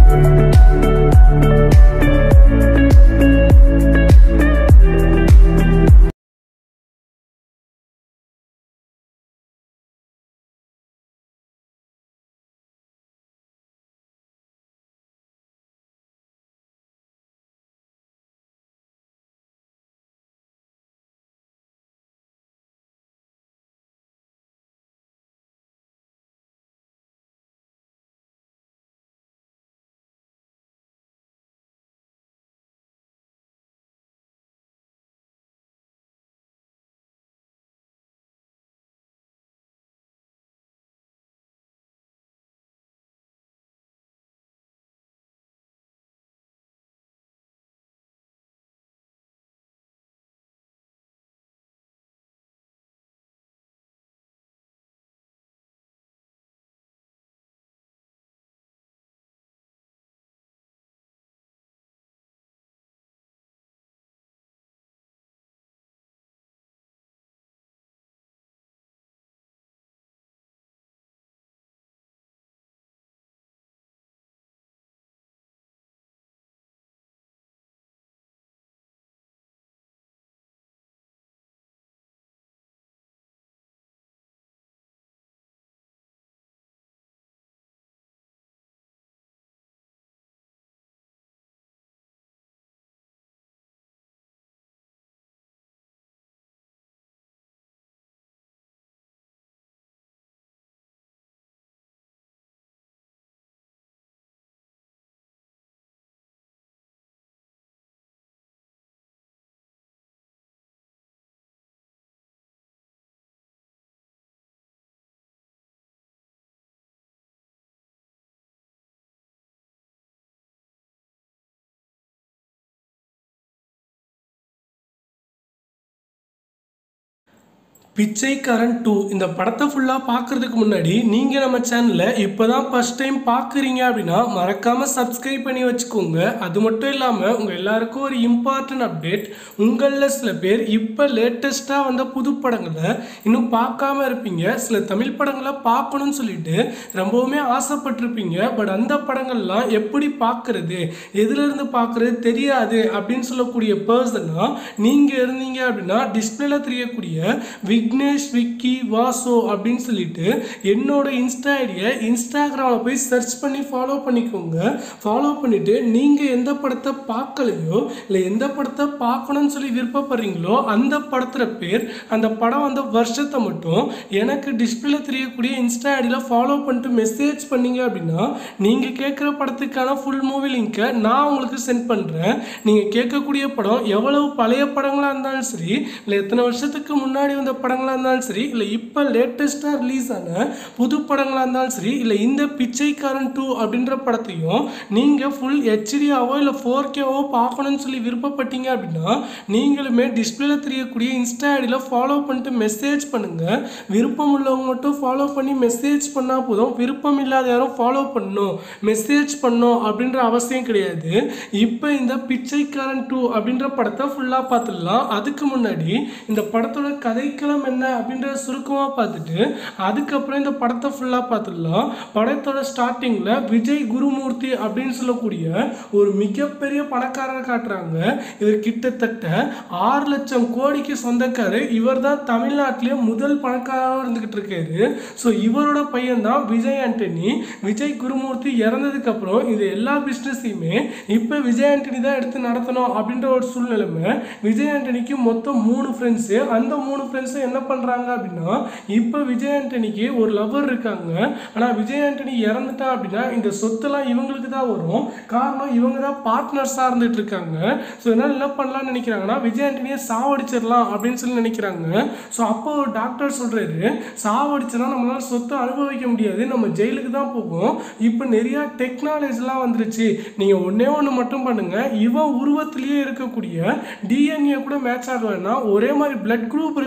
பிச்சைக்காரன் டூ இந்த படத்தை ஃபுல்லாக பார்க்கறதுக்கு முன்னாடி நீங்கள் நம்ம சேனலில் இப்போ தான் ஃபஸ்ட் டைம் பார்க்குறீங்க அப்படின்னா மறக்காமல் சப்ஸ்கிரைப் பண்ணி வச்சுக்கோங்க அது மட்டும் இல்லாமல் உங்கள் எல்லாருக்கும் ஒரு இம்பார்ட்டன்ட் அப்டேட் உங்களில் சில பேர் இப்போ லேட்டஸ்ட்டாக வந்த புது படங்களை இன்னும் பார்க்காம இருப்பீங்க சில தமிழ் படங்களை பார்க்கணும்னு சொல்லிட்டு ரொம்பவுமே ஆசைப்பட்டிருப்பீங்க பட் அந்த படங்கள்லாம் எப்படி பார்க்கறது எதுலேருந்து பார்க்கறது தெரியாது அப்படின்னு சொல்லக்கூடிய பர்சனாக நீங்கள் இருந்தீங்க அப்படின்னா டிஸ்பிளேல தெரியக்கூடிய விக்னேஷ் விக்கி வாசோ அப்படின்னு சொல்லிட்டு என்னோட இன்ஸ்டா ஐடியை இன்ஸ்டாகிராமில் போய் சர்ச் பண்ணி ஃபாலோ பண்ணிக்கோங்க ஃபாலோ பண்ணிவிட்டு நீங்கள் எந்த படத்தை பார்க்கலையோ இல்லை எந்த படத்தை பார்க்கணும்னு சொல்லி விருப்பப்படுறீங்களோ அந்த படத்துல பேர் அந்த படம் வந்த வருஷத்தை மட்டும் எனக்கு டிஸ்பிளேல தெரியக்கூடிய இன்ஸ்டா ஐடியில் ஃபாலோ பண்ணிட்டு மெசேஜ் பண்ணீங்க அப்படின்னா நீங்கள் கேட்குற படத்துக்கான ஃபுல் மூவி லிங்க்கை நான் உங்களுக்கு சென்ட் பண்ணுறேன் நீங்கள் கேட்கக்கூடிய படம் எவ்வளவு பழைய படங்களாக இருந்தாலும் சரி இல்லை எத்தனை வருஷத்துக்கு முன்னாடி வந்த படங்களாக இருந்தாலும் சரி இல்லை இப்போ லேட்டஸ்ட்டாக ரிலீஸ் ஆன புது படங்களாக இருந்தாலும் சரி இல்லை இந்த பிச்சைக்காரன் டூ அப்படின்ற படத்தையும் நீங்கள் ஃபுல் ஹெச்டியாவோ இல்லை ஃபோர் கேவோ பார்க்கணும்னு சொல்லி விருப்பப்பட்டீங்க அப்படின்னா நீங்களுமே டிஸ்பிளேல தெரியக்கூடிய இன்ஸ்டா ஐடியில் ஃபாலோ பண்ணிட்டு மெசேஜ் பண்ணுங்கள் விருப்பம் உள்ளவங்க மட்டும் ஃபாலோ பண்ணி மெசேஜ் பண்ணால் போதும் விருப்பம் இல்லாத யாரும் ஃபாலோ பண்ணணும் மெசேஜ் பண்ணணும் அப்படின்ற அவசியம் கிடையாது இப்போ இந்த பிச்சைக்காரன் டூ அப்படின்ற படத்தை ஃபுல்லாக பார்த்துடலாம் அதுக்கு முன்னாடி இந்த படத்தோட கதைக்களம் என்ன அப்படின்றத சுருக்கமாக பார்த்துட்டு அதுக்கப்புறம் இந்த படத்தை ஃபுல்லாக பார்த்துடலாம் படத்தோட ஸ்டார்டிங்கில் விஜய் குருமூர்த்தி அப்படின்னு சொல்லக்கூடிய ஒரு மிகப்பெரிய பணக்காரர் காட்டுறாங்க இவர் கிட்டத்தட்ட ஆறு லட்சம் கோடிக்கு சொந்தக்காரர் இவர் தான் தமிழ்நாட்டிலே முதல் பணக்காரராக இருந்துக்கிட்டு இருக்காரு ஸோ இவரோட பையன் தான் விஜய் ஆண்டனி விஜய் குருமூர்த்தி இறந்ததுக்கு அப்புறம் இது எல்லா பிஸ்னஸையுமே இப்போ விஜய் ஆண்டனி தான் எடுத்து நடத்தணும் அப்படின்ற ஒரு சூழ்நிலைமை விஜய் ஆண்டனிக்கு மொத்தம் மூணு ஃப்ரெண்ட்ஸு அந்த மூணு ஃப்ரெண்ட்ஸும் என்ன பண்ணுறாங்க அப்படின்னா இப்போ விஜய் ஆண்டனிக்கு ஒரு லவர் இருக்காங்க ஆனால் விஜய் ஆண்டனி இறந்துட்டா அப்படின்னா இந்த சொத்தெல்லாம் இவங்களுக்கு தான் வரும் காரணம் இவங்க தான் பார்ட்னர்ஸாக இருந்துட்டு இருக்காங்க ஸோ இதனால் என்ன பண்ணலாம்னு நினைக்கிறாங்கன்னா விஜய் ஆண்டனியை சாவடிச்சிடலாம் அப்படின்னு சொல்லி நினைக்கிறாங்க ஸோ அப்போ ஒரு டாக்டர் சொல்கிறாரு சாவடிச்சனா நம்மளால சொத்தை அனுபவிக்க முடியாது நம்ம ஜெயிலுக்கு தான் போகும் இப்போ நிறையா டெக்னாலஜிலாம் வந்துருச்சு நீங்கள் ஒன்றே ஒன்று மட்டும் பண்ணுங்கள் இவன் உருவத்திலேயே இருக்கக்கூடிய டிஎன்ஏ கூட மேட்ச் ஆகலைன்னா ஒரே மாதிரி பிளட் குரூப் இருக்கவனை மட்டும்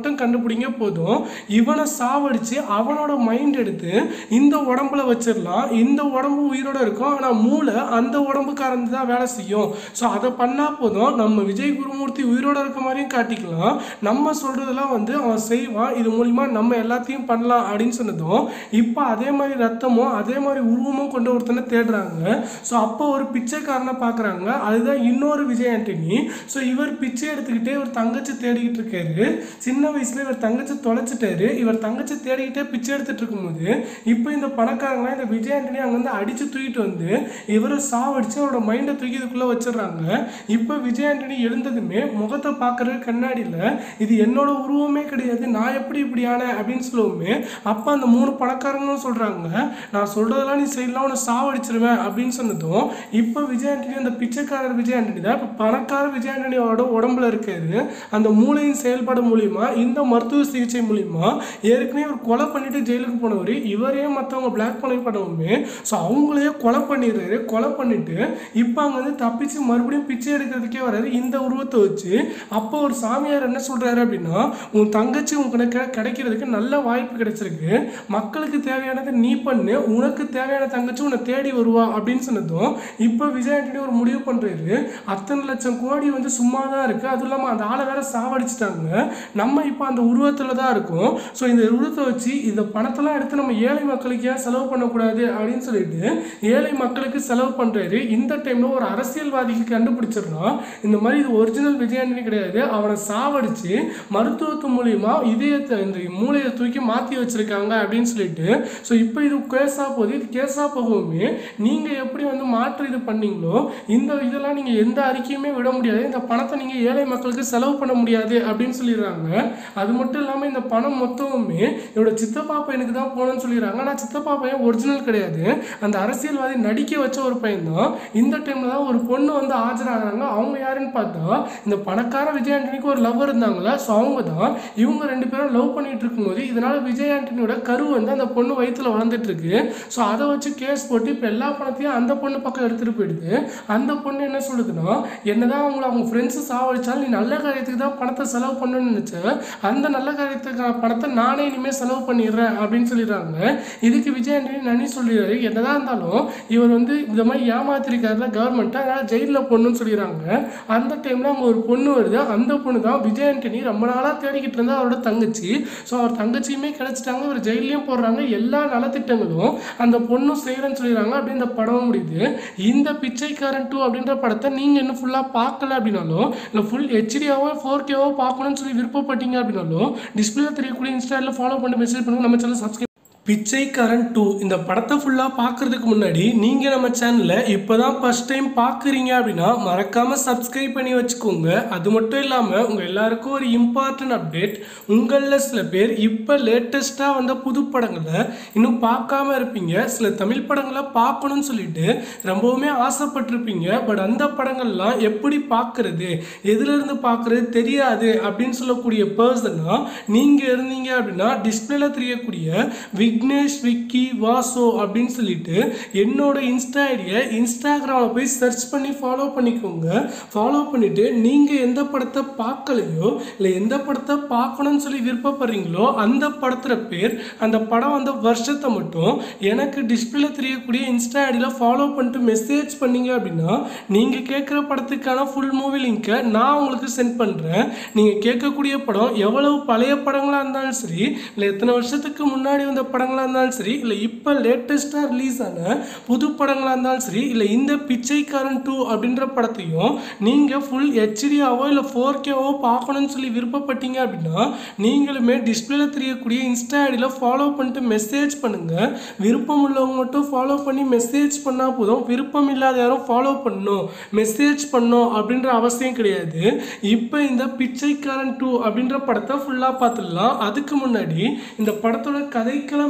மட்டும் கண்டுபிடிங்க போதும் இவனை சாவடிச்சு அவனோட மைண்ட் எடுத்து இந்த உடம்புல வச்சிடலாம் இந்த உடம்பு உயிரோட இருக்கும் ஆனால் மூளை அந்த உடம்புக்காரந்து தான் வேலை செய்யும் ஸோ அதை பண்ணால் போதும் நம்ம விஜய் குருமூர்த்தி உயிரோட இருக்க மாதிரியும் காட்டிக்கலாம் நம்ம சொல்கிறதெல்லாம் வந்து அவன் செய்வான் இது மூலிமா நம்ம எல்லாத்தையும் பண்ணலாம் அப்படின்னு சொன்னதும் இப்போ அதே மாதிரி ரத்தமும் அதே மாதிரி உருவமும் கொண்டு ஒருத்தனை தேடுறாங்க ஸோ அப்போ ஒரு பிச்சைக்காரனை பார்க்குறாங்க அதுதான் இன்னொரு விஜய் ஆண்டனி ஸோ இவர் பிச்சை எடுத்துக்கிட்டே இவர் தங்கச்சி தேடிக்கிட்டு இருக்காரு சின்ன வயசுல இவர் தங்கச்சி தொலைச்சிட்டாரு இவர் தங்கச்சி தேடிக்கிட்டே பிச்சை எடுத்துட்டு இருக்கும்போது இப்போ இந்த பணக்காரங்களாம் இந்த விஜய் ஆண்டனி அங்கேருந்து அடிச்சு தூக்கிட்டு வந்து இவரை சாவடிச்சு அவரோட மைண்டை தூக்கி இதுக்குள்ளே வச்சிடுறாங்க இப்போ விஜய் ஆண்டனி எழுந்ததுமே முகத்தை பார்க்குறது கண்ணாடியில் இது என்னோட உருவமே கிடையாது நான் எப்படி இப்படி ஆனேன் அப்படின்னு சொல்லுவோமே அப்போ அந்த மூணு பணக்காரங்களும் சொல்கிறாங்க நான் சொல்கிறதெல்லாம் நீ செய்யலாம் உன்னை சாவடிச்சிருவேன் அப்படின்னு சொன்னதும் இப்போ விஜய் ஆண்டனி அந்த பிச்சைக்காரர் விஜய் ஆண்டனி தான் இப்போ பணக்கார விஜய் ஆண்டனியோட உடம்புல இருக்காரு அந்த மூளையின் செயல்பாடு மூலிமா இந்த மருத்துவ சிகிச்சை மூலிமா ஏற்கனவே இவர் கொலை பண்ணிட்டு ஜெயிலுக்கு போனவர் இவரே மற்றவங்க பிளாக் பண்ணி பண்ணவுமே ஸோ அவங்களையே கொலை பண்ணிடுறாரு கொலை பண்ணிட்டு இப்போ அங்கே வந்து தப்பிச்சு மறுபடியும் பிச்சை எடுக்கிறதுக்கே வர்றாரு இந்த உருவத்தை வச்சு அப்போ ஒரு சாமியார் என்ன சொல்றாரு அப்படின்னா உன் தங்கச்சி உனக்கு கிடைக்கிறதுக்கு நல்ல வாய்ப்பு கிடைச்சிருக்கு மக்களுக்கு தேவையானதை நீ பண்ணு உனக்கு தேவையான தங்கச்சி உன்னை தேடி வருவா அப்படின்னு சொன்னதும் இப்போ விஜய் ஆண்டனி ஒரு முடிவு பண்றாரு அத்தனை லட்சம் கோடி வந்து சும்மா தான் இருக்கு அதுவும் இல்லாமல் அந்த ஆளை வேற சாவடிச்சிட்டாங்க நம்ம இப்போ அந்த உருவத்தில் தான் இருக்கோம் ஸோ இந்த உருவத்தை வச்சு இந்த பணத்தெல்லாம் எடுத்து நம்ம ஏழை மக்களுக்கு ஏன் செலவு பண்ணக்கூடாது அப்படின்னு சொல்லிட்டு ஏழை மக்களுக்கு செலவு பண்றாரு இந்த டைம்ல ஒரு அரசியல்வாதிக்கு கண்டுபிடிச்சிடலாம் இந்த மாதிரி இது ஒரிஜினல் விஜயாண்டனி கிடையாது அவனை சாவடிச்சு மருத்துவத்து மூலியமா இதயத்தை இந்த மூளையை தூக்கி மாற்றி வச்சிருக்காங்க அப்படின்னு சொல்லிட்டு ஸோ இப்போ இது கேஸாக போகுது இது கேஸாக போகவுமே நீங்கள் எப்படி வந்து மாற்று இது பண்ணீங்களோ இந்த இதெல்லாம் நீங்கள் எந்த அறிக்கையுமே விட முடியாது இந்த பணத்தை நீங்கள் ஏழை மக்களுக்கு செலவு பண்ண முடியாது அப்படின்னு சொல்லிடுறாங்க அது மட்டும் இல்லாமல் இந்த பணம் மொத்தமுமே என்னோட சித்தப்பா பையனுக்கு தான் போகணும்னு சொல்லிடுறாங்க ஆனால் சித்தப்பா பையன் ஒரிஜினல் கிடையாது அந்த அரசியல்வாதி நடிக்க வச்ச ஒரு பையன் தான் இந்த டைமில் தான் ஒரு பொண்ணு வந்து ஆஜராகிறாங்க அவங்க யாருன்னு பார்த்தா இந்த பணக்கார விஜய் ஆண்டனிக்கு ஒரு லவ் இருந்தாங்களா ஸோ அவங்க தான் இவங்க ரெண்டு பேரும் லவ் பண்ணிட்டு இருக்கும்போது இதனால விஜய் ஆண்டனியோட கரு வந்து அந்த பொண்ணு வயித்துல வளர்ந்துட்டு இருக்கு ஸோ அதை வச்சு கேஸ் போட்டு இப்போ எல்லா பணத்தையும் அந்த பொண்ணு பக்கம் எடுத்துட்டு போயிடுது அந்த பொண்ணு என்ன சொல்லுதுன்னா என்னதான் அவங்கள அவங்க ஃப்ரெண்ட்ஸு சாவடிச்சாலும் நீ நல்ல காரியத்துக்கு தான் பணத்தை செலவு பண்ணணும்னு நினச்ச அந்த நல்ல காரியத்துக்கான பணத்தை நானே இனிமேல் செலவு பண்ணிடுறேன் அப்படின்னு சொல்லிடுறாங்க இதுக்கு விஜய் ஆண்டனி நன்றி சொல்லிடுறாரு என்னதான் இருந்தாலும் இவர் வந்து இந்த மாதிரி ஏமாத்திருக்காருல கவர்மெண்ட்டை அதனால் ஜெயிலில் பொண்ணுன்னு சொல்லிடுறாங்க அந்த டைமில் அங்கே ஒரு பொண்ணு வருது அந்த பொண்ணு தான் விஜய் ஆண்டனி ரொம்ப நாளாக தேடிக்கிட்டு இருந்தா அவரோட தங்கச்சி ஸோ அவர் தங்கச்சியுமே கிடைச்சிட்டாங்க இவர் ஜெயிலையும் போடுறாங்க எல்லா நலத்திட்டங்களும் அந்த பொண்ணும் செய்கிறேன்னு சொல்லிடுறாங்க அப்படி இந்த படம் முடியுது இந்த பிச்சைக்காரன் டூ அப்படின்ற படத்தை நீங்கள் இன்னும் ஃபுல்லாக பார்க்கல அப்படின்னாலும் இல்லை ஃபுல் ஹெச்டியாவோ ஃபோர் கேவோ பார்க்கணும்னு சொல்லி விருப்பப்பட்டீங்க அப்படின்னாலும் டிஸ்பிளே தெரியக்கூடிய இன்ஸ்டாவில் ஃபாலோ பண்ணி மெசேஜ் பண்ணுங்க நம்ம சேனல் சப்ஸ்கிரைப் பிச்சைக்காரன் டூ இந்த படத்தை ஃபுல்லாக பார்க்கறதுக்கு முன்னாடி நீங்கள் நம்ம சேனலில் இப்போ தான் ஃபஸ்ட் டைம் பார்க்குறீங்க அப்படின்னா மறக்காமல் சப்ஸ்கிரைப் பண்ணி வச்சுக்கோங்க அது மட்டும் இல்லாமல் உங்கள் எல்லாருக்கும் ஒரு இம்பார்ட்டன்ட் அப்டேட் உங்களில் சில பேர் இப்போ லேட்டஸ்ட்டாக வந்த புது படங்களை இன்னும் பார்க்காம இருப்பீங்க சில தமிழ் படங்களை பார்க்கணும்னு சொல்லிட்டு ரொம்பவுமே ஆசைப்பட்டிருப்பீங்க பட் அந்த படங்கள்லாம் எப்படி பார்க்கறது எதுலேருந்து பார்க்கறது தெரியாது அப்படின்னு சொல்லக்கூடிய பர்சனாக நீங்கள் இருந்தீங்க அப்படின்னா டிஸ்பிளேல தெரியக்கூடிய விக்னேஷ் விக்கி வாசோ அப்படின்னு சொல்லிட்டு என்னோட இன்ஸ்டா ஐடியை இன்ஸ்டாகிராமில் போய் சர்ச் பண்ணி ஃபாலோ பண்ணிக்கோங்க ஃபாலோ பண்ணிவிட்டு நீங்கள் எந்த படத்தை பார்க்கலையோ இல்லை எந்த படத்தை பார்க்கணும்னு சொல்லி விருப்பப்படுறீங்களோ அந்த படத்துல பேர் அந்த படம் வந்த வருஷத்தை மட்டும் எனக்கு டிஸ்பிளேல தெரியக்கூடிய இன்ஸ்டா ஐடியில் ஃபாலோ பண்ணிட்டு மெசேஜ் பண்ணீங்க அப்படின்னா நீங்கள் கேட்குற படத்துக்கான ஃபுல் மூவி லிங்க்கை நான் உங்களுக்கு சென்ட் பண்ணுறேன் நீங்கள் கேட்கக்கூடிய படம் எவ்வளவு பழைய படங்களாக இருந்தாலும் சரி இல்லை எத்தனை வருஷத்துக்கு முன்னாடி வந்த படங்களாக இருந்தாலும் சரி இல்லை இப்போ லேட்டஸ்ட்டாக ரிலீஸ் ஆன புது படங்களாக இருந்தாலும் சரி இல்லை இந்த பிச்சைக்காரன் டூ அப்படின்ற படத்தையும் நீங்கள் ஃபுல் ஹெச்டியாவோ இல்லை ஃபோர் கேவோ பார்க்கணும்னு சொல்லி விருப்பப்பட்டீங்க அப்படின்னா நீங்களுமே டிஸ்பிளேல தெரியக்கூடிய இன்ஸ்டா ஐடியில் ஃபாலோ பண்ணிட்டு மெசேஜ் பண்ணுங்கள் விருப்பம் உள்ளவங்க மட்டும் ஃபாலோ பண்ணி மெசேஜ் பண்ணால் போதும் விருப்பம் இல்லாத யாரும் ஃபாலோ பண்ணணும் மெசேஜ் பண்ணணும் அப்படின்ற அவசியம் கிடையாது இப்போ இந்த பிச்சைக்காரன் டூ அப்படின்ற படத்தை ஃபுல்லாக பார்த்துடலாம் அதுக்கு முன்னாடி இந்த படத்தோட கதைக்களம்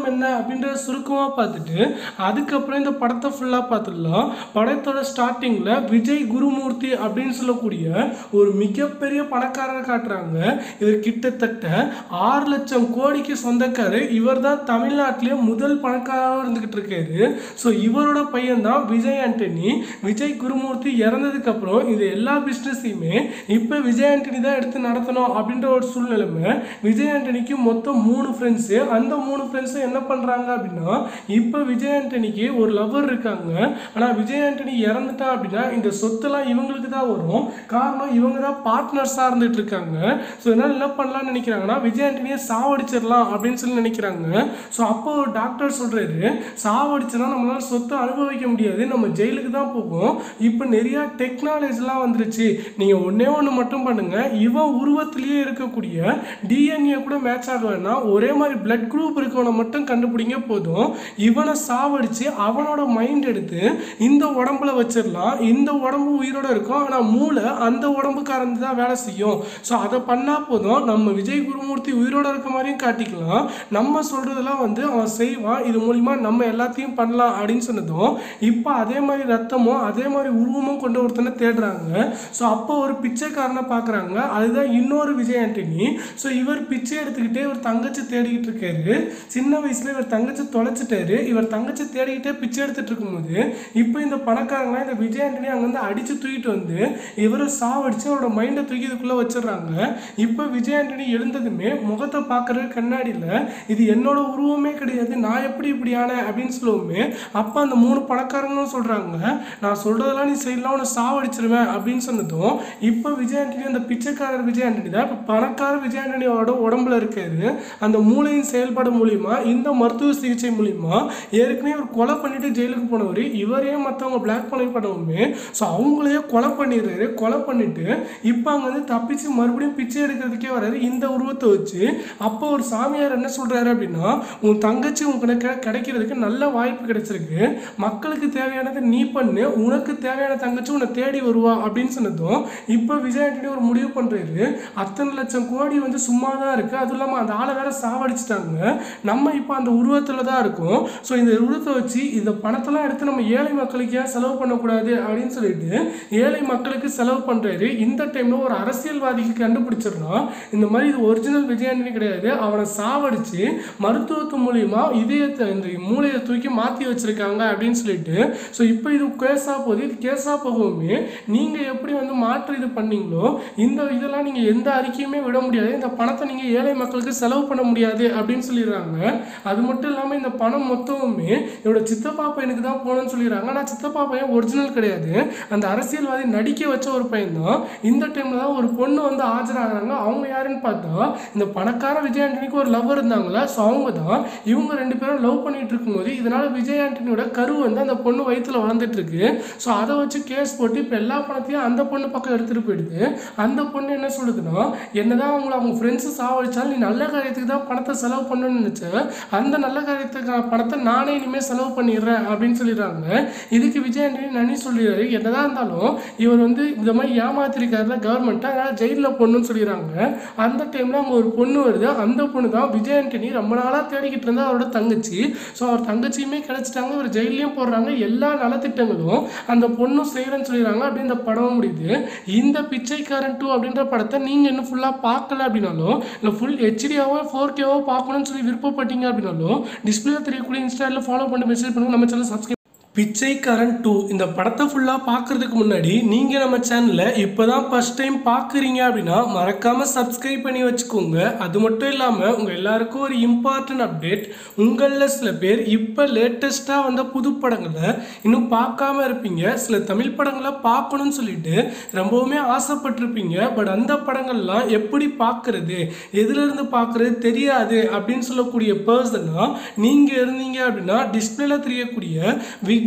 என்ன அப்படின்றத சுருக்கமாக பார்த்துட்டு அதுக்கப்புறம் இந்த படத்தை ஃபுல்லாக பார்த்துடலாம் படத்தோட ஸ்டார்டிங்கில் விஜய் குருமூர்த்தி அப்படின்னு சொல்லக்கூடிய ஒரு மிகப்பெரிய பணக்காரரை காட்டுறாங்க இவர் கிட்டத்தட்ட ஆறு லட்சம் கோடிக்கு சொந்தக்காரர் இவர் தான் தமிழ்நாட்டிலே முதல் பணக்காரராக இருந்துகிட்டு இருக்காரு ஸோ இவரோட பையன் தான் விஜய் ஆண்டனி விஜய் குருமூர்த்தி இறந்ததுக்கு அப்புறம் இது எல்லா பிஸ்னஸையுமே இப்போ விஜய் ஆண்டனி தான் எடுத்து நடத்தணும் அப்படின்ற ஒரு சூழ்நிலைமை விஜய் ஆண்டனிக்கு மொத்தம் மூணு ஃப்ரெண்ட்ஸு அந்த மூணு ஃப்ரெண்ட்ஸும் என்ன பண்ணுறாங்க அப்படின்னா இப்போ விஜய் ஆண்டனிக்கு ஒரு லவர் இருக்காங்க ஆனால் விஜய் ஆண்டனி இறந்துட்டா அப்படின்னா இந்த சொத்தெல்லாம் இவங்களுக்கு தான் வரும் காரணம் இவங்க தான் பார்ட்னர்ஸாக இருந்துட்டு இருக்காங்க ஸோ இதனால் என்ன பண்ணலாம்னு நினைக்கிறாங்கன்னா விஜய் ஆண்டனியை சாவடிச்சிடலாம் அப்படின்னு சொல்லி நினைக்கிறாங்க ஸோ அப்போ ஒரு டாக்டர் சொல்கிறாரு சாவடிச்சுனா நம்மளால சொத்தை அனுபவிக்க முடியாது நம்ம ஜெயிலுக்கு தான் போகும் இப்போ நிறையா டெக்னாலஜிலாம் வந்துருச்சு நீங்கள் ஒன்றே ஒன்று மட்டும் பண்ணுங்கள் இவன் உருவத்திலேயே இருக்கக்கூடிய டிஎன்ஏ கூட மேட்ச் ஆகலைன்னா ஒரே மாதிரி பிளட் குரூப் இருக்கவனை மட்டும் கண்டுபிடிங்க போதும் இவனை சாவடிச்சு அவனோட மைண்ட் எடுத்து இந்த உடம்புல வச்சிடலாம் இந்த உடம்பு உயிரோட இருக்கும் ஆனால் மூளை அந்த உடம்புக்காரந்து தான் வேலை செய்யும் ஸோ அதை பண்ணால் போதும் நம்ம விஜய் குருமூர்த்தி உயிரோட இருக்க மாதிரியும் காட்டிக்கலாம் நம்ம சொல்கிறதெல்லாம் வந்து அவன் செய்வான் இது மூலிமா நம்ம எல்லாத்தையும் பண்ணலாம் அப்படின்னு சொன்னதும் இப்போ அதே மாதிரி ரத்தமும் அதே மாதிரி உருவமும் கொண்ட ஒருத்தனை தேடுறாங்க ஸோ அப்போ ஒரு பிச்சைக்காரனை பார்க்குறாங்க அதுதான் இன்னொரு விஜய் ஆண்டனி ஸோ இவர் பிச்சை எடுத்துக்கிட்டே இவர் தங்கச்சி தேடிக்கிட்டு இருக்காரு சின்ன வயசுல இவர் தங்கச்சி தொலைச்சிட்டாரு இவர் தங்கச்சி தேடிக்கிட்டே பிச்சை எடுத்துட்டு இருக்கும்போது இப்போ இந்த பணக்காரங்களாம் இந்த விஜய் ஆண்டனி அங்கேருந்து அடிச்சு தூக்கிட்டு வந்து இவரை சாவடிச்சு அவரோட மைண்டை தூக்கி இதுக்குள்ளே வச்சிடுறாங்க இப்போ விஜய் ஆண்டனி எழுந்ததுமே முகத்தை பார்க்குறது கண்ணாடியில் இது என்னோட உருவமே கிடையாது நான் எப்படி இப்படி ஆனேன் அப்படின்னு சொல்லுவோமே அப்போ அந்த மூணு பணக்காரங்களும் சொல்கிறாங்க நான் சொல்கிறதெல்லாம் நீ செய்யலாம் உன்னை சாவடிச்சிருவேன் அப்படின்னு சொன்னதும் இப்போ விஜய் ஆண்டனி அந்த பிச்சைக்காரர் விஜய் ஆண்டனி தான் இப்போ பணக்கார விஜய் ஆண்டனியோட உடம்புல இருக்காரு அந்த மூளையின் செயல்பாடு மூலிமா இந்த மருத்துவ சிகிச்சை மூலிமா ஏற்கனவே ஒரு கொலை பண்ணிட்டு ஜெயிலுக்கு போனவர் இவரே மற்றவங்க பிளாக் பண்ணி பண்ணவுமே ஸோ அவங்களையே கொலை பண்ணிடுறாரு கொலை பண்ணிட்டு இப்போ அங்கே வந்து தப்பிச்சு மறுபடியும் பிச்சை எடுக்கிறதுக்கே வராரு இந்த உருவத்தை வச்சு அப்போ ஒரு சாமியார் என்ன சொல்றாரு அப்படின்னா உன் தங்கச்சி உனக்கு கிடைக்கிறதுக்கு நல்ல வாய்ப்பு கிடைச்சிருக்கு மக்களுக்கு தேவையானதை நீ பண்ணு உனக்கு தேவையான தங்கச்சி உன்னை தேடி வருவா அப்படின்னு சொன்னதும் இப்போ விஜய் ஆண்டனி ஒரு முடிவு பண்றாரு அத்தனை லட்சம் கோடி வந்து சும்மா தான் இருக்கு அதுவும் இல்லாமல் அந்த ஆளை வேற சாவடிச்சிட்டாங்க நம்ம இப்போ அந்த உருவத்தில் தான் இருக்கோம் ஸோ இந்த உருவத்தை வச்சு இந்த பணத்தெல்லாம் எடுத்து நம்ம ஏழை மக்களுக்கு ஏன் செலவு பண்ணக்கூடாது அப்படின்னு சொல்லிட்டு ஏழை மக்களுக்கு செலவு பண்றாரு இந்த டைம்ல ஒரு அரசியல்வாதிக்கு கண்டுபிடிச்சிடலாம் இந்த மாதிரி இது ஒரிஜினல் விஜயாண்டனி கிடையாது அவனை சாவடிச்சு மருத்துவத்து மூலியமா இதயத்தை இந்த மூளையை தூக்கி மாற்றி வச்சிருக்காங்க அப்படின்னு சொல்லிட்டு ஸோ இப்போ இது கேஸாக போகுது இது கேஸாக போகவுமே நீங்கள் எப்படி வந்து மாற்று இது பண்ணீங்களோ இந்த இதெல்லாம் நீங்கள் எந்த அறிக்கையுமே விட முடியாது இந்த பணத்தை நீங்கள் ஏழை மக்களுக்கு செலவு பண்ண முடியாது அப்படின்னு சொல்லிடுறாங்க அது மட்டும் இல்லாமல் இந்த பணம் மொத்தமுமே என்னோட சித்தப்பா பையனுக்கு தான் போகணும்னு சொல்லிடுறாங்க ஆனால் சித்தப்பா பையன் ஒரிஜினல் கிடையாது அந்த அரசியல்வாதி நடிக்க வச்ச ஒரு பையன் தான் இந்த டைமில் தான் ஒரு பொண்ணு வந்து ஆஜராகிறாங்க அவங்க யாருன்னு பார்த்தா இந்த பணக்கார விஜய் ஆண்டனிக்கு ஒரு லவ் இருந்தாங்களா ஸோ அவங்க தான் இவங்க ரெண்டு பேரும் லவ் பண்ணிட்டு இருக்கும்போது இதனால விஜய் ஆண்டனியோட கரு வந்து அந்த பொண்ணு வயித்துல வளர்ந்துட்டு இருக்கு ஸோ அதை வச்சு கேஸ் போட்டு இப்போ எல்லா பணத்தையும் அந்த பொண்ணு பக்கம் எடுத்துட்டு போயிடுது அந்த பொண்ணு என்ன சொல்லுதுன்னா என்னதான் அவங்கள அவங்க ஃப்ரெண்ட்ஸு சாவடிச்சாலும் நீ நல்ல காரியத்துக்கு தான் பணத்தை செலவு பண்ணணும்னு நினச்ச அந்த நல்ல காரியத்துக்கான பணத்தை நானே இனிமேல் செலவு பண்ணிடுறேன் அப்படின்னு சொல்லிடுறாங்க இதுக்கு விஜய் ஆண்டனி நன்றி சொல்லிடுறாரு என்னதான் இருந்தாலும் இவர் வந்து இந்த மாதிரி ஏமாத்திருக்காருல கவர்மெண்ட்டை அதனால் ஜெயிலில் பொண்ணுன்னு சொல்லிடுறாங்க அந்த டைமில் அங்கே ஒரு பொண்ணு வருது அந்த பொண்ணு தான் விஜய் ஆண்டனி ரொம்ப நாளாக தேடிக்கிட்டு இருந்தா அவரோட தங்கச்சி ஸோ அவர் தங்கச்சியுமே கிடைச்சிட்டாங்க இவர் ஜெயிலையும் போடுறாங்க எல்லா நலத்திட்டங்களும் அந்த பொண்ணும் செய்கிறேன்னு சொல்லிடுறாங்க அப்படி இந்த படம் முடியுது இந்த பிச்சைக்காரன் டூ அப்படின்ற படத்தை நீங்கள் இன்னும் ஃபுல்லாக பார்க்கல அப்படின்னாலும் இல்லை ஃபுல் ஹெச்டியாவோ ஃபோர் கேவோ பார்க்கணும்னு சொல்லி விருப்பப்பட்டீங்க அப்படின்னாலும் டிஸ்பிளே தெரியக்கூடிய இன்ஸ்டாவில் ஃபாலோ பண்ணி மெசேஜ் பண்ணுங்க நம்ம சேனல் சப்ஸ்கிரைப் பிச்சைக்காரன் டூ இந்த படத்தை ஃபுல்லாக பார்க்கறதுக்கு முன்னாடி நீங்கள் நம்ம சேனலை இப்போ தான் ஃபஸ்ட் டைம் பார்க்குறீங்க அப்படின்னா மறக்காமல் சப்ஸ்கிரைப் பண்ணி வச்சுக்கோங்க அது மட்டும் இல்லாமல் உங்கள் எல்லாருக்கும் ஒரு இம்பார்ட்டன்ட் அப்டேட் உங்களில் சில பேர் இப்போ லேட்டஸ்ட்டாக வந்த புது படங்களை இன்னும் பார்க்காம இருப்பீங்க சில தமிழ் படங்களை பார்க்கணும்னு சொல்லிட்டு ரொம்பவுமே ஆசைப்பட்டிருப்பீங்க பட் அந்த படங்கள்லாம் எப்படி பார்க்கறது எதுலேருந்து பார்க்கறது தெரியாது அப்படின்னு சொல்லக்கூடிய பர்சனாக நீங்கள் இருந்தீங்க அப்படின்னா டிஸ்பிளேல தெரியக்கூடிய விக்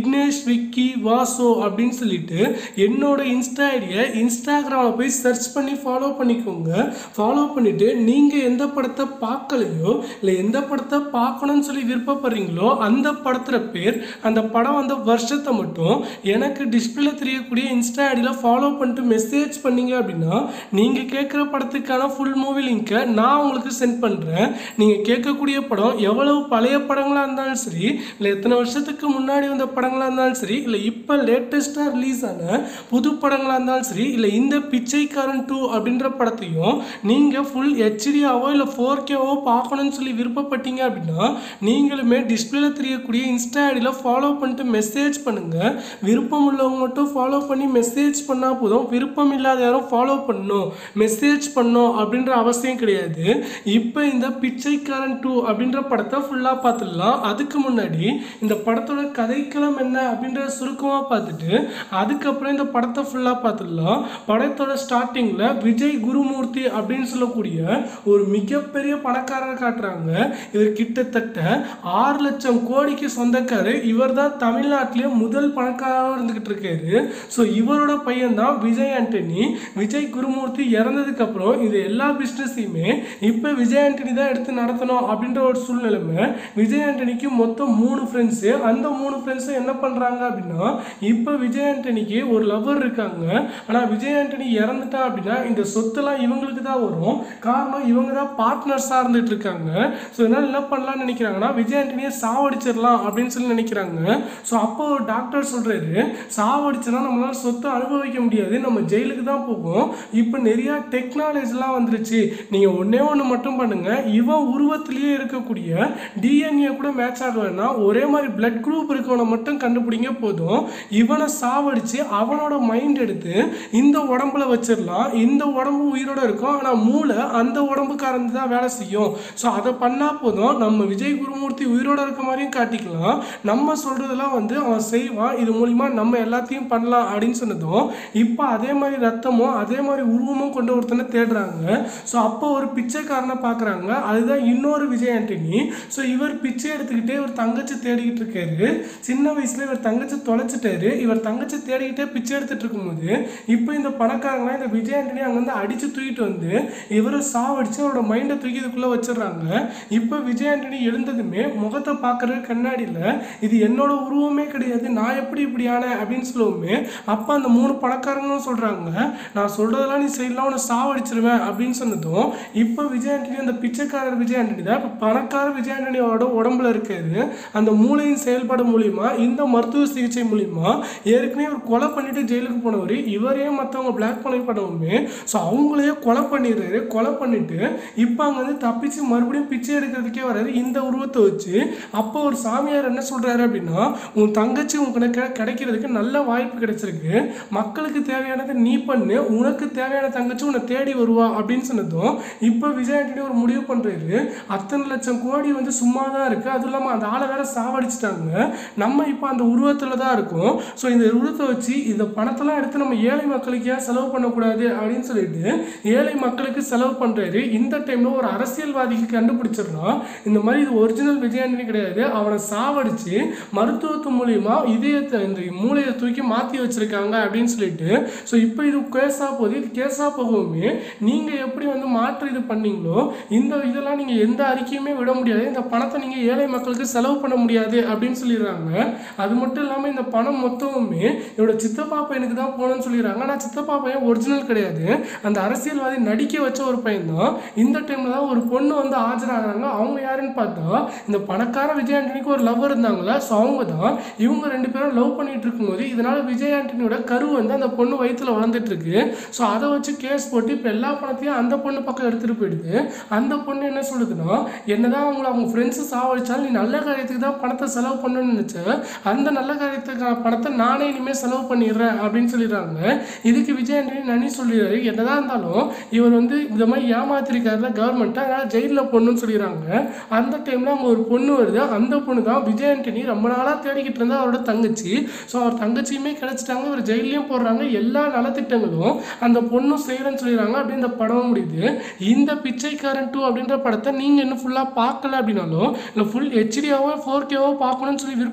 விக்னேஷ் விக்கி வாசோ அப்படின்னு சொல்லிட்டு என்னோட இன்ஸ்டா ஐடியை இன்ஸ்டாகிராமில் போய் சர்ச் பண்ணி ஃபாலோ பண்ணிக்கோங்க ஃபாலோ பண்ணிவிட்டு நீங்கள் எந்த படத்தை பார்க்கலையோ இல்லை எந்த படத்தை பார்க்கணும்னு சொல்லி விருப்பப்படுறீங்களோ அந்த படத்துல பேர் அந்த படம் வந்த வருஷத்தை மட்டும் எனக்கு டிஸ்பிளே தெரியக்கூடிய இன்ஸ்டா ஐடியில் ஃபாலோ பண்ணிட்டு மெசேஜ் பண்ணீங்க அப்படின்னா நீங்கள் கேட்குற படத்துக்கான ஃபுல் மூவி லிங்க்கை நான் உங்களுக்கு சென்ட் பண்ணுறேன் நீங்கள் கேட்கக்கூடிய படம் எவ்வளவு பழைய படங்களாக இருந்தாலும் சரி இல்லை எத்தனை வருஷத்துக்கு முன்னாடி வந்த படங்களாக இருந்தாலும் சரி இல்லை இப்போ லேட்டஸ்ட்டாக ரிலீஸ் ஆன புது படங்களாக இருந்தாலும் சரி இல்லை இந்த பிச்சைக்காரன் டூ அப்படின்ற படத்தையும் நீங்கள் ஃபுல் ஹெச்டியாவோ இல்லை ஃபோர் கேவோ பார்க்கணும்னு சொல்லி விருப்பப்பட்டீங்க அப்படின்னா நீங்களுமே டிஸ்பிளேல தெரியக்கூடிய இன்ஸ்டா ஐடியில் ஃபாலோ பண்ணிட்டு மெசேஜ் பண்ணுங்கள் விருப்பம் உள்ளவங்க மட்டும் ஃபாலோ பண்ணி மெசேஜ் பண்ணால் போதும் விருப்பம் இல்லாத யாரும் ஃபாலோ பண்ணணும் மெசேஜ் பண்ணணும் அப்படின்ற அவசியம் கிடையாது இப்போ இந்த பிச்சைக்காரன் டூ அப்படின்ற படத்தை ஃபுல்லாக பார்த்துடலாம் அதுக்கு முன்னாடி இந்த படத்தோட கதைக்களம் என்ன அப்படின்றத சுருக்கமாக பார்த்துட்டு அதுக்கப்புறம் இந்த படத்தை ஃபுல்லாக பார்த்துடலாம் படத்தோட ஸ்டார்டிங்கில் விஜய் குருமூர்த்தி அப்படின்னு சொல்லக்கூடிய ஒரு மிகப்பெரிய பணக்காரரை காட்டுறாங்க இவர் கிட்டத்தட்ட ஆறு லட்சம் கோடிக்கு சொந்தக்காரர் இவர் தான் தமிழ்நாட்டிலே முதல் பணக்காரராக இருந்துகிட்டு இருக்காரு ஸோ இவரோட பையன் தான் விஜய் ஆண்டனி விஜய் குருமூர்த்தி இறந்ததுக்கு அப்புறம் இது எல்லா பிஸ்னஸையுமே இப்போ விஜய் ஆண்டனி தான் எடுத்து நடத்தணும் அப்படின்ற ஒரு சூழ்நிலைமை விஜய் ஆண்டனிக்கு மொத்தம் மூணு ஃப்ரெண்ட்ஸு அந்த மூணு ஃப்ரெண்ட்ஸும் என்ன பண்ணுறாங்க அப்படின்னா இப்போ விஜய் ஆண்டனிக்கு ஒரு லவர் இருக்காங்க ஆனால் விஜய் ஆண்டனி இறந்துட்டா அப்படின்னா இந்த சொத்தெல்லாம் இவங்களுக்கு தான் வரும் காரணம் இவங்க தான் பார்ட்னர்ஸாக இருந்துட்டு இருக்காங்க ஸோ இதனால் என்ன பண்ணலாம்னு நினைக்கிறாங்கன்னா விஜய் ஆண்டனியை சாவடிச்சிடலாம் அப்படின்னு சொல்லி நினைக்கிறாங்க ஸோ அப்போ ஒரு டாக்டர் சொல்கிறாரு சாவடிச்சனா நம்மளால சொத்தை அனுபவிக்க முடியாது நம்ம ஜெயிலுக்கு தான் போகும் இப்போ நிறையா டெக்னாலஜிலாம் வந்துருச்சு நீங்கள் ஒன்றே ஒன்று மட்டும் பண்ணுங்கள் இவன் உருவத்திலேயே இருக்கக்கூடிய டிஎன்ஏ கூட மேட்ச் ஆகலைன்னா ஒரே மாதிரி பிளட் குரூப் இருக்கவனை மட்டும் கண்டுபிடிங்க போதும் இவனை சாவடிச்சு அவனோட மைண்ட் எடுத்து இந்த உடம்புல வச்சிடலாம் இந்த உடம்பு உயிரோட இருக்கும் ஆனால் மூளை அந்த உடம்புக்காரந்து தான் வேலை செய்யும் ஸோ அதை பண்ணால் போதும் நம்ம விஜய் குருமூர்த்தி உயிரோட இருக்க மாதிரியும் காட்டிக்கலாம் நம்ம சொல்கிறதெல்லாம் வந்து அவன் செய்வான் இது மூலிமா நம்ம எல்லாத்தையும் பண்ணலாம் அப்படின்னு சொன்னதும் இப்போ அதே மாதிரி ரத்தமும் அதே மாதிரி உருவமும் கொண்ட ஒருத்தனை தேடுறாங்க ஸோ அப்போ ஒரு பிச்சைக்காரனை பார்க்குறாங்க அதுதான் இன்னொரு விஜய் ஆண்டனி ஸோ இவர் பிச்சை எடுத்துக்கிட்டே இவர் தங்கச்சி தேடிக்கிட்டு இருக்காரு சின்ன வயசுல இவர் தங்கச்சி தொலைச்சிட்டாரு இவர் தங்கச்சி தேடிக்கிட்டே பிச்சை எடுத்துட்டு இருக்கும்போது இப்போ இந்த பணக்காரங்களாம் இந்த விஜய் ஆண்டனி அங்கேருந்து அடிச்சு தூக்கிட்டு வந்து இவரை சாவடிச்சு அவரோட மைண்டை தூக்கி இதுக்குள்ளே வச்சிடுறாங்க இப்போ விஜய் ஆண்டனி எழுந்ததுமே முகத்தை பார்க்குறது கண்ணாடியில் இது என்னோட உருவமே கிடையாது நான் எப்படி இப்படி ஆனேன் அப்படின்னு சொல்லுவோமே அப்போ அந்த மூணு பணக்காரங்களும் சொல்கிறாங்க நான் சொல்கிறதெல்லாம் நீ செய்யலாம் உன்னை சாவடிச்சிருவேன் அப்படின்னு சொன்னதும் இப்போ விஜய் ஆண்டனி அந்த பிச்சைக்காரர் விஜய் ஆண்டனி தான் இப்போ பணக்கார விஜய் ஆண்டனியோட உடம்புல இருக்காரு அந்த மூளையின் செயல்பாடு மூலிமா இந்த மருத்துவ சிகிச்சை மூலிமா ஏற்கனவே ஒரு கொலை பண்ணிட்டு ஜெயிலுக்கு போனவர் இவரே மற்றவங்க பிளாக் பண்ணி பண்ணவுமே ஸோ அவங்களையே கொலை பண்ணிடுறாரு கொலை பண்ணிட்டு இப்போ அங்கே வந்து தப்பிச்சு மறுபடியும் பிச்சை எடுக்கிறதுக்கே வராரு இந்த உருவத்தை வச்சு அப்போ ஒரு சாமியார் என்ன சொல்றாரு அப்படின்னா உன் தங்கச்சி உனக்கு கிடைக்கிறதுக்கு நல்ல வாய்ப்பு கிடைச்சிருக்கு மக்களுக்கு தேவையானதை நீ பண்ணு உனக்கு தேவையான தங்கச்சி உன்னை தேடி வருவா அப்படின்னு சொன்னதும் இப்போ விஜய் ஆண்டனி ஒரு முடிவு பண்றாரு அத்தனை லட்சம் கோடி வந்து சும்மா தான் இருக்கு அதுவும் இல்லாமல் அந்த ஆளை வேற சாவடிச்சிட்டாங்க நம்ம இப்போ அந்த உருவத்தில் தான் இருக்கோம் ஸோ இந்த உருவத்தை வச்சு இந்த பணத்தெல்லாம் எடுத்து நம்ம ஏழை மக்களுக்கு ஏன் செலவு பண்ணக்கூடாது அப்படின்னு சொல்லிட்டு ஏழை மக்களுக்கு செலவு பண்றாரு இந்த டைம்ல ஒரு அரசியல்வாதிக்கு கண்டுபிடிச்சிடலாம் இந்த மாதிரி இது ஒரிஜினல் விஜய் ஆண்டனி கிடையாது அவனை சாவடிச்சு மருத்துவத்து மூலியமா இதயத்தை இந்த மூளையை தூக்கி மாற்றி வச்சிருக்காங்க அப்படின்னு சொல்லிட்டு ஸோ இப்போ இது கேஸாக போகுது இது கேஸாக போகவுமே நீங்கள் எப்படி வந்து மாற்று இது பண்ணீங்களோ இந்த இதெல்லாம் நீங்கள் எந்த அறிக்கையுமே விட முடியாது இந்த பணத்தை நீங்கள் ஏழை மக்களுக்கு செலவு பண்ண முடியாது அப்படின்னு சொல்லிடுறாங்க அது மட்டும் இல்லாமல் இந்த பணம் மொத்தமுமே என்னோட சித்தப்பா பையனுக்கு தான் போகணும்னு சொல்லிடுறாங்க ஆனால் சித்தப்பா பையன் ஒரிஜினல் கிடையாது அந்த அரசியல்வாதி நடிக்க வச்ச ஒரு பையன் தான் இந்த டைமில் தான் ஒரு பொண்ணு வந்து ஆஜராகிறாங்க அவங்க யாருன்னு பார்த்தா இந்த பணக்கார விஜய் ஆண்டனிக்கு ஒரு லவ் இருந்தாங்களா ஸோ அவங்க தான் இவங்க ரெண்டு பேரும் லவ் பண்ணிட்டு இருக்கும்போது இதனால விஜய் ஆண்டனியோட கரு வந்து அந்த பொண்ணு வயித்துல வளர்ந்துட்டு இருக்கு ஸோ அதை வச்சு கேஸ் போட்டு இப்போ எல்லா பணத்தையும் அந்த பொண்ணு பக்கம் எடுத்துட்டு போயிடுது அந்த பொண்ணு என்ன சொல்லுதுன்னா என்னதான் அவங்கள அவங்க ஃப்ரெண்ட்ஸு சாவடிச்சாலும் நீ நல்ல காரியத்துக்கு தான் பணத்தை செலவு பண்ணணும்னு நினச்ச அந்த நல்ல காரியத்துக்கான பணத்தை நானே இனிமேல் செலவு பண்ணிடுறேன் அப்படின்னு சொல்லிடுறாங்க இதுக்கு விஜய் ஆண்டனி நனி சொல்லிடுறாரு என்னதான் இருந்தாலும் இவர் வந்து இந்த மாதிரி ஏமாத்திருக்காருல கவர்மெண்ட்டை அதனால் ஜெயிலில் பொண்ணுன்னு சொல்லிடுறாங்க அந்த டைமில் அங்கே ஒரு பொண்ணு வருது அந்த பொண்ணு தான் விஜய் ஆண்டனி ரொம்ப நாளாக தேடிக்கிட்டு இருந்தா அவரோட தங்கச்சி ஸோ அவர் தங்கச்சியுமே கிடைச்சிட்டாங்க இவர் ஜெயிலையும் போடுறாங்க எல்லா நலத்திட்டங்களும் அந்த பொண்ணும் செய்கிறேன்னு சொல்லிடுறாங்க அப்படி இந்த படம் முடியுது இந்த பிச்சைக்காரன் டூ அப்படின்ற படத்தை நீங்கள் இன்னும் ஃபுல்லாக பார்க்கல அப்படின்னாலும் இல்லை ஃபுல் ஹெச்டியாவோ ஃபோர் கேவோ பார்க்கணும்னு சொல்லி விருப்பப்பட்டீங்க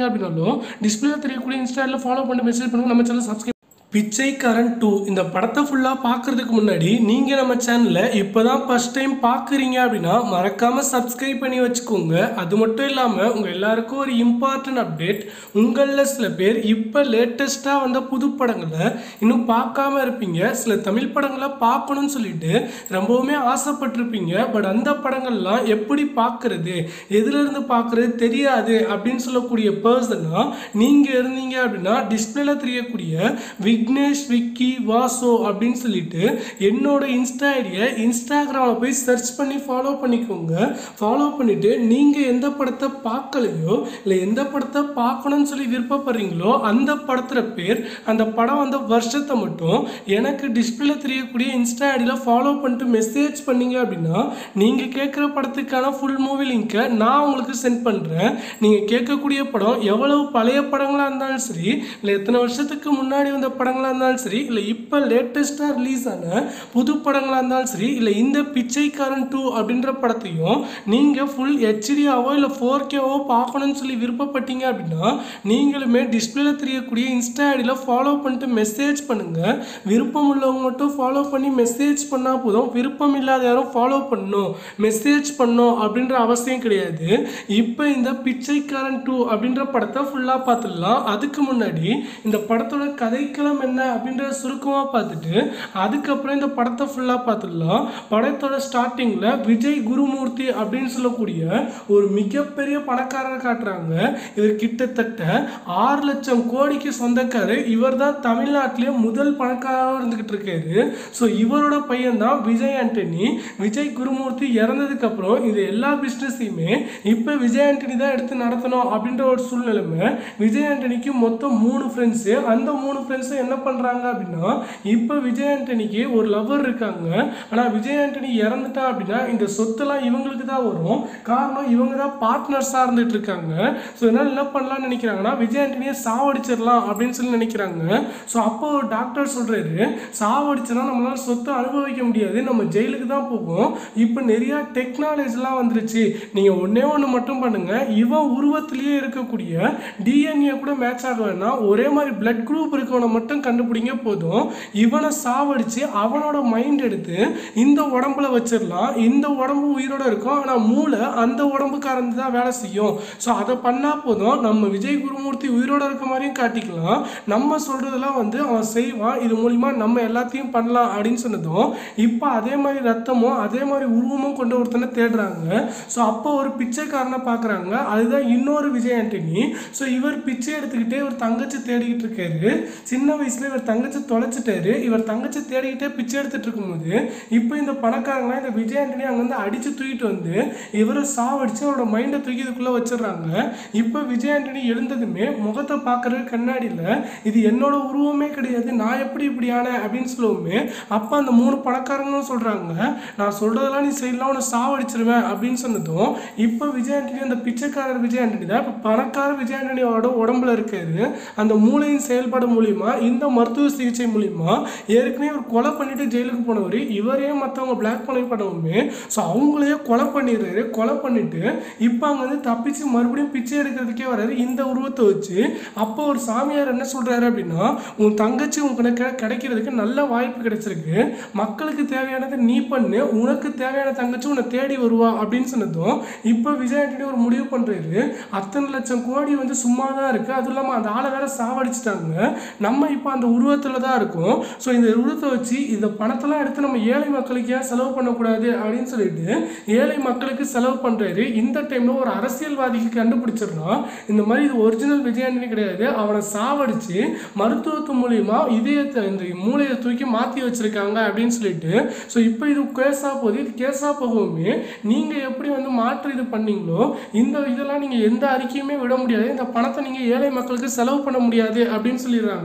அப்படின்னாலும் டிஸ்பிளே தெரியக்கூடிய இன்ஸ்டாவில் ஃபாலோ பண்ணி மெசேஜ் பண்ணுங்க நம்ம சேனல் சப்ஸ்கிரைப் பிச்சைக்காரன் டூ இந்த படத்தை ஃபுல்லாக பார்க்கறதுக்கு முன்னாடி நீங்கள் நம்ம சேனலை இப்போ தான் ஃபஸ்ட் டைம் பார்க்குறீங்க அப்படின்னா மறக்காமல் சப்ஸ்கிரைப் பண்ணி வச்சுக்கோங்க அது மட்டும் இல்லாமல் உங்கள் எல்லாருக்கும் ஒரு இம்பார்ட்டன்ட் அப்டேட் உங்களில் சில பேர் இப்போ லேட்டஸ்ட்டாக வந்த புது படங்களை இன்னும் பார்க்காம இருப்பீங்க சில தமிழ் படங்களை பார்க்கணும்னு சொல்லிட்டு ரொம்பவுமே ஆசைப்பட்டிருப்பீங்க பட் அந்த படங்கள்லாம் எப்படி பார்க்கறது எதுலேருந்து பார்க்கறது தெரியாது அப்படின்னு சொல்லக்கூடிய பர்சனாக நீங்கள் இருந்தீங்க அப்படின்னா டிஸ்பிளேல தெரியக்கூடிய விக்னேஷ் விக்கி வாசோ அப்படின்னு சொல்லிட்டு என்னோட இன்ஸ்டா ஐடியை இன்ஸ்டாகிராமில் போய் சர்ச் பண்ணி ஃபாலோ பண்ணிக்கோங்க ஃபாலோ பண்ணிட்டு நீங்கள் எந்த படத்தை பார்க்கலையோ இல்லை எந்த படத்தை பார்க்கணும்னு சொல்லி விருப்பப்படுறீங்களோ அந்த படத்துல பேர் அந்த படம் வந்த வருஷத்தை மட்டும் எனக்கு டிஸ்பிளேல தெரியக்கூடிய இன்ஸ்டா ஐடியில் ஃபாலோ பண்ணிட்டு மெசேஜ் பண்ணீங்க அப்படின்னா நீங்கள் கேட்குற படத்துக்கான ஃபுல் மூவி லிங்க்கை நான் உங்களுக்கு சென்ட் பண்ணுறேன் நீங்கள் கேட்கக்கூடிய படம் எவ்வளவு பழைய படங்களாக இருந்தாலும் சரி இல்லை எத்தனை வருஷத்துக்கு முன்னாடி வந்த படங்களாக இருந்தாலும் சரி இல்லை இப்போ லேட்டஸ்ட்டாக ரிலீஸ் ஆன புது படங்களாக இருந்தாலும் சரி இல்லை இந்த பிச்சைக்காரன் டூ அப்படின்ற படத்தையும் நீங்கள் ஃபுல் ஹெச்டியாவோ இல்லை ஃபோர் கேவோ பார்க்கணும்னு சொல்லி விருப்பப்பட்டீங்க அப்படின்னா நீங்களுமே டிஸ்பிளேல தெரியக்கூடிய இன்ஸ்டா ஐடியில் ஃபாலோ பண்ணிட்டு மெசேஜ் பண்ணுங்கள் விருப்பம் உள்ளவங்க மட்டும் ஃபாலோ பண்ணி மெசேஜ் பண்ணால் போதும் விருப்பம் இல்லாத யாரும் ஃபாலோ பண்ணணும் மெசேஜ் பண்ணணும் அப்படின்ற அவசியம் கிடையாது இப்போ இந்த பிச்சைக்காரன் டூ அப்படின்ற படத்தை ஃபுல்லாக பார்த்துடலாம் அதுக்கு முன்னாடி இந்த படத்தோட கதைக்களம் என்ன அப்படின்றத சுருக்கமாக பார்த்துட்டு அதுக்கப்புறம் இந்த படத்தை ஃபுல்லாக பார்த்துடலாம் படத்தோட ஸ்டார்டிங்கில் விஜய் குருமூர்த்தி அப்படின்னு சொல்லக்கூடிய ஒரு மிகப்பெரிய பணக்காரரை காட்டுறாங்க இவர் கிட்டத்தட்ட ஆறு லட்சம் கோடிக்கு சொந்தக்காரர் இவர் தான் தமிழ்நாட்டிலே முதல் பணக்காரராக இருந்துக்கிட்டு இருக்காரு ஸோ இவரோட பையன் தான் விஜய் ஆண்டனி விஜய் குருமூர்த்தி இறந்ததுக்கு அப்புறம் இது எல்லா பிஸ்னஸையுமே இப்போ விஜய் ஆண்டனி தான் எடுத்து நடத்தணும் அப்படின்ற ஒரு சூழ்நிலைமை விஜய் ஆண்டனிக்கு மொத்தம் மூணு ஃப்ரெண்ட்ஸு அந்த மூணு ஃப்ரெண்ட்ஸும் என்ன பண்ணுறாங்க அப்படின்னா இப்போ விஜய் ஆண்டனிக்கு ஒரு லவர் இருக்காங்க ஆனால் விஜய் ஆண்டனி இறந்துட்டா அப்படின்னா இந்த சொத்தெல்லாம் இவங்களுக்கு தான் வரும் காரணம் இவங்க தான் பார்ட்னர்ஸாக இருந்துட்டு இருக்காங்க ஸோ இதனால் என்ன பண்ணலாம்னு நினைக்கிறாங்கன்னா விஜய் ஆண்டனியை சாவடிச்சிடலாம் அப்படின்னு சொல்லி நினைக்கிறாங்க ஸோ அப்போ ஒரு டாக்டர் சொல்கிறாரு சாவடிச்சனா நம்மளால சொத்தை அனுபவிக்க முடியாது நம்ம ஜெயிலுக்கு தான் போகும் இப்போ நிறையா டெக்னாலஜிலாம் வந்துருச்சு நீங்கள் ஒன்றே ஒன்று மட்டும் பண்ணுங்கள் இவன் உருவத்திலேயே இருக்கக்கூடிய டிஎன்ஏ கூட மேட்ச் ஆக வேணாம் ஒரே மாதிரி பிளட் குரூப் இருக்கவனை மட்டும் கண்டுபிடிங்க போதும் இவனை சாவடிச்சு அவனோட மைண்ட் எடுத்து இந்த உடம்புல வச்சிடலாம் இந்த உடம்பு உயிரோட இருக்கும் ஆனால் மூளை அந்த உடம்புக்காரந்து தான் வேலை செய்யும் ஸோ அதை பண்ணால் போதும் நம்ம விஜய் குருமூர்த்தி உயிரோட இருக்க மாதிரியும் காட்டிக்கலாம் நம்ம சொல்கிறதெல்லாம் வந்து அவன் செய்வான் இது மூலிமா நம்ம எல்லாத்தையும் பண்ணலாம் அப்படின்னு சொன்னதும் இப்போ அதே மாதிரி ரத்தமும் அதே மாதிரி உருவமும் கொண்ட ஒருத்தனை தேடுறாங்க ஸோ அப்போ ஒரு பிச்சைக்காரனை பார்க்குறாங்க அதுதான் இன்னொரு விஜய் ஆண்டனி ஸோ இவர் பிச்சை எடுத்துக்கிட்டே இவர் தங்கச்சி தேடிக்கிட்டு இருக்காரு சின்ன வயசுல இவர் தங்கச்சி தொலைச்சிட்டாரு இவர் தங்கச்சி தேடிக்கிட்டே பிச்சை எடுத்துட்டு இருக்கும்போது இப்போ இந்த பணக்காரங்களாம் இந்த விஜய் ஆண்டனி அங்கேருந்து அடிச்சு தூக்கிட்டு வந்து இவரை சாவடிச்சு அவரோட மைண்டை தூக்கி இதுக்குள்ளே வச்சிடுறாங்க இப்போ விஜய் ஆண்டனி எழுந்ததுமே முகத்தை பார்க்குறது கண்ணாடியில் இது என்னோட உருவமே கிடையாது நான் எப்படி இப்படி ஆனேன் அப்படின்னு சொல்லுவோமே அப்போ அந்த மூணு பணக்காரங்களும் சொல்கிறாங்க நான் சொல்கிறதெல்லாம் நீ செய்யலாம் உன்னை சாவடிச்சிருவேன் அப்படின்னு சொன்னதும் இப்போ விஜய் ஆண்டனி அந்த பிச்சைக்காரர் விஜய் ஆண்டனி தான் இப்போ பணக்கார விஜய் ஆண்டனியோட உடம்புல இருக்காரு அந்த மூளையின் செயல்பாடு மூலிமா இந்த மருத்துவ சிகிச்சை மூலிமா ஏற்கனவே ஒரு கொலை பண்ணிட்டு ஜெயிலுக்கு போனவர் இவரே மற்றவங்க பிளாக் பண்ணி பண்ணவுமே ஸோ அவங்களையே கொலை பண்ணிடுறாரு கொலை பண்ணிட்டு இப்போ அங்கே வந்து தப்பிச்சு மறுபடியும் பிச்சை எடுக்கிறதுக்கே வராரு இந்த உருவத்தை வச்சு அப்போ ஒரு சாமியார் என்ன சொல்றாரு அப்படின்னா உன் தங்கச்சி உனக்கு கிடைக்கிறதுக்கு நல்ல வாய்ப்பு கிடைச்சிருக்கு மக்களுக்கு தேவையானதை நீ பண்ணு உனக்கு தேவையான தங்கச்சி உன்னை தேடி வருவா அப்படின்னு சொன்னதும் இப்போ விஜய் ஆண்டனி ஒரு முடிவு பண்றாரு அத்தனை லட்சம் கோடி வந்து சும்மா தான் இருக்கு அதுவும் இல்லாமல் அந்த ஆளை வேற சாவடிச்சிட்டாங்க நம்ம இப்போ அந்த உருவத்தில் தான் இருக்கோம் ஸோ இந்த உருவத்தை வச்சு இந்த பணத்தெல்லாம் எடுத்து நம்ம ஏழை மக்களுக்கு ஏன் செலவு பண்ணக்கூடாது அப்படின்னு சொல்லிட்டு ஏழை மக்களுக்கு செலவு பண்றாரு இந்த டைம்ல ஒரு அரசியல்வாதிக்கு கண்டுபிடிச்சிடலாம் இந்த மாதிரி இது ஒரிஜினல் விஜயாண்டனி கிடையாது அவனை சாவடிச்சு மருத்துவத்து மூலியமா இதயத்தை இந்த மூளையை தூக்கி மாற்றி வச்சிருக்காங்க அப்படின்னு சொல்லிட்டு ஸோ இப்போ இது கேஸாக போகுது இது கேஸாக போகவுமே நீங்கள் எப்படி வந்து மாற்று இது பண்ணீங்களோ இந்த இதெல்லாம் நீங்கள் எந்த அறிக்கையுமே விட முடியாது இந்த பணத்தை நீங்கள் ஏழை மக்களுக்கு செலவு பண்ண முடியாது அப்படின்னு சொல்லிடுறாங்க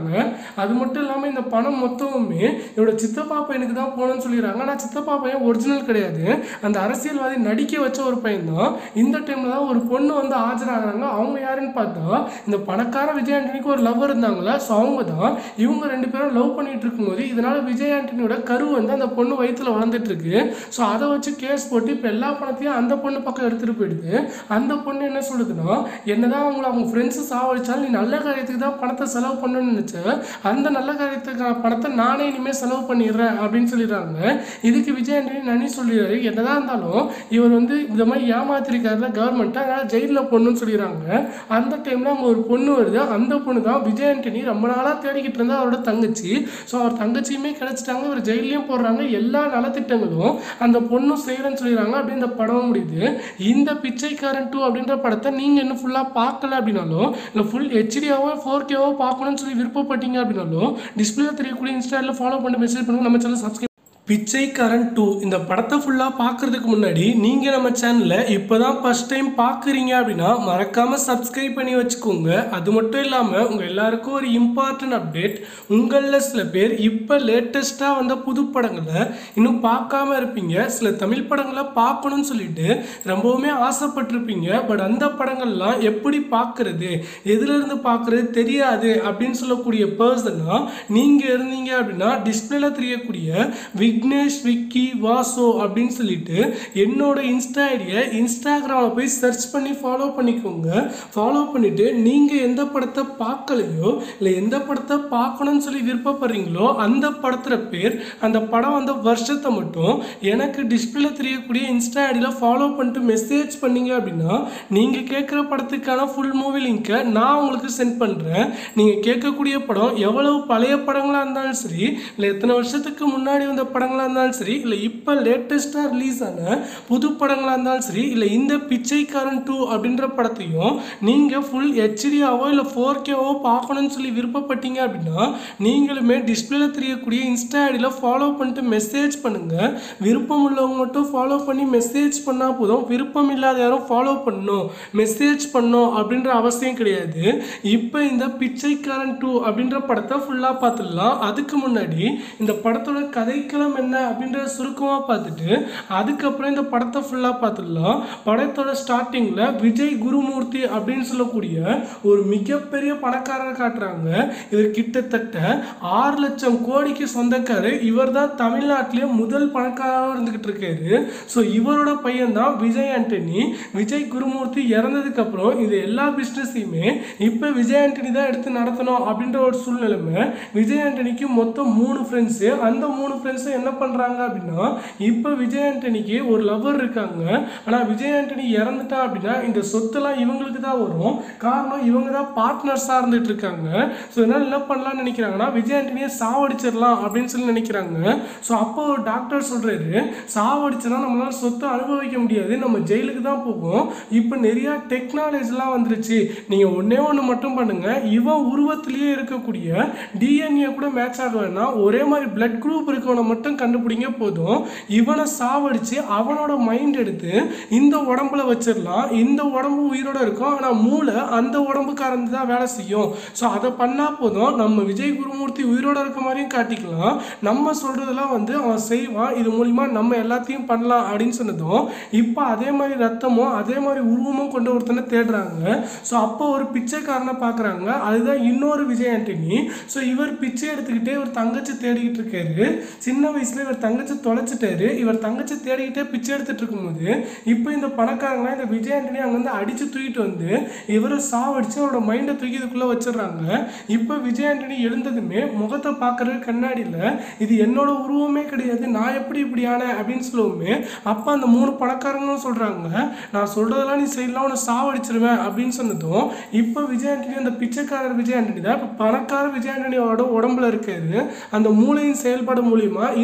அது மட்டும் இல்லாமல் இந்த பணம் மொத்தமுமே இவரோட சித்தப்பா பையனுக்கு தான் போகணும்னு சொல்லிடுறாங்க ஆனால் சித்தப்பா பையன் ஒரிஜினல் கிடையாது அந்த அரசியல்வாதி நடிக்க வச்ச ஒரு பையன் தான் இந்த டைமில் தான் ஒரு பொண்ணு வந்து ஆஜராகிறாங்க அவங்க யாருன்னு பார்த்தா இந்த பணக்கார விஜய் ஆண்டனிக்கு ஒரு லவ்வர் இருந்தாங்களா ஸோ அவங்க தான் இவங்க ரெண்டு பேரும் லவ் பண்ணிட்டு இருக்கும்போது இதனால விஜய் ஆண்டனியோட கரு வந்து அந்த பொண்ணு வயித்துல வளர்ந்துட்டு இருக்கு ஸோ அதை வச்சு கேஸ் போட்டு இப்போ எல்லா பணத்தையும் அந்த பொண்ணு பக்கம் எடுத்துட்டு போயிடுது அந்த பொண்ணு என்ன சொல்லுதுன்னா என்னதான் அவங்கள அவங்க ஃப்ரெண்ட்ஸு சாவடிச்சாலும் நீ நல்ல காரியத்துக்கு தான் பணத்தை செலவு பண்ணணும்னு நினச்ச அந்த நல்ல காரியத்துக்கான பணத்தை நானே இனிமேல் செலவு பண்ணிடுறேன் அப்படின்னு சொல்லிடுறாங்க இதுக்கு விஜய் ஆண்டனி நனி சொல்லிடுறாரு என்னதான் இருந்தாலும் இவர் வந்து இந்த மாதிரி ஏமாத்திருக்காருல கவர்மெண்ட்டை அதனால் ஜெயிலில் பொண்ணுன்னு சொல்லிடுறாங்க அந்த டைமில் அங்கே ஒரு பொண்ணு வருது அந்த பொண்ணு தான் விஜய் ஆண்டனி ரொம்ப நாளாக தேடிக்கிட்டு இருந்தா அவரோட தங்கச்சி ஸோ அவர் தங்கச்சியுமே கிடைச்சிட்டாங்க இவர் ஜெயிலையும் போடுறாங்க எல்லா நலத்திட்டங்களும் அந்த பொண்ணும் செய்கிறேன்னு சொல்லிடுறாங்க அப்படி இந்த படம் முடியுது இந்த பிச்சைக்காரன் டூ அப்படின்ற படத்தை நீங்கள் இன்னும் ஃபுல்லாக பார்க்கல அப்படின்னாலும் இல்லை ஃபுல் ஹெச்டியாவோ ஃபோர் கேவோ பார்க்கணும்னு சொல்லி விருப்பப்பட்டீங்க அப்படின்னாலும் டிஸ்பிளே தெரியக்கூடிய இன்ஸ்டாவில் ஃபாலோ பண்ணி மெசேஜ் பண்ணுங்க நம்ம சேனல் சப்ஸ்கிரைப் பிச்சைக்காரன் டூ இந்த படத்தை ஃபுல்லாக பார்க்கறதுக்கு முன்னாடி நீங்கள் நம்ம சேனலை இப்போ தான் ஃபஸ்ட் டைம் பார்க்குறீங்க அப்படின்னா மறக்காமல் சப்ஸ்கிரைப் பண்ணி வச்சுக்கோங்க அது மட்டும் இல்லாமல் உங்கள் எல்லாருக்கும் ஒரு இம்பார்ட்டன்ட் அப்டேட் உங்களில் சில பேர் இப்போ லேட்டஸ்ட்டாக வந்த புது படங்களை இன்னும் பார்க்காம இருப்பீங்க சில தமிழ் படங்களை பார்க்கணும்னு சொல்லிட்டு ரொம்பவுமே ஆசைப்பட்டிருப்பீங்க பட் அந்த படங்கள்லாம் எப்படி பார்க்கறது எதுலேருந்து பார்க்கறது தெரியாது அப்படின்னு சொல்லக்கூடிய பர்சனாக நீங்கள் இருந்தீங்க அப்படின்னா டிஸ்பிளேல தெரியக்கூடிய விக்னேஷ் விக்கி வாசோ அப்படின்னு சொல்லிட்டு என்னோட இன்ஸ்டா ஐடியை இன்ஸ்டாகிராமில் போய் சர்ச் பண்ணி ஃபாலோ பண்ணிக்கோங்க ஃபாலோ பண்ணிவிட்டு நீங்கள் எந்த படத்தை பார்க்கலையோ இல்லை எந்த படத்தை பார்க்கணும்னு சொல்லி விருப்பப்படுறீங்களோ அந்த படத்துல பேர் அந்த படம் வந்த வருஷத்தை மட்டும் எனக்கு டிஸ்பிளேல தெரியக்கூடிய இன்ஸ்டா ஐடியில் ஃபாலோ பண்ணிட்டு மெசேஜ் பண்ணீங்க அப்படின்னா நீங்கள் கேட்குற படத்துக்கான ஃபுல் மூவி லிங்க்கை நான் உங்களுக்கு சென்ட் பண்ணுறேன் நீங்கள் கேட்கக்கூடிய படம் எவ்வளவு பழைய படங்களாக இருந்தாலும் சரி இல்லை எத்தனை வருஷத்துக்கு முன்னாடி வந்த படங்களாக இருந்தாலும் சரி இல்லை இப்போ லேட்டஸ்ட்டாக ரிலீஸ் ஆன புது படங்களாக இருந்தாலும் சரி இல்லை இந்த பிச்சைக்காரன் டூ அப்படின்ற படத்தையும் நீங்கள் ஃபுல் ஹெச்டியாவோ இல்லை ஃபோர் கேவோ பார்க்கணும்னு சொல்லி விருப்பப்பட்டீங்க அப்படின்னா நீங்களுமே டிஸ்பிளேல தெரியக்கூடிய இன்ஸ்டா ஐடியில் ஃபாலோ பண்ணிட்டு மெசேஜ் பண்ணுங்கள் விருப்பம் உள்ளவங்க மட்டும் ஃபாலோ பண்ணி மெசேஜ் பண்ணால் போதும் விருப்பம் இல்லாத யாரும் ஃபாலோ பண்ணணும் மெசேஜ் பண்ணணும் அப்படின்ற அவசியம் கிடையாது இப்போ இந்த பிச்சைக்காரன் டூ அப்படின்ற படத்தை ஃபுல்லாக பார்த்துடலாம் அதுக்கு முன்னாடி இந்த படத்தோட கதைக்களம் என்ன அப்படின்றத சுருக்கமாக பார்த்துட்டு அதுக்கப்புறம் இந்த படத்தை ஃபுல்லாக பார்த்துடலாம் படத்தோட ஸ்டார்டிங்கில் விஜய் குருமூர்த்தி அப்படின்னு சொல்லக்கூடிய ஒரு மிகப்பெரிய பணக்காரரை காட்டுறாங்க இவர் கிட்டத்தட்ட ஆறு லட்சம் கோடிக்கு சொந்தக்காரர் இவர் தான் தமிழ்நாட்டிலே முதல் பணக்காரராக இருந்துகிட்டு இருக்காரு ஸோ இவரோட பையன் தான் விஜய் ஆண்டனி விஜய் குருமூர்த்தி இறந்ததுக்கு அப்புறம் இது எல்லா பிஸ்னஸையுமே இப்போ விஜய் ஆண்டனி தான் எடுத்து நடத்தணும் அப்படின்ற ஒரு சூழ்நிலைமை விஜய் ஆண்டனிக்கு மொத்தம் மூணு ஃப்ரெண்ட்ஸு அந்த மூணு ஃப்ரெண்ட்ஸும் என்ன பண்ணுறாங்க அப்படின்னா இப்போ விஜய் ஆண்டனிக்கு ஒரு லவர் இருக்காங்க ஆனால் விஜய் ஆண்டனி இறந்துட்டா அப்படின்னா இந்த சொத்தெல்லாம் இவங்களுக்கு தான் வரும் காரணம் இவங்க தான் பார்ட்னர்ஸாக இருந்துட்டு இருக்காங்க ஸோ இதனால் என்ன பண்ணலாம்னு நினைக்கிறாங்கன்னா விஜய் ஆண்டனியை சாவடிச்சிடலாம் அப்படின்னு சொல்லி நினைக்கிறாங்க ஸோ அப்போ ஒரு டாக்டர் சொல்கிறாரு சாவடிச்சனா நம்மளால சொத்தை அனுபவிக்க முடியாது நம்ம ஜெயிலுக்கு தான் போகும் இப்போ நிறைய டெக்னாலஜிலாம் வந்துருச்சு நீங்கள் ஒன்றே ஒன்று மட்டும் பண்ணுங்க இவன் உருவத்திலேயே இருக்கக்கூடிய டிஎன்ஏ கூட மேட்ச் ஆகலைன்னா ஒரே மாதிரி பிளட் குரூப் இருக்கவனை மட்டும் கண்டுபிடிங்க போதும் இவனை சாவடிச்சு அவனோட மைண்ட் எடுத்து இந்த உடம்புல வச்சிடலாம் இந்த உடம்பு உயிரோட இருக்கும் ஆனால் மூளை அந்த உடம்புக்காரந்து தான் வேலை செய்யும் ஸோ அதை பண்ணால் போதும் நம்ம விஜய் குருமூர்த்தி உயிரோட இருக்க மாதிரியும் காட்டிக்கலாம் நம்ம சொல்கிறதெல்லாம் வந்து அவன் செய்வான் இது மூலிமா நம்ம எல்லாத்தையும் பண்ணலாம் அப்படின்னு சொன்னதும் இப்போ அதே மாதிரி ரத்தமும் அதே மாதிரி உருவமும் கொண்டு ஒருத்தனை தேடுறாங்க ஸோ அப்போ ஒரு பிச்சைக்காரனை பார்க்குறாங்க அதுதான் இன்னொரு விஜய் ஆண்டனி ஸோ இவர் பிச்சை எடுத்துக்கிட்டே இவர் தங்கச்சி தேடிக்கிட்டு இருக்காரு சின்ன வயசுல இவர் தங்கச்சி தொலைச்சிட்டாரு இவர் தங்கச்சி தேடிக்கிட்டே பிச்சை எடுத்துட்டு இருக்கும்போது இப்போ இந்த பணக்காரங்களாம் இந்த விஜய் ஆண்டனி அங்கேருந்து அடிச்சு தூக்கிட்டு வந்து இவரை சாவடிச்சு அவரோட மைண்டை தூக்கி இதுக்குள்ளே வச்சிடுறாங்க இப்போ விஜய் ஆண்டனி எழுந்ததுமே முகத்தை பார்க்கறது கண்ணாடியில் இது என்னோட உருவமே கிடையாது நான் எப்படி இப்படி ஆனேன் அப்படின்னு சொல்லுவோமே அப்போ அந்த மூணு பணக்காரங்களும் சொல்கிறாங்க நான் சொல்கிறதெல்லாம் நீ செய்யலாம் உன்னை சாவடிச்சிருவேன் அப்படின்னு சொன்னதும் இப்போ விஜய் ஆண்டனி அந்த பிச்சைக்காரர் விஜய் ஆண்டனி தான் இப்போ பணக்கார விஜய் ஆண்டனியோட உடம்புல இருக்காரு அந்த மூளையின் செயல்பாடு மூலியமா இந்த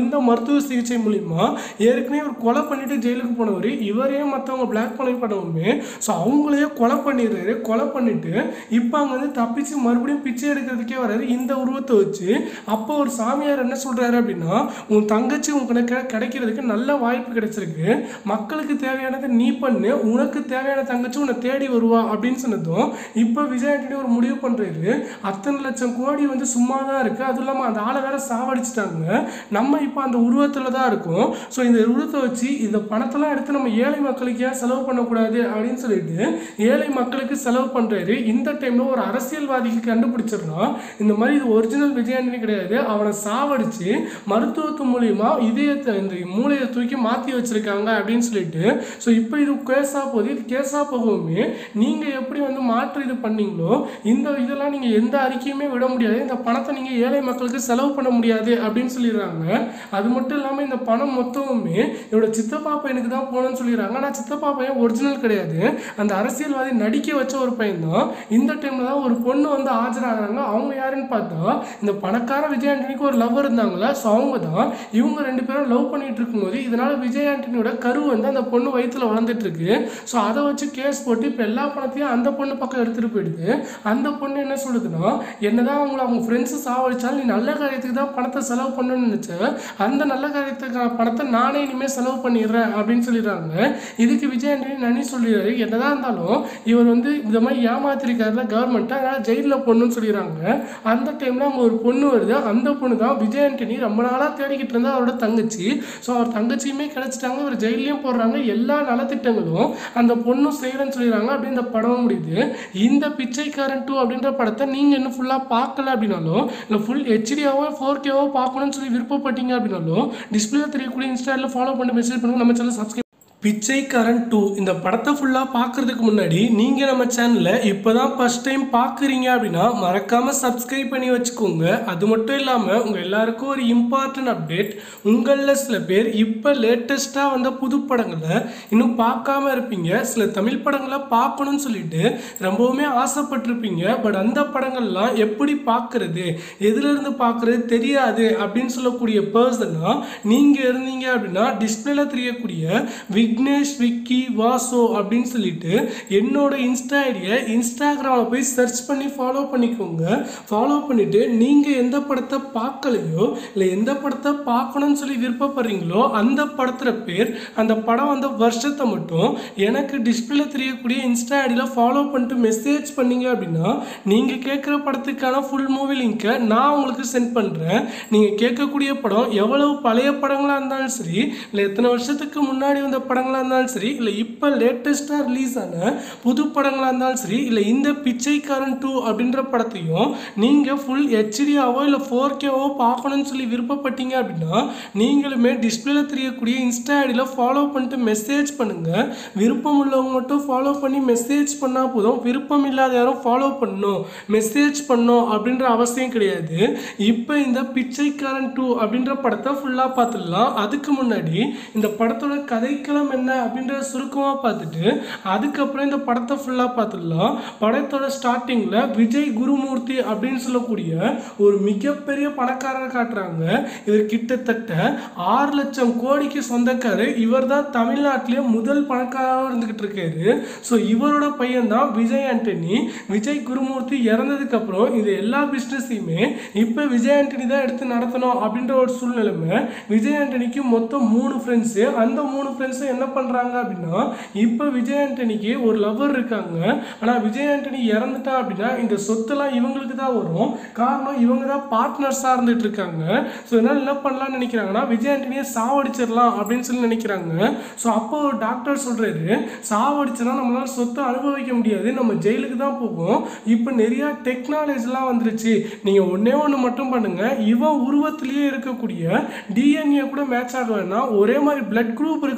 இந்த மருத்துவ சிகிச்சை மூலிமா ஏற்கனவே ஒரு கொலை பண்ணிட்டு ஜெயிலுக்கு போனவர் இவரே மற்றவங்க பிளாக் பண்ணி பண்ணவுமே ஸோ அவங்களையே கொலை பண்ணிடுறாரு கொலை பண்ணிட்டு இப்போ அங்கே வந்து தப்பிச்சு மறுபடியும் பிச்சை எடுக்கிறதுக்கே வராரு இந்த உருவத்தை வச்சு அப்போ ஒரு சாமியார் என்ன சொல்றாரு அப்படின்னா உன் தங்கச்சி உனக்கு கிடைக்கிறதுக்கு நல்ல வாய்ப்பு கிடைச்சிருக்கு மக்களுக்கு தேவையானதை நீ பண்ணு உனக்கு தேவையான தங்கச்சி உன்னை தேடி வருவா அப்படின்னு சொன்னதும் இப்போ விஜய் ஆண்டனி ஒரு முடிவு பண்றாரு அத்தனை லட்சம் கோடி வந்து சும்மா தான் இருக்கு அதுவும் இல்லாமல் அந்த ஆளை வேற சாவடிச்சிட்டாங்க நம்ம இப்போ அந்த உருவத்தில் தான் இருக்கோம் ஸோ இந்த உருவத்தை வச்சு இந்த பணத்தெல்லாம் எடுத்து நம்ம ஏழை மக்களுக்கு ஏன் செலவு பண்ணக்கூடாது அப்படின்னு சொல்லிட்டு ஏழை மக்களுக்கு செலவு பண்றாரு இந்த டைம்ல ஒரு அரசியல்வாதிக்கு கண்டுபிடிச்சிடனா இந்த மாதிரி இது ஒரிஜினல் விஜயாண்டனி கிடையாது அவனை சாவடிச்சு மருத்துவத்து மூலியமா இதயத்தை இந்த மூளையை தூக்கி மாற்றி வச்சிருக்காங்க அப்படின்னு சொல்லிட்டு ஸோ இப்போ இது கேஸாக போகுது இது கேஸாக போகவுமே நீங்கள் எப்படி வந்து மாற்று இது பண்ணீங்களோ இந்த இதெல்லாம் நீங்கள் எந்த அறிக்கையுமே விட முடியாது இந்த பணத்தை நீங்கள் ஏழை மக்களுக்கு செலவு பண்ண முடியாது அப்படின்னு சொல்லிடுறாங்க அது மட்டும் இல்லாமல் இந்த பணம் மொத்தமுமே என்னோட சித்தப்பா பையனுக்கு தான் போகணும்னு சொல்லிடுறாங்க ஆனால் சித்தப்பா பையன் ஒரிஜினல் கிடையாது அந்த அரசியல்வாதி நடிக்க வச்ச ஒரு பையன் தான் இந்த டைமில் தான் ஒரு பொண்ணு வந்து ஆஜராகிறாங்க அவங்க யாருன்னு பார்த்தா இந்த பணக்கார விஜய் ஆண்டனிக்கு ஒரு லவ்வர் இருந்தாங்களா ஸோ அவங்க தான் இவங்க ரெண்டு பேரும் லவ் பண்ணிட்டு இருக்கும்போது இதனால விஜய் ஆண்டனியோட கரு வந்து அந்த பொண்ணு வயித்துல வளர்ந்துட்டு இருக்கு ஸோ அதை வச்சு கேஸ் போட்டு இப்போ எல்லா பணத்தையும் அந்த பொண்ணு பக்கம் எடுத்துட்டு போயிடுது அந்த பொண்ணு என்ன சொல்லுதுன்னா என்னதான் அவங்கள அவங்க ஃப்ரெண்ட்ஸு சாவடிச்சாலும் நீ நல்ல காரியத்துக்கு தான் பணத்தை செலவு பண்ணணும்னு நினச்ச அந்த நல்ல காரியத்துக்கான பணத்தை நானே இனிமேல் செலவு பண்ணிடுறேன் அப்படின்னு சொல்லிடுறாங்க இதுக்கு விஜய் ஆண்டனி நன்றி சொல்லிடுறாரு என்னதான் இருந்தாலும் இவர் வந்து இந்த மாதிரி ஏமாத்திருக்காருல கவர்மெண்ட்டை அதனால் ஜெயிலில் பொண்ணுன்னு சொல்லிடுறாங்க அந்த டைமில் அங்கே ஒரு பொண்ணு வருது அந்த பொண்ணு தான் விஜய் ஆண்டனி ரொம்ப நாளாக தேடிக்கிட்டு இருந்தா அவரோட தங்கச்சி ஸோ அவர் தங்கச்சியுமே கிடைச்சிட்டாங்க இவர் ஜெயிலையும் போடுறாங்க எல்லா நலத்திட்டங்களும் அந்த பொண்ணும் செய்கிறேன்னு சொல்லிடுறாங்க அப்படி இந்த படமும் முடியுது இந்த பிச்சைக்காரன் டூ அப்படின்ற படத்தை நீங்கள் இன்னும் ஃபுல்லாக பார்க்கல அப்படின்னாலும் இல்லை ஃபுல் ஹெச்டியாவோ ஃபோர் கேவோ பார்க்கணும்னு சொல்லி விருப்பப்பட்டீங்க அப்படின்னாலும் டிஸ்பிளே தெரியக்கூடிய இன்ஸ்டாவில் ஃபாலோ பண்ணி மெசேஜ் பண்ணுங்க நம்ம சேனல் சப்ஸ்கிரைப் பிச்சைக்காரன் டூ இந்த படத்தை ஃபுல்லாக பார்க்கறதுக்கு முன்னாடி நீங்கள் நம்ம சேனலை இப்போ தான் ஃபஸ்ட் டைம் பார்க்குறீங்க அப்படின்னா மறக்காமல் சப்ஸ்கிரைப் பண்ணி வச்சுக்கோங்க அது மட்டும் இல்லாமல் உங்கள் எல்லாருக்கும் ஒரு இம்பார்ட்டன்ட் அப்டேட் உங்களில் சில பேர் இப்போ லேட்டஸ்ட்டாக வந்த புது படங்களை இன்னும் பார்க்காம இருப்பீங்க சில தமிழ் படங்களை பார்க்கணும்னு சொல்லிட்டு ரொம்பவுமே ஆசைப்பட்டிருப்பீங்க பட் அந்த படங்கள்லாம் எப்படி பார்க்கறது எதுலேருந்து பார்க்கறது தெரியாது அப்படின்னு சொல்லக்கூடிய பர்சனாக நீங்கள் இருந்தீங்க அப்படின்னா டிஸ்பிளேல தெரியக்கூடிய விக்னேஷ் விக்கி வாசோ அப்படின்னு சொல்லிட்டு என்னோட இன்ஸ்டா ஐடியை இன்ஸ்டாகிராமில் போய் சர்ச் பண்ணி ஃபாலோ பண்ணிக்கோங்க ஃபாலோ பண்ணிவிட்டு நீங்கள் எந்த படத்தை பார்க்கலையோ இல்லை எந்த படத்தை பார்க்கணும்னு சொல்லி விருப்பப்படுறீங்களோ அந்த படத்துல பேர் அந்த படம் வந்த வருஷத்தை மட்டும் எனக்கு டிஸ்பிளே தெரியக்கூடிய இன்ஸ்டா ஐடியில் ஃபாலோ பண்ணிட்டு மெசேஜ் பண்ணீங்க அப்படின்னா நீங்கள் கேட்குற படத்துக்கான ஃபுல் மூவி லிங்க்கை நான் உங்களுக்கு சென்ட் பண்ணுறேன் நீங்கள் கேட்கக்கூடிய படம் எவ்வளவு பழைய படங்களாக இருந்தாலும் சரி இல்லை எத்தனை வருஷத்துக்கு முன்னாடி வந்த படங்களாக இருந்தாலும் சரி இல்லை இப்போ லேட்டஸ்ட்டாக ரிலீஸ் ஆன புது படங்களாக இருந்தாலும் சரி இல்லை இந்த பிச்சைக்காரன் டூ அப்படின்ற படத்தையும் நீங்கள் ஃபுல் ஹெச்டியாவோ இல்லை ஃபோர் கேவோ பார்க்கணும்னு சொல்லி விருப்பப்பட்டீங்க அப்படின்னா நீங்களுமே டிஸ்பிளேல தெரியக்கூடிய இன்ஸ்டா ஐடியில் ஃபாலோ பண்ணிட்டு மெசேஜ் பண்ணுங்கள் விருப்பம் உள்ளவங்க மட்டும் ஃபாலோ பண்ணி மெசேஜ் பண்ணால் போதும் விருப்பம் இல்லாத யாரும் ஃபாலோ பண்ணணும் மெசேஜ் பண்ணணும் அப்படின்ற அவசியம் கிடையாது இப்போ இந்த பிச்சைக்காரன் டூ அப்படின்ற படத்தை ஃபுல்லாக பார்த்துடலாம் அதுக்கு முன்னாடி இந்த படத்தோட கதைக்களம் என்ன அப்படின்றத சுருக்கமாக பார்த்துட்டு அதுக்கப்புறம் இந்த படத்தை ஃபுல்லாக பார்த்துடலாம் படத்தோட ஸ்டார்டிங்கில் விஜய் குருமூர்த்தி அப்படின்னு சொல்லக்கூடிய ஒரு மிகப்பெரிய பணக்காரரை காட்டுறாங்க இவர் கிட்டத்தட்ட ஆறு லட்சம் கோடிக்கு சொந்தக்காரர் இவர் தான் தமிழ்நாட்டிலே முதல் பணக்காரராக இருந்துகிட்டு இருக்காரு ஸோ இவரோட பையன் தான் விஜய் ஆண்டனி விஜய் குருமூர்த்தி இறந்ததுக்கு அப்புறம் இது எல்லா பிஸ்னஸையுமே இப்போ விஜய் ஆண்டனி தான் எடுத்து நடத்தணும் அப்படின்ற ஒரு சூழ்நிலைமை விஜய் ஆண்டனிக்கு மொத்தம் மூணு ஃப்ரெண்ட்ஸு அந்த மூணு ஃப்ரெண்ட்ஸும் என்ன பண்ணுறாங்க அப்படின்னா இப்போ விஜய் ஆண்டனிக்கு ஒரு லவர் இருக்காங்க ஆனால் விஜய் ஆண்டனி இறந்துட்டா அப்படின்னா இந்த சொத்தெல்லாம் இவங்களுக்கு தான் வரும் காரணம் இவங்க தான் பார்ட்னர்ஸாக இருந்துட்டு இருக்காங்க ஸோ இதனால் என்ன பண்ணலாம்னு நினைக்கிறாங்கன்னா விஜய் ஆண்டனியை சாவடிச்சிடலாம் அப்படின்னு சொல்லி நினைக்கிறாங்க ஸோ அப்போ ஒரு டாக்டர் சொல்கிறாரு சாவடிச்சுனா நம்மளால சொத்தை அனுபவிக்க முடியாது நம்ம ஜெயிலுக்கு தான் போகும் இப்போ நிறைய டெக்னாலஜிலாம் வந்துருச்சு நீங்கள் ஒன்றே ஒன்று மட்டும் பண்ணுங்க இவன் உருவத்திலேயே இருக்கக்கூடிய டிஎன்ஏ கூட மேட்ச் ஆகலைன்னா ஒரே மாதிரி பிளட் குரூப் இருக்கவனை மட்டும்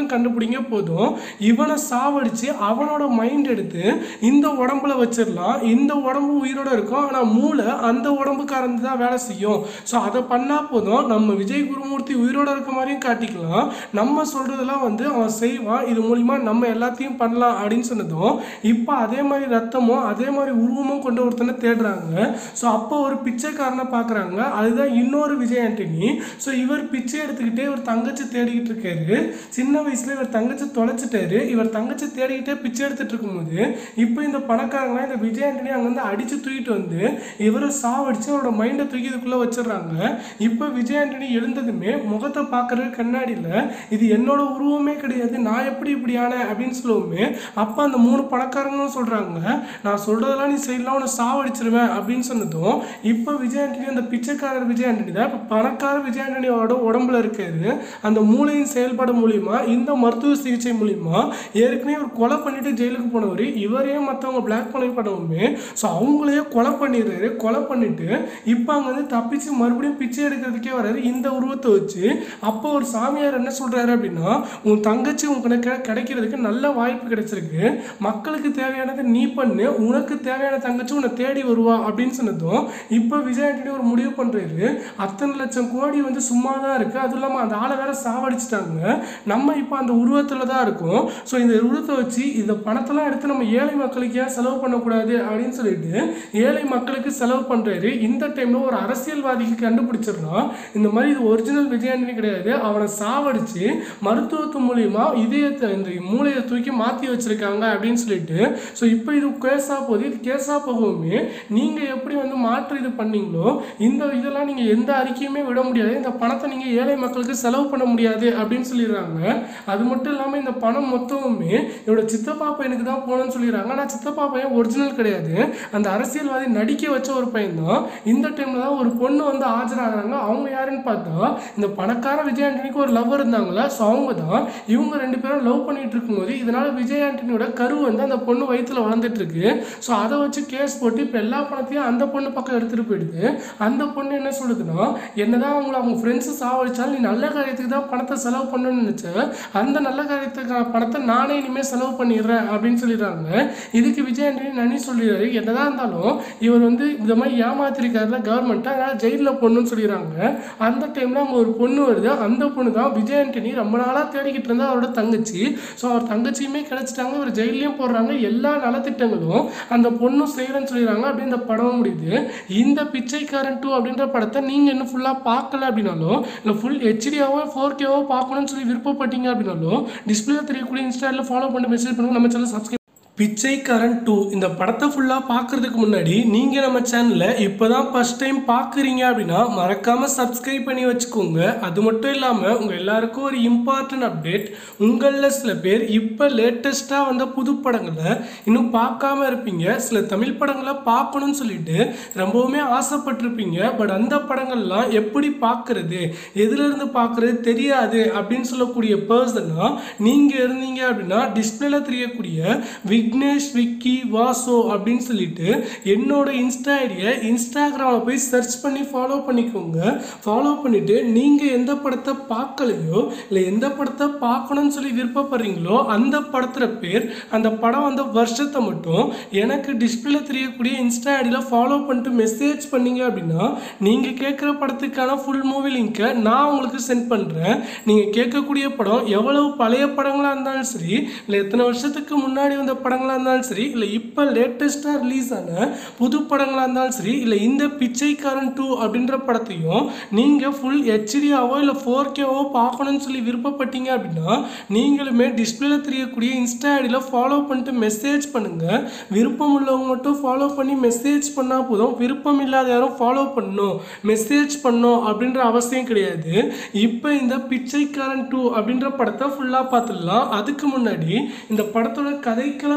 மட்டும் கண்டுபிடிங்க போதும் இவனை சாவடிச்சு அவனோட மைண்ட் எடுத்து இந்த உடம்புல வச்சிடலாம் இந்த உடம்பு உயிரோட இருக்கும் ஆனால் மூளை அந்த உடம்புக்காரந்து தான் வேலை செய்யும் ஸோ அதை பண்ணால் போதும் நம்ம விஜய் குருமூர்த்தி உயிரோட இருக்க மாதிரியும் காட்டிக்கலாம் நம்ம சொல்கிறதெல்லாம் வந்து அவன் செய்வான் இது மூலிமா நம்ம எல்லாத்தையும் பண்ணலாம் அப்படின்னு சொன்னதும் இப்போ அதே மாதிரி ரத்தமும் அதே மாதிரி உருவமும் கொண்டு ஒருத்தனை தேடுறாங்க ஸோ அப்போ ஒரு பிச்சைக்காரனை பார்க்குறாங்க அதுதான் இன்னொரு விஜய் ஆண்டனி ஸோ இவர் பிச்சை எடுத்துக்கிட்டே இவர் தங்கச்சி தேடிக்கிட்டு இருக்காரு சின்ன வயசுல இவர் தங்கச்சி தொலைச்சிட்டாரு இவர் தங்கச்சி தேடிக்கிட்டே பிச்சை எடுத்துட்டு இருக்கும்போது இப்போ இந்த பணக்காரங்களாம் இந்த விஜய் ஆண்டனி அங்கேருந்து அடிச்சு தூக்கிட்டு வந்து இவரை சாவடிச்சு அவரோட மைண்டை தூக்கி இதுக்குள்ளே வச்சிடுறாங்க இப்போ விஜய் ஆண்டனி எழுந்ததுமே முகத்தை பார்க்குறது கண்ணாடியில் இது என்னோட உருவமே கிடையாது நான் எப்படி இப்படி ஆனேன் அப்படின்னு சொல்லுவோமே அப்போ அந்த மூணு பணக்காரங்களும் சொல்கிறாங்க நான் சொல்கிறதெல்லாம் நீ செய்யலாம் உன்னை சாவடிச்சிருவேன் அப்படின்னு சொன்னதும் இப்போ விஜய் ஆண்டனி அந்த பிச்சைக்காரர் விஜய் ஆண்டனி தான் இப்போ பணக்கார விஜய் ஆண்டனியோட உடம்புல இருக்காரு அந்த மூளையின் செயல்பாடு மூலிமா இந்த மருத்துவ சிகிச்சை மூலிமா ஏற்கனவே ஒரு கொலை பண்ணிட்டு ஜெயிலுக்கு போனவர் இவரே மற்றவங்க பிளாக் பண்ணி பண்ணவுமே ஸோ அவங்களையே கொலை பண்ணிடுறாரு கொலை பண்ணிட்டு இப்போ அங்கே வந்து தப்பிச்சு மறுபடியும் பிச்சை எடுக்கிறதுக்கே வராரு இந்த உருவத்தை வச்சு அப்போ ஒரு சாமியார் என்ன சொல்றாரு அப்படின்னா உன் தங்கச்சி உனக்கு கிடைக்கிறதுக்கு நல்ல வாய்ப்பு கிடைச்சிருக்கு மக்களுக்கு தேவையானதை நீ பண்ணு உனக்கு தேவையான தங்கச்சி உன்னை தேடி வருவா அப்படின்னு சொன்னதும் இப்போ விஜய் ஆண்டனி ஒரு முடிவு பண்றாரு அத்தனை லட்சம் கோடி வந்து சும்மா தான் இருக்கு அதுவும் இல்லாமல் அந்த ஆளை வேற சாவடிச்சிட்டாங்க நம்ம இப்போ அந்த உருவத்தில் தான் இருக்கோம் ஸோ இந்த உருவத்தை வச்சு இந்த பணத்தெல்லாம் எடுத்து நம்ம ஏழை மக்களுக்கு ஏன் செலவு பண்ணக்கூடாது அப்படின்னு சொல்லிட்டு ஏழை மக்களுக்கு செலவு பண்றாரு இந்த டைம்ல ஒரு அரசியல்வாதிக்கு கண்டுபிடிச்சிடலாம் இந்த மாதிரி இது ஒரிஜினல் விஜய் ஆண்டனி கிடையாது அவனை சாவடிச்சு மருத்துவத்து மூலியமா இதயத்தை இந்த மூளையை தூக்கி மாற்றி வச்சிருக்காங்க அப்படின்னு சொல்லிட்டு ஸோ இப்போ இது கேஸாக போகுது இது கேஸாக போகவுமே நீங்கள் எப்படி வந்து மாற்று இது பண்ணீங்களோ இந்த இதெல்லாம் நீங்கள் எந்த அறிக்கையுமே விட முடியாது இந்த பணத்தை நீங்கள் ஏழை மக்களுக்கு செலவு பண்ண முடியாது அப்படின்னு சொல்லிடுறாங்க அது மட்டும் இல்லாமல் இந்த பணம் மொத்தமுமே என்னோட சித்தப்பா பையனுக்கு தான் போகணும்னு சொல்லிடுறாங்க ஆனால் சித்தப்பா பையன் ஒரிஜினல் கிடையாது அந்த அரசியல்வாதி நடிக்க வச்ச ஒரு பையன் தான் இந்த டைமில் தான் ஒரு பொண்ணு வந்து ஆஜராகிறாங்க அவங்க யாருன்னு பார்த்தா இந்த பணக்கார விஜய் ஆண்டனிக்கு ஒரு லவ்வர் இருந்தாங்களா ஸோ அவங்க தான் இவங்க ரெண்டு பேரும் லவ் பண்ணிட்டு இருக்கும்போது இதனால விஜய் ஆண்டனியோட கரு வந்து அந்த பொண்ணு வயித்துல வளர்ந்துட்டு இருக்கு ஸோ அதை வச்சு கேஸ் போட்டு இப்போ எல்லா பணத்தையும் அந்த பொண்ணு பக்கம் எடுத்துட்டு போயிடுது அந்த பொண்ணு என்ன சொல்லுதுன்னா என்னதான் அவங்கள அவங்க ஃப்ரெண்ட்ஸு சாவடிச்சாலும் நீ நல்ல காரியத்துக்கு தான் பணத்தை செலவு பண்ணணும்னு நினச்ச அந்த நல்ல காரியத்துக்கான பணத்தை நானே இனிமேல் செலவு பண்ணிடுறேன் அப்படின்னு சொல்லிடுறாங்க இதுக்கு விஜய் ஆண்டனி நனி சொல்லிடுறாரு என்னதான் இருந்தாலும் இவர் வந்து இந்த மாதிரி ஏமாத்திருக்காருல கவர்மெண்ட்டை அதனால் ஜெயிலில் போடணும்னு சொல்லிடுறாங்க அந்த டைமில் அங்கே ஒரு பொண்ணு வருது அந்த பொண்ணு தான் விஜய் ஆண்டனி ரொம்ப நாளாக தேடிக்கிட்டு இருந்தா அவரோட தங்கச்சி ஸோ அவர் தங்கச்சியுமே கிடைச்சிட்டாங்க இவர் ஜெயிலையும் போடுறாங்க எல்லா நலத்திட்டங்களும் அந்த பொண்ணும் செய்கிறேன்னு சொல்லிடுறாங்க அப்படி இந்த படமும் முடியுது இந்த பிச்சைக்காரன் டூ அப்படின்ற படத்தை நீங்கள் இன்னும் ஃபுல்லாக பார்க்கல அப்படின்னாலும் இல்லை ஃபுல் ஹெச்டியாவோ ஃபோர் கேவோ பார்க்கணும்னு சொல்லி விருப்பப்பட்டீங்க அப்படின்னாலும் டிஸ்பிளே தெரியக்கூடிய இன்ஸ்டாவில் ஃபாலோ பண்ணி மெசேஜ் பண்ணுங்க நம்ம சேனல் சப்ஸ்கிரைப் பிச்சைக்காரன் டூ இந்த படத்தை ஃபுல்லாக பார்க்கறதுக்கு முன்னாடி நீங்கள் நம்ம சேனலில் இப்போ தான் ஃபஸ்ட் டைம் பார்க்குறீங்க அப்படின்னா மறக்காமல் சப்ஸ்கிரைப் பண்ணி வச்சுக்கோங்க அது மட்டும் இல்லாமல் உங்கள் எல்லாருக்கும் ஒரு இம்பார்ட்டன்ட் அப்டேட் உங்களில் சில பேர் இப்போ லேட்டஸ்ட்டாக வந்த புது படங்களை இன்னும் பார்க்காம இருப்பீங்க சில தமிழ் படங்களை பார்க்கணும்னு சொல்லிட்டு ரொம்பவுமே ஆசைப்பட்டிருப்பீங்க பட் அந்த படங்கள்லாம் எப்படி பார்க்கறது எதுலேருந்து பார்க்கறது தெரியாது அப்படின்னு சொல்லக்கூடிய பர்சனாக நீங்கள் இருந்தீங்க அப்படின்னா டிஸ்பிளேல தெரியக்கூடிய விக்னேஷ் விக்கி வாசோ அப்படின்னு சொல்லிட்டு என்னோட இன்ஸ்டா ஐடியை இன்ஸ்டாகிராமில் போய் சர்ச் பண்ணி ஃபாலோ பண்ணிக்கோங்க ஃபாலோ பண்ணிவிட்டு நீங்கள் எந்த படத்தை பார்க்கலையோ இல்லை எந்த படத்தை பார்க்கணும்னு சொல்லி விருப்பப்படுறீங்களோ அந்த படத்துல பேர் அந்த படம் வந்த வருஷத்தை மட்டும் எனக்கு டிஸ்பிளேல தெரியக்கூடிய இன்ஸ்டா ஐடியில் ஃபாலோ பண்ணிட்டு மெசேஜ் பண்ணீங்க அப்படின்னா நீங்கள் கேட்குற படத்துக்கான ஃபுல் மூவி லிங்க்கை நான் உங்களுக்கு சென்ட் பண்ணுறேன் நீங்கள் கேட்கக்கூடிய படம் எவ்வளவு பழைய படங்களாக இருந்தாலும் சரி இல்லை எத்தனை வருஷத்துக்கு முன்னாடி வந்த படங்களாக இருந்தாலும் சரி இல்லை இப்போ லேட்டஸ்ட்டாக ரிலீஸ் ஆன புது படங்களாக இருந்தாலும் சரி இல்லை இந்த பிச்சைக்காரன் டூ அப்படின்ற படத்தையும் நீங்கள் ஃபுல் ஹெச்டியாவோ இல்லை ஃபோர் கேவோ பார்க்கணும்னு சொல்லி விருப்பப்பட்டீங்க அப்படின்னா நீங்களுமே டிஸ்பிளேல தெரியக்கூடிய இன்ஸ்டா ஐடியில் ஃபாலோ பண்ணிட்டு மெசேஜ் பண்ணுங்கள் விருப்பம் உள்ளவங்க மட்டும் ஃபாலோ பண்ணி மெசேஜ் பண்ணால் போதும் விருப்பம் இல்லாத யாரும் ஃபாலோ பண்ணணும் மெசேஜ் பண்ணணும் அப்படின்ற அவசியம் கிடையாது இப்போ இந்த பிச்சைக்காரன் டூ அப்படின்ற படத்தை ஃபுல்லாக பார்த்துடலாம் அதுக்கு முன்னாடி இந்த படத்தோட கதைக்களம்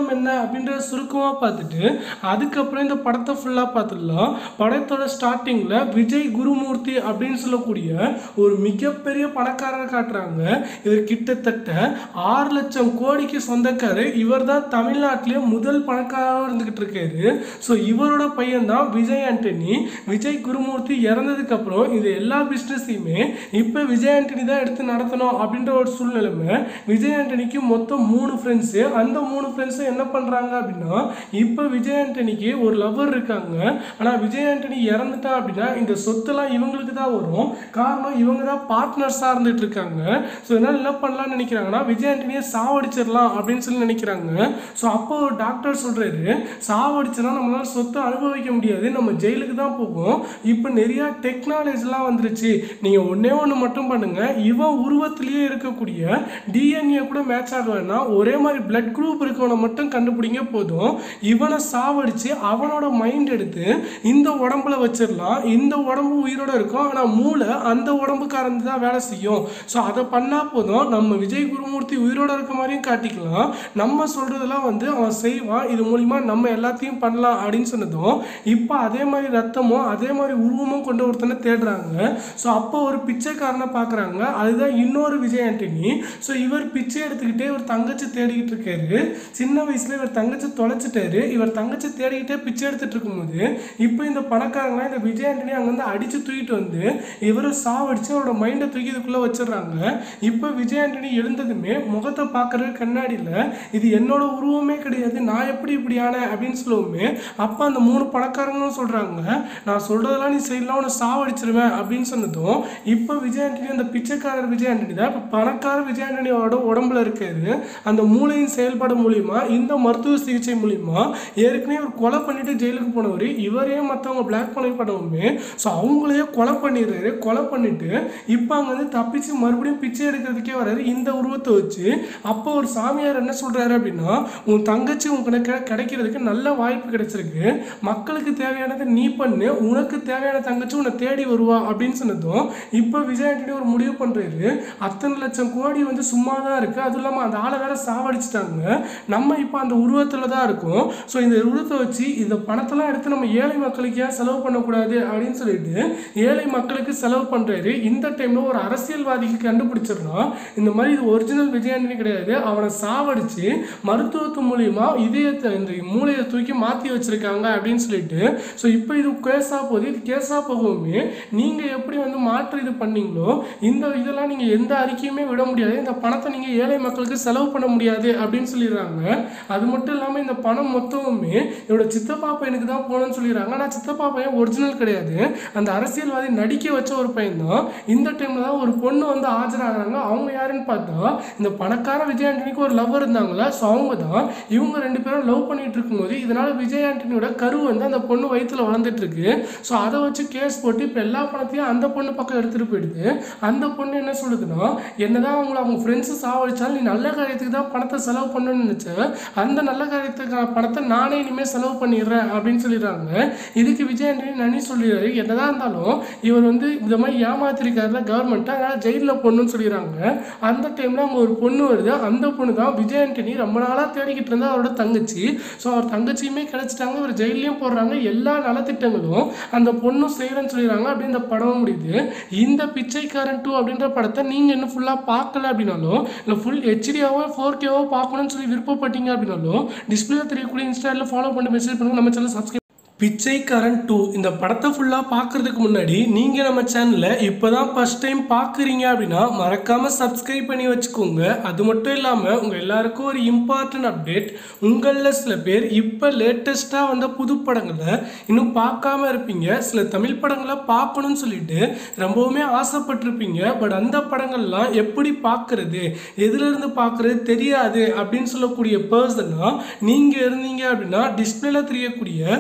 கதைக்களம் என்ன அப்படின்றத சுருக்கமாக பார்த்துட்டு அதுக்கப்புறம் இந்த படத்தை ஃபுல்லாக பார்த்துடலாம் படத்தோட ஸ்டார்டிங்கில் விஜய் குருமூர்த்தி அப்படின்னு சொல்லக்கூடிய ஒரு மிகப்பெரிய பணக்காரரை காட்டுறாங்க இவர் கிட்டத்தட்ட ஆறு லட்சம் கோடிக்கு சொந்தக்காரர் இவர் தான் தமிழ்நாட்டிலே முதல் பணக்காரராக இருந்துகிட்டு இருக்காரு ஸோ இவரோட பையன் தான் விஜய் ஆண்டனி விஜய் குருமூர்த்தி இறந்ததுக்கு அப்புறம் இது எல்லா பிஸ்னஸையுமே இப்போ விஜய் ஆண்டனி தான் எடுத்து நடத்தணும் அப்படின்ற ஒரு சூழ்நிலைமை விஜய் ஆண்டனிக்கு மொத்தம் மூணு ஃப்ரெண்ட்ஸு அந்த மூணு ஃப்ரெண்ட்ஸும் என்ன பண்ணுறாங்க அப்படின்னா இப்போ விஜய் ஆண்டனிக்கு ஒரு லவர் இருக்காங்க ஆனால் விஜய் ஆண்டனி இறந்துட்டா அப்படின்னா இந்த சொத்தெல்லாம் இவங்களுக்கு தான் வரும் காரணம் இவங்க தான் பார்ட்னர்ஸாக இருந்துட்டு இருக்காங்க ஸோ இதனால் என்ன பண்ணலாம்னு நினைக்கிறாங்கன்னா விஜய் ஆண்டனியை சாவடிச்சிடலாம் அப்படின்னு சொல்லி நினைக்கிறாங்க ஸோ அப்போ ஒரு டாக்டர் சொல்கிறாரு சாவடிச்சனா நம்மளால சொத்தை அனுபவிக்க முடியாது நம்ம ஜெயிலுக்கு தான் போகும் இப்போ நிறையா டெக்னாலஜிலாம் வந்துருச்சு நீங்கள் ஒன்றே ஒன்று மட்டும் பண்ணுங்க இவன் உருவத்திலேயே இருக்கக்கூடிய டிஎன்ஏ கூட மேட்ச் ஆகலைன்னா ஒரே மாதிரி பிளட் குரூப் இருக்கவனை மட்டும் கண்டுபிடிங்க போதும் இவனை சாவடிச்சு அவனோட மைண்ட் எடுத்து இந்த உடம்புல வச்சிடலாம் இந்த உடம்பு உயிரோட இருக்கும் ஆனால் மூளை அந்த உடம்புக்காரந்து தான் வேலை செய்யும் ஸோ அதை பண்ணால் போதும் நம்ம விஜய் குருமூர்த்தி உயிரோட இருக்க மாதிரியும் காட்டிக்கலாம் நம்ம சொல்கிறதெல்லாம் வந்து அவன் செய்வான் இது மூலிமா நம்ம எல்லாத்தையும் பண்ணலாம் அப்படின்னு சொன்னதும் இப்போ அதே மாதிரி ரத்தமும் அதே மாதிரி உருவமும் கொண்ட ஒருத்தனை தேடுறாங்க ஸோ அப்போ ஒரு பிச்சைக்காரனை பார்க்குறாங்க அதுதான் இன்னொரு விஜய் ஆண்டனி ஸோ இவர் பிச்சை எடுத்துக்கிட்டே ஒரு தங்கச்சி தேடிக்கிட்டு இருக்காரு சின்ன வயசுல இவர் தங்கச்சி தொலைச்சிட்டாரு இவர் தங்கச்சி தேடிக்கிட்டே பிச்சை எடுத்துட்டு இருக்கும்போது இப்போ இந்த பணக்காரங்களாம் இந்த விஜய் ஆண்டனி அங்கேருந்து அடிச்சு தூக்கிட்டு வந்து இவரை சாவடிச்சு அவரோட மைண்டை தூக்கி இதுக்குள்ளே வச்சிடுறாங்க இப்போ விஜய் ஆண்டனி எழுந்ததுமே முகத்தை பார்க்குறது கண்ணாடியில் இது என்னோட உருவமே கிடையாது நான் எப்படி இப்படி ஆனேன் அப்படின்னு சொல்லுவோமே அப்போ அந்த மூணு பணக்காரங்களும் சொல்கிறாங்க நான் சொல்கிறதெல்லாம் நீ செய்யலாம் உன்னை சாவடிச்சிருவேன் அப்படின்னு சொன்னதும் இப்போ விஜய் ஆண்டனி அந்த பிச்சைக்காரர் விஜய் ஆண்டனி தான் இப்போ பணக்கார விஜய் ஆண்டனியோட உடம்புல இருக்காரு அந்த மூளையின் செயல்பாடு மூலிமா இந்த மருத்துவ சிகிச்சை மூலிமா ஏற்கனவே ஒரு கொலை பண்ணிட்டு ஜெயிலுக்கு போனவர் இவரே மற்றவங்க பிளாக் பண்ணி பண்ணவுமே ஸோ அவங்களையே கொலை பண்ணிடுறாரு கொலை பண்ணிட்டு இப்போ அங்கே வந்து தப்பிச்சு மறுபடியும் பிச்சை எடுக்கிறதுக்கே வராரு இந்த உருவத்தை வச்சு அப்போ ஒரு சாமியார் என்ன சொல்றாரு அப்படின்னா உன் தங்கச்சி உனக்கு கிடைக்கிறதுக்கு நல்ல வாய்ப்பு கிடைச்சிருக்கு மக்களுக்கு தேவையானதை நீ பண்ணு உனக்கு தேவையான தங்கச்சி உன்னை தேடி வருவா அப்படின்னு சொன்னதும் இப்போ விஜய் ஆண்டனி ஒரு முடிவு பண்றாரு அத்தனை லட்சம் கோடி வந்து சும்மா தான் இருக்கு அதுவும் இல்லாமல் அந்த ஆளை வேற சாவடிச்சிட்டாங்க நம்ம இப்போ அந்த உருவத்தில் தான் இருக்கோம் ஸோ இந்த உருவத்தை வச்சு இந்த பணத்தெல்லாம் எடுத்து நம்ம ஏழை மக்களுக்கு ஏன் செலவு பண்ணக்கூடாது அப்படின்னு சொல்லிட்டு ஏழை மக்களுக்கு செலவு பண்றாரு இந்த டைம்ல ஒரு அரசியல்வாதிக்கு கண்டுபிடிச்சிடலாம் இந்த மாதிரி இது ஒரிஜினல் விஜய் ஆண்டனி கிடையாது அவனை சாவடிச்சு மருத்துவத்து மூலியமா இதயத்தை இந்த மூளையை தூக்கி மாற்றி வச்சிருக்காங்க அப்படின்னு சொல்லிட்டு ஸோ இப்போ இது கேஸாக போகுது இது கேஸாக போகவுமே நீங்கள் எப்படி வந்து மாற்று இது பண்ணீங்களோ இந்த இதெல்லாம் நீங்கள் எந்த அறிக்கையுமே விட முடியாது இந்த பணத்தை நீங்கள் ஏழை மக்களுக்கு செலவு பண்ண முடியாது அப்படின்னு சொல்லிடுறாங்க அது மட்டும் இல்லாமல் இந்த பணம் மொத்தமுமே என்னோட சித்தப்பா பையனுக்கு தான் போகணும்னு சொல்லிடுறாங்க ஆனால் சித்தப்பா பையன் ஒரிஜினல் கிடையாது அந்த அரசியல்வாதி நடிக்க வச்ச ஒரு பையன் தான் இந்த டைமில் தான் ஒரு பொண்ணு வந்து ஆஜராகிறாங்க அவங்க யாருன்னு பார்த்தா இந்த பணக்கார விஜய் ஆண்டனிக்கு ஒரு லவர் இருந்தாங்களா ஸோ அவங்க தான் இவங்க ரெண்டு பேரும் லவ் பண்ணிட்டு இருக்கும்போது இதனால விஜய் ஆண்டனியோட கரு வந்து அந்த பொண்ணு வயித்துல வளர்ந்துட்டு இருக்கு ஸோ அதை வச்சு கேஸ் போட்டு இப்போ எல்லா பணத்தையும் அந்த பொண்ணு பக்கம் எடுத்துட்டு போயிடுது அந்த பொண்ணு என்ன சொல்லுதுன்னா என்னதான் அவங்கள அவங்க ஃப்ரெண்ட்ஸு சாவடிச்சாலும் நீ நல்ல காரியத்துக்கு தான் பணத்தை செலவு பண்ணணும்னு நினச்ச அந்த நல்ல காரியத்துக்கான பணத்தை நானே இனிமேல் செலவு பண்ணிடுறேன் அப்படின்னு சொல்லிடுறாங்க இதுக்கு விஜய் ஆண்டனி நனி சொல்லிடுறாரு என்னதான் இருந்தாலும் இவர் வந்து இந்த மாதிரி ஏமாத்திருக்காருல கவர்மெண்ட் அதனால ஜெயிலில் பொண்ணுன்னு சொல்லிடுறாங்க அந்த டைமில் அங்கே ஒரு பொண்ணு வருது அந்த பொண்ணு தான் விஜய் ஆண்டனி ரொம்ப நாளாக தேடிக்கிட்டு இருந்தா அவரோட தங்கச்சி ஸோ அவர் தங்கச்சியுமே கிடைச்சிட்டாங்க இவர் ஜெயிலையும் போடுறாங்க எல்லா நலத்திட்டங்களும் அந்த பொண்ணும் செய்கிறேன்னு சொல்லிடுறாங்க அப்படி இந்த படம் முடியுது இந்த பிச்சைக்காரன் டூ அப்படின்ற படத்தை நீங்கள் இன்னும் ஃபுல்லாக பார்க்கல அப்படின்னாலும் இல்லை ஃபுல் ஹெச்டியாவோ ஃபோர் கேவோ பார்க்கணும்னு சொல்லி விருப்பப்பட்டீங்க அப்படின்னாலும் டிஸ்பிளே தெரியக்கூடிய இன்ஸ்டாவில் ஃபாலோ பண்ணி மெசேஜ் பண்ணுங்க நம்ம சேனல் சப்ஸ்கிரைப் பிச்சைக்காரன் டூ இந்த படத்தை ஃபுல்லாக பார்க்கறதுக்கு முன்னாடி நீங்கள் நம்ம சேனலில் இப்போ தான் ஃபஸ்ட் டைம் பார்க்குறீங்க அப்படின்னா மறக்காமல் சப்ஸ்கிரைப் பண்ணி வச்சுக்கோங்க அது மட்டும் இல்லாமல் உங்கள் எல்லாருக்கும் ஒரு இம்பார்ட்டன்ட் அப்டேட் உங்களில் சில பேர் இப்போ லேட்டஸ்ட்டாக வந்த புது படங்களை இன்னும் பார்க்காம இருப்பீங்க சில தமிழ் படங்களை பார்க்கணும்னு சொல்லிட்டு ரொம்பவுமே ஆசைப்பட்டிருப்பீங்க பட் அந்த படங்கள்லாம் எப்படி பார்க்கறது எதுலேருந்து பார்க்கறது தெரியாது அப்படின்னு சொல்லக்கூடிய பர்சனாக நீங்கள் இருந்தீங்க அப்படின்னா டிஸ்பிளேல தெரியக்கூடிய வி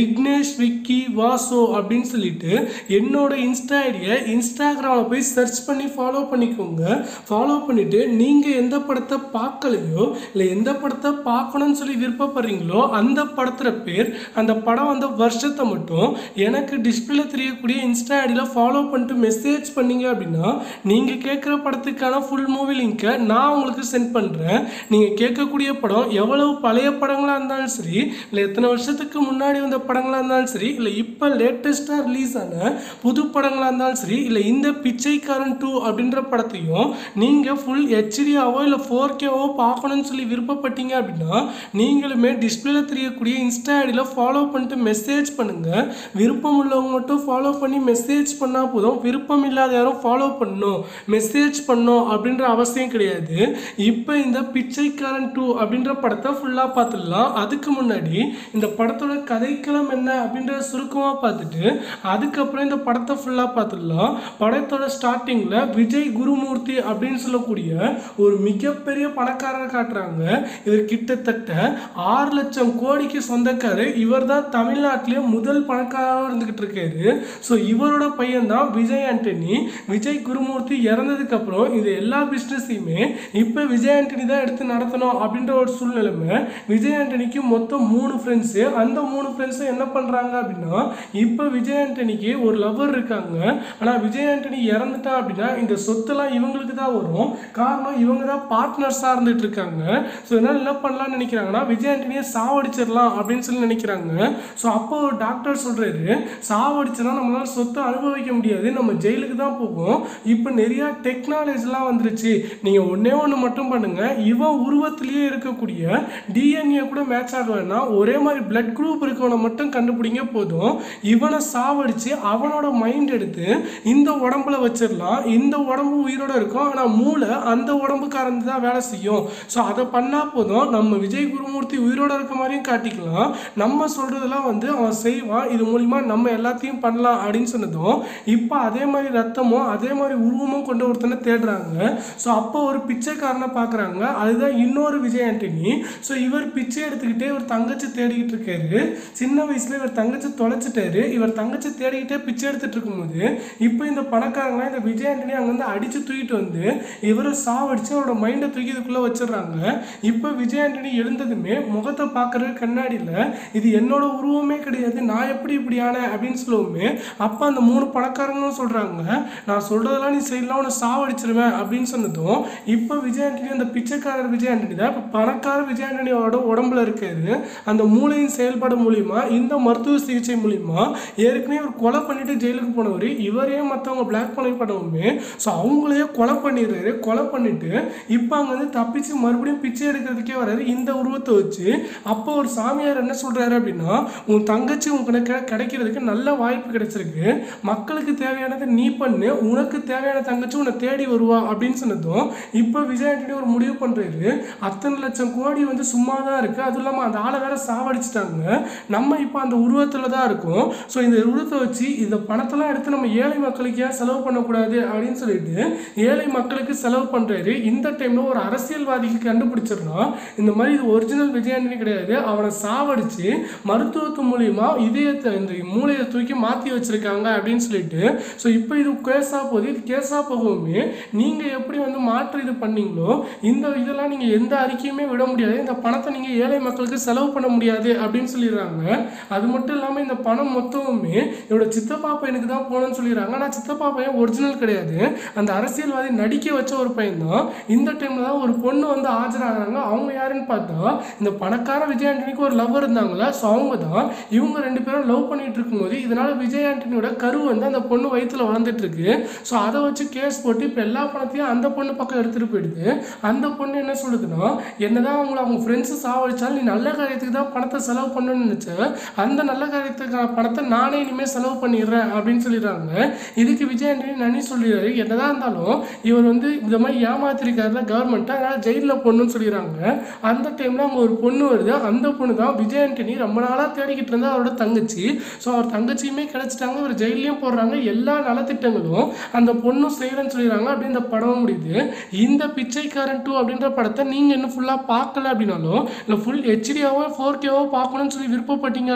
விக்னேஷ் விக்கி வாசோ அப்படின்னு சொல்லிட்டு என்னோட இன்ஸ்டா ஐடியை இன்ஸ்டாகிராமில் போய் சர்ச் பண்ணி ஃபாலோ பண்ணிக்கோங்க ஃபாலோ பண்ணிவிட்டு நீங்கள் எந்த படத்தை பார்க்கலையோ இல்லை எந்த படத்தை பார்க்கணும்னு சொல்லி விருப்பப்படுறீங்களோ அந்த படத்துல பேர் அந்த படம் வந்த வருஷத்தை மட்டும் எனக்கு டிஸ்பிளே தெரியக்கூடிய இன்ஸ்டா ஐடியில் ஃபாலோ பண்ணிட்டு மெசேஜ் பண்ணீங்க அப்படின்னா நீங்கள் கேட்குற படத்துக்கான ஃபுல் மூவி லிங்க்கை நான் உங்களுக்கு சென்ட் பண்ணுறேன் நீங்கள் கேட்கக்கூடிய படம் எவ்வளவு பழைய படங்களாக இருந்தாலும் சரி இல்லை எத்தனை வருஷத்துக்கு முன்னாடி வந்த படங்களாக இருந்தாலும் சரி இல்லை இப்போ லேட்டஸ்ட்டாக ரிலீஸ் ஆன புது படங்களாக இருந்தாலும் சரி இல்லை இந்த பிச்சைக்காரன் டூ அப்படின்ற படத்தையும் நீங்கள் ஃபுல் ஹெச்டியாவோ இல்லை ஃபோர் கேவோ பார்க்கணும்னு சொல்லி விருப்பப்பட்டீங்க அப்படின்னா நீங்களுமே டிஸ்பிளேல தெரியக்கூடிய இன்ஸ்டா ஐடியில் ஃபாலோ பண்ணிட்டு மெசேஜ் பண்ணுங்கள் விருப்பம் உள்ளவங்க மட்டும் ஃபாலோ பண்ணி மெசேஜ் பண்ணால் போதும் விருப்பம் இல்லாத யாரும் ஃபாலோ பண்ணணும் மெசேஜ் பண்ணணும் அப்படின்ற அவசியம் கிடையாது இப்போ இந்த பிச்சைக்காரன் டூ அப்படின்ற படத்தை ஃபுல்லாக பார்த்துடலாம் அதுக்கு முன்னாடி இந்த படத்தோட கதைக்களம் என்ன அப்படின்றத சுருக்கமாக பார்த்துட்டு அதுக்கப்புறம் இந்த படத்தை ஃபுல்லாக பார்த்துடலாம் படத்தோட ஸ்டார்டிங்கில் விஜய் குருமூர்த்தி அப்படின்னு சொல்லக்கூடிய ஒரு மிகப்பெரிய பணக்காரரை காட்டுறாங்க இவர் கிட்டத்தட்ட ஆறு லட்சம் கோடிக்கு சொந்தக்காரர் இவர் தான் தமிழ்நாட்டிலே முதல் பணக்காரராக இருந்துகிட்டு இருக்காரு ஸோ இவரோட பையன் தான் விஜய் ஆண்டனி விஜய் குருமூர்த்தி இறந்ததுக்கு அப்புறம் இது எல்லா பிஸ்னஸையுமே இப்போ விஜய் ஆண்டனி தான் எடுத்து நடத்தணும் அப்படின்ற ஒரு சூழ்நிலைமை விஜய் ஆண்டனிக்கு மொத்தம் மூணு ஃப்ரெண்ட்ஸு அந்த மூணு ஃப்ரெண்ட்ஸும் என்ன பண்ணுறாங்க அப்படின்னா இப்போ விஜய் ஆண்டனிக்கு ஒரு லவர் இருக்காங்க ஆனால் விஜய் ஆண்டனி இறந்துட்டா அப்படின்னா இந்த சொத்தெல்லாம் இவங்களுக்கு தான் வரும் காரணம் இவங்க தான் பார்ட்னர்ஸாக இருந்துட்டு இருக்காங்க ஸோ இதனால் என்ன பண்ணலாம்னு நினைக்கிறாங்கன்னா விஜய் ஆண்டனியை சாவடிச்சிடலாம் அப்படின்னு சொல்லி நினைக்கிறாங்க ஸோ அப்போ ஒரு டாக்டர் சொல்கிறாரு சாவடிச்சனா நம்மளால சொத்தை அனுபவிக்க முடியாது நம்ம ஜெயிலுக்கு தான் போகும் இப்போ நிறையா டெக்னாலஜிலாம் வந்துருச்சு நீங்கள் ஒன்றே ஒன்று மட்டும் பண்ணுங்கள் இவன் உருவத்திலேயே இருக்கக்கூடிய டிஎன்ஏ கூட மேட்ச் ஆகலைன்னா ஒரே மாதிரி பிளட் குரூப் இருக்கவனை மட்டும் கண்டுபிடிங்க போதும் இவனை சாவடிச்சு அவனோட மைண்ட் எடுத்து இந்த உடம்புல வச்சிடலாம் இந்த உடம்பு உயிரோட இருக்கும் ஆனால் மூளை அந்த உடம்புக்காரந்து தான் வேலை செய்யும் ஸோ அதை பண்ணால் போதும் நம்ம விஜய் குருமூர்த்தி உயிரோட இருக்க மாதிரியும் காட்டிக்கலாம் நம்ம சொல்கிறதெல்லாம் வந்து அவன் செய்வான் இது மூலிமா நம்ம எல்லாத்தையும் பண்ணலாம் அப்படின்னு சொன்னதும் இப்போ அதே மாதிரி ரத்தமும் அதே மாதிரி உருவமும் கொண்டு ஒருத்தனை தேடுறாங்க ஸோ அப்போ ஒரு பிச்சைக்காரனை பார்க்குறாங்க அதுதான் இன்னொரு விஜய் ஆண்டனி ஸோ இவர் பிச்சை எடுத்துக்கிட்டே இவர் தங்கச்சி தேடிக்கிட்டு இருக்காரு சின்ன வயசுல இவர் தங்கச்சி தொலைச்சிட்டாரு இவர் தங்கச்சி தேடிக்கிட்டே பிச்சை எடுத்துட்டு இருக்கும்போது இப்போ இந்த பணக்காரங்களாம் இந்த விஜய் ஆண்டனி அங்கேருந்து அடிச்சு தூக்கிட்டு வந்து இவரை சாவடிச்சு அவரோட மைண்டை தூக்கி இதுக்குள்ளே வச்சிடுறாங்க இப்போ விஜய் ஆண்டனி எழுந்ததுமே முகத்தை பார்க்குறது கண்ணாடியில் இது என்னோட உருவமே கிடையாது நான் எப்படி இப்படி ஆனேன் அப்படின்னு சொல்லுவோமே அப்போ அந்த மூணு பணக்காரங்களும் சொல்கிறாங்க நான் சொல்கிறதெல்லாம் நீ செய்யலாம் உன்னை சாவடிச்சிருவேன் அப்படின்னு சொன்னதும் இப்போ விஜய் ஆண்டனி அந்த பிச்சைக்காரர் விஜய் ஆண்டனி தான் இப்போ பணக்கார விஜய் ஆண்டனியோட உடம்புல இருக்காரு அந்த மூளையின் செயல்பாடு மூலிமா இந்த மருத்துவ சிகிச்சை மூலிமா ஏற்கனவே ஒரு கொலை பண்ணிட்டு ஜெயிலுக்கு போனவர் இவரே மற்றவங்க பிளாக் பண்ணி பண்ணவுமே ஸோ அவங்களையே கொலை பண்ணிடுறாரு கொலை பண்ணிட்டு இப்போ அங்கே வந்து தப்பிச்சு மறுபடியும் பிச்சை எடுக்கிறதுக்கே வராரு இந்த உருவத்தை வச்சு அப்போ ஒரு சாமியார் என்ன சொல்றாரு அப்படின்னா உன் தங்கச்சி உனக்கு கிடைக்கிறதுக்கு நல்ல வாய்ப்பு கிடைச்சிருக்கு மக்களுக்கு தேவையானதை நீ பண்ணு உனக்கு தேவையான தங்கச்சி உன்னை தேடி வருவா அப்படின்னு சொன்னதும் இப்போ விஜய் ஆண்டனி ஒரு முடிவு பண்றாரு அத்தனை லட்சம் கோடி வந்து சும்மா தான் இருக்கு அதுவும் இல்லாமல் அந்த ஆளை வேற சாவடிச்சிட்டாங்க நம்ம இப்போ அந்த உருவத்தில் தான் இருக்கோம் ஸோ இந்த உருவத்தை வச்சு இந்த பணத்தெல்லாம் எடுத்து நம்ம ஏழை மக்களுக்கு ஏன் செலவு பண்ணக்கூடாது அப்படின்னு சொல்லிட்டு ஏழை மக்களுக்கு செலவு பண்றாரு இந்த டைம்ல ஒரு அரசியல்வாதிக்கு கண்டுபிடிச்சிடலாம் இந்த மாதிரி இது ஒரிஜினல் விஜய் ஆண்டனி கிடையாது அவனை சாவடிச்சு மருத்துவத்து மூலியமா இதயத்தை இந்த மூளையை தூக்கி மாற்றி வச்சிருக்காங்க அப்படின்னு சொல்லிட்டு ஸோ இப்போ இது கேஸாக போகுது இது கேஸாக போகவுமே நீங்கள் எப்படி வந்து மாற்று இது பண்ணீங்களோ இந்த இதெல்லாம் நீங்கள் எந்த அறிக்கையுமே விட முடியாது இந்த பணத்தை நீங்கள் ஏழை மக்களுக்கு செலவு பண்ண முடியாது அப்படின்னு சொல்லிடுறாங்க அது மட்டும் இல்லாமல் இந்த பணம் மொத்தமுமே என்னோட சித்தப்பா பையனுக்கு தான் போகணும்னு சொல்லிடுறாங்க ஆனால் சித்தப்பா பையன் ஒரிஜினல் கிடையாது அந்த அரசியல்வாதி நடிக்க வச்ச ஒரு பையன் தான் இந்த டைமில் தான் ஒரு பொண்ணு வந்து ஆஜராகிறாங்க அவங்க யாருன்னு பார்த்தா இந்த பணக்கார விஜய் ஆண்டனிக்கு ஒரு லவ் இருந்தாங்களா ஸோ அவங்க தான் இவங்க ரெண்டு பேரும் லவ் பண்ணிட்டு இருக்கும்போது இதனால விஜய் ஆண்டனியோட கரு வந்து அந்த பொண்ணு வயித்துல வளர்ந்துட்டு இருக்கு ஸோ அதை வச்சு கேஸ் போட்டு இப்போ எல்லா பணத்தையும் அந்த பொண்ணு பக்கம் எடுத்துட்டு போயிடுது அந்த பொண்ணு என்ன சொல்லுதுன்னா என்னதான் அவங்கள அவங்க ஃப்ரெண்ட்ஸு சாவடிச்சாலும் நீ நல்ல காரியத்துக்கு தான் பணத்தை செலவு பண்ணணும்னு நினச்ச அந்த நல்ல காரியத்துக்கான பணத்தை நானே இனிமேல் செலவு பண்ணிடுறேன் அப்படின்னு சொல்லிடுறாங்க இதுக்கு விஜய் ஆண்டனி நன்றி சொல்லிடுறாரு என்னதான் இருந்தாலும் இவர் வந்து இந்த மாதிரி ஏமாத்திருக்காருல கவர்மெண்ட்டை அதனால் ஜெயிலில் பொண்ணுன்னு சொல்லிடுறாங்க அந்த டைமில் அங்கே ஒரு பொண்ணு வருது அந்த பொண்ணு தான் விஜய் ஆண்டனி ரொம்ப நாளாக தேடிக்கிட்டு இருந்தா அவரோட தங்கச்சி ஸோ அவர் தங்கச்சியுமே கிடைச்சிட்டாங்க அவர் ஜெயிலையும் போடுறாங்க எல்லா நலத்திட்டங்களும் அந்த பொண்ணும் செய்கிறேன்னு சொல்லிடுறாங்க அப்படி இந்த படம் முடியுது இந்த பிச்சைக்காரன் டூ அப்படின்ற படத்தை நீங்கள் இன்னும் ஃபுல்லாக பார்க்கல அப்படின்னாலும் இல்லை ஃபுல் ஹெச்டியாவோ ஃபோர் கேவோ பார்க்கணும்னு சொல்லி விருப்பப்பட்டீங்க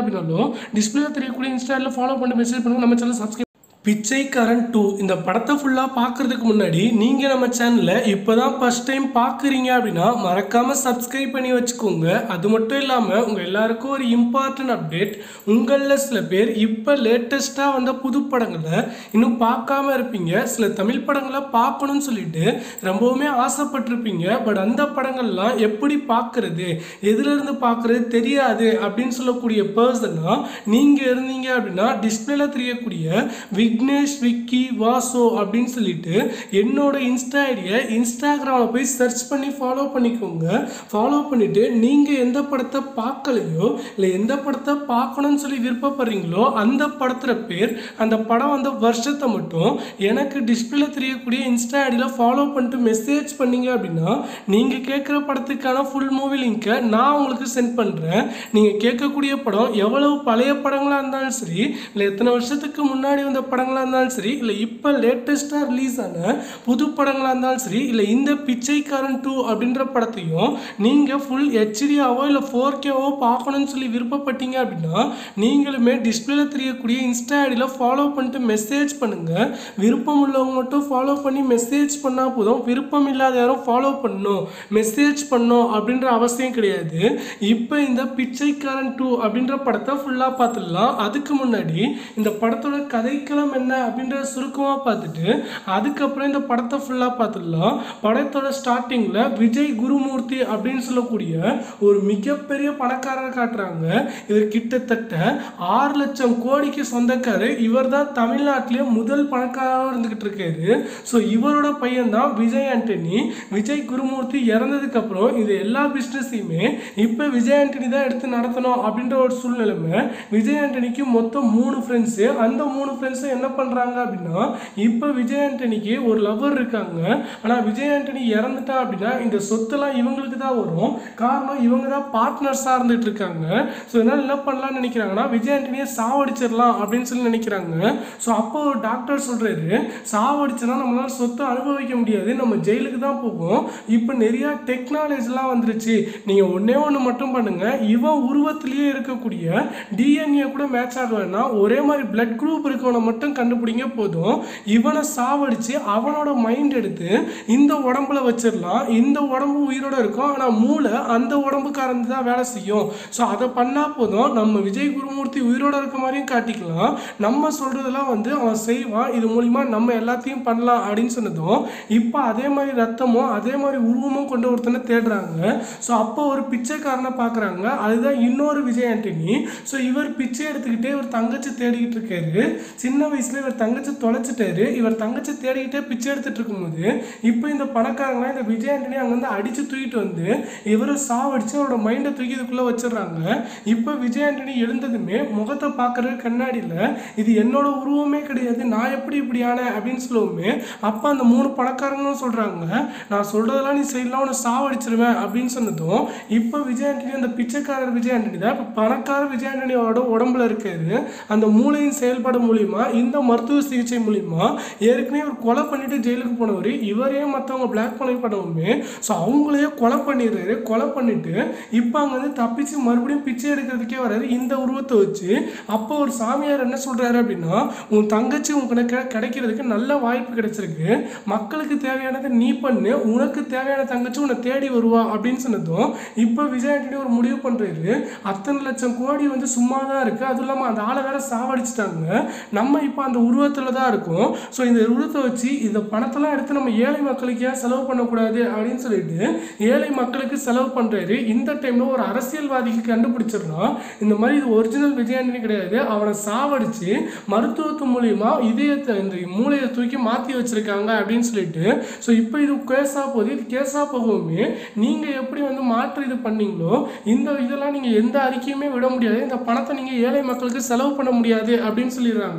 அப்படின்னாலும் டிஸ்பிளே தெரியக்கூடிய இன்ஸ்டாவில் ஃபாலோ பண்ணி மெசேஜ் பண்ணுங்க நம்ம சேனல் சப்ஸ்கிரைப் பிச்சைக்காரன் டூ இந்த படத்தை ஃபுல்லாக பார்க்கறதுக்கு முன்னாடி நீங்கள் நம்ம சேனலில் இப்போ தான் ஃபஸ்ட் டைம் பார்க்குறீங்க அப்படின்னா மறக்காமல் சப்ஸ்கிரைப் பண்ணி வச்சுக்கோங்க அது மட்டும் இல்லாமல் உங்கள் எல்லாருக்கும் ஒரு இம்பார்ட்டன்ட் அப்டேட் உங்களில் சில பேர் இப்போ லேட்டஸ்ட்டாக வந்த புது படங்களை இன்னும் பார்க்காம இருப்பீங்க சில தமிழ் படங்களை பார்க்கணும்னு சொல்லிட்டு ரொம்பவுமே ஆசைப்பட்டிருப்பீங்க பட் அந்த படங்கள்லாம் எப்படி பார்க்கறது எதுலேருந்து பார்க்கறது தெரியாது அப்படின்னு சொல்லக்கூடிய பர்சனாக நீங்கள் இருந்தீங்க அப்படின்னா டிஸ்பிளேல தெரியக்கூடிய விக்னேஷ் விக்கி வாசோ அப்படின்னு சொல்லிட்டு என்னோட இன்ஸ்டா ஐடியை இன்ஸ்டாகிராமில் போய் சர்ச் பண்ணி ஃபாலோ பண்ணிக்கோங்க ஃபாலோ பண்ணிவிட்டு நீங்கள் எந்த படத்தை பார்க்கலையோ இல்லை எந்த படத்தை பார்க்கணும்னு சொல்லி விருப்பப்படுறீங்களோ அந்த படத்துல பேர் அந்த படம் வந்த வருஷத்தை மட்டும் எனக்கு டிஸ்பிளேல தெரியக்கூடிய இன்ஸ்டா ஐடியில் ஃபாலோ பண்ணிட்டு மெசேஜ் பண்ணீங்க அப்படின்னா நீங்கள் கேட்குற படத்துக்கான ஃபுல் மூவி லிங்க்கை நான் உங்களுக்கு சென்ட் பண்ணுறேன் நீங்கள் கேட்கக்கூடிய படம் எவ்வளவு பழைய படங்களாக இருந்தாலும் சரி இல்லை எத்தனை வருஷத்துக்கு முன்னாடி வந்த படங்களாக இருந்தாலும் சரி இல்லை இப்போ லேட்டஸ்ட்டாக ரிலீஸ் ஆன புது படங்களாக இருந்தாலும் சரி இல்லை இந்த பிச்சைக்காரன் டூ அப்படின்ற படத்தையும் நீங்கள் ஃபுல் ஹெச்டியாவோ இல்லை ஃபோர் கேவோ பார்க்கணும்னு சொல்லி விருப்பப்பட்டீங்க அப்படின்னா நீங்களுமே டிஸ்பிளேல தெரியக்கூடிய இன்ஸ்டா ஐடியில் ஃபாலோ பண்ணிட்டு மெசேஜ் பண்ணுங்கள் விருப்பம் உள்ளவங்க மட்டும் ஃபாலோ பண்ணி மெசேஜ் பண்ணால் போதும் விருப்பம் இல்லாத யாரும் ஃபாலோ பண்ணணும் மெசேஜ் பண்ணணும் அப்படின்ற அவசியம் கிடையாது இப்போ இந்த பிச்சைக்காரன் டூ அப்படின்ற படத்தை ஃபுல்லாக பார்த்துடலாம் அதுக்கு முன்னாடி இந்த படத்தோட கதைக்களம் என்ன அப்படின்றத சுருக்கமாக பார்த்துட்டு அதுக்கப்புறம் இந்த படத்தை ஃபுல்லாக பார்த்துடலாம் படத்தோட ஸ்டார்டிங்கில் விஜய் குருமூர்த்தி அப்படின்னு சொல்லக்கூடிய ஒரு மிகப்பெரிய பணக்காரர் காட்டுறாங்க இவர் கிட்டத்தட்ட ஆறு லட்சம் கோடிக்கு சொந்தக்காரர் இவர் தான் தமிழ்நாட்டிலேயே முதல் பணக்காரராக இருந்துகிட்டு இருக்காரு ஸோ இவரோட பையன் தான் விஜய் ஆண்டனி விஜய் குருமூர்த்தி இறந்ததுக்கு அப்புறம் இது எல்லா பிஸ்னஸையுமே இப்போ விஜய் ஆண்டனி தான் எடுத்து நடத்தணும் அப்படின்ற ஒரு சூழ்நிலைமை விஜய் ஆண்டனிக்கு மொத்தம் மூணு ஃப்ரெண்ட்ஸு அந்த மூணு ஃப்ரெண்ட்ஸும் என்ன பண்ணுறாங்க அப்படின்னா இப்போ விஜய் ஆண்டனிக்கு ஒரு லவர் இருக்காங்க ஆனால் விஜய் ஆண்டனி இறந்துட்டா அப்படின்னா இந்த சொத்தெல்லாம் இவங்களுக்கு தான் வரும் காரணம் இவங்க தான் பார்ட்னர்ஸாக இருந்துட்டு இருக்காங்க ஸோ இதனால் என்ன பண்ணலாம்னு நினைக்கிறாங்கன்னா விஜய் ஆண்டனியை சாவடிச்சிடலாம் அப்படின்னு சொல்லி நினைக்கிறாங்க ஸோ அப்போ ஒரு டாக்டர் சொல்கிறாரு சாவடிச்சனா நம்மளால சொத்தை அனுபவிக்க முடியாது நம்ம ஜெயிலுக்கு தான் போகும் இப்போ நிறையா டெக்னாலஜிலாம் வந்துருச்சு நீங்கள் ஒன்றே ஒன்று மட்டும் பண்ணுங்கள் இவன் உருவத்திலேயே இருக்கக்கூடிய டிஎன்ஏ கூட மேட்ச் ஆகலைன்னா ஒரே மாதிரி பிளட் குரூப் இருக்கவனை மட்டும் கண்டுபிடிங்க போதும் இவனை சாவடிச்சு அவனோட மைண்ட் எடுத்து இந்த உடம்புல வச்சிடலாம் இந்த உடம்பு உயிரோட இருக்கும் ஆனால் மூளை அந்த உடம்புக்காரந்து தான் வேலை செய்யும் ஸோ அதை பண்ணால் போதும் நம்ம விஜய் குருமூர்த்தி உயிரோட இருக்க மாதிரியும் காட்டிக்கலாம் நம்ம சொல்கிறதெல்லாம் வந்து அவன் செய்வான் இது மூலிமா நம்ம எல்லாத்தையும் பண்ணலாம் அப்படின்னு சொன்னதும் இப்போ அதே மாதிரி ரத்தமும் அதே மாதிரி உருவமும் கொண்டு ஒருத்தனை தேடுறாங்க ஸோ அப்போ ஒரு பிச்சைக்காரனை பார்க்குறாங்க அதுதான் இன்னொரு விஜய் ஆண்டனி ஸோ இவர் பிச்சை எடுத்துக்கிட்டே இவர் தங்கச்சி தேடிக்கிட்டு இருக்காரு சின்ன வயசுல இவர் தங்கச்சி தொலைச்சிட்டாரு இவர் தங்கச்சி தேடிக்கிட்டே பிச்சை எடுத்துட்டு இருக்கும்போது இப்போ இந்த பணக்காரங்களாம் இந்த விஜய் ஆண்டனி அங்கேருந்து அடிச்சு தூக்கிட்டு வந்து இவரை சாவடிச்சு அவரோட மைண்டை தூக்கி இதுக்குள்ளே வச்சிடுறாங்க இப்போ விஜய் ஆண்டனி எழுந்ததுமே முகத்தை பார்க்குறது கண்ணாடியில் இது என்னோட உருவமே கிடையாது நான் எப்படி இப்படி ஆனேன் அப்படின்னு சொல்லுவோமே அப்போ அந்த மூணு பணக்காரங்களும் சொல்கிறாங்க நான் சொல்கிறதெல்லாம் நீ செய்யலாம் உன்னை சாவடிச்சிருவேன் அப்படின்னு சொன்னதும் இப்போ விஜய் ஆண்டனி அந்த பிச்சைக்காரர் விஜய் ஆண்டனி தான் இப்போ பணக்கார விஜய் ஆண்டனியோட உடம்புல இருக்காரு அந்த மூளையின் செயல்பாடு மூலிமா இந்த மருத்துவ சிகிச்சை மூலிமா ஏற்கனவே ஒரு கொலை பண்ணிட்டு ஜெயிலுக்கு போனவர் இவரே மற்றவங்க பிளாக் பண்ணி பண்ணவுமே ஸோ அவங்களையே கொலை பண்ணிடுறாரு கொலை பண்ணிட்டு இப்போ அங்கே வந்து தப்பிச்சு மறுபடியும் பிச்சை எடுக்கிறதுக்கே வராரு இந்த உருவத்தை வச்சு அப்போ ஒரு சாமியார் என்ன சொல்றாரு அப்படின்னா உன் தங்கச்சி உனக்கு கிடைக்கிறதுக்கு நல்ல வாய்ப்பு கிடைச்சிருக்கு மக்களுக்கு தேவையானதை நீ பண்ணு உனக்கு தேவையான தங்கச்சி உன்னை தேடி வருவா அப்படின்னு சொன்னதும் இப்போ விஜய் ஆண்டனி ஒரு முடிவு பண்றாரு அத்தனை லட்சம் கோடி வந்து சும்மா தான் இருக்கு அதுவும் இல்லாமல் அந்த ஆளை வேற சாவடிச்சிட்டாங்க நம்ம இப்போ அந்த உருவத்தில் தான் இருக்கோம் ஸோ இந்த உருவத்தை வச்சு இந்த பணத்தெல்லாம் எடுத்து நம்ம ஏழை மக்களுக்கு ஏன் செலவு பண்ணக்கூடாது அப்படின்னு சொல்லிட்டு ஏழை மக்களுக்கு செலவு பண்றாரு இந்த டைம்ல ஒரு அரசியல்வாதிக்கு கண்டுபிடிச்சிடலாம் இந்த மாதிரி இது ஒரிஜினல் விஜய் ஆண்டனி கிடையாது அவனை சாவடிச்சு மருத்துவத்து மூலியமா இதயத்தை இந்த மூளையை தூக்கி மாற்றி வச்சிருக்காங்க அப்படின்னு சொல்லிட்டு ஸோ இப்போ இது கேஸாக போகுது இது கேஸாக போகவுமே நீங்கள் எப்படி வந்து மாற்று இது பண்ணீங்களோ இந்த இதெல்லாம் நீங்கள் எந்த அறிக்கையுமே விட முடியாது இந்த பணத்தை நீங்கள் ஏழை மக்களுக்கு செலவு பண்ண முடியாது அப்படின்னு சொல்லிடுறாங்க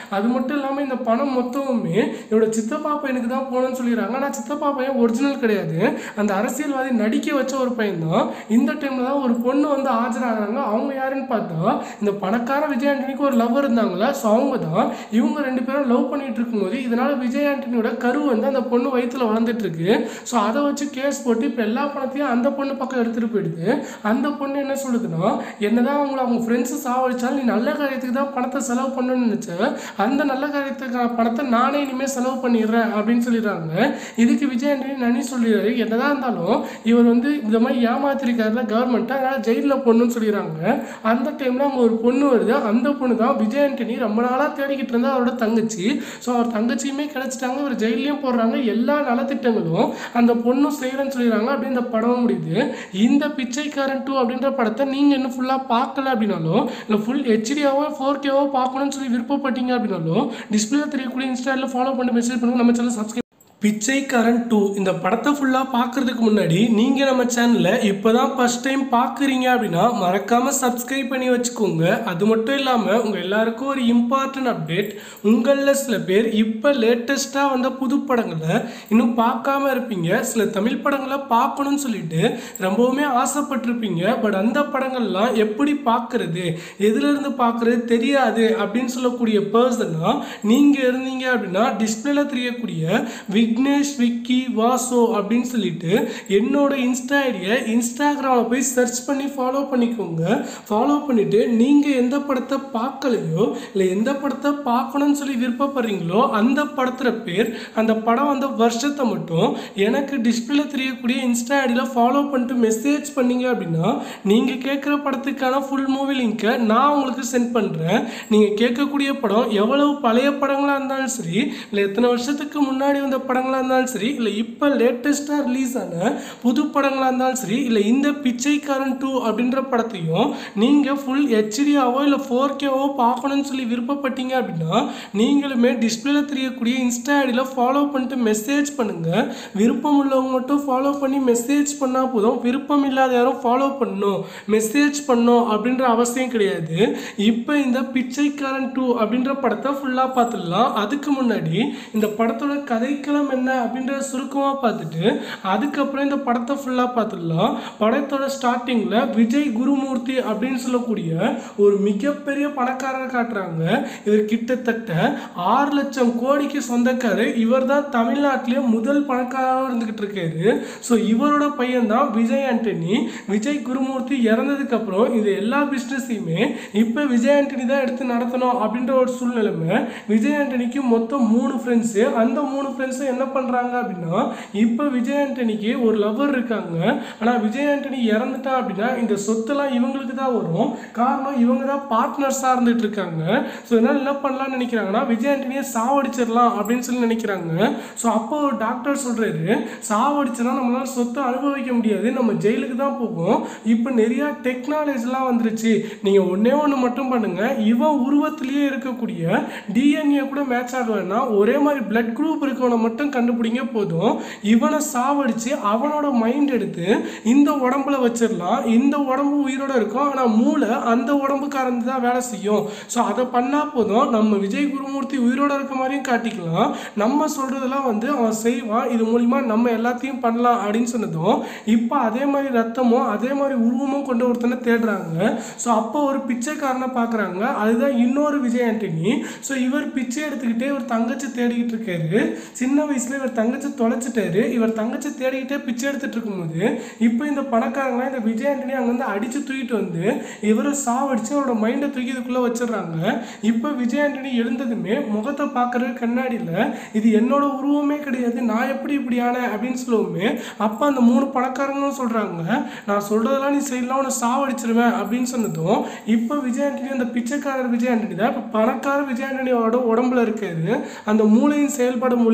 அது மட்டும் இல்லாமல் இந்த பணம் மொத்தமுமே இவரோட சித்தப்பா பையனுக்கு தான் போகணும்னு சொல்லிடுறாங்க ஆனால் சித்தப்பா பையன் ஒரிஜினல் கிடையாது அந்த அரசியல்வாதி நடிக்க வச்ச ஒரு பையன் தான் இந்த டைமில் தான் ஒரு பொண்ணு வந்து ஆஜராகிறாங்க அவங்க யாருன்னு பார்த்தா இந்த பணக்கார விஜய் ஆண்டனிக்கு ஒரு லவ் இருந்தாங்களா ஸோ அவங்க தான் இவங்க ரெண்டு பேரும் லவ் பண்ணிட்டு இருக்கும்போது இதனால விஜய் ஆண்டனியோட கரு வந்து அந்த பொண்ணு வயித்துல வளர்ந்துட்டு இருக்கு ஸோ அதை வச்சு கேஸ் போட்டு இப்போ எல்லா பணத்தையும் அந்த பொண்ணு பக்கம் எடுத்துட்டு போயிடுது அந்த பொண்ணு என்ன சொல்லுதுன்னா என்னதான் அவங்கள அவங்க ஃப்ரெண்ட்ஸு சாவடிச்சாலும் நீ நல்ல காரியத்துக்கு தான் பணத்தை செலவு பண்ணணும்னு நினச்ச அந்த நல்ல காரியத்துக்கான பணத்தை நானே இனிமேல் செலவு பண்ணிடுறேன் அப்படின்னு சொல்லிடுறாங்க இதுக்கு விஜய் ஆண்டனி நனி சொல்லிடுறாரு என்னதான் இருந்தாலும் இவர் வந்து இந்த மாதிரி ஏமாத்திருக்காருல கவர்மெண்ட்டை அதனால் ஜெயிலில் பொண்ணுன்னு சொல்லிடுறாங்க அந்த டைமில் அங்கே ஒரு பொண்ணு வருது அந்த பொண்ணு தான் விஜய் ஆண்டனி ரொம்ப நாளாக தேடிக்கிட்டு இருந்தா அவரோட தங்கச்சி ஸோ அவர் தங்கச்சியுமே கிடைச்சிட்டாங்க இவர் ஜெயிலையும் போடுறாங்க எல்லா நலத்திட்டங்களும் அந்த பொண்ணும் செய்கிறேன்னு சொல்லிடுறாங்க அப்படி இந்த படம் முடியுது இந்த பிச்சைக்காரன் டூ அப்படின்ற படத்தை நீங்கள் இன்னும் ஃபுல்லாக பார்க்கல அப்படின்னாலும் இல்லை ஃபுல் ஹெச்டியாவோ ஃபோர் கேவோ பார்க்கணும்னு சொல்லி விருப்பப்பட்டீங்க அப்படின்னாலும் டிஸ்பிளே தெரியக்கூடிய இன்ஸ்டாவில் ஃபாலோ பண்ணி மெசேஜ் பண்ணுங்க நம்ம சேனல் சப்ஸ்கிரைப் பிச்சைக்காரன் டூ இந்த படத்தை ஃபுல்லாக பார்க்கறதுக்கு முன்னாடி நீங்கள் நம்ம சேனலில் இப்போ தான் ஃபஸ்ட் டைம் பார்க்குறீங்க அப்படின்னா மறக்காமல் சப்ஸ்கிரைப் பண்ணி வச்சுக்கோங்க அது மட்டும் இல்லாமல் உங்கள் எல்லாருக்கும் ஒரு இம்பார்ட்டன்ட் அப்டேட் உங்களில் சில பேர் இப்போ லேட்டஸ்ட்டாக வந்த புது படங்களை இன்னும் பார்க்காம இருப்பீங்க சில தமிழ் படங்களை பார்க்கணும்னு சொல்லிட்டு ரொம்பவுமே ஆசைப்பட்டிருப்பீங்க பட் அந்த படங்கள்லாம் எப்படி பார்க்கறது எதுலேருந்து பார்க்கறது தெரியாது அப்படின்னு சொல்லக்கூடிய பர்சனாக நீங்கள் இருந்தீங்க அப்படின்னா டிஸ்பிளேல தெரியக்கூடிய விக்னேஷ் விக்கி வாசோ அப்படின்னு சொல்லிட்டு என்னோட இன்ஸ்டா ஐடியை இன்ஸ்டாகிராமில் போய் சர்ச் பண்ணி ஃபாலோ பண்ணிக்கோங்க ஃபாலோ பண்ணிவிட்டு நீங்கள் எந்த படத்தை பார்க்கலையோ இல்லை எந்த படத்தை பார்க்கணும்னு சொல்லி விருப்பப்படுறீங்களோ அந்த படத்துல பேர் அந்த படம் வந்த வருஷத்தை மட்டும் எனக்கு டிஸ்பிளேல தெரியக்கூடிய இன்ஸ்டா ஐடியில் ஃபாலோ பண்ணிட்டு மெசேஜ் பண்ணீங்க அப்படின்னா நீங்கள் கேட்குற படத்துக்கான ஃபுல் மூவி லிங்க்கை நான் உங்களுக்கு சென்ட் பண்ணுறேன் நீங்கள் கேட்கக்கூடிய படம் எவ்வளவு பழைய படங்களாக இருந்தாலும் சரி இல்லை எத்தனை வருஷத்துக்கு முன்னாடி வந்த படங்களாக இருந்தாலும் சரி இல்லை இப்போ லேட்டஸ்ட்டாக ரிலீஸ் ஆன புது படங்களாக இருந்தாலும் சரி இல்லை இந்த பிச்சைக்காரன் டூ அப்படின்ற படத்தையும் நீங்கள் ஃபுல் ஹெச்டியாவோ இல்லை ஃபோர் கேவோ பார்க்கணும்னு சொல்லி விருப்பப்பட்டீங்க அப்படின்னா நீங்களுமே டிஸ்பிளேல தெரியக்கூடிய இன்ஸ்டா ஐடியில் ஃபாலோ பண்ணிட்டு மெசேஜ் பண்ணுங்கள் விருப்பம் உள்ளவங்க மட்டும் ஃபாலோ பண்ணி மெசேஜ் பண்ணால் போதும் விருப்பம் இல்லாத யாரும் ஃபாலோ பண்ணணும் மெசேஜ் பண்ணணும் அப்படின்ற அவசியம் கிடையாது இப்போ இந்த பிச்சைக்காரன் டூ அப்படின்ற படத்தை ஃபுல்லாக பார்த்துடலாம் அதுக்கு முன்னாடி இந்த படத்தோட கதைக்களம் என்ன அப்படின்றத சுருக்கமாக பார்த்துட்டு அதுக்கப்புறம் இந்த படத்தை ஃபுல்லாக பார்த்துடலாம் படத்தோட ஸ்டார்டிங்கில் விஜய் குருமூர்த்தி அப்படின்னு சொல்லக்கூடிய ஒரு மிகப்பெரிய பணக்காரர் காட்டுறாங்க இவர் கிட்டத்தட்ட ஆறு லட்சம் கோடிக்கு சொந்தக்காரர் இவர் தான் தமிழ்நாட்டிலேயே முதல் பணக்காரராக இருந்துகிட்டு இருக்காரு ஸோ இவரோட பையன் தான் விஜய் ஆண்டனி விஜய் குருமூர்த்தி இறந்ததுக்கு அப்புறம் இது எல்லா பிஸ்னஸையுமே இப்போ விஜய் ஆண்டனி தான் எடுத்து நடத்தணும் அப்படின்ற ஒரு சூழ்நிலைமை விஜய் ஆண்டனிக்கு மொத்தம் மூணு ஃப்ரெண்ட்ஸு அந்த மூணு ஃப்ரெண்ட்ஸும் என்ன பண்ணுறாங்க அப்படின்னா இப்போ விஜய் ஆண்டனிக்கு ஒரு லவர் இருக்காங்க ஆனால் விஜய் ஆண்டனி இறந்துட்டா அப்படின்னா இந்த சொத்தெல்லாம் இவங்களுக்கு தான் வரும் காரணம் இவங்க தான் பார்ட்னர்ஸாக இருந்துட்டு இருக்காங்க ஸோ இதனால் என்ன பண்ணலாம்னு நினைக்கிறாங்கன்னா விஜய் ஆண்டனியை சாவடிச்சிடலாம் அப்படின்னு சொல்லி நினைக்கிறாங்க ஸோ அப்போ ஒரு டாக்டர் சொல்கிறாரு சாவடிச்சுனா நம்மளால சொத்தை அனுபவிக்க முடியாது நம்ம ஜெயிலுக்கு தான் போகும் இப்போ நிறையா டெக்னாலஜிலாம் வந்துருச்சு நீங்கள் ஒன்றே ஒன்று மட்டும் பண்ணுங்கள் இவன் உருவத்திலேயே இருக்கக்கூடிய டிஎன்ஏ கூட மேட்ச் ஆகலைன்னா ஒரே மாதிரி பிளட் குரூப் இருக்கவனை மட்டும் கண்டுபிடிங்க போதும் இவனை சாவடிச்சு அவனோட மைண்ட் எடுத்து இந்த உடம்புல வச்சிடலாம் இந்த உடம்பு உயிரோட இருக்கும் ஆனால் மூளை அந்த உடம்புக்காரந்து தான் வேலை செய்யும் ஸோ அதை பண்ணால் போதும் நம்ம விஜய் குருமூர்த்தி உயிரோட இருக்க மாதிரியும் காட்டிக்கலாம் நம்ம சொல்கிறதெல்லாம் வந்து அவன் செய்வான் இது மூலிமா நம்ம எல்லாத்தையும் பண்ணலாம் அப்படின்னு சொன்னதும் இப்போ அதே மாதிரி ரத்தமும் அதே மாதிரி உருவமும் கொண்டு ஒருத்தனை தேடுறாங்க ஸோ அப்போ ஒரு பிச்சைக்காரனை பார்க்குறாங்க அதுதான் இன்னொரு விஜய் ஆண்டனி ஸோ இவர் பிச்சை எடுத்துக்கிட்டே இவர் தங்கச்சி தேடிக்கிட்டு இருக்காரு சின்ன வயசுல இவர் தங்கச்சி தொலைச்சிட்டாரு இவர் தங்கச்சி தேடிக்கிட்டே பிச்சை எடுத்துட்டு இருக்கும்போது இப்போ இந்த பணக்காரங்களாம் இந்த விஜய் ஆண்டனி அங்கேருந்து அடிச்சு தூக்கிட்டு வந்து இவரை சாவடிச்சு அவரோட மைண்டை தூக்கி இதுக்குள்ளே வச்சிடுறாங்க இப்போ விஜய் ஆண்டனி எழுந்ததுமே முகத்தை பார்க்குறது கண்ணாடியில் இது என்னோட உருவமே கிடையாது நான் எப்படி இப்படி ஆனேன் அப்படின்னு சொல்லுவோமே அப்போ அந்த மூணு பணக்காரங்களும் சொல்கிறாங்க நான் சொல்கிறதெல்லாம் நீ செய்யலாம் உன்னை சாவடிச்சிருவேன் அப்படின்னு சொன்னதும் இப்போ விஜய் ஆண்டனி அந்த பிச்சைக்காரர் விஜய் ஆண்டனி தான் இப்போ பணக்கார விஜய் ஆண்டனியோட உடம்புல இருக்காரு அந்த மூளையின் செயல்பாடு மூலியமா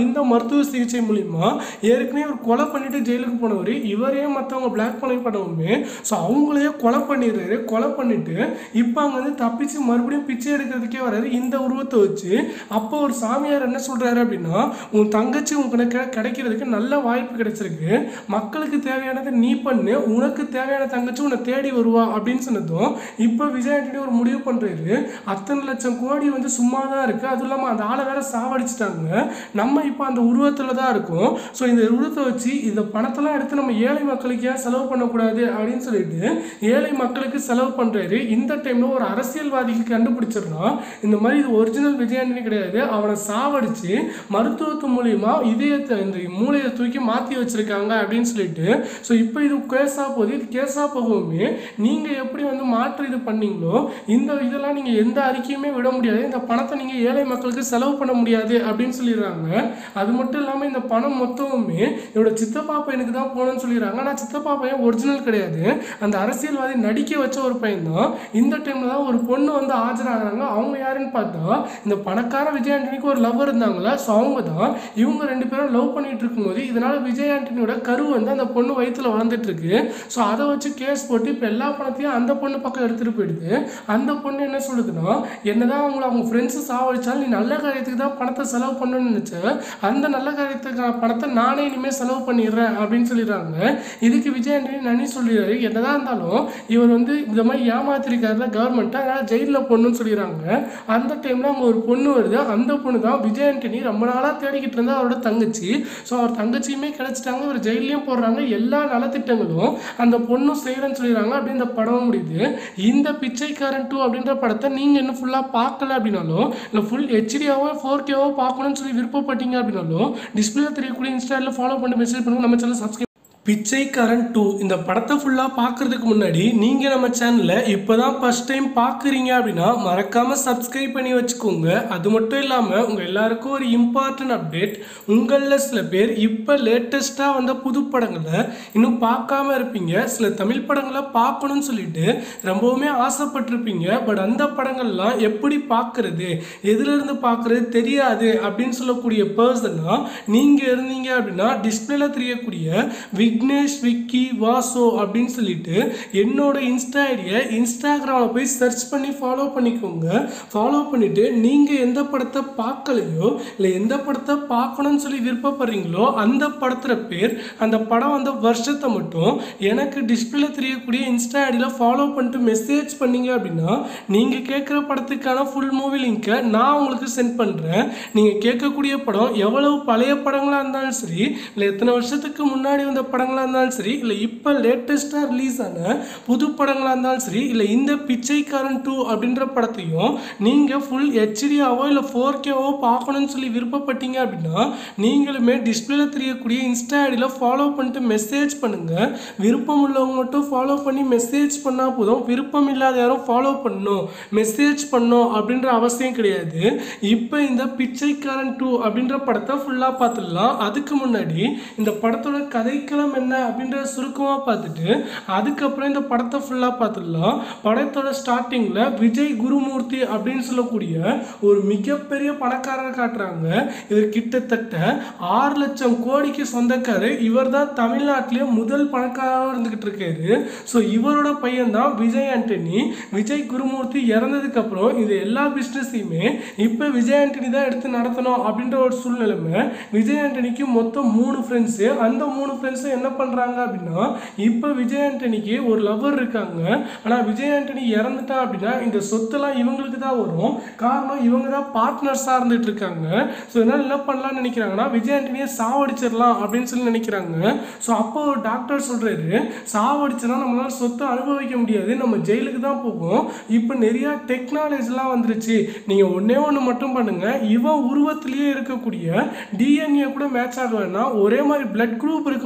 இந்த மருத்துவ சிகிச்சை மூலிமா ஏற்கனவே ஒரு கொலை பண்ணிட்டு ஜெயிலுக்கு போனவர் இவரே மற்றவங்க பிளாக் பண்ணி பண்ணவுமே ஸோ அவங்களையே கொலை பண்ணிடுறாரு கொலை பண்ணிட்டு இப்போ அங்கே வந்து தப்பிச்சு மறுபடியும் பிச்சை எடுக்கிறதுக்கே வராரு இந்த உருவத்தை வச்சு அப்போ ஒரு சாமியார் என்ன சொல்றாரு அப்படின்னா உன் தங்கச்சி உனக்கு கிடைக்கிறதுக்கு நல்ல வாய்ப்பு கிடைச்சிருக்கு மக்களுக்கு தேவையானதை நீ பண்ணு உனக்கு தேவையான தங்கச்சி உன்னை தேடி வருவா அப்படின்னு சொன்னதும் இப்போ விஜய் ஆண்டனி ஒரு முடிவு பண்றாரு அத்தனை லட்சம் கோடி வந்து சும்மா தான் இருக்கு அதுவும் இல்லாமல் அந்த ஆளை வேற சாவடிச்சிட்டாங்க நம்ம இப்போ அந்த உருவத்தில் தான் இருக்கோம் ஸோ இந்த உருவத்தை வச்சு இந்த பணத்தெல்லாம் எடுத்து நம்ம ஏழை மக்களுக்கு ஏன் செலவு பண்ணக்கூடாது அப்படின்னு சொல்லிட்டு ஏழை மக்களுக்கு செலவு பண்றாரு இந்த டைம்ல ஒரு அரசியல்வாதிக்கு கண்டுபிடிச்சிடலாம் இந்த மாதிரி இது ஒரிஜினல் விஜய் ஆண்டனி கிடையாது அவனை சாவடிச்சு மருத்துவத்து மூலியமா இதயத்தை இந்த மூளையை தூக்கி மாற்றி வச்சிருக்காங்க அப்படின்னு சொல்லிட்டு ஸோ இப்போ இது கேஸாக போகுது இது கேஸாக போகவுமே நீங்கள் எப்படி வந்து மாற்று இது பண்ணீங்களோ இந்த இதெல்லாம் நீங்கள் எந்த அறிக்கையுமே விட முடியாது இந்த பணத்தை நீங்கள் ஏழை மக்களுக்கு செலவு பண்ண முடியாது அப்படின்னு சொல்லிடுறாங்க அது மட்டும் இல்லாமல் இந்த பணம் மொத்தமுமே என்னோட சித்தப்பா பையனுக்கு தான் போகணும்னு சொல்லிடுறாங்க ஆனால் சித்தப்பா பையன் ஒரிஜினல் கிடையாது அந்த அரசியல்வாதி நடிக்க வச்ச ஒரு பையன் தான் இந்த டைமில் தான் ஒரு பொண்ணு வந்து ஆஜராகிறாங்க அவங்க யாருன்னு பார்த்தா இந்த பணக்கார விஜய் ஆண்டனிக்கு ஒரு லவ் இருந்தாங்களா ஸோ அவங்க தான் இவங்க ரெண்டு பேரும் லவ் பண்ணிட்டு இருக்கும்போது இதனால விஜய் ஆண்டனியோட கரு வந்து அந்த பொண்ணு வயித்துல வளர்ந்துட்டு இருக்கு ஸோ அதை வச்சு கேஸ் போட்டு இப்போ எல்லா பணத்தையும் அந்த பொண்ணு பக்கம் எடுத்துட்டு போயிடுது அந்த பொண்ணு என்ன சொல்லுதுன்னா என்னதான் அவங்கள அவங்க ஃப்ரெண்ட்ஸு சாவடிச்சாலும் நீ நல்ல காரியத்துக்கு தான் பணத்தை செலவு பண்ணணும்னு நினைச்ச அந்த நல்ல காரியத்துக்கான பணத்தை நானே இனிமேல் செலவு பண்ணிடுறேன் அப்படின்னு சொல்லிடுறாங்க இதுக்கு விஜய் ஆண்டனி நன்றி சொல்லிடுறாரு என்னதான் இருந்தாலும் இவர் வந்து இந்த மாதிரி ஏமாத்திருக்காருல கவர்மெண்ட்டை அதனால் ஜெயிலில் பொண்ணுன்னு சொல்லிடுறாங்க அந்த டைமில் அங்கே ஒரு பொண்ணு வருது அந்த பொண்ணு தான் விஜய் ஆண்டனி ரொம்ப நாளாக தேடிக்கிட்டு இருந்தா அவரோட தங்கச்சி ஸோ அவர் தங்கச்சியுமே கிடைச்சிட்டாங்க இவர் ஜெயிலையும் போடுறாங்க எல்லா நலத்திட்டங்களும் அந்த பொண்ணும் செய்கிறேன்னு சொல்லிடுறாங்க அப்படி இந்த படம் முடியுது இந்த பிச்சைக்காரன் டூ அப்படின்ற படத்தை நீங்கள் இன்னும் ஃபுல்லாக பார்க்கல அப்படின்னாலும் இல்லை ஃபுல் ஹெச்டியாவோ ஃபோர் கேவோ பார்க்கணும்னு சொல்லி விருப்பப்பட்டீங்க அப்படின்னாலும் டிஸ்பிளே தெரியக்கூடிய இன்ஸ்டாவில் ஃபாலோ பண்ணி மெசேஜ் பண்ணுங்க நம்ம சேனல் சப்ஸ்கிரைப் பிச்சைக்காரன் டூ இந்த படத்தை ஃபுல்லாக பார்க்கறதுக்கு முன்னாடி நீங்கள் நம்ம சேனலில் இப்போ தான் ஃபஸ்ட் டைம் பார்க்குறீங்க அப்படின்னா மறக்காமல் சப்ஸ்கிரைப் பண்ணி வச்சுக்கோங்க அது மட்டும் இல்லாமல் உங்கள் எல்லாருக்கும் ஒரு இம்பார்ட்டன்ட் அப்டேட் உங்களில் சில பேர் இப்போ லேட்டஸ்ட்டாக வந்த புது படங்களை இன்னும் பார்க்காம இருப்பீங்க சில தமிழ் படங்களை பார்க்கணும்னு சொல்லிட்டு ரொம்பவுமே ஆசைப்பட்டிருப்பீங்க பட் அந்த படங்கள்லாம் எப்படி பார்க்கறது எதுலேருந்து பார்க்கறது தெரியாது அப்படின்னு சொல்லக்கூடிய பர்சனாக நீங்கள் இருந்தீங்க அப்படின்னா டிஸ்பிளேல தெரியக்கூடிய விக்னேஷ் விக்கி வாசோ அப்படின்னு சொல்லிட்டு என்னோட இன்ஸ்டா ஐடியை இன்ஸ்டாகிராமில் போய் சர்ச் பண்ணி ஃபாலோ பண்ணிக்கோங்க ஃபாலோ பண்ணிவிட்டு நீங்கள் எந்த படத்தை பார்க்கலையோ இல்லை எந்த படத்தை பார்க்கணும்னு சொல்லி விருப்பப்படுறீங்களோ அந்த படத்துல பேர் அந்த படம் வந்த வருஷத்தை மட்டும் எனக்கு டிஸ்பிளேல தெரியக்கூடிய இன்ஸ்டா ஐடியில் ஃபாலோ பண்ணிட்டு மெசேஜ் பண்ணீங்க அப்படின்னா நீங்கள் கேட்குற படத்துக்கான ஃபுல் மூவி லிங்க்கை நான் உங்களுக்கு சென்ட் பண்ணுறேன் நீங்கள் கேட்கக்கூடிய படம் எவ்வளவு பழைய படங்களாக இருந்தாலும் சரி இல்லை எத்தனை வருஷத்துக்கு முன்னாடி வந்த படங்களாக இருந்தாலும் சரி இல்லை இப்போ லேட்டஸ்ட்டாக ரிலீஸ் ஆன புது படங்களாக இருந்தாலும் சரி இல்லை இந்த பிச்சைக்காரன் டூ அப்படின்ற படத்தையும் நீங்கள் ஃபுல் ஹெச்டியாவோ இல்லை ஃபோர் கேவோ பார்க்கணும்னு சொல்லி விருப்பப்பட்டீங்க அப்படின்னா நீங்களுமே டிஸ்பிளேல தெரியக்கூடிய இன்ஸ்டா ஐடியில் ஃபாலோ பண்ணிட்டு மெசேஜ் பண்ணுங்கள் விருப்பம் உள்ளவங்க மட்டும் ஃபாலோ பண்ணி மெசேஜ் பண்ணால் போதும் விருப்பம் இல்லாத யாரும் ஃபாலோ பண்ணணும் மெசேஜ் பண்ணணும் அப்படின்ற அவசியம் கிடையாது இப்போ இந்த பிச்சைக்காரன் டூ அப்படின்ற படத்தை ஃபுல்லாக பார்த்துடலாம் அதுக்கு முன்னாடி இந்த படத்தோட கதைக்களம் என்ன அப்படின்றத சுருக்கமாக பார்த்துட்டு அதுக்கப்புறம் இந்த படத்தை ஃபுல்லாக பார்த்துடலாம் படத்தோட ஸ்டார்டிங்கில் விஜய் குருமூர்த்தி அப்படின்னு சொல்லக்கூடிய ஒரு மிகப்பெரிய பணக்காரர் காட்டுறாங்க இவர் கிட்டத்தட்ட ஆறு லட்சம் கோடிக்கு சொந்தக்காரர் இவர் தான் தமிழ்நாட்டிலேயே முதல் பணக்காரராக இருந்துகிட்டு இருக்காரு ஸோ இவரோட பையன் தான் விஜய் ஆண்டனி விஜய் குருமூர்த்தி இறந்ததுக்கு அப்புறம் இது எல்லா பிஸ்னஸையுமே இப்போ விஜய் ஆண்டனி தான் எடுத்து நடத்தணும் அப்படின்ற ஒரு சூழ்நிலைமை விஜய் ஆண்டனிக்கு மொத்தம் மூணு ஃப்ரெண்ட்ஸு அந்த மூணு ஃப்ரெண்ட்ஸும் என்ன பண்ணுறாங்க அப்படின்னா இப்போ விஜய் ஆண்டனிக்கு ஒரு லவர் இருக்காங்க ஆனால் விஜய் ஆண்டனி இறந்துட்டா அப்படின்னா இந்த சொத்தெல்லாம் இவங்களுக்கு தான் வரும் காரணம் இவங்க தான் பார்ட்னர்ஸாக இருந்துட்டு இருக்காங்க ஸோ என்ன என்ன பண்ணலாம்னு நினைக்கிறாங்கன்னா விஜய் ஆண்டனியை சாவடிச்சிடலாம் அப்படின்னு சொல்லி நினைக்கிறாங்க ஸோ அப்போ ஒரு டாக்டர் சொல்கிறாரு சாவடிச்சனா நம்மளால சொத்தை அனுபவிக்க முடியாது நம்ம ஜெயிலுக்கு தான் போகும் இப்போ நிறையா டெக்னாலஜிலாம் வந்துருச்சு நீங்கள் ஒன்றே ஒன்று மட்டும் பண்ணுங்கள் இவன் உருவத்திலேயே இருக்கக்கூடிய டிஎன்ஏ கூட மேட்ச் ஆக வேணாம் ஒரே மாதிரி பிளட் குரூப் இருக்கவனை மட்டும்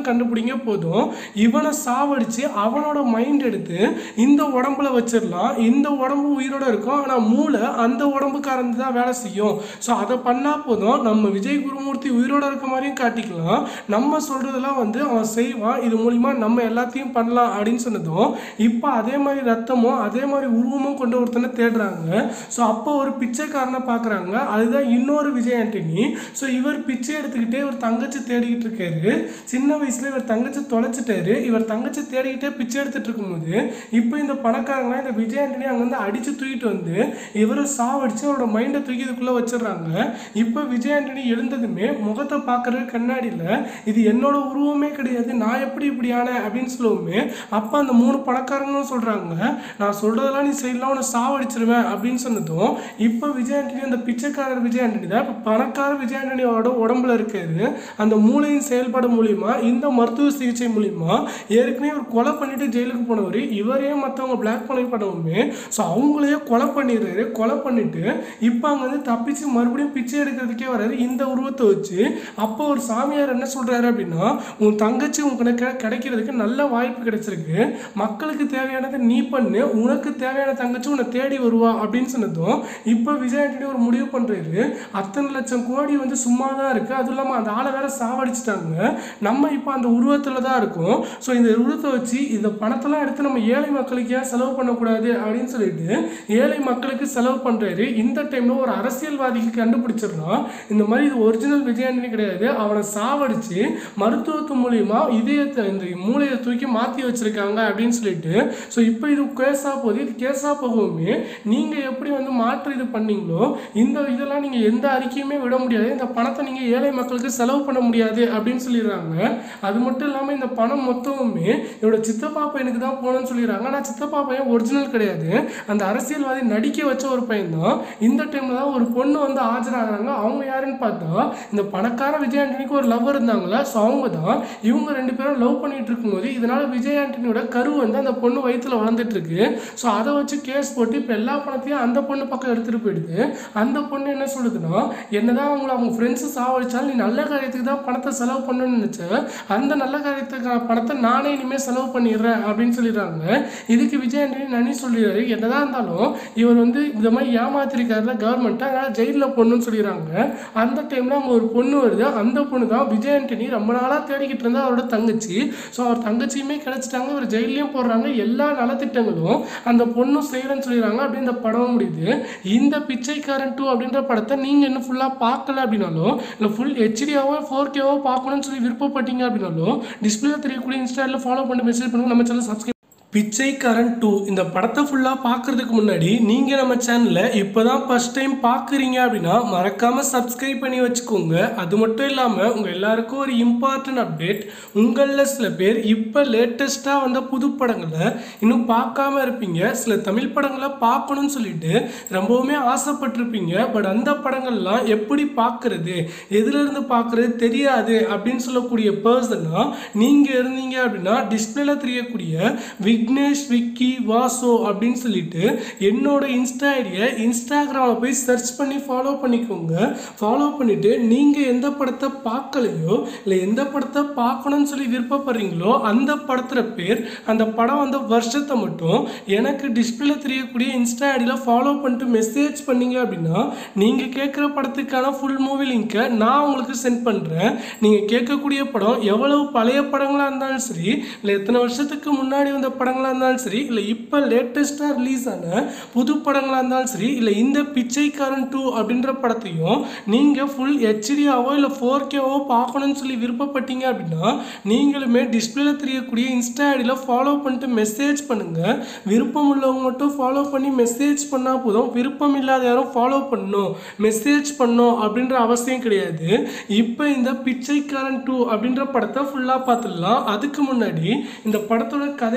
மட்டும் கண்டுபிடிங்க போதும் இவனை சாவடிச்சு அவனோட மைண்ட் எடுத்து இந்த உடம்புல வச்சிடலாம் இந்த உடம்பு உயிரோட இருக்கும் ஆனால் மூளை அந்த உடம்புக்காரந்து தான் வேலை செய்யும் ஸோ அதை பண்ணால் போதும் நம்ம விஜய் குருமூர்த்தி உயிரோட இருக்க மாதிரியும் காட்டிக்கலாம் நம்ம சொல்கிறதெல்லாம் வந்து அவன் செய்வான் இது மூலிமா நம்ம எல்லாத்தையும் பண்ணலாம் அப்படின்னு சொன்னதும் இப்போ அதே மாதிரி ரத்தமும் அதே மாதிரி உருவமும் கொண்டு ஒருத்தனை தேடுறாங்க ஸோ அப்போ ஒரு பிச்சைக்காரனை பார்க்குறாங்க அதுதான் இன்னொரு விஜய் ஆண்டனி ஸோ இவர் பிச்சை எடுத்துக்கிட்டே இவர் தங்கச்சி தேடிக்கிட்டு இருக்காரு சின்ன வயசுல இவர் தங்கச்சி தொலைச்சிட்டாரு இவர் தங்கச்சி தேடிக்கிட்டே பிச்சை எடுத்துட்டு இருக்கும்போது இப்போ இந்த பணக்காரங்களாம் இந்த விஜய் ஆண்டனி அங்கேருந்து அடிச்சு தூக்கிட்டு வந்து இவரை சாவடிச்சு அவரோட மைண்டை தூக்கி இதுக்குள்ளே வச்சிடுறாங்க இப்போ விஜய் ஆண்டனி எழுந்ததுமே முகத்தை பார்க்கறது கண்ணாடியில் இது என்னோட உருவமே கிடையாது நான் எப்படி இப்படி ஆனேன் அப்படின்னு சொல்லுவோமே அப்போ அந்த மூணு பணக்காரங்களும் சொல்கிறாங்க நான் சொல்கிறதெல்லாம் நீ செய்யலாம் உன்னை சாவடிச்சிருவேன் அப்படின்னு சொன்னதும் இப்போ விஜய் ஆண்டனி அந்த பிச்சைக்காரர் விஜய் ஆண்டனி தான் இப்போ பணக்கார விஜய் ஆண்டனியோட உடம்புல இருக்காரு அந்த மூளையின் செயல்பாடு மூலிமா இந்த மருத்துவ சிகிச்சை மூலிமா ஏற்கனவே இவர் கொலை பண்ணிட்டு ஜெயிலுக்கு போனவர் இவரே மற்றவங்க பிளாக் பண்ணி பண்ணவுமே ஸோ அவங்களையே கொலை பண்ணிடுறாரு கொலை பண்ணிட்டு இப்போ அங்கே வந்து தப்பிச்சு மறுபடியும் பிச்சை எடுக்கிறதுக்கே வர்றாரு இந்த உருவத்தை வச்சு அப்போ ஒரு சாமியார் என்ன சொல்றாரு அப்படின்னா உன் தங்கச்சி உனக்கு கிடை- கிடைக்கிறதுக்கு நல்ல வாய்ப்பு கிடைச்சிருக்கு மக்களுக்கு தேவையானதை நீ பண்ணு உனக்கு தேவையான தங்கச்சி உன்னை தேடி வருவா அப்படின்னு சொன்னதும் இப்போ விஜய் ஆண்டனி ஒரு முடிவு பண்றாரு அத்தனை லட்சம் கோடி வந்து சும்மா தான் இருக்கு அதுவும் இல்லாமல் அந்த ஆளை வேற சாவடிச்சிட்டாங்க நம்ம இப்போ அந்த உருவத்தில் தான் இருக்கோம் ஸோ இந்த உருவத்தை வச்சு இந்த பணத்தெல்லாம் எடுத்து நம்ம ஏழை மக்களுக்கு ஏன் செலவு பண்ணக்கூடாது அப்படின்னு சொல்லிட்டு ஏழை மக்களுக்கு செலவு பண்றாரு இந்த டைம்ல ஒரு அரசியல்வாதிக்கு கண்டுபிடிச்சிடலாம் இந்த மாதிரி இது ஒரிஜினல் விஜயாண்டனி கிடையாது அவனை சாவடிச்சு மருத்துவத்து மூலியமா இதயத்தை இந்த மூளையை தூக்கி மாற்றி வச்சிருக்காங்க அப்படின்னு சொல்லிட்டு ஸோ இப்போ இது கேஸாக போகுது இது கேஸாக போகவுமே நீங்கள் எப்படி வந்து மாற்று இது பண்ணீங்களோ இந்த இதெல்லாம் நீங்கள் எந்த அறிக்கையுமே விட முடியாது இந்த பணத்தை நீங்கள் ஏழை மக்களுக்கு செலவு பண்ண முடியாது அப்படின்னு சொல்லிடுறாங்க அது மட்டும் இல்லாமல் இந்த பணம் மொத்தமுமே என்னோட சித்தப்பா பையனுக்கு தான் போகணும்னு சொல்லிடுறாங்க ஆனால் சித்தப்பா பையன் ஒரிஜினல் கிடையாது அந்த அரசியல்வாதி நடிக்க வச்ச ஒரு பையன் தான் இந்த டைமில் தான் ஒரு பொண்ணு வந்து ஆஜராகிறாங்க அவங்க யாருன்னு பார்த்தா இந்த பணக்கார விஜய் ஆண்டனிக்கு ஒரு லவ் இருந்தாங்களா ஸோ அவங்க தான் இவங்க ரெண்டு பேரும் லவ் பண்ணிட்டு இருக்கும்போது இதனால விஜய் ஆண்டனியோட கரு வந்து அந்த பொண்ணு வயித்துல வளர்ந்துட்டு இருக்கு ஸோ அதை வச்சு கேஸ் போட்டு இப்போ எல்லா பணத்தையும் அந்த பொண்ணு பக்கம் எடுத்துட்டு போயிடுது அந்த பொண்ணு என்ன சொல்லுதுன்னா என்னதான் அவங்கள அவங்க ஃப்ரெண்ட்ஸு சாவடிச்சாலும் நீ நல்ல காரியத்துக்கு தான் பணத்தை செலவு பண்ணணும்னு நினச்ச அந்த நல்ல காரியத்துக்கான பணத்தை நானே இனிமேல் செலவு பண்ணிடுறேன் அப்படின்னு சொல்லிடுறாங்க இதுக்கு விஜய் ஆண்டனி நனி சொல்லிடுறாரு என்னதான் இருந்தாலும் இவர் வந்து இந்த மாதிரி ஏமாத்திருக்காருல கவர்மெண்ட்டை அதனால் ஜெயிலில் பொண்ணுன்னு சொல்லிடுறாங்க அந்த டைமில் அங்கே ஒரு பொண்ணு வருது அந்த பொண்ணு தான் விஜய் ஆண்டனி ரொம்ப நாளாக தேடிக்கிட்டு இருந்தா அவரோட தங்கச்சி ஸோ அவர் தங்கச்சியுமே கிடைச்சிட்டாங்க இவர் ஜெயிலையும் போடுறாங்க எல்லா நலத்திட்டங்களும் அந்த பொண்ணும் செய்கிறேன்னு சொல்லிடுறாங்க அப்படி இந்த படம் முடியுது இந்த பிச்சைக்காரன் டூ அப்படின்ற படத்தை நீங்கள் இன்னும் ஃபுல்லாக பார்க்கல அப்படின்னாலும் இல்லை ஃபுல் ஹெச்டியாவோ ஃபோர் கேவோ பார்க்கணும்னு சொல்லி விருப்பப்பட்டீங்க அப்படின்னாலும் டிஸ்பிளே தெரியக்கூடிய இன்ஸ்டாவில் ஃபாலோ பண்ணி மெசேஜ் பண்ணுங்க நம்ம சேனல் சப்ஸ்கிரைப் பிச்சைக்காரன் டூ இந்த படத்தை ஃபுல்லாக பார்க்கறதுக்கு முன்னாடி நீங்கள் நம்ம சேனலில் இப்போ தான் ஃபஸ்ட் டைம் பார்க்குறீங்க அப்படின்னா மறக்காமல் சப்ஸ்கிரைப் பண்ணி வச்சுக்கோங்க அது மட்டும் இல்லாமல் உங்கள் எல்லாருக்கும் ஒரு இம்பார்ட்டன்ட் அப்டேட் உங்களில் சில பேர் இப்போ லேட்டஸ்ட்டாக வந்த புது படங்களை இன்னும் பார்க்காம இருப்பீங்க சில தமிழ் படங்களை பார்க்கணும்னு சொல்லிட்டு ரொம்பவுமே ஆசைப்பட்டிருப்பீங்க பட் அந்த படங்கள்லாம் எப்படி பார்க்கறது எதுலேருந்து பார்க்கறது தெரியாது அப்படின்னு சொல்லக்கூடிய பர்சனாக நீங்கள் இருந்தீங்க அப்படின்னா டிஸ்பிளேல தெரியக்கூடிய விக்னேஷ் விக்கி வாசோ அப்படின்னு சொல்லிட்டு என்னோட இன்ஸ்டா ஐடியை இன்ஸ்டாகிராமில் போய் சர்ச் பண்ணி ஃபாலோ பண்ணிக்கோங்க ஃபாலோ பண்ணிவிட்டு நீங்கள் எந்த படத்தை பார்க்கலையோ இல்லை எந்த படத்தை பார்க்கணும்னு சொல்லி விருப்பப்படுறீங்களோ அந்த படத்துல பேர் அந்த படம் வந்த வருஷத்தை மட்டும் எனக்கு டிஸ்பிளேல தெரியக்கூடிய இன்ஸ்டா ஐடியில் ஃபாலோ பண்ணிட்டு மெசேஜ் பண்ணீங்க அப்படின்னா நீங்கள் கேட்குற படத்துக்கான ஃபுல் மூவி லிங்க்கை நான் உங்களுக்கு சென்ட் பண்ணுறேன் நீங்கள் கேட்கக்கூடிய படம் எவ்வளவு பழைய படங்களாக இருந்தாலும் சரி இல்லை எத்தனை வருஷத்துக்கு முன்னாடி வந்த படங்களாக இருந்தாலும் சரி இல்லை இப்போ லேட்டஸ்ட்டாக ரிலீஸ் ஆன புது படங்களாக இருந்தாலும் சரி இல்லை இந்த பிச்சைக்காரன் டூ அப்படின்ற படத்தையும் நீங்கள் ஃபுல் ஹெச்டியாவோ இல்லை ஃபோர் கேவோ பார்க்கணும்னு சொல்லி விருப்பப்பட்டீங்க அப்படின்னா நீங்களுமே டிஸ்பிளேல தெரியக்கூடிய இன்ஸ்டா ஐடியில் ஃபாலோ பண்ணிட்டு மெசேஜ் பண்ணுங்கள் விருப்பம் உள்ளவங்க மட்டும் ஃபாலோ பண்ணி மெசேஜ் பண்ணால் போதும் விருப்பம் இல்லாத யாரும் ஃபாலோ பண்ணணும் மெசேஜ் பண்ணணும் அப்படின்ற அவசியம் கிடையாது இப்போ இந்த பிச்சைக்காரன் டூ அப்படின்ற படத்தை ஃபுல்லாக பார்த்துடலாம் அதுக்கு முன்னாடி இந்த படத்தோட கதைக்களம்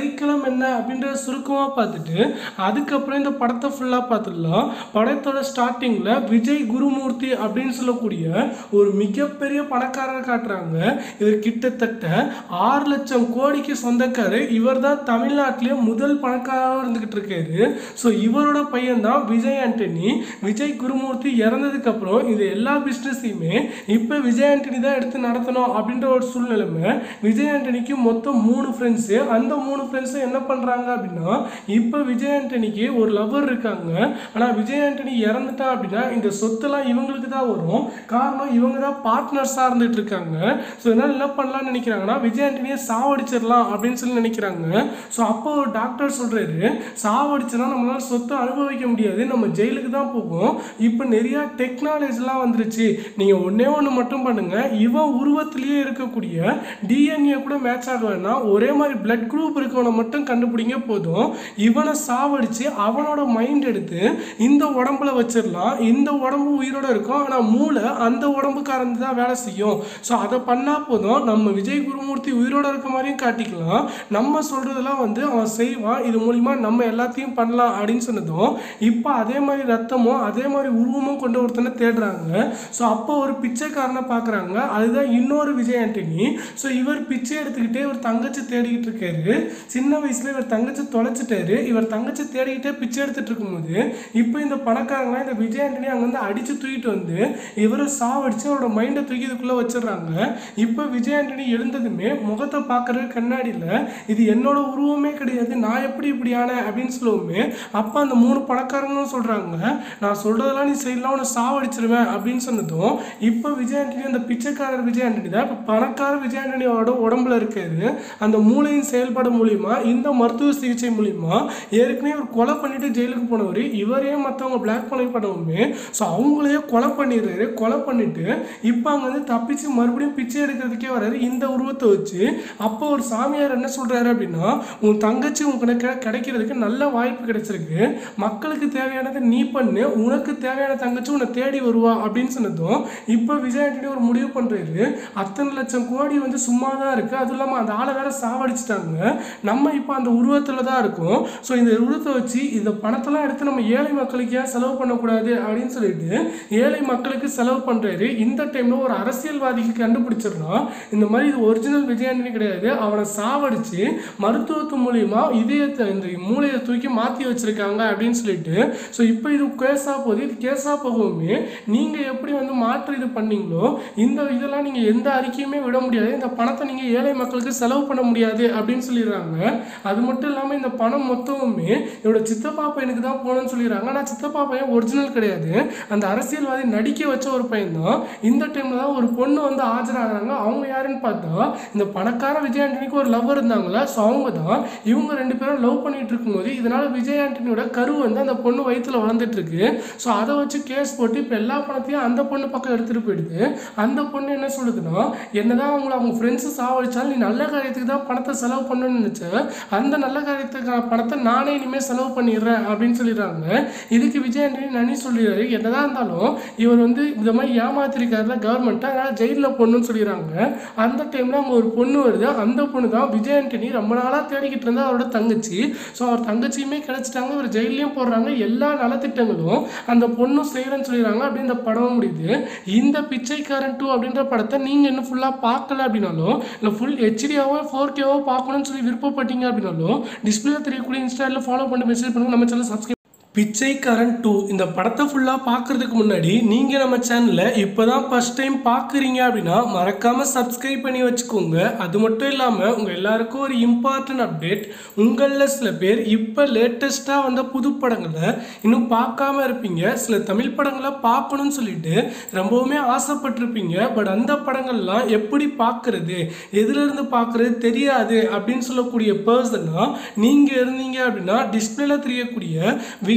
என்ன அப்படின்றத சுருக்கமாக பார்த்துட்டு அதுக்கப்புறம் இந்த படத்தை ஃபுல்லாக பார்த்துடலாம் படத்தோட ஸ்டார்டிங்கில் விஜய் குருமூர்த்தி அப்படின்னு சொல்லக்கூடிய ஒரு மிகப்பெரிய பணக்காரர் காட்டுறாங்க இவர் கிட்டத்தட்ட ஆறு லட்சம் கோடிக்கு சொந்தக்காரர் இவர் தான் தமிழ்நாட்டிலே முதல் பணக்காரராக இருந்துகிட்டு இருக்காரு ஸோ இவரோட பையன் தான் விஜய் ஆண்டனி விஜய் குருமூர்த்தி இறந்ததுக்கு அப்புறம் இது எல்லா பிஸ்னஸையுமே இப்போ விஜய் ஆண்டனி தான் எடுத்து நடத்தணும் அப்படின்ற ஒரு சூழ்நிலைமை விஜய் ஆண்டனிக்கு மொத்தம் மூணு ஃப்ரெண்ட்ஸு அந்த மூணு ஃப்ரெண்ட்ஸும் என்ன பண்ணுறாங்க அப்படின்னா இப்போ விஜய் ஆண்டனிக்கு ஒரு லவர் இருக்காங்க ஆனால் விஜய் ஆண்டனி இறந்துட்டா அப்படின்னா இந்த சொத்தெல்லாம் இவங்களுக்கு தான் வரும் காரணம் இவங்க தான் பார்ட்னர்ஸாக இருந்துட்டு இருக்காங்க ஸோ இதனால் என்ன பண்ணலாம்னு நினைக்கிறாங்கன்னா விஜய் ஆண்டனியை சாவடிச்சிடலாம் அப்படின்னு சொல்லி நினைக்கிறாங்க ஸோ அப்போ ஒரு டாக்டர் சொல்கிறாரு சாவடிச்சுனா நம்மளால சொத்தை அனுபவிக்க முடியாது நம்ம ஜெயிலுக்கு தான் போகும் இப்போ நிறையா டெக்னாலஜிலாம் வந்துருச்சு நீங்கள் ஒன்றே ஒன்று மட்டும் பண்ணுங்கள் இவன் உருவத்திலேயே இருக்கக்கூடிய டிஎன்ஏ கூட மேட்ச் ஆகலைன்னா ஒரே மாதிரி பிளட் குரூப் இருக்கவனை மட்டும் கண்டுபிடிங்க போதும் இவனை சாவடிச்சு அவனோட மைண்ட் எடுத்து இந்த உடம்புல வச்சிடலாம் இந்த உடம்பு உயிரோட இருக்கும் ஆனால் மூளை அந்த உடம்புக்காரந்து தான் வேலை செய்யும் ஸோ அதை பண்ணால் போதும் நம்ம விஜய் குருமூர்த்தி உயிரோட இருக்க மாதிரியும் காட்டிக்கலாம் நம்ம சொல்கிறதெல்லாம் வந்து அவன் செய்வான் இது மூலிமா நம்ம எல்லாத்தையும் பண்ணலாம் அப்படின்னு சொன்னதும் இப்போ அதே மாதிரி ரத்தமும் அதே மாதிரி உருவமும் கொண்டு ஒருத்தனை தேடுறாங்க ஸோ அப்போ ஒரு பிச்சைக்காரனை பார்க்குறாங்க அதுதான் இன்னொரு விஜய் ஆண்டனி ஸோ இவர் பிச்சை எடுத்துக்கிட்டே இவர் தங்கச்சி தேடிக்கிட்டு இருக்காரு சின்ன வயசுல இவர் தங்கச்சி தொலைச்சிட்டாரு இவர் தங்கச்சி தேடிக்கிட்டே பிச்சை எடுத்துட்டு இருக்கும்போது இப்போ இந்த பணக்காரங்களாம் இந்த விஜய் ஆண்டனி அங்கேருந்து அடிச்சு தூக்கிட்டு வந்து இவரை சாவடிச்சு அவரோட மைண்டை தூக்கி இதுக்குள்ளே வச்சிடுறாங்க இப்போ விஜய் ஆண்டனி எழுந்ததுமே முகத்தை பார்க்கறது கண்ணாடியில் இது என்னோட உருவமே கிடையாது நான் எப்படி இப்படி ஆனேன் அப்படின்னு சொல்லுவோமே அப்போ அந்த மூணு பணக்காரங்களும் சொல்கிறாங்க நான் சொல்கிறதெல்லாம் நீ செய்யலாம் உன்னை சாவடிச்சிருவேன் அப்படின்னு சொன்னதும் இப்போ விஜய் ஆண்டனி அந்த பிச்சைக்காரர் விஜய் ஆண்டனி தான் இப்போ பணக்கார விஜய் ஆண்டனியோட உடம்புல இருக்காரு அந்த மூளையின் செயல்பாடு மூலிமா இந்த மருத்துவ சிகிச்சை மூலிமா ஏற்கனவே இவர் கொலை பண்ணிட்டு ஜெயிலுக்கு போனவர் இவரே மற்றவங்க பிளாக் பண்ணி பண்ணவுமே ஸோ அவங்களையே கொலை பண்ணிடுறாரு கொலை பண்ணிட்டு இப்போ அங்கே வந்து தப்பிச்சு மறுபடியும் பிச்சை எடுக்கிறதுக்கே வர்றாரு இந்த உருவத்தை வச்சு அப்போ ஒரு சாமியார் என்ன சொல்றாரு அப்படின்னா உன் தங்கச்சி உனக்கு கிடைக்கிறதுக்கு நல்ல வாய்ப்பு கிடைச்சிருக்கு மக்களுக்கு தேவையானதை நீ பண்ணு உனக்கு தேவையான தங்கச்சி உன்னை தேடி வருவா அப்படின்னு சொன்னதும் இப்போ விஜய் ஆண்டனி ஒரு முடிவு பண்றாரு அத்தனை லட்சம் கோடி வந்து சும்மா தான் இருக்கு அதுவும் இல்லாமல் அந்த ஆளை வேற சாவடிச்சிட்டாங்க நம்ம இப்போ அந்த உருவத்தில் தான் இருக்கோம் ஸோ இந்த உருவத்தை வச்சு இந்த பணத்தெல்லாம் எடுத்து நம்ம ஏழை மக்களுக்கு ஏன் செலவு பண்ணக்கூடாது அப்படின்னு சொல்லிட்டு ஏழை மக்களுக்கு செலவு பண்றாரு இந்த டைம்ல ஒரு அரசியல்வாதிக்கு கண்டுபிடிச்சிடலாம் இந்த மாதிரி இது ஒரிஜினல் விஜயாண்டனி கிடையாது அவனை சாவடிச்சு மருத்துவத்து மூலியமா இதயத்தை இந்த மூளையை தூக்கி மாற்றி வச்சிருக்காங்க அப்படின்னு சொல்லிட்டு ஸோ இப்போ இது கேஸாக போகுது இது கேஸாக போகவுமே நீங்கள் எப்படி வந்து மாற்று இது பண்ணீங்களோ இந்த இதெல்லாம் நீங்கள் எந்த அறிக்கையுமே விட முடியாது இந்த பணத்தை நீங்கள் ஏழை மக்களுக்கு செலவு பண்ண முடியாது அப்படின்னு சொல்லிடுறாங்க அது மட்டும் இல்லாமல் இந்த பணம் மொத்தமுமே என்னோட சித்தப்பா பையனுக்கு தான் போகணும்னு சொல்லிடுறாங்க ஆனால் சித்தப்பா பையன் ஒரிஜினல் கிடையாது அந்த அரசியல்வாதி நடிக்க வச்ச ஒரு பையன் தான் இந்த டைமில் தான் ஒரு பொண்ணு வந்து ஆஜராகிறாங்க அவங்க யாருன்னு பார்த்தா இந்த பணக்கார விஜய் ஆண்டனிக்கு ஒரு லவ் இருந்தாங்களா ஸோ அவங்க தான் இவங்க ரெண்டு பேரும் லவ் பண்ணிட்டு இருக்கும்போது இதனால விஜய் ஆண்டனியோட கரு வந்து அந்த பொண்ணு வயித்துல வளர்ந்துட்டு இருக்கு ஸோ அதை வச்சு கேஸ் போட்டு இப்போ எல்லா பணத்தையும் அந்த பொண்ணு பக்கம் எடுத்துட்டு போயிடுது அந்த பொண்ணு என்ன சொல்லுதுன்னா என்னதான் அவங்கள அவங்க ஃப்ரெண்ட்ஸு சாவடிச்சாலும் நீ நல்ல காரியத்துக்கு தான் பணத்தை செலவு பண்ணணும்னு நினச்ச அந்த நல்ல காரியத்துக்கான பணத்தை நானே இனிமேல் செலவு பண்ணிடுறேன் அப்படின்னு சொல்லிடுறாங்க இதுக்கு விஜய் ஆண்டனி நனி சொல்லிடுறாரு என்னதான் இருந்தாலும் இவர் வந்து இந்த மாதிரி ஏமாத்திருக்காருல கவர்மெண்ட்டை அதனால் ஜெயிலில் பொண்ணுன்னு சொல்லிடுறாங்க அந்த டைமில் அங்கே ஒரு பொண்ணு வருது அந்த பொண்ணு தான் விஜய் ஆண்டனி ரொம்ப நாளாக தேடிக்கிட்டு இருந்தா அவரோட தங்கச்சி ஸோ அவர் தங்கச்சியுமே கிடைச்சிட்டாங்க இவர் ஜெயிலையும் போடுறாங்க எல்லா நலத்திட்டங்களும் அந்த பொண்ணும் செய்கிறேன்னு சொல்லிடுறாங்க அப்படி இந்த படம் முடியுது இந்த பிச்சைக்காரன் டூ அப்படின்ற படத்தை நீங்கள் இன்னும் ஃபுல்லாக பார்க்கல அப்படின்னாலும் இல்லை ஃபுல் ஹெச்டியாவோ ஃபோர் கேவோ பார்க்கணும்னு சொல்லி விருப்பப்பட்டீங்க அப்படின்னாலும் டிஸ்பிளே தெரியக்கூடிய இன்ஸ்டாவில் ஃபாலோ பண்ணி மெசேஜ் பண்ணுங்க நம்ம சேனல் சப்ஸ்கிரைப் பிச்சைக்காரன் டூ இந்த படத்தை ஃபுல்லாக பார்க்கறதுக்கு முன்னாடி நீங்கள் நம்ம சேனலை இப்போ தான் ஃபஸ்ட் டைம் பார்க்குறீங்க அப்படின்னா மறக்காமல் சப்ஸ்கிரைப் பண்ணி வச்சுக்கோங்க அது மட்டும் இல்லாமல் உங்கள் எல்லாருக்கும் ஒரு இம்பார்ட்டன்ட் அப்டேட் உங்களில் சில பேர் இப்போ லேட்டஸ்ட்டாக வந்த புது படங்களை இன்னும் பார்க்காம இருப்பீங்க சில தமிழ் படங்களை பார்க்கணும்னு சொல்லிட்டு ரொம்பவுமே ஆசைப்பட்டிருப்பீங்க பட் அந்த படங்கள்லாம் எப்படி பார்க்குறது எதுலேருந்து பார்க்குறது தெரியாது அப்படின்னு சொல்லக்கூடிய பர்சனாக நீங்கள் இருந்தீங்க அப்படின்னா டிஸ்பிளேல தெரியக்கூடிய விக்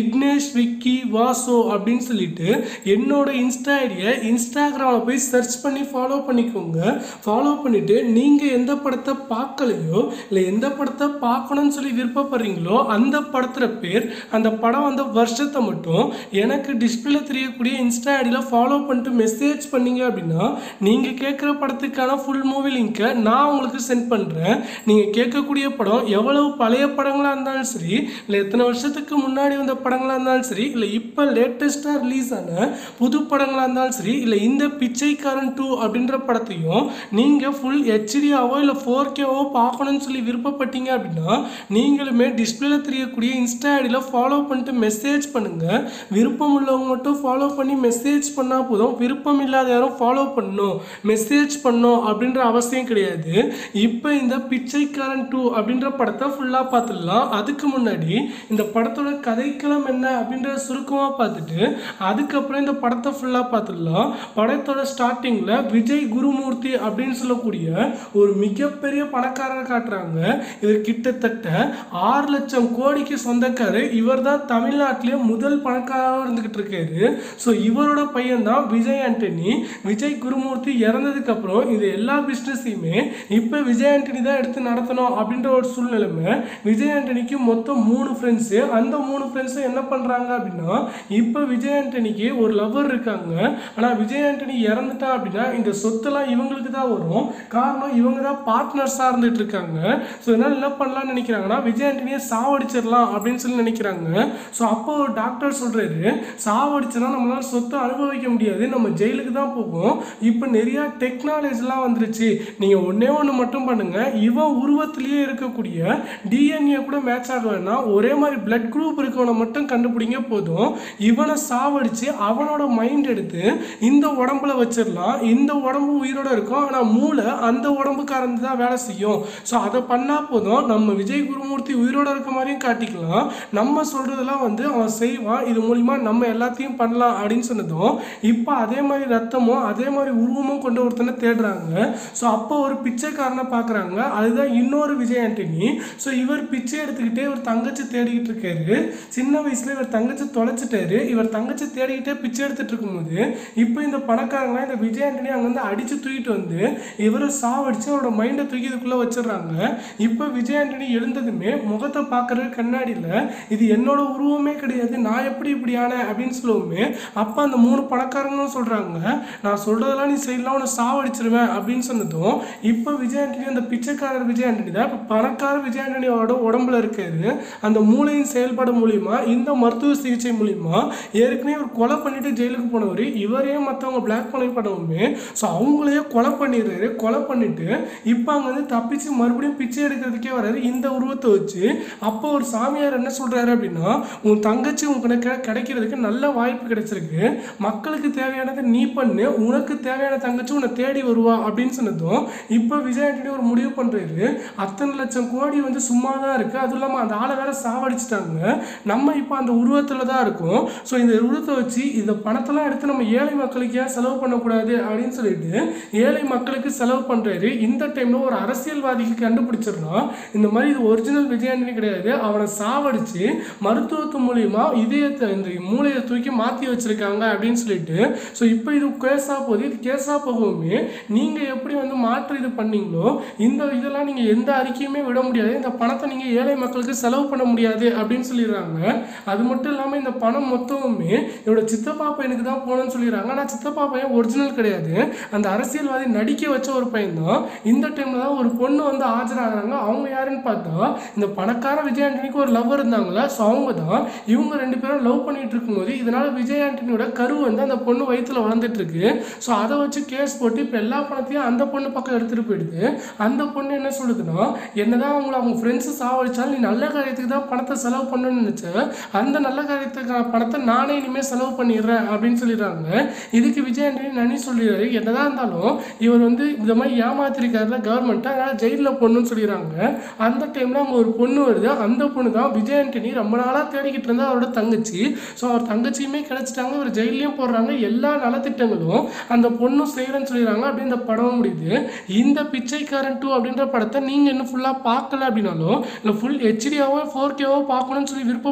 விக்னேஷ் விக்கி வாசோ அப்படின்னு சொல்லிட்டு என்னோட இன்ஸ்டா ஐடியை இன்ஸ்டாகிராமில் போய் சர்ச் பண்ணி ஃபாலோ பண்ணிக்கோங்க ஃபாலோ பண்ணிவிட்டு நீங்கள் எந்த படத்தை பார்க்கலையோ இல்லை எந்த படத்தை பார்க்கணும்னு சொல்லி விருப்பப்படுறீங்களோ அந்த படத்துல பேர் அந்த படம் வந்த வருஷத்தை மட்டும் எனக்கு டிஸ்பிளே தெரியக்கூடிய இன்ஸ்டா ஐடியில் ஃபாலோ பண்ணிட்டு மெசேஜ் பண்ணீங்க அப்படின்னா நீங்கள் கேட்குற படத்துக்கான ஃபுல் மூவி லிங்க்கை நான் உங்களுக்கு சென்ட் பண்ணுறேன் நீங்கள் கேட்கக்கூடிய படம் எவ்வளவு பழைய படங்களாக இருந்தாலும் சரி இல்லை எத்தனை வருஷத்துக்கு முன்னாடி வந்த படங்களாக இருந்தாலும் சரி இல்லை இப்போ லேட்டஸ்ட்டாக ரிலீஸ் ஆன புது படங்களாக இருந்தாலும் சரி இல்லை இந்த பிச்சைக்காரன் டூ அப்படின்ற படத்தையும் நீங்கள் ஃபுல் ஹெச்டியாவோ இல்லை ஃபோர் கேவோ பார்க்கணும்னு சொல்லி விருப்பப்பட்டீங்க அப்படின்னா நீங்களுமே டிஸ்பிளேல தெரியக்கூடிய இன்ஸ்டா ஐடியில் ஃபாலோ பண்ணிட்டு மெசேஜ் பண்ணுங்கள் விருப்பம் உள்ளவங்க மட்டும் ஃபாலோ பண்ணி மெசேஜ் பண்ணால் போதும் விருப்பம் இல்லாத யாரும் ஃபாலோ பண்ணணும் மெசேஜ் பண்ணணும் அப்படின்ற அவசியம் கிடையாது இப்போ இந்த பிச்சைக்காரன் டூ அப்படின்ற படத்தை ஃபுல்லாக பார்த்துடலாம் அதுக்கு முன்னாடி இந்த படத்தோட கதைக்களம் என்ன அப்படின்றத சுருக்கமாக பார்த்துட்டு அதுக்கப்புறம் இந்த படத்தை ஃபுல்லாக பார்த்துடலாம் படத்தோட ஸ்டார்டிங்கில் விஜய் குருமூர்த்தி அப்படின்னு சொல்லக்கூடிய ஒரு மிகப்பெரிய பணக்காரரை காட்டுறாங்க இவர் கிட்டத்தட்ட ஆறு லட்சம் கோடிக்கு சொந்தக்காரர் இவர் தான் தமிழ்நாட்டிலே முதல் பணக்காரராக இருந்துகிட்டு இருக்காரு ஸோ இவரோட பையன் தான் விஜய் ஆண்டனி விஜய் குருமூர்த்தி இறந்ததுக்கு அப்புறம் இது எல்லா பிஸ்னஸையுமே இப்போ விஜய் ஆண்டனி தான் எடுத்து நடத்தணும் அப்படின்ற ஒரு சூழ்நிலைமை விஜய் ஆண்டனிக்கு மொத்தம் மூணு ஃப்ரெண்ட்ஸு அந்த மூணு ஃப்ரெண்ட்ஸும் என்ன பண்ணுறாங்க அப்படின்னா இப்போ விஜய் ஆண்டனிக்கு ஒரு லவர் இருக்காங்க ஆனால் விஜய் ஆண்டனி இறந்துட்டா அப்படின்னா இந்த சொத்தெல்லாம் இவங்களுக்கு தான் வரும் காரணம் இவங்க தான் பார்ட்னர்ஸாக இருந்துட்டு இருக்காங்க ஸோ இதனால் என்ன பண்ணலாம்னு நினைக்கிறாங்கன்னா விஜய் ஆண்டனியை சாவடிச்சிடலாம் அப்படின்னு சொல்லி நினைக்கிறாங்க ஸோ அப்போ ஒரு டாக்டர் சொல்கிறாரு சாவடிச்சுனா நம்மளால சொத்தை அனுபவிக்க முடியாது நம்ம ஜெயிலுக்கு தான் போகும் இப்போ நிறையா டெக்னாலஜிலாம் வந்துருச்சு நீங்கள் ஒன்றே ஒன்று மட்டும் பண்ணுங்கள் இவன் உருவத்திலேயே இருக்கக்கூடிய டிஎன்ஏ கூட மேட்ச் ஆகலைன்னா ஒரே மாதிரி பிளட் குரூப் இருக்கவனை மட்டும் கண்டுபிடிங்க போதும் இவனை சாவடிச்சு அவனோட மைண்ட் எடுத்து இந்த உடம்புல வச்சிடலாம் இந்த உடம்பு உயிரோட இருக்கும் ஆனால் மூளை அந்த உடம்புக்காரந்து தான் வேலை செய்யும் ஸோ அதை பண்ணால் போதும் நம்ம விஜய் குருமூர்த்தி உயிரோட இருக்க மாதிரியும் காட்டிக்கலாம் நம்ம சொல்கிறதெல்லாம் வந்து அவன் செய்வான் இது மூலிமா நம்ம எல்லாத்தையும் பண்ணலாம் அப்படின்னு சொன்னதும் இப்போ அதே மாதிரி ரத்தமும் அதே மாதிரி உருவமும் கொண்டு ஒருத்தனை தேடுறாங்க ஸோ அப்போ ஒரு பிச்சைக்காரனை பார்க்குறாங்க அதுதான் இன்னொரு விஜய் ஆண்டனி ஸோ இவர் பிச்சை எடுத்துக்கிட்டே இவர் தங்கச்சி தேடிக்கிட்டு இருக்காரு சின்ன வயசுல இவர் தங்கச்சி தொலைச்சிட்டாரு இவர் தங்கச்சி தேடிக்கிட்டே பிச்சை எடுத்துட்டு இருக்கும்போது இப்போ இந்த பணக்காரங்க இந்த விஜய் ஆண்டனி அங்கேருந்து அடிச்சு தூக்கிட்டு வந்து இவரை சாவடிச்சு அவரோட மைண்டை தூக்கி இதுக்குள்ளே வச்சிடுறாங்க இப்போ விஜய் ஆண்டனி எழுந்ததுமே முகத்தை பார்க்குறது கண்ணாடியில் இது என்னோட உருவமே கிடையாது நான் எப்படி இப்படி ஆனேன் அப்படின்னு சொல்லுவோமே அப்போ அந்த மூணு பணக்காரங்களும் சொல்கிறாங்க நான் சொல்கிறதெல்லாம் நீ செய்யலாம் உன்னை சாவடிச்சிருவேன் அப்படின்னு சொன்னதும் இப்போ விஜய் ஆண்டனி அந்த பிச்சைக்காரர் விஜய் ஆண்டனி தான் இப்போ பணக்கார விஜய் ஆண்டனியோட உடம்புல இருக்காரு அந்த மூளையின் செயல்பாடு மூலிமா இந்த மருத்துவ சிகிச்சை மூலிமா ஏற்கனவே இவர் கொலை பண்ணிட்டு ஜெயிலுக்கு போனவர் இவரே மற்றவங்க பிளாக் பண்ணி பண்ணவுமே ஸோ அவங்களையே கொலை பண்ணிடுறாரு கொலை பண்ணிட்டு இப்போ அங்கே வந்து தப்பிச்சு மறுபடியும் பிச்சை எடுக்கிறதுக்கே வர்றாரு இந்த உருவத்தை வச்சு அப்போ ஒரு சாமியார் என்ன சொல்றாரு அப்படின்னா உன் தங்கச்சி உனக்கு கிடைக்கிறதுக்கு நல்ல வாய்ப்பு கிடைச்சிருக்கு மக்களுக்கு தேவையானதை நீ பண்ணு உனக்கு தேவையான தங்கச்சி உன்னை தேடி வருவா அப்படின்னு சொன்னதும் இப்போ விஜய் ஆண்டனி ஒரு முடிவு பண்றாரு அத்தனை லட்சம் கோடி வந்து சும்மா தான் இருக்கு அதுவும் இல்லாமல் அந்த ஆளை வேற சாவடிச்சிட்டாங்க நம்ம இப்போ அந்த உருவத்தில் தான் இருக்கோம் ஸோ இந்த உருவத்தை வச்சு இந்த பணத்தெல்லாம் எடுத்து நம்ம ஏழை மக்களுக்கு ஏன் செலவு பண்ணக்கூடாது அப்படின்னு சொல்லிட்டு ஏழை மக்களுக்கு செலவு பண்றாரு இந்த டைம்ல ஒரு அரசியல்வாதிக்கு கண்டுபிடிச்சிடலாம் இந்த மாதிரி இது ஒரிஜினல் விஜயாண்டனி கிடையாது அவனை சாவடிச்சு மருத்துவத்து மூலியமா இதயத்தை இந்த மூளையை தூக்கி மாற்றி வச்சிருக்காங்க அப்படின்னு சொல்லிட்டு ஸோ இப்போ இது கேஸாக போகுது இது கேஸாக போகவுமே நீங்கள் எப்படி வந்து மாற்று இது பண்ணீங்களோ இந்த இதெல்லாம் நீங்கள் எந்த அறிக்கையுமே விட முடியாது இந்த பணத்தை நீங்கள் ஏழை மக்களுக்கு செலவு பண்ண முடியாது அப்படின்னு சொல்லிடுறாங்க அது மட்டும் இல்லாமல் இந்த பணம் மொத்தமுமே என்னோட சித்தப்பா பையனுக்கு தான் போகணும்னு சொல்லிடுறாங்க ஆனால் சித்தப்பா பையன் ஒரிஜினல் கிடையாது அந்த அரசியல்வாதி நடிக்க வச்ச ஒரு பையன் தான் இந்த டைமில் தான் ஒரு பொண்ணு வந்து ஆஜராகிறாங்க அவங்க யாருன்னு பார்த்தா இந்த பணக்கார விஜய் ஆண்டனிக்கு ஒரு லவ் இருந்தாங்களா ஸோ அவங்க தான் இவங்க ரெண்டு பேரும் லவ் பண்ணிட்டு இருக்கும்போது இதனால விஜய் ஆண்டனியோட கரு வந்து அந்த பொண்ணு வயித்துல வளர்ந்துட்டு இருக்கு ஸோ அதை வச்சு கேஸ் போட்டு இப்போ எல்லா பணத்தையும் அந்த பொண்ணு பக்கம் எடுத்துட்டு போயிடுது அந்த பொண்ணு என்ன சொல்லுதுன்னா என்னதான் அவங்கள அவங்க ஃப்ரெண்ட்ஸு சாவடிச்சாலும் நீ நல்ல காரியத்துக்கு தான் பணத்தை செலவு பண்ணணும்னு நினச்ச அந்த நல்ல காரியத்துக்கான பணத்தை நானே இனிமேல் செலவு பண்ணிடுறேன் அப்படின்னு சொல்லிடுறாங்க இதுக்கு விஜய் ஆண்டனி நனி சொல்லிடுறாரு என்னதான் இருந்தாலும் இவர் வந்து இந்த மாதிரி ஏமாத்திருக்காருல கவர்மெண்ட்டை அதனால் ஜெயிலில் பொண்ணுன்னு சொல்லிடுறாங்க அந்த டைமில் அங்கே ஒரு பொண்ணு வருது அந்த பொண்ணு தான் விஜய் ஆண்டனி ரொம்ப நாளாக தேடிக்கிட்டு இருந்தா அவரோட தங்கச்சி ஸோ அவர் தங்கச்சியுமே கிடைச்சிட்டாங்க இவர் ஜெயிலையும் போடுறாங்க எல்லா நலத்திட்டங்களும் அந்த பொண்ணும் செய்கிறேன்னு சொல்லிடுறாங்க அப்படி இந்த படமும் முடியுது இந்த பிச்சைக்காரன் டூ அப்படின்ற படத்தை நீங்கள் இன்னும் ஃபுல்லாக பார்க்கல அப்படின்னாலும் இல்லை ஃபுல் ஹெச்டியாவோ ஃபோர் கேவோ பார்க்கணும்னு சொல்லி விருப்பப்பட்டீங்க அப்படின்னா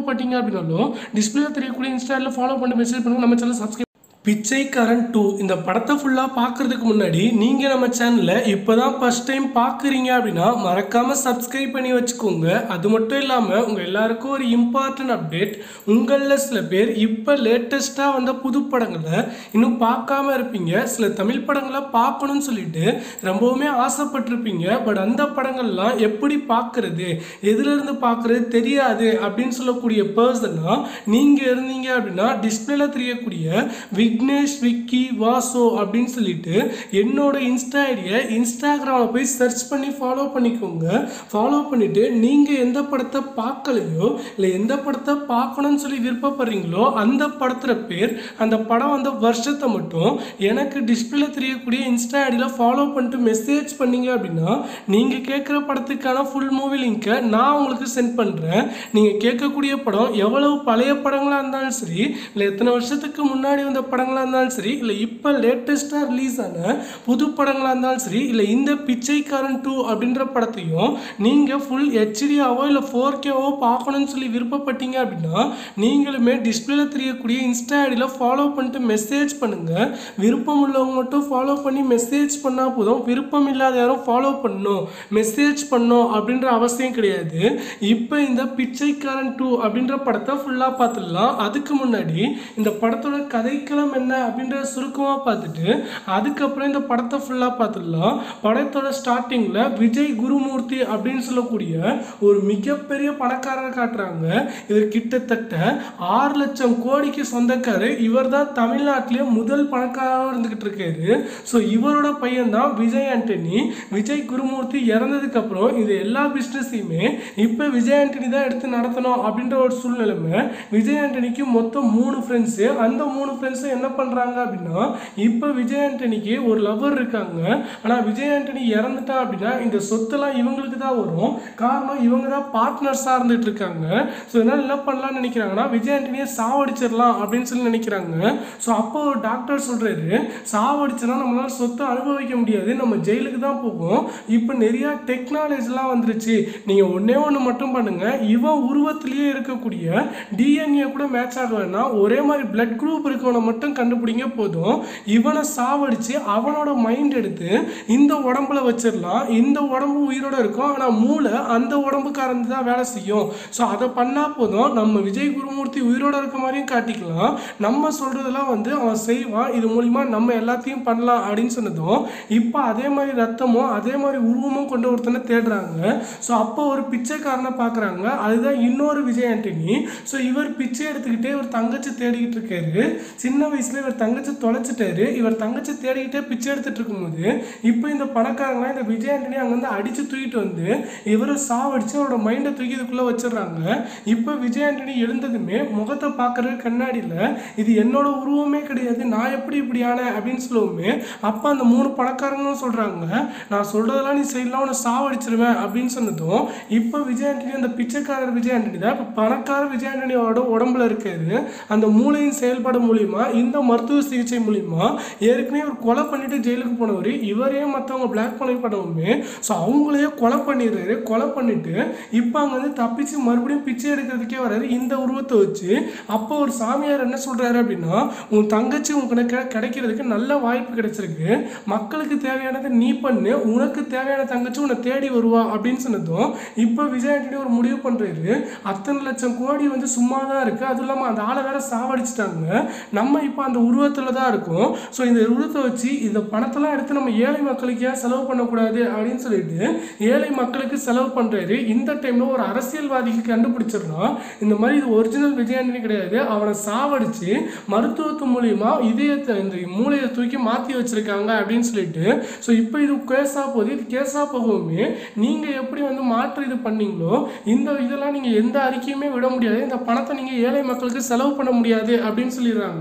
அப்படின்னாலும் டிஸ்பிளே தெரியக்கூடிய இன்ஸ்டாவில் ஃபாலோ பண்ணி மெசேஜ் பண்ணுங்க நம்ம சேனல் சப்ஸ்கிரைப் பிச்சைக்காரன் டூ இந்த படத்தை ஃபுல்லாக பார்க்கறதுக்கு முன்னாடி நீங்கள் நம்ம சேனலை இப்போ தான் ஃபஸ்ட் டைம் பார்க்குறீங்க அப்படின்னா மறக்காமல் சப்ஸ்கிரைப் பண்ணி வச்சுக்கோங்க அது மட்டும் இல்லாமல் உங்கள் எல்லாருக்கும் ஒரு இம்பார்ட்டன்ட் அப்டேட் உங்களில் சில பேர் இப்போ லேட்டஸ்ட்டாக வந்த புது படங்களை இன்னும் பார்க்காம இருப்பீங்க சில தமிழ் படங்களை பார்க்கணும்னு சொல்லிட்டு ரொம்பவுமே ஆசைப்பட்டிருப்பீங்க பட் அந்த படங்கள்லாம் எப்படி பார்க்குறது எதுலேருந்து பார்க்குறது தெரியாது அப்படின்னு சொல்லக்கூடிய பர்சனா நீங்கள் இருந்தீங்க அப்படின்னா டிஸ்பிளேல தெரியக்கூடிய விக்னேஷ் விக்கி வாசோ அப்படின்னு சொல்லிட்டு என்னோட இன்ஸ்டா ஐடியை இன்ஸ்டாகிராமில் போய் சர்ச் பண்ணி ஃபாலோ பண்ணிக்கோங்க ஃபாலோ பண்ணிவிட்டு நீங்கள் எந்த படத்தை பார்க்கலையோ இல்லை எந்த படத்தை பார்க்கணும்னு சொல்லி விருப்பப்படுறீங்களோ அந்த படத்துல பேர் அந்த படம் வந்த வருஷத்தை மட்டும் எனக்கு டிஸ்பிளே தெரியக்கூடிய இன்ஸ்டா ஐடியில் ஃபாலோ பண்ணிட்டு மெசேஜ் பண்ணீங்க அப்படின்னா நீங்கள் கேட்குற படத்துக்கான ஃபுல் மூவி லிங்க்கை நான் உங்களுக்கு சென்ட் பண்ணுறேன் நீங்கள் கேட்கக்கூடிய படம் எவ்வளவு பழைய படங்களாக இருந்தாலும் சரி இல்லை எத்தனை வருஷத்துக்கு முன்னாடி வந்த படங்களாக இருந்தாலும் சரி இல்லை இப்போ லேட்டஸ்ட்டாக ரிலீஸ் ஆன புது படங்களாக இருந்தாலும் சரி இல்லை இந்த பிச்சைக்காரன் டூ அப்படின்ற படத்தையும் நீங்கள் ஃபுல் ஹெச்டியாவோ இல்லை ஃபோர் கேவோ பார்க்கணும்னு சொல்லி விருப்பப்பட்டீங்க அப்படின்னா நீங்களுமே டிஸ்பிளேல தெரியக்கூடிய இன்ஸ்டா ஐடியில் ஃபாலோ பண்ணிட்டு மெசேஜ் பண்ணுங்கள் விருப்பம் உள்ளவங்க மட்டும் ஃபாலோ பண்ணி மெசேஜ் பண்ணால் போதும் விருப்பம் இல்லாத யாரும் ஃபாலோ பண்ணணும் மெசேஜ் பண்ணணும் அப்படின்ற அவசியம் கிடையாது இப்போ இந்த பிச்சைக்காரன் டூ அப்படின்ற படத்தை ஃபுல்லாக பார்த்துடலாம் அதுக்கு முன்னாடி இந்த படத்தோட கதைக்களம் என்ன அப்படின்றத சுருக்கமாக பார்த்துட்டு அதுக்கப்புறம் இந்த படத்தை ஃபுல்லாக பார்த்துடலாம் படத்தோட ஸ்டார்டிங்கில் விஜய் குருமூர்த்தி அப்படின்னு சொல்லக்கூடிய ஒரு மிகப்பெரிய பணக்காரரை காட்டுறாங்க இவர் கிட்டத்தட்ட ஆறு லட்சம் கோடிக்கு சொந்தக்காரர் இவர் தான் தமிழ்நாட்டிலே முதல் பணக்காரராக இருந்துக்கிட்டு இருக்காரு ஸோ இவரோட பையன் தான் விஜய் ஆண்டனி விஜய் குருமூர்த்தி இறந்ததுக்கு அப்புறம் இது எல்லா பிஸ்னஸையுமே இப்போ விஜய் ஆண்டனி தான் எடுத்து நடத்தணும் அப்படின்ற ஒரு சூழ்நிலைமை விஜய் ஆண்டனிக்கு மொத்தம் மூணு ஃப்ரெண்ட்ஸு அந்த மூணு ஃப்ரெண்ட்ஸும் என்ன பண்ணுறாங்க அப்படின்னா இப்போ விஜய் ஆண்டனிக்கு ஒரு லவர் இருக்காங்க ஆனால் விஜய் ஆண்டனி இறந்துட்டா அப்படின்னா இந்த சொத்தெல்லாம் இவங்களுக்கு தான் வரும் காரணம் இவங்க தான் பார்ட்னர்ஸாக இருந்துட்டு இருக்காங்க ஸோ இதனால் என்ன பண்ணலாம்னு நினைக்கிறாங்கன்னா விஜய் ஆண்டனியை சாவடிச்சிடலாம் அப்படின்னு சொல்லி நினைக்கிறாங்க ஸோ அப்போ ஒரு டாக்டர் சொல்கிறாரு சாவடிச்சனா நம்மளால சொத்தை அனுபவிக்க முடியாது நம்ம ஜெயிலுக்கு தான் போகும் இப்போ நிறையா டெக்னாலஜிலாம் வந்துருச்சு நீங்கள் ஒன்றே ஒன்று மட்டும் பண்ணுங்கள் இவன் உருவத்திலேயே இருக்கக்கூடிய டிஎன்ஏ கூட மேட்ச் ஆகலைன்னா ஒரே மாதிரி பிளட் குரூப் இருக்கவனை மட்டும் கண்டுபிடிங்க போதும் இவனை சாவடிச்சு அவனோட மைண்ட் எடுத்து இந்த உடம்புல வச்சிடலாம் இந்த உடம்பு உயிரோட இருக்கும் ஆனால் மூளை அந்த உடம்புக்காரந்து தான் வேலை செய்யும் ஸோ அதை பண்ணால் போதும் நம்ம விஜய் குருமூர்த்தி உயிரோட இருக்க மாதிரியும் காட்டிக்கலாம் நம்ம சொல்கிறதெல்லாம் வந்து அவன் செய்வான் இது மூலிமா நம்ம எல்லாத்தையும் பண்ணலாம் அப்படின்னு சொன்னதும் இப்போ அதே மாதிரி ரத்தமும் அதே மாதிரி உருவமும் கொண்டு ஒருத்தனை தேடுறாங்க ஸோ அப்போ ஒரு பிச்சைக்காரனை பார்க்குறாங்க அதுதான் இன்னொரு விஜய் ஆண்டனி ஸோ இவர் பிச்சை எடுத்துக்கிட்டே இவர் தங்கச்சி தேடிக்கிட்டு இருக்காரு சின்ன வயசுல இவர் தங்கச்சி தொலைச்சிட்டாரு இவர் தங்கச்சி தேடிக்கிட்டே பிச்சை எடுத்துட்டு இருக்கும்போது இப்போ இந்த பணக்காரங்களாம் இந்த விஜய் ஆண்டனி அங்கேருந்து அடிச்சு தூக்கிட்டு வந்து இவரை சாவடிச்சு அவரோட மைண்டை தூக்கி இதுக்குள்ளே வச்சிடுறாங்க இப்போ விஜய் ஆண்டனி எழுந்ததுமே முகத்தை பார்க்குறது கண்ணாடியில் இது என்னோட உருவமே கிடையாது நான் எப்படி இப்படி ஆனேன் அப்படின்னு சொல்லுவோமே அப்போ அந்த மூணு பணக்காரங்களும் சொல்கிறாங்க நான் சொல்கிறதெல்லாம் நீ செய்யலாம் உன்னை சாவடிச்சிருவேன் அப்படின்னு சொன்னதும் இப்போ விஜய் ஆண்டனி அந்த பிச்சைக்காரர் விஜய் ஆண்டனி தான் இப்போ பணக்கார விஜய் ஆண்டனியோட உடம்புல இருக்காரு அந்த மூளையின் செயல்பாடு மூலிமா இந்த மருத்துவ சிகிச்சை மூலிமா ஏற்கனவே ஒரு கொலை பண்ணிட்டு ஜெயிலுக்கு போனவர் இவரே மற்றவங்க பிளாக் பண்ணி பண்ணவுமே ஸோ அவங்களையே கொலை பண்ணிடுறாரு கொலை பண்ணிட்டு இப்போ அங்கே வந்து தப்பிச்சு மறுபடியும் பிச்சை எடுக்கிறதுக்கே வராரு இந்த உருவத்தை வச்சு அப்போ ஒரு சாமியார் என்ன சொல்றாரு அப்படின்னா உன் தங்கச்சி உனக்கு கிடைக்கிறதுக்கு நல்ல வாய்ப்பு கிடைச்சிருக்கு மக்களுக்கு தேவையானதை நீ பண்ணு உனக்கு தேவையான தங்கச்சி உன்னை தேடி வருவா அப்படின்னு சொன்னதும் இப்போ விஜய் ஆண்டனி ஒரு முடிவு பண்றாரு அத்தனை லட்சம் கோடி வந்து சும்மா தான் இருக்கு அதுவும் இல்லாமல் அந்த ஆளை வேற சாவடிச்சிட்டாங்க நம்ம இப்போ அந்த உருவத்தில் தான் இருக்கோம் ஸோ இந்த உருவத்தை வச்சு இந்த பணத்தெல்லாம் எடுத்து நம்ம ஏழை மக்களுக்கு ஏன் செலவு பண்ணக்கூடாது அப்படின்னு சொல்லிட்டு ஏழை மக்களுக்கு செலவு பண்றாரு இந்த டைம்ல ஒரு அரசியல்வாதிக்கு கண்டுபிடிச்சிடலாம் இந்த மாதிரி இது ஒரிஜினல் விஜயாண்டனி கிடையாது அவனை சாவடிச்சு மருத்துவத்து மூலியமா இதயத்தை இந்த மூளையை தூக்கி மாற்றி வச்சிருக்காங்க அப்படின்னு சொல்லிட்டு ஸோ இப்போ இது கேஸாக போகுது இது கேஸாக போகவுமே நீங்கள் எப்படி வந்து மாற்று இது பண்ணீங்களோ இந்த இதெல்லாம் நீங்கள் எந்த அறிக்கையுமே விட முடியாது இந்த பணத்தை நீங்கள் ஏழை மக்களுக்கு செலவு பண்ண முடியாது அப்படின்னு சொல்லிடுறாங்க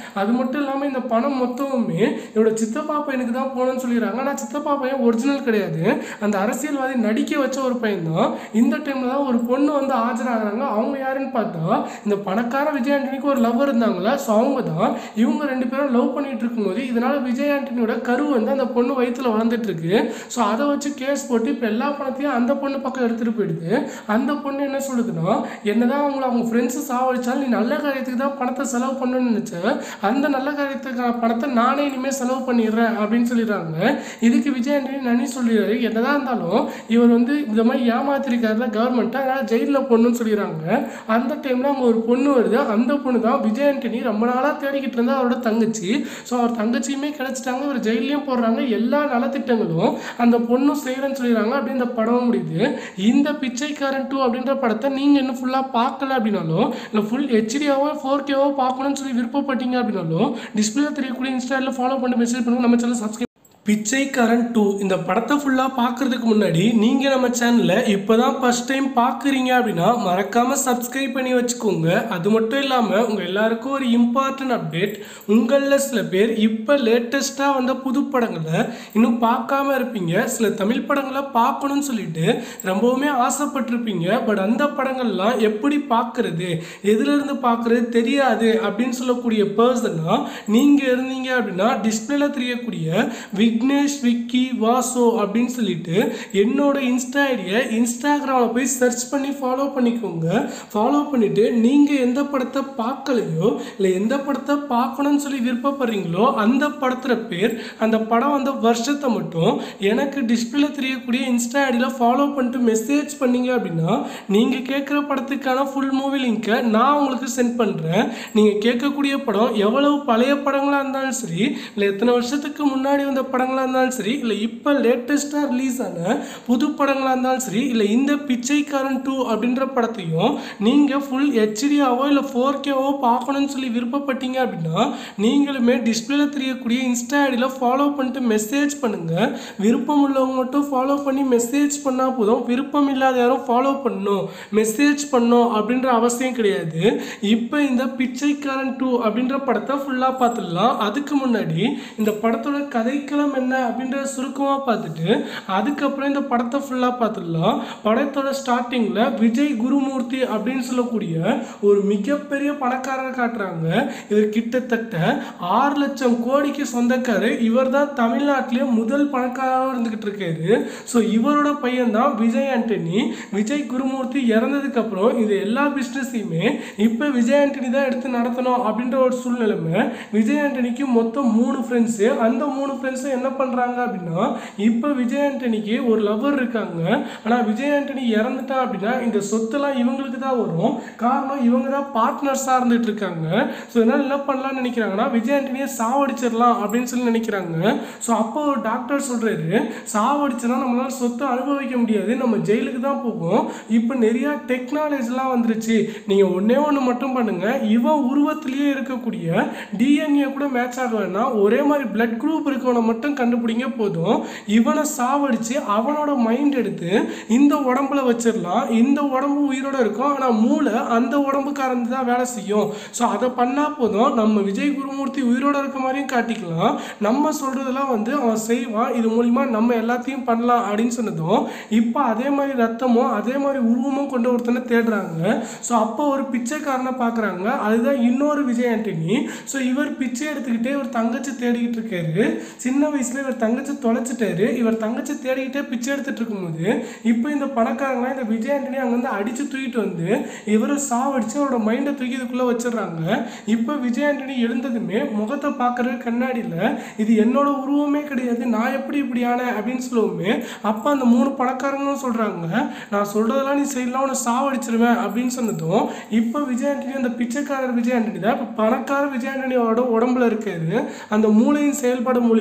அது மட்டும் இல்லாமல் இந்த பணம் மொத்தமுமே இவரோட சித்தப்பா பையனுக்கு தான் போகணும்னு சொல்லிடுறாங்க ஆனால் சித்தப்பா பையன் ஒரிஜினல் கிடையாது அந்த அரசியல்வாதி நடிக்க வச்ச ஒரு பையன் தான் இந்த டைமில் தான் ஒரு பொண்ணு வந்து ஆஜராகிறாங்க அவங்க யாருன்னு பார்த்தா இந்த பணக்கார விஜய் ஆண்டனிக்கு ஒரு லவ்வர் இருந்தாங்களா ஸோ அவங்க தான் இவங்க ரெண்டு பேரும் லவ் பண்ணிட்டு இருக்கும்போது இதனால விஜய் ஆண்டனியோட கரு வந்து அந்த பொண்ணு வயித்துல வளர்ந்துட்டு இருக்கு ஸோ அதை வச்சு கேஸ் போட்டு இப்போ எல்லா பணத்தையும் அந்த பொண்ணு பக்கம் எடுத்துட்டு போயிடுது அந்த பொண்ணு என்ன சொல்லுதுன்னா என்னதான் அவங்கள அவங்க ஃப்ரெண்ட்ஸு சாவடிச்சாலும் நீ நல்ல காரியத்துக்கு தான் பணத்தை செலவு பண்ணணும்னு நினச்ச அந்த நல்ல காரியத்துக்கான பணத்தை நானே இனிமேல் செலவு பண்ணிடுறேன் அப்படின்னு சொல்லிடுறாங்க இதுக்கு விஜய் ஆண்டனி நனி சொல்லிடுறாரு என்னதான் இருந்தாலும் இவர் வந்து இந்த மாதிரி ஏமாத்திருக்காருல கவர்மெண்ட்டை அதனால் ஜெயிலில் போடணும்னு சொல்லிடுறாங்க அந்த டைமில் அங்கே ஒரு பொண்ணு வருது அந்த பொண்ணு தான் விஜய் ஆண்டனி ரொம்ப நாளாக தேடிக்கிட்டு இருந்தா அவரோட தங்கச்சி ஸோ அவர் தங்கச்சியுமே கிடைச்சிட்டாங்க இவர் ஜெயிலையும் போடுறாங்க எல்லா நலத்திட்டங்களும் அந்த பொண்ணும் செய்கிறேன்னு சொல்லிடுறாங்க அப்படி இந்த படம் முடியுது இந்த பிச்சைக்காரன் டூ அப்படின்ற படத்தை நீங்கள் இன்னும் ஃபுல்லாக பார்க்கல அப்படின்னாலும் இல்லை ஃபுல் ஹெச்டியாவோ ஃபோர் கேவோ பார்க்கணும்னு சொல்லி விருப்பப்பட்டீங்க அப்படின்னாலும் டிஸ்பிளே தெரியக்கூடிய இன்ஸ்டாவில் ஃபாலோ பண்ணி மெசேஜ் பண்ணுங்க நம்ம சேனல் சப்ஸ்கிரைப் பிச்சைக்காரன் டூ இந்த படத்தை ஃபுல்லாக பார்க்கறதுக்கு முன்னாடி நீங்கள் நம்ம சேனலில் இப்போ தான் ஃபஸ்ட் டைம் பார்க்குறீங்க அப்படின்னா மறக்காமல் சப்ஸ்கிரைப் பண்ணி வச்சுக்கோங்க அது மட்டும் இல்லாமல் உங்கள் எல்லாருக்கும் ஒரு இம்பார்ட்டன்ட் அப்டேட் உங்களில் சில பேர் இப்போ லேட்டஸ்ட்டாக வந்த புது படங்களை இன்னும் பார்க்காம இருப்பீங்க சில தமிழ் படங்களை பார்க்கணும்னு சொல்லிட்டு ரொம்பவுமே ஆசைப்பட்டிருப்பீங்க பட் அந்த படங்கள்லாம் எப்படி பார்க்குறது எதுலேருந்து பார்க்குறது தெரியாது அப்படின்னு சொல்லக்கூடிய பர்சனாக நீங்கள் இருந்தீங்க அப்படின்னா டிஸ்பிளேல தெரியக்கூடிய விக்னேஷ் விக்கி வாசோ அப்படின்னு சொல்லிட்டு என்னோட இன்ஸ்டா ஐடியை இன்ஸ்டாகிராமில் போய் சர்ச் பண்ணி ஃபாலோ பண்ணிக்கோங்க ஃபாலோ பண்ணிவிட்டு நீங்கள் எந்த படத்தை பார்க்கலையோ இல்லை எந்த படத்தை பார்க்கணும்னு சொல்லி விருப்பப்படுறீங்களோ அந்த படத்துல பேர் அந்த படம் வந்த வருஷத்தை மட்டும் எனக்கு டிஸ்பிளேல தெரியக்கூடிய இன்ஸ்டா ஐடியில் ஃபாலோ பண்ணிட்டு மெசேஜ் பண்ணீங்க அப்படின்னா நீங்கள் கேட்குற படத்துக்கான ஃபுல் மூவி லிங்க்கை நான் உங்களுக்கு சென்ட் பண்ணுறேன் நீங்கள் கேட்கக்கூடிய படம் எவ்வளவு பழைய படங்களாக இருந்தாலும் சரி இல்லை எத்தனை வருஷத்துக்கு முன்னாடி வந்த படங்களாக இருந்தாலும் சரி இல்லை இப்போ லேட்டஸ்ட்டாக ரிலீஸ் ஆன புது படங்களாக இருந்தாலும் சரி இல்லை இந்த பிச்சைக்காரன் டூ அப்படின்ற படத்தையும் நீங்கள் ஃபுல் ஹெச்டியாவோ இல்லை ஃபோர் கேவோ பார்க்கணும்னு சொல்லி விருப்பப்பட்டீங்க அப்படின்னா நீங்களுமே டிஸ்பிளேல தெரியக்கூடிய இன்ஸ்டா ஐடியில் ஃபாலோ பண்ணிட்டு மெசேஜ் பண்ணுங்கள் விருப்பம் உள்ளவங்க மட்டும் ஃபாலோ பண்ணி மெசேஜ் பண்ணால் போதும் விருப்பம் இல்லாத யாரும் ஃபாலோ பண்ணணும் மெசேஜ் பண்ணணும் அப்படின்ற அவசியம் கிடையாது இப்போ இந்த பிச்சைக்காரன் டூ அப்படின்ற படத்தை ஃபுல்லாக பார்த்துடலாம் அதுக்கு முன்னாடி இந்த படத்தோட கதைக்களம் என்ன அப்படின்றத சுருக்கமாக பார்த்துட்டு அதுக்கப்புறம் இந்த படத்தை ஃபுல்லாக பார்த்துடலாம் படத்தோட ஸ்டார்டிங்கில் விஜய் குருமூர்த்தி அப்படின்னு சொல்லக்கூடிய ஒரு மிகப்பெரிய பணக்காரரை காட்டுறாங்க இவர் கிட்டத்தட்ட ஆறு லட்சம் கோடிக்கு சொந்தக்காரர் இவர் தான் தமிழ்நாட்டிலே முதல் பணக்காரராக இருந்துகிட்டு இருக்காரு ஸோ இவரோட பையன் தான் விஜய் ஆண்டனி விஜய் குருமூர்த்தி இறந்ததுக்கு அப்புறம் இது எல்லா பிஸ்னஸையுமே இப்போ விஜய் ஆண்டனி தான் எடுத்து நடத்தணும் அப்படின்ற ஒரு சூழ்நிலைமை விஜய் ஆண்டனிக்கு மொத்தம் மூணு ஃப்ரெண்ட்ஸு அந்த மூணு ஃப்ரெண்ட்ஸும் என்ன பண்ணுறாங்க அப்படின்னா இப்போ விஜய் ஆண்டனிக்கு ஒரு லவர் இருக்காங்க ஆனால் விஜய் ஆண்டனி இறந்துட்டா அப்படின்னா இந்த சொத்தெல்லாம் இவங்களுக்கு தான் வரும் காரணம் இவங்க தான் பார்ட்னர்ஸாக இருந்துட்டு இருக்காங்க ஸோ இதனால் என்ன பண்ணலாம்னு நினைக்கிறாங்கன்னா விஜய் ஆண்டனியை சாவடிச்சிடலாம் அப்படின்னு சொல்லி நினைக்கிறாங்க ஸோ அப்போ ஒரு டாக்டர் சொல்கிறாரு சாவடிச்சனா நம்மளால சொத்தை அனுபவிக்க முடியாது நம்ம ஜெயிலுக்கு தான் போகும் இப்போ நிறைய டெக்னாலஜிலாம் வந்துருச்சு நீங்கள் ஒன்றே ஒன்று மட்டும் பண்ணுங்க இவன் உருவத்திலேயே இருக்கக்கூடிய டிஎன்ஏ கூட மேட்ச் ஆகலைன்னா ஒரே மாதிரி பிளட் குரூப் இருக்கவனை மட்டும் கண்டுபிடிங்க போதும் இவனை சாவடிச்சு அவனோட மைண்ட் எடுத்து இந்த உடம்புல வச்சிடலாம் இந்த உடம்பு உயிரோட இருக்கும் ஆனால் மூளை அந்த உடம்புக்காரந்து தான் வேலை செய்யும் ஸோ அதை பண்ணால் போதும் நம்ம விஜய் குருமூர்த்தி உயிரோட இருக்க மாதிரியும் காட்டிக்கலாம் நம்ம சொல்கிறதெல்லாம் வந்து அவன் செய்வான் இது மூலிமா நம்ம எல்லாத்தையும் பண்ணலாம் அப்படின்னு சொன்னதும் இப்போ அதே மாதிரி ரத்தமும் அதே மாதிரி உருவமும் கொண்ட ஒருத்தனை தேடுறாங்க ஸோ அப்போ ஒரு பிச்சைக்காரனை பார்க்குறாங்க அதுதான் இன்னொரு விஜய் ஆண்டனி ஸோ இவர் பிச்சை எடுத்துக்கிட்டே இவர் தங்கச்சி தேடிக்கிட்டு இருக்காரு சின்ன வயசுல இவர் தங்கச்சி தொலைச்சிட்டாரு இவர் தங்கச்சி தேடிக்கிட்டே பிச்சை எடுத்துட்டு இருக்கும்போது இப்போ இந்த பணக்காரங்களாம் இந்த விஜய் ஆண்டனி அங்கேருந்து அடிச்சு தூக்கிட்டு வந்து இவரை சாவடிச்சு அவரோட மைண்டை தூக்கி இதுக்குள்ளே வச்சிடுறாங்க இப்போ விஜய் ஆண்டனி எழுந்ததுமே முகத்தை பார்க்குறது கண்ணாடியில் இது என்னோட உருவமே கிடையாது நான் எப்படி இப்படி ஆனேன் அப்படின்னு சொல்லுவோமே அப்போ அந்த மூணு பணக்காரங்களும் சொல்கிறாங்க நான் சொல்கிறதெல்லாம் நீ செய்யலாம் உன்னை சாவடிச்சிருவேன் அப்படின்னு சொன்னதும் இப்போ விஜய் ஆண்டனி அந்த பிச்சைக்காரர் விஜய் ஆண்டனி தான் இப்போ பணக்கார விஜய் ஆண்டனியோட உடம்புல இருக்காரு அந்த மூளையின் செயல்பாடு மூலியமா இந்த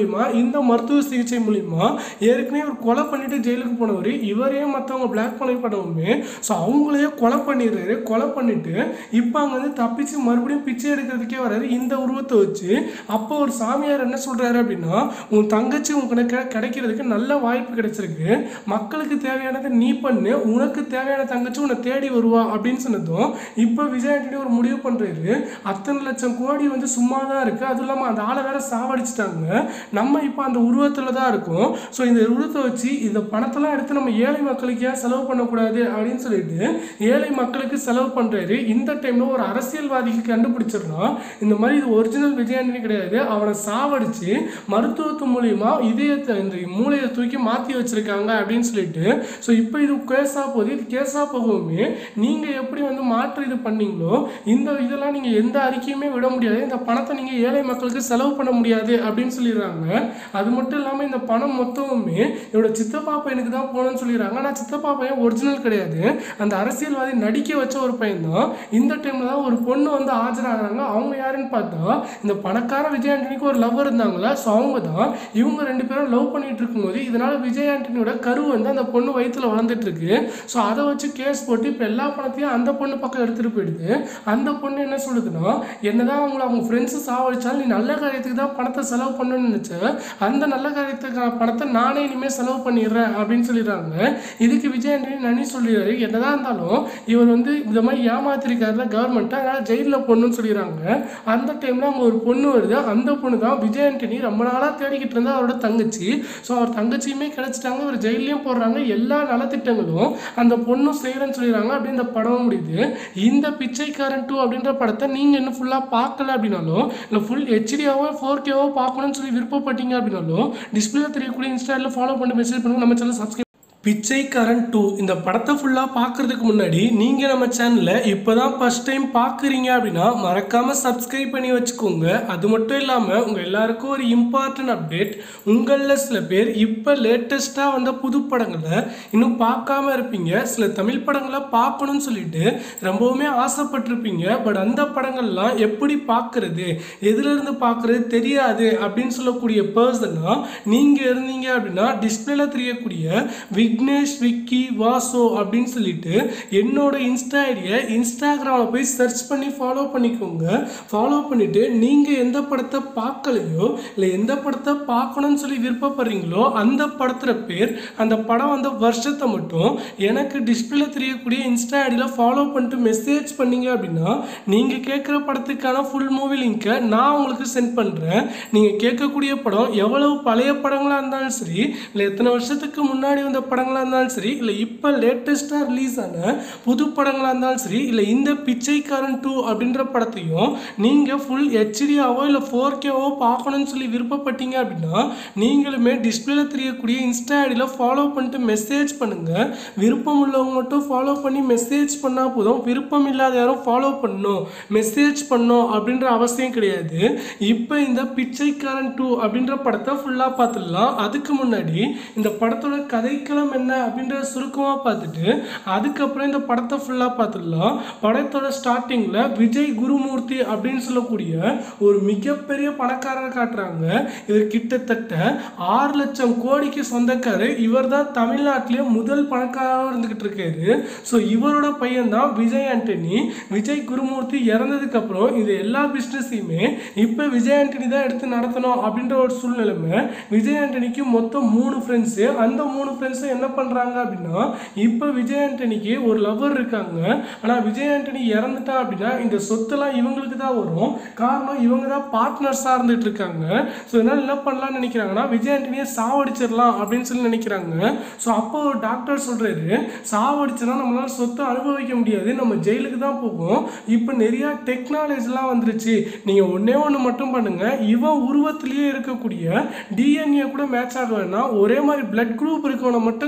இந்த மருத்துவ சிகிச்சை மூலிமா ஏற்கனவே ஒரு கொலை பண்ணிட்டு ஜெயிலுக்கு போனவர் இவரே மற்றவங்க பிளாக் பண்ணி பண்ணவுமே ஸோ அவங்களையே கொலை பண்ணிடுறாரு கொலை பண்ணிட்டு இப்போ அங்கே வந்து தப்பிச்சு மறுபடியும் பிச்சை எடுக்கிறதுக்கே வராரு இந்த உருவத்தை வச்சு அப்போ ஒரு சாமியார் என்ன சொல்றாரு அப்படின்னா உன் தங்கச்சி உனக்கு கிடைக்கிறதுக்கு நல்ல வாய்ப்பு கிடைச்சிருக்கு மக்களுக்கு தேவையானதை நீ பண்ணு உனக்கு தேவையான தங்கச்சி உன்னை தேடி வருவா அப்படின்னு சொன்னதும் இப்போ விஜய் ஆண்டனி ஒரு முடிவு பண்றாரு அத்தனை லட்சம் கோடி வந்து சும்மா தான் இருக்கு அதுவும் இல்லாமல் அந்த ஆளை வேற சாவடிச்சிட்டாங்க நம்ம இப்போ அந்த உருவத்தில் தான் இருக்கோம் ஸோ இந்த உருவத்தை வச்சு இந்த பணத்தெல்லாம் எடுத்து நம்ம ஏழை மக்களுக்கு ஏன் செலவு பண்ணக்கூடாது அப்படின்னு சொல்லிட்டு ஏழை மக்களுக்கு செலவு பண்றாரு இந்த டைம்ல ஒரு அரசியல்வாதிக்கு கண்டுபிடிச்சிடலாம் இந்த மாதிரி இது ஒரிஜினல் விஜயாண்டனி கிடையாது அவனை சாவடிச்சு மருத்துவத்து மூலியமா இதயத்தை இந்த மூளையை தூக்கி மாற்றி வச்சிருக்காங்க அப்படின்னு சொல்லிட்டு ஸோ இப்போ இது கேஸாக போகுது இது கேஸாக போகவுமே நீங்கள் எப்படி வந்து மாற்று இது பண்ணீங்களோ இந்த இதெல்லாம் நீங்கள் எந்த அறிக்கையுமே விட முடியாது இந்த பணத்தை நீங்கள் ஏழை மக்களுக்கு செலவு பண்ண முடியாது அப்படின்னு சொல்லிடுறாங்க அது மட்டும் இல்லாமல் இந்த பணம் மொத்தமுமே என்னோட சித்தப்பா பையனுக்கு தான் போகணும்னு சொல்லிடுறாங்க ஆனால் சித்தப்பா பையன் ஒரிஜினல் கிடையாது அந்த அரசியல்வாதி நடிக்க வச்ச ஒரு பையன் தான் இந்த டைமில் தான் ஒரு பொண்ணு வந்து ஆஜராகிறாங்க அவங்க யாருன்னு பார்த்தா இந்த பணக்கார விஜய் ஆண்டனிக்கு ஒரு லவ் இருந்தாங்களா ஸோ அவங்க தான் இவங்க ரெண்டு பேரும் லவ் பண்ணிட்டு இருக்கும்போது இதனால விஜய் ஆண்டனியோட கரு வந்து அந்த பொண்ணு வயித்துல வளர்ந்துட்டு இருக்கு ஸோ அதை வச்சு கேஸ் போட்டு இப்போ எல்லா பணத்தையும் அந்த பொண்ணு பக்கம் எடுத்துட்டு போயிடுது அந்த பொண்ணு என்ன சொல்லுதுன்னா என்னதான் அவங்கள அவங்க ஃப்ரெண்ட்ஸு சாவடிச்சாலும் நீ நல்ல காரியத்துக்கு தான் பணத்தை செலவு பண்ணணும்னு நினச்ச அந்த நல்ல காரியத்துக்கான பணத்தை நானே இனிமேல் செலவு பண்ணிடுறேன் அப்படின்னு சொல்லிடுறாங்க இதுக்கு விஜய் ஆண்டனி நன்றி சொல்லிடுறாரு என்னதான் இருந்தாலும் இவர் வந்து இந்த மாதிரி ஏமாத்திருக்காருல கவர்மெண்ட்டை அதனால் ஜெயிலில் பொண்ணுன்னு சொல்லிடுறாங்க அந்த டைமில் அங்கே ஒரு பொண்ணு வருது அந்த பொண்ணு தான் விஜய் ஆண்டனி ரொம்ப நாளாக தேடிக்கிட்டு இருந்தா அவரோட தங்கச்சி ஸோ அவர் தங்கச்சியுமே கிடைச்சிட்டாங்க இவர் ஜெயிலையும் போடுறாங்க எல்லா நலத்திட்டங்களும் அந்த பொண்ணும் செய்கிறேன்னு சொல்லிடுறாங்க அப்படி இந்த படம் முடியுது இந்த பிச்சைக்காரன் டூ அப்படின்ற படத்தை நீங்கள் இன்னும் ஃபுல்லாக பார்க்கல அப்படின்னாலும் இல்லை ஃபுல் ஹெச்டியாவோ ஃபோர் கேவோ பார்க்கணும்னு சொல்லி விருப்பப்பட்டீங்க அப்படின்னாலும் டிஸ்பிளே தெரியக்கூடிய இன்ஸ்டாவில் ஃபாலோ பண்ணி மெசேஜ் பண்ணுங்க நம்ம சேனல் சப்ஸ்கிரைப் பிச்சைக்காரன் டூ இந்த படத்தை ஃபுல்லாக பார்க்கறதுக்கு முன்னாடி நீங்கள் நம்ம சேனலில் இப்போ தான் ஃபஸ்ட் டைம் பார்க்குறீங்க அப்படின்னா மறக்காமல் சப்ஸ்கிரைப் பண்ணி வச்சுக்கோங்க அது மட்டும் இல்லாமல் உங்கள் எல்லாருக்கும் ஒரு இம்பார்ட்டன்ட் அப்டேட் உங்களில் சில பேர் இப்போ லேட்டஸ்ட்டாக வந்த புது படங்களை இன்னும் பார்க்காம இருப்பீங்க சில தமிழ் படங்களை பார்க்கணும்னு சொல்லிட்டு ரொம்பவுமே ஆசைப்பட்டிருப்பீங்க பட் அந்த படங்கள்லாம் எப்படி பார்க்குறது எதுலேருந்து பார்க்குறது தெரியாது அப்படின்னு சொல்லக்கூடிய பர்சனாக நீங்கள் இருந்தீங்க அப்படின்னா டிஸ்பிளேல தெரியக்கூடிய விக்னேஷ் விக்கி வாசோ அப்படின்னு சொல்லிட்டு என்னோட இன்ஸ்டா ஐடியை இன்ஸ்டாகிராமில் போய் சர்ச் பண்ணி ஃபாலோ பண்ணிக்கோங்க ஃபாலோ பண்ணிவிட்டு நீங்கள் எந்த படத்தை பார்க்கலையோ இல்லை எந்த படத்தை பார்க்கணும்னு சொல்லி விருப்பப்படுறீங்களோ அந்த படத்துல பேர் அந்த படம் வந்த வருஷத்தை மட்டும் எனக்கு டிஸ்பிளே தெரியக்கூடிய இன்ஸ்டா ஐடியில் ஃபாலோ பண்ணிட்டு மெசேஜ் பண்ணீங்க அப்படின்னா நீங்கள் கேட்குற படத்துக்கான ஃபுல் மூவி லிங்க்கை நான் உங்களுக்கு சென்ட் பண்ணுறேன் நீங்கள் கேட்கக்கூடிய படம் எவ்வளவு பழைய படங்களாக இருந்தாலும் சரி இல்லை எத்தனை வருஷத்துக்கு முன்னாடி வந்த படங்களாக இருந்தாலும் சரி இல்லை இப்போ லேட்டஸ்ட்டாக ரிலீஸ் ஆன புது படங்களாக இருந்தாலும் சரி இல்லை இந்த பிச்சைக்காரன் டூ அப்படின்ற படத்தையும் நீங்கள் ஃபுல் ஹெச்டியாவோ இல்லை ஃபோர் கேவோ பார்க்கணும்னு சொல்லி விருப்பப்பட்டீங்க அப்படின்னா நீங்களுமே டிஸ்பிளேல தெரியக்கூடிய இன்ஸ்டா ஐடியில் ஃபாலோ பண்ணிட்டு மெசேஜ் பண்ணுங்கள் விருப்பம் உள்ளவங்க மட்டும் ஃபாலோ பண்ணி மெசேஜ் பண்ணால் போதும் விருப்பம் இல்லாத யாரும் ஃபாலோ பண்ணணும் மெசேஜ் பண்ணணும் அப்படின்ற அவசியம் கிடையாது இப்போ இந்த பிச்சைக்காரன் டூ அப்படின்ற படத்தை ஃபுல்லாக பார்த்துடலாம் அதுக்கு முன்னாடி இந்த படத்தோட கதைக்களம் என்ன அப்படின்றத சுருக்கமாக பார்த்துட்டு அதுக்கப்புறம் இந்த படத்தை ஃபுல்லாக பார்த்துடலாம் படத்தோட ஸ்டார்டிங்கில் விஜய் குருமூர்த்தி அப்படின்னு சொல்லக்கூடிய ஒரு மிகப்பெரிய பணக்காரரை காட்டுறாங்க இவர் கிட்டத்தட்ட ஆறு லட்சம் கோடிக்கு சொந்தக்காரர் இவர் தான் தமிழ்நாட்டிலே முதல் பணக்காரராக இருந்துகிட்டு இருக்காரு ஸோ இவரோட பையன் தான் விஜய் ஆண்டனி விஜய் குருமூர்த்தி இறந்ததுக்கு அப்புறம் இது எல்லா பிஸ்னஸையுமே இப்போ விஜய் ஆண்டனி தான் எடுத்து நடத்தணும் அப்படின்ற ஒரு சூழ்நிலைமை விஜய் ஆண்டனிக்கு மொத்தம் மூணு ஃப்ரெண்ட்ஸு அந்த மூணு ஃப்ரெண்ட்ஸும் என்ன பண்ணுறாங்க அப்படின்னா இப்போ விஜய் ஆண்டனிக்கு ஒரு லவர் இருக்காங்க ஆனால் விஜய் ஆண்டனி இறந்துட்டா அப்படின்னா இந்த சொத்தெல்லாம் இவங்களுக்கு தான் வரும் காரணம் இவங்க தான் பார்ட்னர்ஸாக இருந்துட்டு இருக்காங்க ஸோ இதனால் என்ன பண்ணலாம்னு நினைக்கிறாங்கன்னா விஜய் ஆண்டனியை சாவடிச்சிடலாம் அப்படின்னு சொல்லி நினைக்கிறாங்க ஸோ அப்போ ஒரு டாக்டர் சொல்கிறாரு சாவடிச்சுனா நம்மளால சொத்தை அனுபவிக்க முடியாது நம்ம ஜெயிலுக்கு தான் போகும் இப்போ நிறைய டெக்னாலஜிலாம் வந்துருச்சு நீங்கள் ஒன்றே ஒன்று மட்டும் பண்ணுங்க இவன் உருவத்திலேயே இருக்கக்கூடிய டிஎன்ஏ கூட மேட்ச் ஆகலைன்னா ஒரே மாதிரி பிளட் குரூப் இருக்கவனை மட்டும்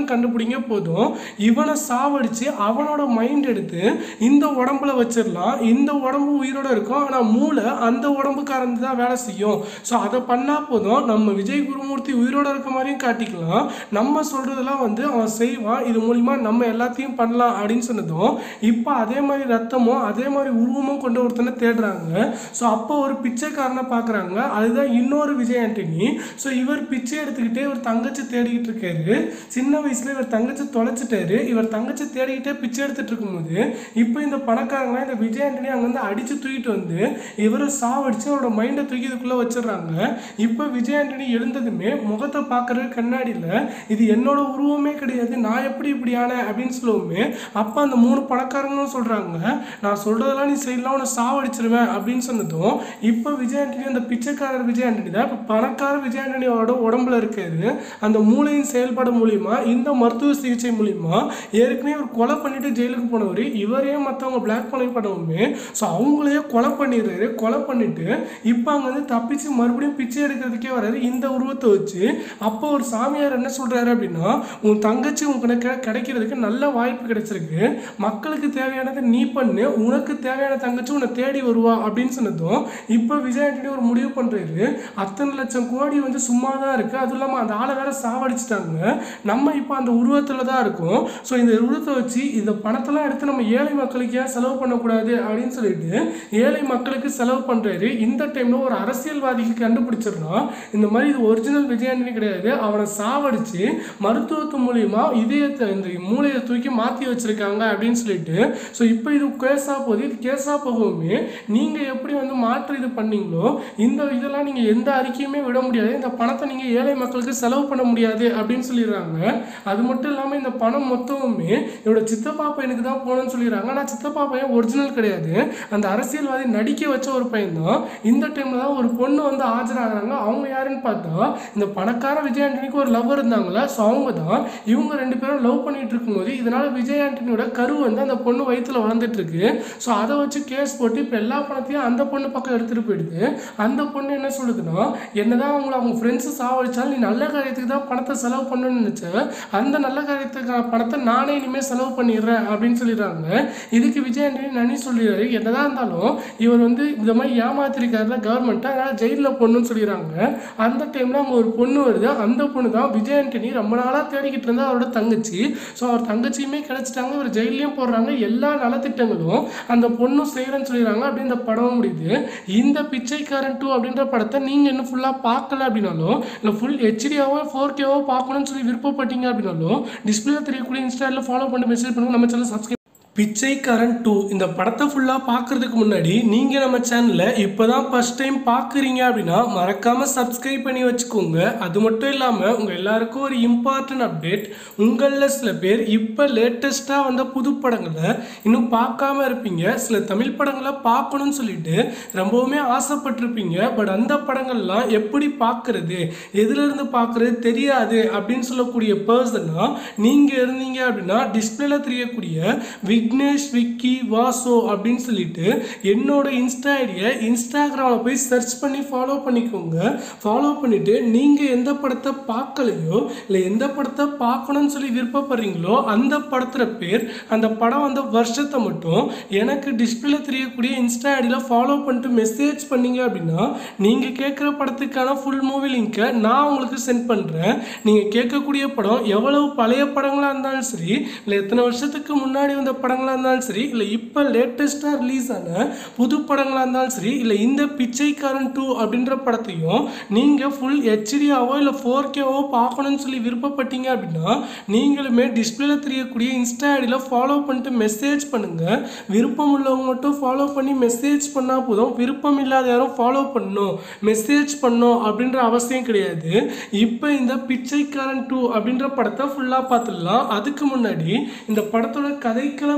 மட்டும் கண்டுபிடிங்க போதும் இவனை சாவடிச்சு அவனோட மைண்ட் எடுத்து இந்த உடம்புல வச்சிடலாம் இந்த உடம்பு உயிரோட இருக்கும் ஆனால் மூளை அந்த உடம்புக்காரன் தான் வேலை செய்யும் ஸோ அதை பண்ணால் போதும் நம்ம விஜய் குருமூர்த்தி உயிரோட இருக்க மாதிரியும் காட்டிக்கலாம் நம்ம சொல்கிறதெல்லாம் வந்து அவன் செய்வான் இது மூலிமா நம்ம எல்லாத்தையும் பண்ணலாம் அப்படின்னு சொன்னதும் இப்போ அதே மாதிரி ரத்தமும் அதே மாதிரி உருவமும் கொண்டு ஒருத்தனை தேடுறாங்க ஸோ அப்போ ஒரு பிச்சைக்காரனை பார்க்குறாங்க அதுதான் இன்னொரு விஜய் ஆண்டனி ஸோ இவர் பிச்சை எடுத்துக்கிட்டே இவர் தங்கச்சி தேடிக்கிட்டு இருக்காரு சின்ன வயசுல இவர் தங்கச்சி தொலைச்சிட்டாரு இவர் தங்கச்சி தேடிக்கிட்டே பிச்சை எடுத்துட்டு இருக்கும்போது இப்போ இந்த பணக்காரங்களாம் இந்த விஜய் ஆண்டனி அங்கேருந்து அடிச்சு தூக்கிட்டு வந்து இவரை சாவடிச்சு அவரோட மைண்டை தூக்கி இதுக்குள்ளே வச்சிடுறாங்க இப்போ விஜய் ஆண்டனி எழுந்ததுமே முகத்தை பார்க்குறது கண்ணாடியில் இது என்னோட உருவமே கிடையாது நான் எப்படி இப்படி ஆனேன் அப்படின்னு சொல்லுவோமே அப்போ அந்த மூணு பணக்காரங்களும் சொல்கிறாங்க நான் சொல்கிறதெல்லாம் நீ செய்யலாம் உன்னை சாவடிச்சிருவேன் அப்படின்னு சொன்னதும் இப்போ விஜய் ஆண்டனி அந்த பிச்சைக்காரர் விஜய் ஆண்டனி தான் இப்போ பணக்கார விஜய் ஆண்டனியோட உடம்புல இருக்காரு அந்த மூளையின் செயல்பாடு மூலிமா இந்த மருத்துவ சிகிச்சை மூலிமா ஏற்கனவே இவர் கொலை பண்ணிட்டு ஜெயிலுக்கு போனவர் இவரே மற்றவங்க பிளாக் பண்ணி பண்ணவுமே ஸோ அவங்களையே கொலை பண்ணிடுறாரு கொலை பண்ணிட்டு இப்போ அங்கே வந்து தப்பிச்சு மறுபடியும் பிச்சை எடுக்கிறதுக்கே வராரு இந்த உருவத்தை வச்சு அப்போ ஒரு சாமியார் என்ன சொல்றாரு அப்படின்னா உன் தங்கச்சி உனக்கு கிடைக்கிறதுக்கு நல்ல வாய்ப்பு கிடைச்சிருக்கு மக்களுக்கு தேவையானதை நீ பண்ணு உனக்கு தேவையான தங்கச்சி உன்னை தேடி வருவா அப்படின்னு சொன்னதும் இப்போ விஜய் ஆண்டனி ஒரு முடிவு பண்றாரு அத்தனை லட்சம் கோடி வந்து சும்மா தான் இருக்கு அதுவும் இல்லாமல் அந்த ஆளை வேற சாவடிச்சிட்டாங்க நம்ம இப்போ அந்த உருவத்தில் தான் இருக்கோம் ஸோ இந்த உருவத்தை வச்சு இந்த பணத்தெல்லாம் எடுத்து நம்ம ஏழை மக்களுக்கு ஏன் செலவு பண்ணக்கூடாது அப்படின்னு சொல்லிட்டு ஏழை மக்களுக்கு செலவு பண்றாரு இந்த டைம்ல ஒரு அரசியல்வாதிக்கு கண்டுபிடிச்சிடலாம் இந்த மாதிரி இது ஒரிஜினல் விஜயாண்டனி கிடையாது அவனை சாவடிச்சு மருத்துவத்து மூலியமா இதயத்தை இந்த மூளையை தூக்கி மாற்றி வச்சிருக்காங்க அப்படின்னு சொல்லிட்டு ஸோ இப்போ இது கேஸாக போகுது இது கேஸாக போகவுமே நீங்கள் எப்படி வந்து மாற்று இது பண்ணீங்களோ இந்த இதெல்லாம் நீங்கள் எந்த அறிக்கையுமே விட முடியாது இந்த பணத்தை நீங்கள் ஏழை மக்களுக்கு செலவு பண்ண முடியாது அப்படின்னு சொல்லிடுறாங்க அது மட்டும் இல்லாமல் இந்த பணம் மொத்தமுமே என்னோட சித்தப்பா பையனுக்கு தான் போகணும்னு சொல்லிடுறாங்க ஆனால் சித்தப்பா பையன் ஒரிஜினல் கிடையாது அந்த அரசியல்வாதி நடிக்க வச்ச ஒரு பையன் தான் இந்த டைமில் தான் ஒரு பொண்ணு வந்து ஆஜராகிறாங்க அவங்க யாருன்னு பார்த்தா இந்த பணக்கார விஜய் ஆண்டனிக்கு ஒரு லவ்வர் இருந்தாங்களா ஸோ அவங்க தான் இவங்க ரெண்டு பேரும் லவ் பண்ணிட்டு இருக்கும்போது இதனால விஜய் ஆண்டனியோட கரு வந்து அந்த பொண்ணு வயித்துல வளர்ந்துட்டு இருக்கு ஸோ அதை வச்சு கேஸ் போட்டு இப்போ எல்லா பணத்தையும் அந்த பொண்ணு பக்கம் எடுத்துட்டு போயிடுது அந்த பொண்ணு என்ன சொல்லுதுன்னா என்னதான் அவங்கள அவங்க ஃப்ரெண்ட்ஸு சாவடிச்சாலும் நீ நல்ல காரியத்துக்கு தான் பணத்தை செலவு பண்ணணும்னு நினைச்ச அந்த நல்ல காரியத்துக்கான பணத்தை நானே இனிமேல் செலவு பண்ணிடுறேன் அப்படின்னு சொல்லிடுறாங்க இதுக்கு விஜய் ஆண்டனி நனி சொல்லிடுறாரு என்னதான் இருந்தாலும் இவர் வந்து இந்த மாதிரி ஏமாத்திருக்காருல கவர்மெண்ட்டை அதனால் ஜெயிலில் பொண்ணுன்னு சொல்லிடுறாங்க அந்த டைமில் அங்கே ஒரு பொண்ணு வருது அந்த பொண்ணு தான் விஜய் ஆண்டனி ரொம்ப நாளாக தேடிக்கிட்டு இருந்தா அவரோட தங்கச்சி ஸோ அவர் தங்கச்சியுமே கிடைச்சிட்டாங்க இவர் ஜெயிலையும் போடுறாங்க எல்லா நலத்திட்டங்களும் அந்த பொண்ணும் செய்கிறேன்னு சொல்லிடுறாங்க அப்படி இந்த படம் முடியுது இந்த பிச்சைக்காரன் டூ அப்படின்ற படத்தை நீங்கள் இன்னும் ஃபுல்லாக பார்க்கல அப்படின்னாலும் இல்லை ஃபுல் ஹெச்டியாவோ ஃபோர் கேவோ பார்க்கணும்னு சொல்லி விருப்பப்பட்டீங்க அப்படின்னாலும் டிஸ்பிளே தெரியக்கூடிய இன்ஸ்டாவில் ஃபாலோ பண்ணி மெசேஜ் பண்ணுங்க நம்ம சேனல் சப்ஸ்கிரைப் பிச்சைக்காரன் டூ இந்த படத்தை ஃபுல்லாக பார்க்கறதுக்கு முன்னாடி நீங்கள் நம்ம சேனலில் இப்போ தான் ஃபஸ்ட் டைம் பார்க்குறீங்க அப்படின்னா மறக்காமல் சப்ஸ்கிரைப் பண்ணி வச்சுக்கோங்க அது மட்டும் இல்லாமல் உங்கள் எல்லாருக்கும் ஒரு இம்பார்ட்டன்ட் அப்டேட் உங்களில் சில பேர் இப்போ லேட்டஸ்ட்டாக வந்த புது படங்களை இன்னும் பார்க்காம இருப்பீங்க சில தமிழ் படங்களை பார்க்கணும்னு சொல்லிட்டு ரொம்பவுமே ஆசைப்பட்டிருப்பீங்க பட் அந்த படங்கள்லாம் எப்படி பார்க்கறது எதுலேருந்து பார்க்கறது தெரியாது அப்படின்னு சொல்லக்கூடிய பர்சனாக நீங்கள் இருந்தீங்க அப்படின்னா டிஸ்பிளேல தெரியக்கூடிய விக்னேஷ் விக்கி வாசோ அப்படின்னு சொல்லிட்டு என்னோட இன்ஸ்டா ஐடியை இன்ஸ்டாகிராமில் போய் சர்ச் பண்ணி ஃபாலோ பண்ணிக்கோங்க ஃபாலோ பண்ணிவிட்டு நீங்கள் எந்த படத்தை பார்க்கலையோ இல்லை எந்த படத்தை பார்க்கணும்னு சொல்லி விருப்பப்படுறீங்களோ அந்த படத்துல பேர் அந்த படம் வந்த வருஷத்தை மட்டும் எனக்கு டிஸ்பிளேல தெரியக்கூடிய இன்ஸ்டா ஐடியில் ஃபாலோ பண்ணிட்டு மெசேஜ் பண்ணீங்க அப்படின்னா நீங்கள் கேட்குற படத்துக்கான ஃபுல் மூவி லிங்க்கை நான் உங்களுக்கு சென்ட் பண்ணுறேன் நீங்கள் கேட்கக்கூடிய படம் எவ்வளவு பழைய படங்களாக இருந்தாலும் சரி இல்லை எத்தனை வருஷத்துக்கு முன்னாடி வந்த படங்களாக இருந்தாலும் சரி இல்லை இப்போ லேட்டஸ்ட்டாக ரிலீஸ் ஆன புது படங்களாக இருந்தாலும் சரி இல்லை இந்த பிச்சைக்காரன் டூ அப்படின்ற படத்தையும் நீங்கள் ஃபுல் ஹெச்டியாவோ இல்லை ஃபோர் கேவோ பார்க்கணும்னு சொல்லி விருப்பப்பட்டீங்க அப்படின்னா நீங்களுமே டிஸ்பிளேல தெரியக்கூடிய இன்ஸ்டா ஐடியில் ஃபாலோ பண்ணிட்டு மெசேஜ் பண்ணுங்கள் விருப்பம் உள்ளவங்க மட்டும் ஃபாலோ பண்ணி மெசேஜ் பண்ணால் போதும் விருப்பம் இல்லாத யாரும் ஃபாலோ பண்ணணும் மெசேஜ் பண்ணணும் அப்படின்ற அவசியம் கிடையாது இப்போ இந்த பிச்சைக்காரன் டூ அப்படின்ற படத்தை ஃபுல்லாக பார்த்துடலாம் அதுக்கு முன்னாடி இந்த படத்தோட கதைக்களம்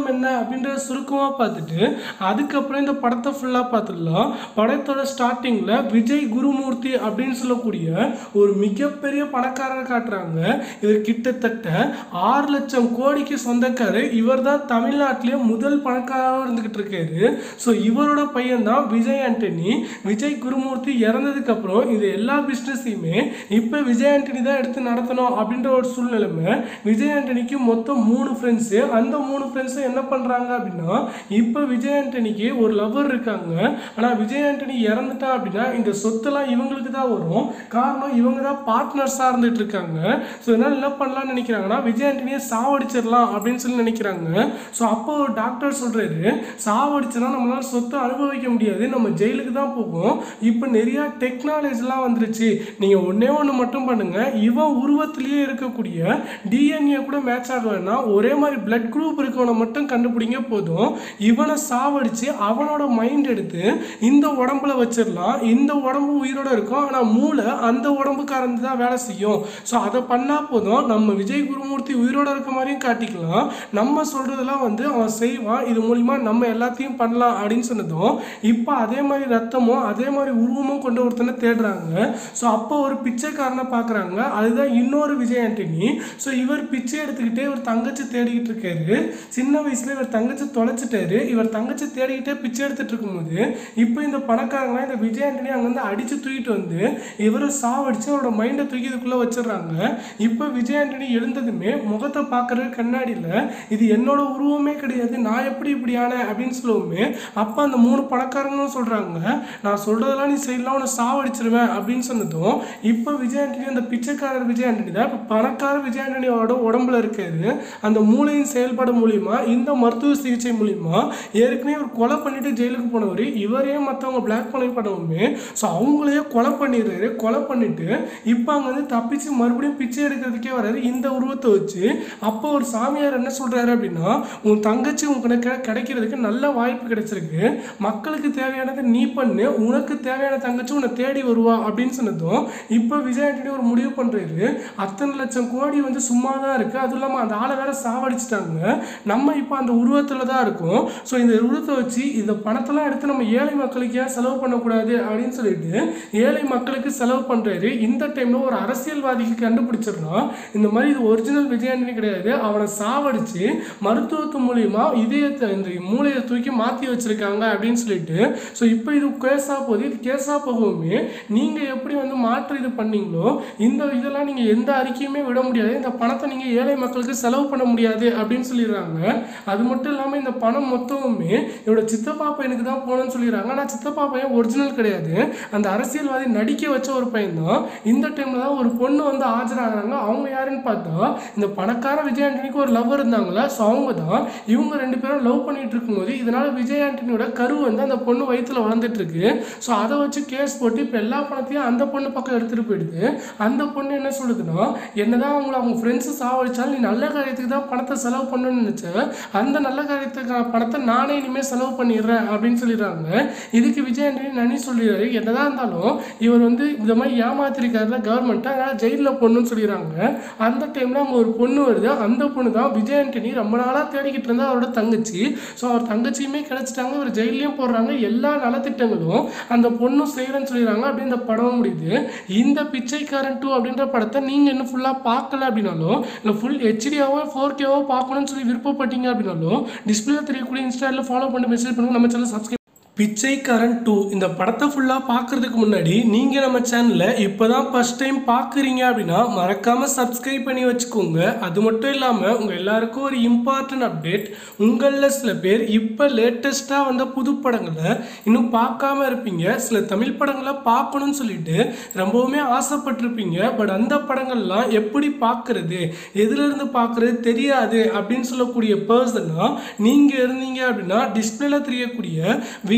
கதைக்களம் என்ன அப்படின்றத சுருக்கமாக பார்த்துட்டு அதுக்கப்புறம் இந்த படத்தை ஃபுல்லாக பார்த்துடலாம் படத்தோட ஸ்டார்டிங்கில் விஜய் குருமூர்த்தி அப்படின்னு சொல்லக்கூடிய ஒரு மிகப்பெரிய பணக்காரரை காட்டுறாங்க இவர் கிட்டத்தட்ட ஆறு லட்சம் கோடிக்கு சொந்தக்காரர் இவர் தான் தமிழ்நாட்டிலே முதல் பணக்காரராக இருந்துகிட்டு இருக்காரு ஸோ இவரோட பையன் தான் விஜய் ஆண்டனி விஜய் குருமூர்த்தி இறந்ததுக்கு அப்புறம் இது எல்லா பிஸ்னஸையுமே இப்போ விஜய் ஆண்டனி தான் எடுத்து நடத்தணும் அப்படின்ற ஒரு சூழ்நிலைமை விஜய் ஆண்டனிக்கு மொத்தம் மூணு ஃப்ரெண்ட்ஸு அந்த மூணு ஃப்ரெண்ட்ஸும் என்ன பண்ணுறாங்க அப்படின்னா இப்போ விஜய் ஆண்டனிக்கு ஒரு லவர் இருக்காங்க ஆனால் விஜய் ஆண்டனி இறந்துட்டா அப்படின்னா இந்த சொத்தெல்லாம் இவங்களுக்கு தான் வரும் காரணம் இவங்க தான் பார்ட்னர்ஸாக இருந்துட்டு இருக்காங்க ஸோ இதனால் என்ன பண்ணலாம்னு நினைக்கிறாங்கன்னா விஜய் ஆண்டனியை சாவடிச்சிடலாம் அப்படின்னு சொல்லி நினைக்கிறாங்க ஸோ அப்போ ஒரு டாக்டர் சொல்கிறாரு சாவடிச்சனா நம்மளால சொத்தை அனுபவிக்க முடியாது நம்ம ஜெயிலுக்கு தான் போகும் இப்போ நிறைய டெக்னாலஜிலாம் வந்துருச்சு நீங்கள் ஒன்றே ஒன்று மட்டும் பண்ணுங்க இவன் உருவத்திலேயே இருக்கக்கூடிய டிஎன்ஏ கூட மேட்ச் ஆகலைன்னா ஒரே மாதிரி பிளட் குரூப் இருக்கவனை மட்டும் கண்டுபிடிங்க போதும் இவனை சாவடிச்சு அவனோட மைண்ட் எடுத்து இந்த உடம்புல வச்சிடலாம் இந்த உடம்பு உயிரோட இருக்கும் ஆனால் மூளை அந்த உடம்புக்காரந்து தான் வேலை செய்யும் ஸோ அதை பண்ணால் போதும் நம்ம விஜய் குருமூர்த்தி உயிரோட இருக்க மாதிரியும் காட்டிக்கலாம் நம்ம சொல்கிறதெல்லாம் வந்து அவன் செய்வான் இது மூலிமா நம்ம எல்லாத்தையும் பண்ணலாம் அப்படின்னு சொன்னதும் இப்போ அதே மாதிரி ரத்தமும் அதே மாதிரி உருவமும் கொண்டு ஒருத்தனை தேடுறாங்க ஸோ அப்போ ஒரு பிச்சைக்காரனை பார்க்குறாங்க அதுதான் இன்னொரு விஜய் ஆண்டனி ஸோ இவர் பிச்சை எடுத்துக்கிட்டே இவர் தங்கச்சி தேடிக்கிட்டு இருக்காரு சின்ன வயசுல இவர் தங்கச்சி தொலைச்சிட்டாரு இவர் தங்கச்சி தேடிக்கிட்டே பிச்சை எடுத்துட்டு இருக்கும்போது இப்போ இந்த பணக்காரங்களாம் இந்த விஜய் ஆண்டனி அங்கேருந்து அடிச்சு தூக்கிட்டு வந்து இவரை சாவடிச்சு அவரோட மைண்டை தூக்கி இதுக்குள்ளே வச்சிடுறாங்க இப்போ விஜய் ஆண்டனி எழுந்ததுமே முகத்தை பார்க்குறது கண்ணாடியில் இது என்னோட உருவமே கிடையாது நான் எப்படி இப்படி ஆனேன் அப்படின்னு சொல்லுவோமே அப்போ அந்த மூணு பணக்காரங்களும் சொல்கிறாங்க நான் சொல்கிறதெல்லாம் நீ செய்யலாம் உன்னை சாவடிச்சிருவேன் அப்படின்னு சொன்னதும் இப்போ விஜய் ஆண்டனி அந்த பிச்சைக்காரர் விஜய் ஆண்டனி தான் இப்போ பணக்கார விஜய் ஆண்டனியோட உடம்புல இருக்காரு அந்த மூளையின் செயல்பாடு மூலிமா இந்த மருத்துவ சிகிச்சை மூலிமா ஏற்கனவே ஒரு கொலை பண்ணிட்டு ஜெயிலுக்கு போனவர் இவரே மற்றவங்க பிளாக் பண்ணி பண்ணவுமே ஸோ அவங்களையே கொலை பண்ணிடுறாரு கொலை பண்ணிட்டு இப்போ அங்கே வந்து தப்பிச்சு மறுபடியும் பிச்சை எடுக்கிறதுக்கே வராரு இந்த உருவத்தை வச்சு அப்போ ஒரு சாமியார் என்ன சொல்றாரு அப்படின்னா உன் தங்கச்சி உனக்கு கிடைக்கிறதுக்கு நல்ல வாய்ப்பு கிடைச்சிருக்கு மக்களுக்கு தேவையானதை நீ பண்ணு உனக்கு தேவையான தங்கச்சி உன்னை தேடி வருவா அப்படின்னு சொன்னதும் இப்போ விஜய் ஆண்டனி ஒரு முடிவு பண்றாரு அத்தனை லட்சம் கோடி வந்து சும்மா தான் இருக்கு அதுவும் இல்லாமல் அந்த ஆளை வேற சாவடிச்சிட்டாங்க நம்ம இப்போ அந்த உருவத்தில் தான் இருக்கோம் ஸோ இந்த உருவத்தை வச்சு இந்த பணத்தெல்லாம் எடுத்து நம்ம ஏழை மக்களுக்கு ஏன் செலவு பண்ணக்கூடாது அப்படின்னு சொல்லிட்டு ஏழை மக்களுக்கு செலவு பண்றாரு இந்த டைம்ல ஒரு அரசியல்வாதிக்கு கண்டுபிடிச்சிடலாம் இந்த மாதிரி இது ஒரிஜினல் விஜய் ஆண்டனி கிடையாது அவனை சாவடிச்சு மருத்துவத்து மூலியமா இதயத்தை இந்த மூளையை தூக்கி மாற்றி வச்சிருக்காங்க அப்படின்னு சொல்லிட்டு ஸோ இப்போ இது கேஸாக போகுது இது கேஸாக போகவுமே நீங்கள் எப்படி வந்து மாற்று இது பண்ணீங்களோ இந்த இதெல்லாம் நீங்கள் எந்த அறிக்கையுமே விட முடியாது இந்த பணத்தை நீங்கள் ஏழை மக்களுக்கு செலவு பண்ண முடியாது அப்படின்னு சொல்லிடுறாங்க அது மட்டும் இல்லாமல் இந்த பணம் மொத்தமுமே என்னோட சித்தப்பா பையனுக்கு தான் போகணும்னு சொல்லிடுறாங்க ஆனால் சித்தப்பா பையன் ஒரிஜினல் கிடையாது அந்த அரசியல்வாதி நடிக்க வச்ச ஒரு பையன் தான் இந்த டைமில் தான் ஒரு பொண்ணு வந்து ஆஜராகிறாங்க அவங்க யாருன்னு பார்த்தா இந்த பணக்கார விஜய் ஆண்டனிக்கு ஒரு லவ் இருந்தாங்களா ஸோ அவங்க தான் இவங்க ரெண்டு பேரும் லவ் பண்ணிட்டு இருக்கும்போது இதனால விஜய் ஆண்டனியோட கரு வந்து அந்த பொண்ணு வயித்துல வளர்ந்துட்டு இருக்கு ஸோ அதை வச்சு கேஸ் போட்டு இப்போ எல்லா பணத்தையும் அந்த பொண்ணு பக்கம் எடுத்துட்டு போயிடுது அந்த பொண்ணு என்ன சொல்லுதுன்னா என்னதான் அவங்கள அவங்க ஃப்ரெண்ட்ஸு சாவடிச்சாலும் நீ நல்ல காரியத்துக்கு தான் பணத்தை செலவு பண்ணணும்னு நினச்ச அந்த நல்ல காரியத்துக்கான பணத்தை நானே இனிமேல் செலவு பண்ணிடுறேன் அப்படின்னு சொல்லிடுறாங்க இதுக்கு விஜய் ஆண்டனி நனி சொல்லிடுறாரு என்னதான் இருந்தாலும் இவர் வந்து இந்த மாதிரி ஏமாத்திருக்காருல கவர்மெண்ட்டை அதனால் ஜெயிலில் பொண்ணுன்னு சொல்லிடுறாங்க அந்த டைமில் அங்கே ஒரு பொண்ணு வருது அந்த பொண்ணு தான் விஜய் ஆண்டனி ரொம்ப நாளாக தேடிக்கிட்டு இருந்தா அவரோட தங்கச்சி ஸோ அவர் தங்கச்சியுமே கிடைச்சிட்டாங்க அவர் ஜெயிலையும் போடுறாங்க எல்லா நலத்திட்டங்களும் அந்த பொண்ணும் செய்கிறேன்னு சொல்லிடுறாங்க அப்படி இந்த படம் முடியுது இந்த பிச்சைக்காரன் டூ அப்படின்ற படத்தை நீங்கள் இன்னும் ஃபுல்லாக பார்க்கல அப்படின்னாலும் இல்லை ஃபுல் ஹெச்டியாவோ ஃபோர் கேவோ பார்க்கணும்னு சொல்லி விருப்பப்பட்டீங்க அப்படின்னாலும் டிஸ்பிளே தெரியக்கூடிய இன்ஸ்டாவில் ஃபாலோ பண்ணி மெசேஜ் பண்ணுங்க நம்ம சேனல் சப்ஸ்கிரைப் பிச்சைக்காரன் டூ இந்த படத்தை ஃபுல்லாக பார்க்கறதுக்கு முன்னாடி நீங்கள் நம்ம சேனலில் இப்போ தான் ஃபஸ்ட் டைம் பார்க்குறீங்க அப்படின்னா மறக்காமல் சப்ஸ்கிரைப் பண்ணி வச்சுக்கோங்க அது மட்டும் இல்லாமல் உங்கள் எல்லாருக்கும் ஒரு இம்பார்ட்டன்ட் அப்டேட் உங்களில் சில பேர் இப்போ லேட்டஸ்ட்டாக வந்த புது படங்களை இன்னும் பார்க்காம இருப்பீங்க சில தமிழ் படங்களை பார்க்கணும்னு சொல்லிட்டு ரொம்பவுமே ஆசைப்பட்டிருப்பீங்க பட் அந்த படங்கள்லாம் எப்படி பார்க்குறது எதுலேருந்து பார்க்குறது தெரியாது அப்படின்னு சொல்லக்கூடிய பர்சனாக நீங்கள் இருந்தீங்க அப்படின்னா டிஸ்பிளேல தெரியக்கூடிய வி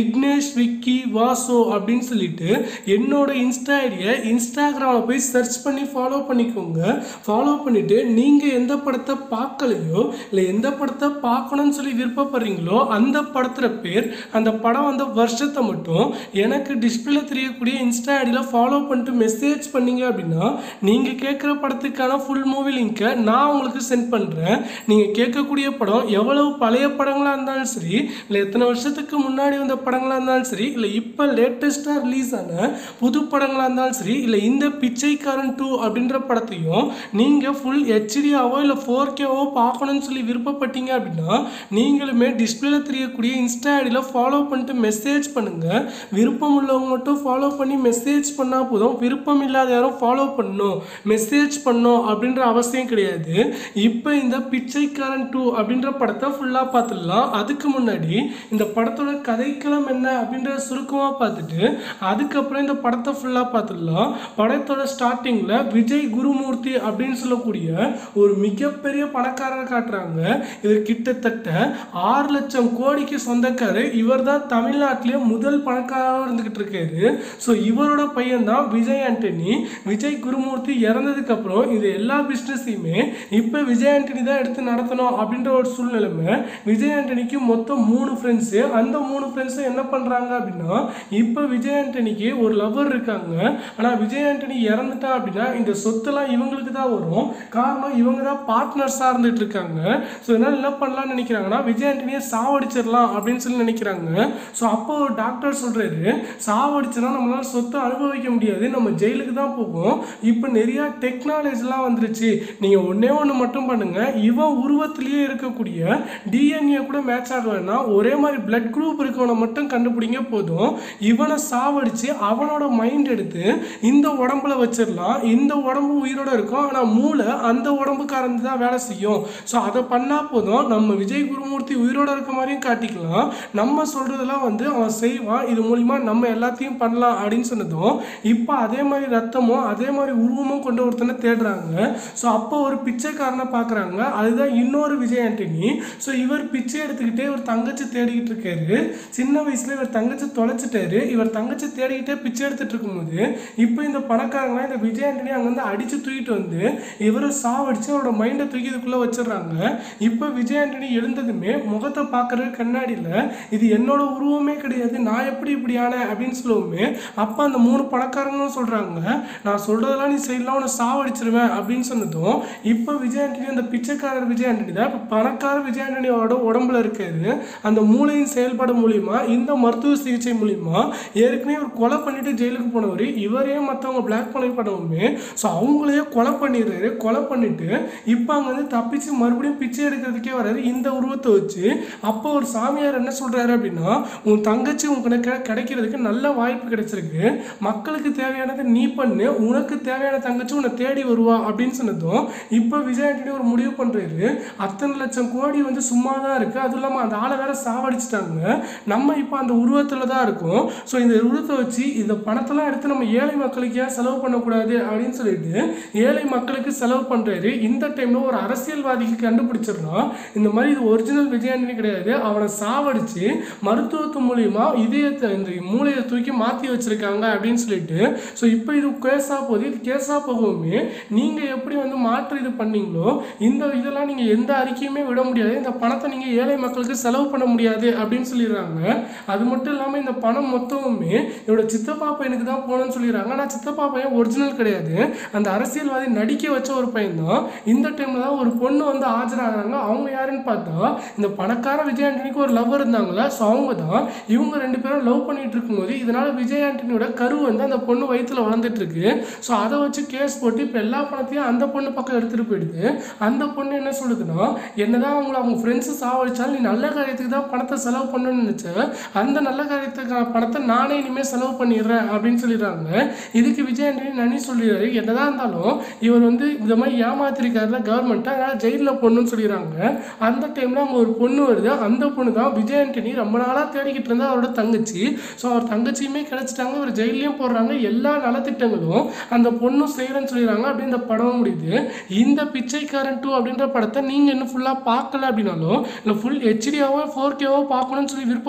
விக்னேஷ் விக்கி வாசோ அப்படின்னு சொல்லிட்டு என்னோட இன்ஸ்டா ஐடியை இன்ஸ்டாகிராமில் போய் சர்ச் பண்ணி ஃபாலோ பண்ணிக்கோங்க ஃபாலோ பண்ணிட்டு நீங்கள் எந்த படத்தை பார்க்கலையோ இல்லை எந்த படத்தை பார்க்கணும்னு சொல்லி விருப்பப்படுறீங்களோ அந்த படத்துல பேர் அந்த படம் வந்த வருஷத்தை மட்டும் எனக்கு டிஸ்பிளே தெரியக்கூடிய இன்ஸ்டா ஐடியில் ஃபாலோ பண்ணிட்டு மெசேஜ் பண்ணீங்க அப்படின்னா நீங்கள் கேட்குற படத்துக்கான ஃபுல் மூவி லிங்க்கை நான் உங்களுக்கு சென்ட் பண்ணுறேன் நீங்கள் கேட்கக்கூடிய படம் எவ்வளவு பழைய படங்களாக இருந்தாலும் சரி இல்லை எத்தனை வருஷத்துக்கு முன்னாடி வந்த படங்களாக இருந்தாலும் சரி இல்லை இப்போ லேட்டஸ்ட்டாக ரிலீஸ் ஆன புது படங்களாக இருந்தாலும் சரி இல்லை இந்த பிச்சைக்காரன் டூ அப்படின்ற படத்தையும் நீங்கள் ஃபுல் ஹெச்டியாவோ இல்லை ஃபோர் கேவோ பார்க்கணும்னு சொல்லி விருப்பப்பட்டீங்க அப்படின்னா நீங்களுமே டிஸ்பிளேல தெரியக்கூடிய இன்ஸ்டா ஐடியில் ஃபாலோ பண்ணிட்டு மெசேஜ் பண்ணுங்கள் விருப்பம் உள்ளவங்க மட்டும் ஃபாலோ பண்ணி மெசேஜ் பண்ணால் போதும் விருப்பம் இல்லாத யாரும் ஃபாலோ பண்ணணும் மெசேஜ் பண்ணணும் அப்படின்ற அவசியம் கிடையாது இப்போ இந்த பிச்சைக்காரன் டூ அப்படின்ற படத்தை ஃபுல்லாக பார்த்துடலாம் அதுக்கு முன்னாடி இந்த படத்தோட கதைக்களம் என்ன அப்படின்றத சுருக்கமாக பார்த்துட்டு அதுக்கப்புறம் இந்த படத்தை ஃபுல்லாக பார்த்துடலாம் படத்தோட ஸ்டார்டிங்கில் விஜய் குருமூர்த்தி அப்படின்னு சொல்லக்கூடிய ஒரு மிகப்பெரிய பணக்காரரை காட்டுறாங்க இவர் கிட்டத்தட்ட ஆறு லட்சம் கோடிக்கு சொந்தக்காரர் இவர் தான் தமிழ்நாட்டிலே முதல் பணக்காரராக இருந்துகிட்டு இருக்காரு ஸோ இவரோட பையன் தான் விஜய் ஆண்டனி விஜய் குருமூர்த்தி இறந்ததுக்கு அப்புறம் இது எல்லா பிஸ்னஸையுமே இப்போ விஜய் ஆண்டனி தான் எடுத்து நடத்தணும் அப்படின்ற ஒரு சூழ்நிலைமை விஜய் ஆண்டனிக்கு மொத்தம் மூணு ஃப்ரெண்ட்ஸு அந்த மூணு ஃப்ரெண்ட்ஸும் என்ன பண்ணுறாங்க அப்படின்னா இப்போ விஜய் ஆண்டனிக்கு ஒரு லவர் இருக்காங்க ஆனால் விஜய் ஆண்டனி இறந்துட்டா அப்படின்னா இந்த சொத்தெல்லாம் இவங்களுக்கு தான் வரும் காரணம் இவங்க தான் பார்ட்னர்ஸாக இருந்துட்டு இருக்காங்க ஸோ இதனால் என்ன பண்ணலாம்னு நினைக்கிறாங்கன்னா விஜய் ஆண்டனியை சாவடிச்சிடலாம் அப்படின்னு சொல்லி நினைக்கிறாங்க ஸோ அப்போ ஒரு டாக்டர் சொல்கிறாரு சாவடிச்சனா நம்மளால சொத்தை அனுபவிக்க முடியாது நம்ம ஜெயிலுக்கு தான் போகும் இப்போ நிறையா டெக்னாலஜிலாம் வந்துருச்சு நீங்கள் ஒன்றே ஒன்று மட்டும் பண்ணுங்க இவன் உருவத்திலேயே இருக்கக்கூடிய டிஎன்ஏ கூட மேட்ச் ஆகலைன்னா ஒரே மாதிரி பிளட் குரூப் இருக்கவனை மட்டும் கண்டுபிடிங்க போதும் இவனை சாவடிச்சு அவனோட மைண்ட் எடுத்து இந்த உடம்புல வச்சிடலாம் இந்த உடம்பு உயிரோட இருக்கும் ஆனால் மூளை அந்த உடம்புக்காரந்து தான் வேலை செய்யும் ஸோ அதை பண்ணால் போதும் நம்ம விஜய் குருமூர்த்தி உயிரோட இருக்க மாதிரியும் காட்டிக்கலாம் நம்ம சொல்கிறதெல்லாம் வந்து அவன் செய்வான் இது மூலிமா நம்ம எல்லாத்தையும் பண்ணலாம் அப்படின்னு சொன்னதும் இப்போ அதே மாதிரி ரத்தமும் அதே மாதிரி உருவமும் கொண்டு ஒருத்தனை தேடுறாங்க ஸோ அப்போ ஒரு பிச்சைக்காரனை பார்க்குறாங்க அதுதான் இன்னொரு விஜய் ஆண்டனி ஸோ இவர் பிச்சை எடுத்துக்கிட்டே ஒரு தங்கச்சி தேடிக்கிட்டு இருக்காரு சின்ன வயசுல இவர் தங்கச்சி தொலைச்சிட்டாரு இவர் தங்கச்சி தேடிக்கிட்டே பிச்சை எடுத்துட்டு இருக்கும்போது இப்போ இந்த பணக்காரங்களாம் இந்த விஜய் ஆண்டனி அங்கேருந்து அடிச்சு தூக்கிட்டு வந்து இவரை சாவடிச்சு அவரோட மைண்டை தூக்கி இதுக்குள்ளே வச்சிடுறாங்க இப்போ விஜய் ஆண்டனி எழுந்ததுமே முகத்தை பார்க்குறது கண்ணாடியில் இது என்னோட உருவமே கிடையாது நான் எப்படி இப்படி ஆனேன் அப்படின்னு சொல்லுவோமே அப்போ அந்த மூணு பணக்காரங்களும் சொல்கிறாங்க நான் சொல்கிறதெல்லாம் நீ செய்யலாம் உன்னை சாவடிச்சிருவேன் அப்படின்னு சொன்னதும் இப்போ விஜய் ஆண்டனி அந்த பிச்சைக்காரர் விஜய் ஆண்டனி தான் இப்போ பணக்கார விஜய் ஆண்டனியோட உடம்புல இருக்காரு அந்த மூளையின் செயல்பாடு மூலிமா இந்த மருத்துவ சிகிச்சை மூலிமா ஏற்கனவே ஒரு கொலை பண்ணிட்டு ஜெயிலுக்கு போனவர் இவரே மற்றவங்க பிளாக் பண்ணி பண்ணவுமே ஸோ அவங்களையே கொலை பண்ணிடுறாரு கொலை பண்ணிட்டு இப்போ அங்கே வந்து தப்பிச்சு மறுபடியும் பிச்சை எடுக்கிறதுக்கே வராரு இந்த உருவத்தை வச்சு அப்போ ஒரு சாமியார் என்ன சொல்றாரு அப்படின்னா உன் தங்கச்சி உனக்கு கிடைக்கிறதுக்கு நல்ல வாய்ப்பு கிடைச்சிருக்கு மக்களுக்கு தேவையானதை நீ பண்ணு உனக்கு தேவையான தங்கச்சி உன்னை தேடி வருவா அப்படின்னு சொன்னதும் இப்போ விஜய் ஆண்டனி ஒரு முடிவு பண்றாரு அத்தனை லட்சம் கோடி வந்து சும்மா தான் இருக்கு அதுவும் இல்லாமல் அந்த ஆளை வேற சாவடிச்சிட்டாங்க நம்ம இப்போ அந்த உருவத்தில் தான் இருக்கோம் ஸோ இந்த உருவத்தை வச்சு இந்த பணத்தெல்லாம் எடுத்து நம்ம ஏழை மக்களுக்கு ஏன் செலவு பண்ணக்கூடாது அப்படின்னு சொல்லிட்டு ஏழை மக்களுக்கு செலவு பண்றாரு இந்த டைம்ல ஒரு அரசியல்வாதிக்கு கண்டுபிடிச்சிடலாம் இந்த மாதிரி இது ஒரிஜினல் விஜய் ஆண்டனி கிடையாது அவனை சாவடிச்சு மருத்துவத்து மூலியமா இதயத்தை இந்த மூளையை தூக்கி மாற்றி வச்சிருக்காங்க அப்படின்னு சொல்லிட்டு ஸோ இப்போ இது கேஸாக போகுது இது கேஸாக போகவுமே நீங்கள் எப்படி வந்து மாற்று இது பண்ணீங்களோ இந்த இதெல்லாம் நீங்கள் எந்த அறிக்கையுமே விட முடியாது இந்த பணத்தை நீங்கள் ஏழை மக்களுக்கு செலவு பண்ண முடியாது அப்படின்னு சொல்லிடுறாங்க அது மட்டும் இல்லாமல் இந்த பணம் மொத்தமுமே என்னோட சித்தப்பா பையனுக்கு தான் போகணும்னு சொல்லிடுறாங்க ஆனால் சித்தப்பா பையன் ஒரிஜினல் கிடையாது அந்த அரசியல்வாதி நடிக்க வச்ச ஒரு பையன் தான் இந்த டைமில் தான் ஒரு பொண்ணு வந்து ஆஜராகிறாங்க அவங்க யாருன்னு பார்த்தா இந்த பணக்கார விஜய் ஆண்டனிக்கு ஒரு லவ் இருந்தாங்களா ஸோ அவங்க தான் இவங்க ரெண்டு பேரும் லவ் பண்ணிட்டு இருக்கும்போது இதனால விஜய் ஆண்டனியோட கரு வந்து அந்த பொண்ணு வயித்துல வளர்ந்துட்டு இருக்கு ஸோ அதை வச்சு கேஸ் போட்டு இப்போ எல்லா பணத்தையும் அந்த பொண்ணு பக்கம் எடுத்துட்டு போயிடுது அந்த பொண்ணு என்ன சொல்லுதுன்னா என்னதான் அவங்கள அவங்க ஃப்ரெண்ட்ஸு சாவடிச்சாலும் நீ நல்ல காரியத்துக்கு தான் பணத்தை செலவு பண்ணணும்னு நினச்ச அந்த நல்ல காரியத்துக்கான பணத்தை நானே இனிமேல் செலவு பண்ணிடுறேன் அப்படின்னு சொல்லிடுறாங்க இதுக்கு விஜய் ஆண்டனி நன்றி சொல்லிடுறாரு என்னதான் இருந்தாலும் இவர் வந்து இந்த மாதிரி ஏமாத்திருக்காருல கவர்மெண்ட்டை அதனால் ஜெயிலில் பொண்ணுன்னு சொல்லிடுறாங்க அந்த டைமில் அங்கே ஒரு பொண்ணு வருது அந்த பொண்ணு தான் விஜய் ஆண்டனி ரொம்ப நாளாக தேடிக்கிட்டு இருந்தா அவரோட தங்கச்சி ஸோ அவர் தங்கச்சியுமே கிடைச்சிட்டாங்க அவர் ஜெயிலையும் போடுறாங்க எல்லா நலத்திட்டங்களும் அந்த பொண்ணும் செய்கிறேன்னு சொல்லிடுறாங்க அப்படி இந்த படம் முடியுது இந்த பிச்சைக்காரன் டூ அப்படின்ற படத்தை நீங்கள் இன்னும் ஃபுல்லாக பார்க்கல அப்படின்னாலும் இல்லை ஃபுல் ஹெச்டியாவோ ஃபோர் கேவோ பார்க்கணும்னு சொல்லி விருப்பப்பட்டீங்க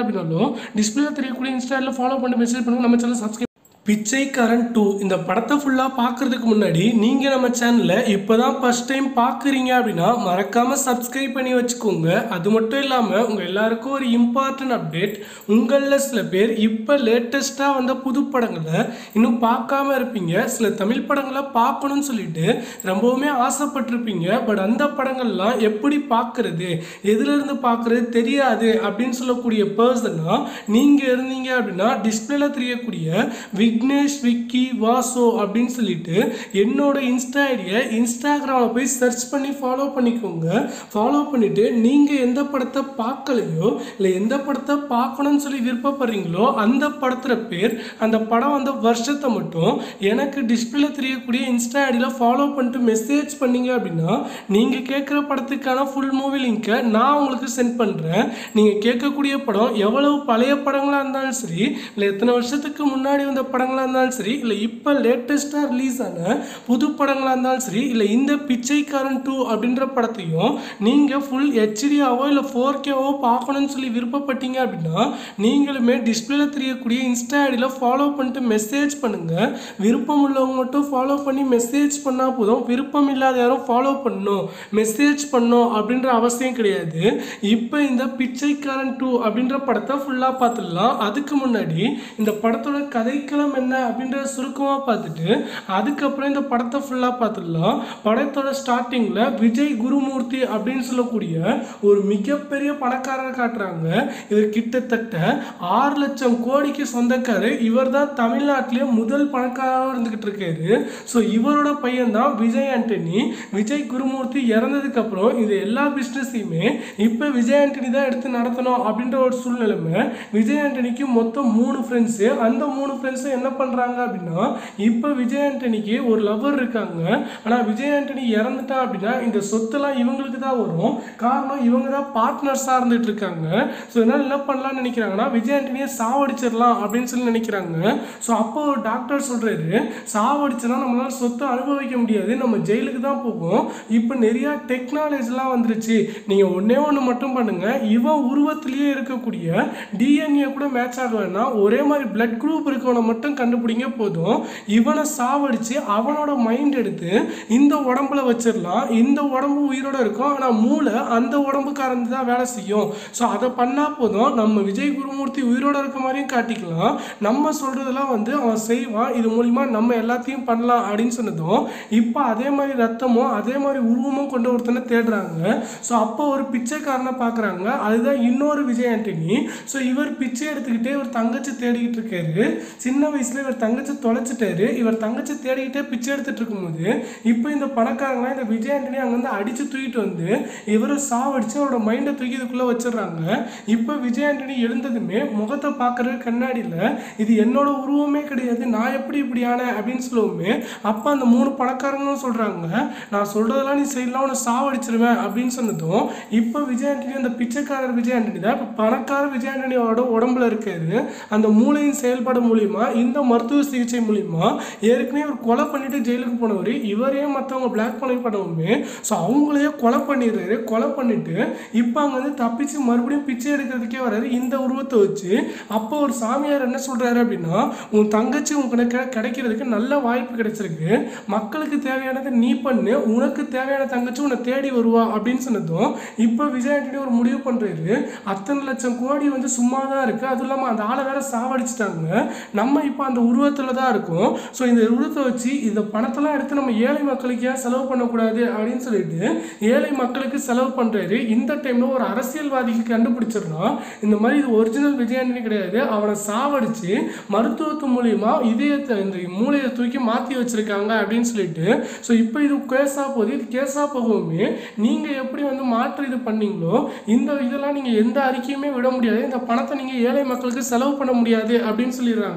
அப்படின்னாலும் டிஸ்பிளே தெரியக்கூடிய இன்ஸ்டாவில் ஃபாலோ பண்ணி மெசேஜ் பண்ணுங்க நம்ம சேனல் சப்ஸ்கிரைப் பிச்சைக்காரன் டூ இந்த படத்தை ஃபுல்லாக பார்க்கறதுக்கு முன்னாடி நீங்கள் நம்ம சேனலை இப்போ தான் ஃபஸ்ட் டைம் பார்க்குறீங்க அப்படின்னா மறக்காமல் சப்ஸ்கிரைப் பண்ணி வச்சுக்கோங்க அது மட்டும் இல்லாமல் உங்கள் எல்லாருக்கும் ஒரு இம்பார்ட்டன்ட் அப்டேட் உங்களில் சில பேர் இப்போ லேட்டஸ்ட்டாக வந்த புது படங்களை இன்னும் பார்க்காம இருப்பீங்க சில தமிழ் படங்களை பார்க்கணும்னு சொல்லிட்டு ரொம்பவுமே ஆசைப்பட்டிருப்பீங்க பட் அந்த படங்கள்லாம் எப்படி பார்க்கறது எதுலேருந்து பார்க்கறது தெரியாது அப்படின்னு சொல்லக்கூடிய பர்சனாக நீங்கள் இருந்தீங்க அப்படின்னா டிஸ்பிளேல தெரியக்கூடிய விக்னேஷ் விக்கி வாசோ அப்படின்னு சொல்லிட்டு என்னோட இன்ஸ்டா ஐடியை இன்ஸ்டாகிராமில் போய் சர்ச் பண்ணி ஃபாலோ பண்ணிக்கோங்க ஃபாலோ பண்ணிவிட்டு நீங்கள் எந்த படத்தை பார்க்கலையோ இல்லை எந்த படத்தை பார்க்கணும்னு சொல்லி விருப்பப்படுறீங்களோ அந்த படத்துல பேர் அந்த படம் வந்த வருஷத்தை மட்டும் எனக்கு டிஸ்பிளேல தெரியக்கூடிய இன்ஸ்டா ஐடியில் ஃபாலோ பண்ணிட்டு மெசேஜ் பண்ணீங்க அப்படின்னா நீங்கள் கேட்குற படத்துக்கான ஃபுல் மூவி லிங்க்கை நான் உங்களுக்கு சென்ட் பண்ணுறேன் நீங்கள் கேட்கக்கூடிய படம் எவ்வளவு பழைய படங்களாக இருந்தாலும் சரி இல்லை எத்தனை வருஷத்துக்கு முன்னாடி வந்த படங்களாக இருந்தாலும் சரி இல்லை இப்போ லேட்டஸ்ட்டாக ரிலீஸ் ஆன புது படங்களாக இருந்தாலும் சரி இல்லை இந்த பிச்சைக்காரன் டூ அப்படின்ற படத்தையும் நீங்கள் ஃபுல் ஹெச்டியாவோ இல்லை ஃபோர் கேவோ பார்க்கணும்னு சொல்லி விருப்பப்பட்டீங்க அப்படின்னா நீங்களுமே டிஸ்பிளேல தெரியக்கூடிய இன்ஸ்டா ஐடியில் ஃபாலோ பண்ணிட்டு மெசேஜ் பண்ணுங்கள் விருப்பம் உள்ளவங்க மட்டும் ஃபாலோ பண்ணி மெசேஜ் பண்ணால் போதும் விருப்பம் இல்லாத யாரும் ஃபாலோ பண்ணணும் மெசேஜ் பண்ணணும் அப்படின்ற அவசியம் கிடையாது இப்போ இந்த பிச்சைக்காரன் டூ அப்படின்ற படத்தை ஃபுல்லாக பார்த்துடலாம் அதுக்கு முன்னாடி இந்த படத்தோட கதைக்களம் என்ன அப்படின்றத சுருக்கமாக பார்த்துட்டு அதுக்கப்புறம் இந்த படத்தை ஃபுல்லாக பார்த்துடலாம் படத்தோட ஸ்டார்டிங்கில் விஜய் குருமூர்த்தி அப்படின்னு சொல்லக்கூடிய ஒரு மிகப்பெரிய பணக்காரர் காட்டுறாங்க இவர் கிட்டத்தட்ட ஆறு லட்சம் கோடிக்கு சொந்தக்காரர் இவர் தான் தமிழ்நாட்டிலே முதல் பணக்காரராக இருந்துகிட்டு இருக்காரு ஸோ இவரோட பையன் தான் விஜய் ஆண்டனி விஜய் குருமூர்த்தி இறந்ததுக்கு அப்புறம் இது எல்லா பிஸ்னஸையுமே இப்போ விஜய் ஆண்டனி தான் எடுத்து நடத்தணும் அப்படின்ற ஒரு சூழ்நிலைமை விஜய் ஆண்டனிக்கு மொத்தம் மூணு ஃப்ரெண்ட்ஸு அந்த மூணு ஃப்ரெண்ட்ஸும் என்ன பண்ணுறாங்க அப்படின்னா இப்போ விஜய் ஆண்டனிக்கு ஒரு லவர் இருக்காங்க ஆனால் விஜய் ஆண்டனி இறந்துட்டா அப்படின்னா இந்த சொத்தெல்லாம் இவங்களுக்கு தான் வரும் காரணம் இவங்க தான் பார்ட்னர்ஸாக இருந்துட்டு இருக்காங்க ஸோ இதனால் என்ன பண்ணலாம்னு நினைக்கிறாங்கன்னா விஜய் ஆண்டனியை சாவடிச்சிடலாம் அப்படின்னு சொல்லி நினைக்கிறாங்க ஸோ அப்போ ஒரு டாக்டர் சொல்கிறாரு சாவடிச்சனா நம்மளால சொத்தை அனுபவிக்க முடியாது நம்ம ஜெயிலுக்கு தான் போகும் இப்போ நிறையா டெக்னாலஜிலாம் வந்துருச்சு நீங்கள் ஒன்றே ஒன்று மட்டும் பண்ணுங்கள் இவன் உருவத்திலேயே இருக்கக்கூடிய டிஎன்ஏ கூட மேட்ச் ஆகலைன்னா ஒரே மாதிரி பிளட் குரூப் இருக்கவனை மட்டும் கண்டுபிடிங்க போதும் இவனை சாவடிச்சு அவனோட மைண்ட் எடுத்து இந்த உடம்புல வச்சிடலாம் இந்த உடம்பு உயிரோட இருக்கும் ஆனால் மூளை அந்த உடம்புக்காரந்து தான் வேலை செய்யும் ஸோ அதை பண்ணால் போதும் நம்ம விஜய் குருமூர்த்தி உயிரோட இருக்க மாதிரியும் காட்டிக்கலாம் நம்ம சொல்கிறதெல்லாம் வந்து அவன் செய்வான் இது மூலிமா நம்ம எல்லாத்தையும் பண்ணலாம் அப்படின்னு சொன்னதும் இப்போ அதே மாதிரி ரத்தமும் அதே மாதிரி உருவமும் கொண்டு ஒருத்தனை தேடுறாங்க ஸோ அப்போ ஒரு பிச்சைக்காரனை பார்க்குறாங்க அதுதான் இன்னொரு விஜய் ஆண்டனி ஸோ இவர் பிச்சை எடுத்துக்கிட்டே இவர் தங்கச்சி தேடிக்கிட்டு இருக்காரு சின்ன வயசுல இவர் தங்கச்சி தொலைச்சிட்டாரு இவர் தங்கச்சி தேடிக்கிட்டே பிச்சை எடுத்துட்டு இருக்கும்போது இப்போ இந்த பணக்காரங்களாம் இந்த விஜய் ஆண்டனி அங்கேருந்து அடிச்சு தூக்கிட்டு வந்து இவரை சாவடிச்சு அவரோட மைண்டை தூக்கி இதுக்குள்ளே வச்சிடுறாங்க இப்போ விஜய் ஆண்டனி எழுந்ததுமே முகத்தை பார்க்குறது கண்ணாடியில் இது என்னோட உருவமே கிடையாது நான் எப்படி இப்படி ஆனேன் அப்படின்னு சொல்லவுமே அப்போ அந்த மூணு பணக்காரங்களும் சொல்கிறாங்க நான் சொல்கிறதெல்லாம் நீ செய்யலாம் உன்னை சாவடிச்சிருவேன் அப்படின்னு சொன்னதும் இப்போ விஜய் ஆண்டனி அந்த பிச்சைக்காரர் விஜய் ஆண்டனி தான் இப்போ பணக்கார விஜய் ஆண்டனியோட உடம்புல இருக்காரு அந்த மூளையின் செயல்பாடு மூலிமா இந்த மருத்துவ சிகிச்சை மூலிமா ஏற்கனவே ஒரு கொலை பண்ணிட்டு ஜெயிலுக்கு போனவர் இவரே மற்றவங்க பிளாக் பண்ணி பண்ணவுமே ஸோ அவங்களையே கொலை பண்ணிடுறாரு கொலை பண்ணிட்டு இப்போ அங்கே வந்து தப்பிச்சு மறுபடியும் பிச்சை எடுக்கிறதுக்கே வராரு இந்த உருவத்தை வச்சு அப்போ ஒரு சாமியார் என்ன சொல்றாரு அப்படின்னா உன் தங்கச்சி உனக்கு கிடைக்கிறதுக்கு நல்ல வாய்ப்பு கிடைச்சிருக்கு மக்களுக்கு தேவையானதை நீ பண்ணு உனக்கு தேவையான தங்கச்சி உன்னை தேடி வருவா அப்படின்னு சொன்னதும் இப்போ விஜய் ஆண்டனி ஒரு முடிவு பண்றாரு அத்தனை லட்சம் கோடி வந்து சும்மா தான் இருக்கு அதுவும் இல்லாமல் அந்த ஆளை வேற சாவடிச்சிட்டாங்க நம்ம இப்போ அந்த உருவத்தில் தான் இருக்கோம் ஸோ இந்த உருவத்தை வச்சு இந்த பணத்தெல்லாம் எடுத்து நம்ம ஏழை மக்களுக்கு ஏன் செலவு பண்ணக்கூடாது அப்படின்னு சொல்லிட்டு ஏழை மக்களுக்கு செலவு பண்றாரு இந்த டைம்ல ஒரு அரசியல்வாதிக்கு கண்டுபிடிச்சிடணும் இந்த மாதிரி இது ஒரிஜினல் விஜய் ஆண்டனி கிடையாது அவனை சாவடிச்சு மருத்துவத்து மூலியமா இதயத்தை இந்த மூளையை தூக்கி மாற்றி வச்சிருக்காங்க அப்படின்னு சொல்லிட்டு ஸோ இப்போ இது கேஸாக போகுது இது கேஸாக போகவுமே நீங்கள் எப்படி வந்து மாற்று இது பண்ணீங்களோ இந்த இதெல்லாம் நீங்கள் எந்த அறிக்கையுமே விட முடியாது இந்த பணத்தை நீங்கள் ஏழை மக்களுக்கு செலவு பண்ண முடியாது அப்படின்னு சொல்லிடுறாங்க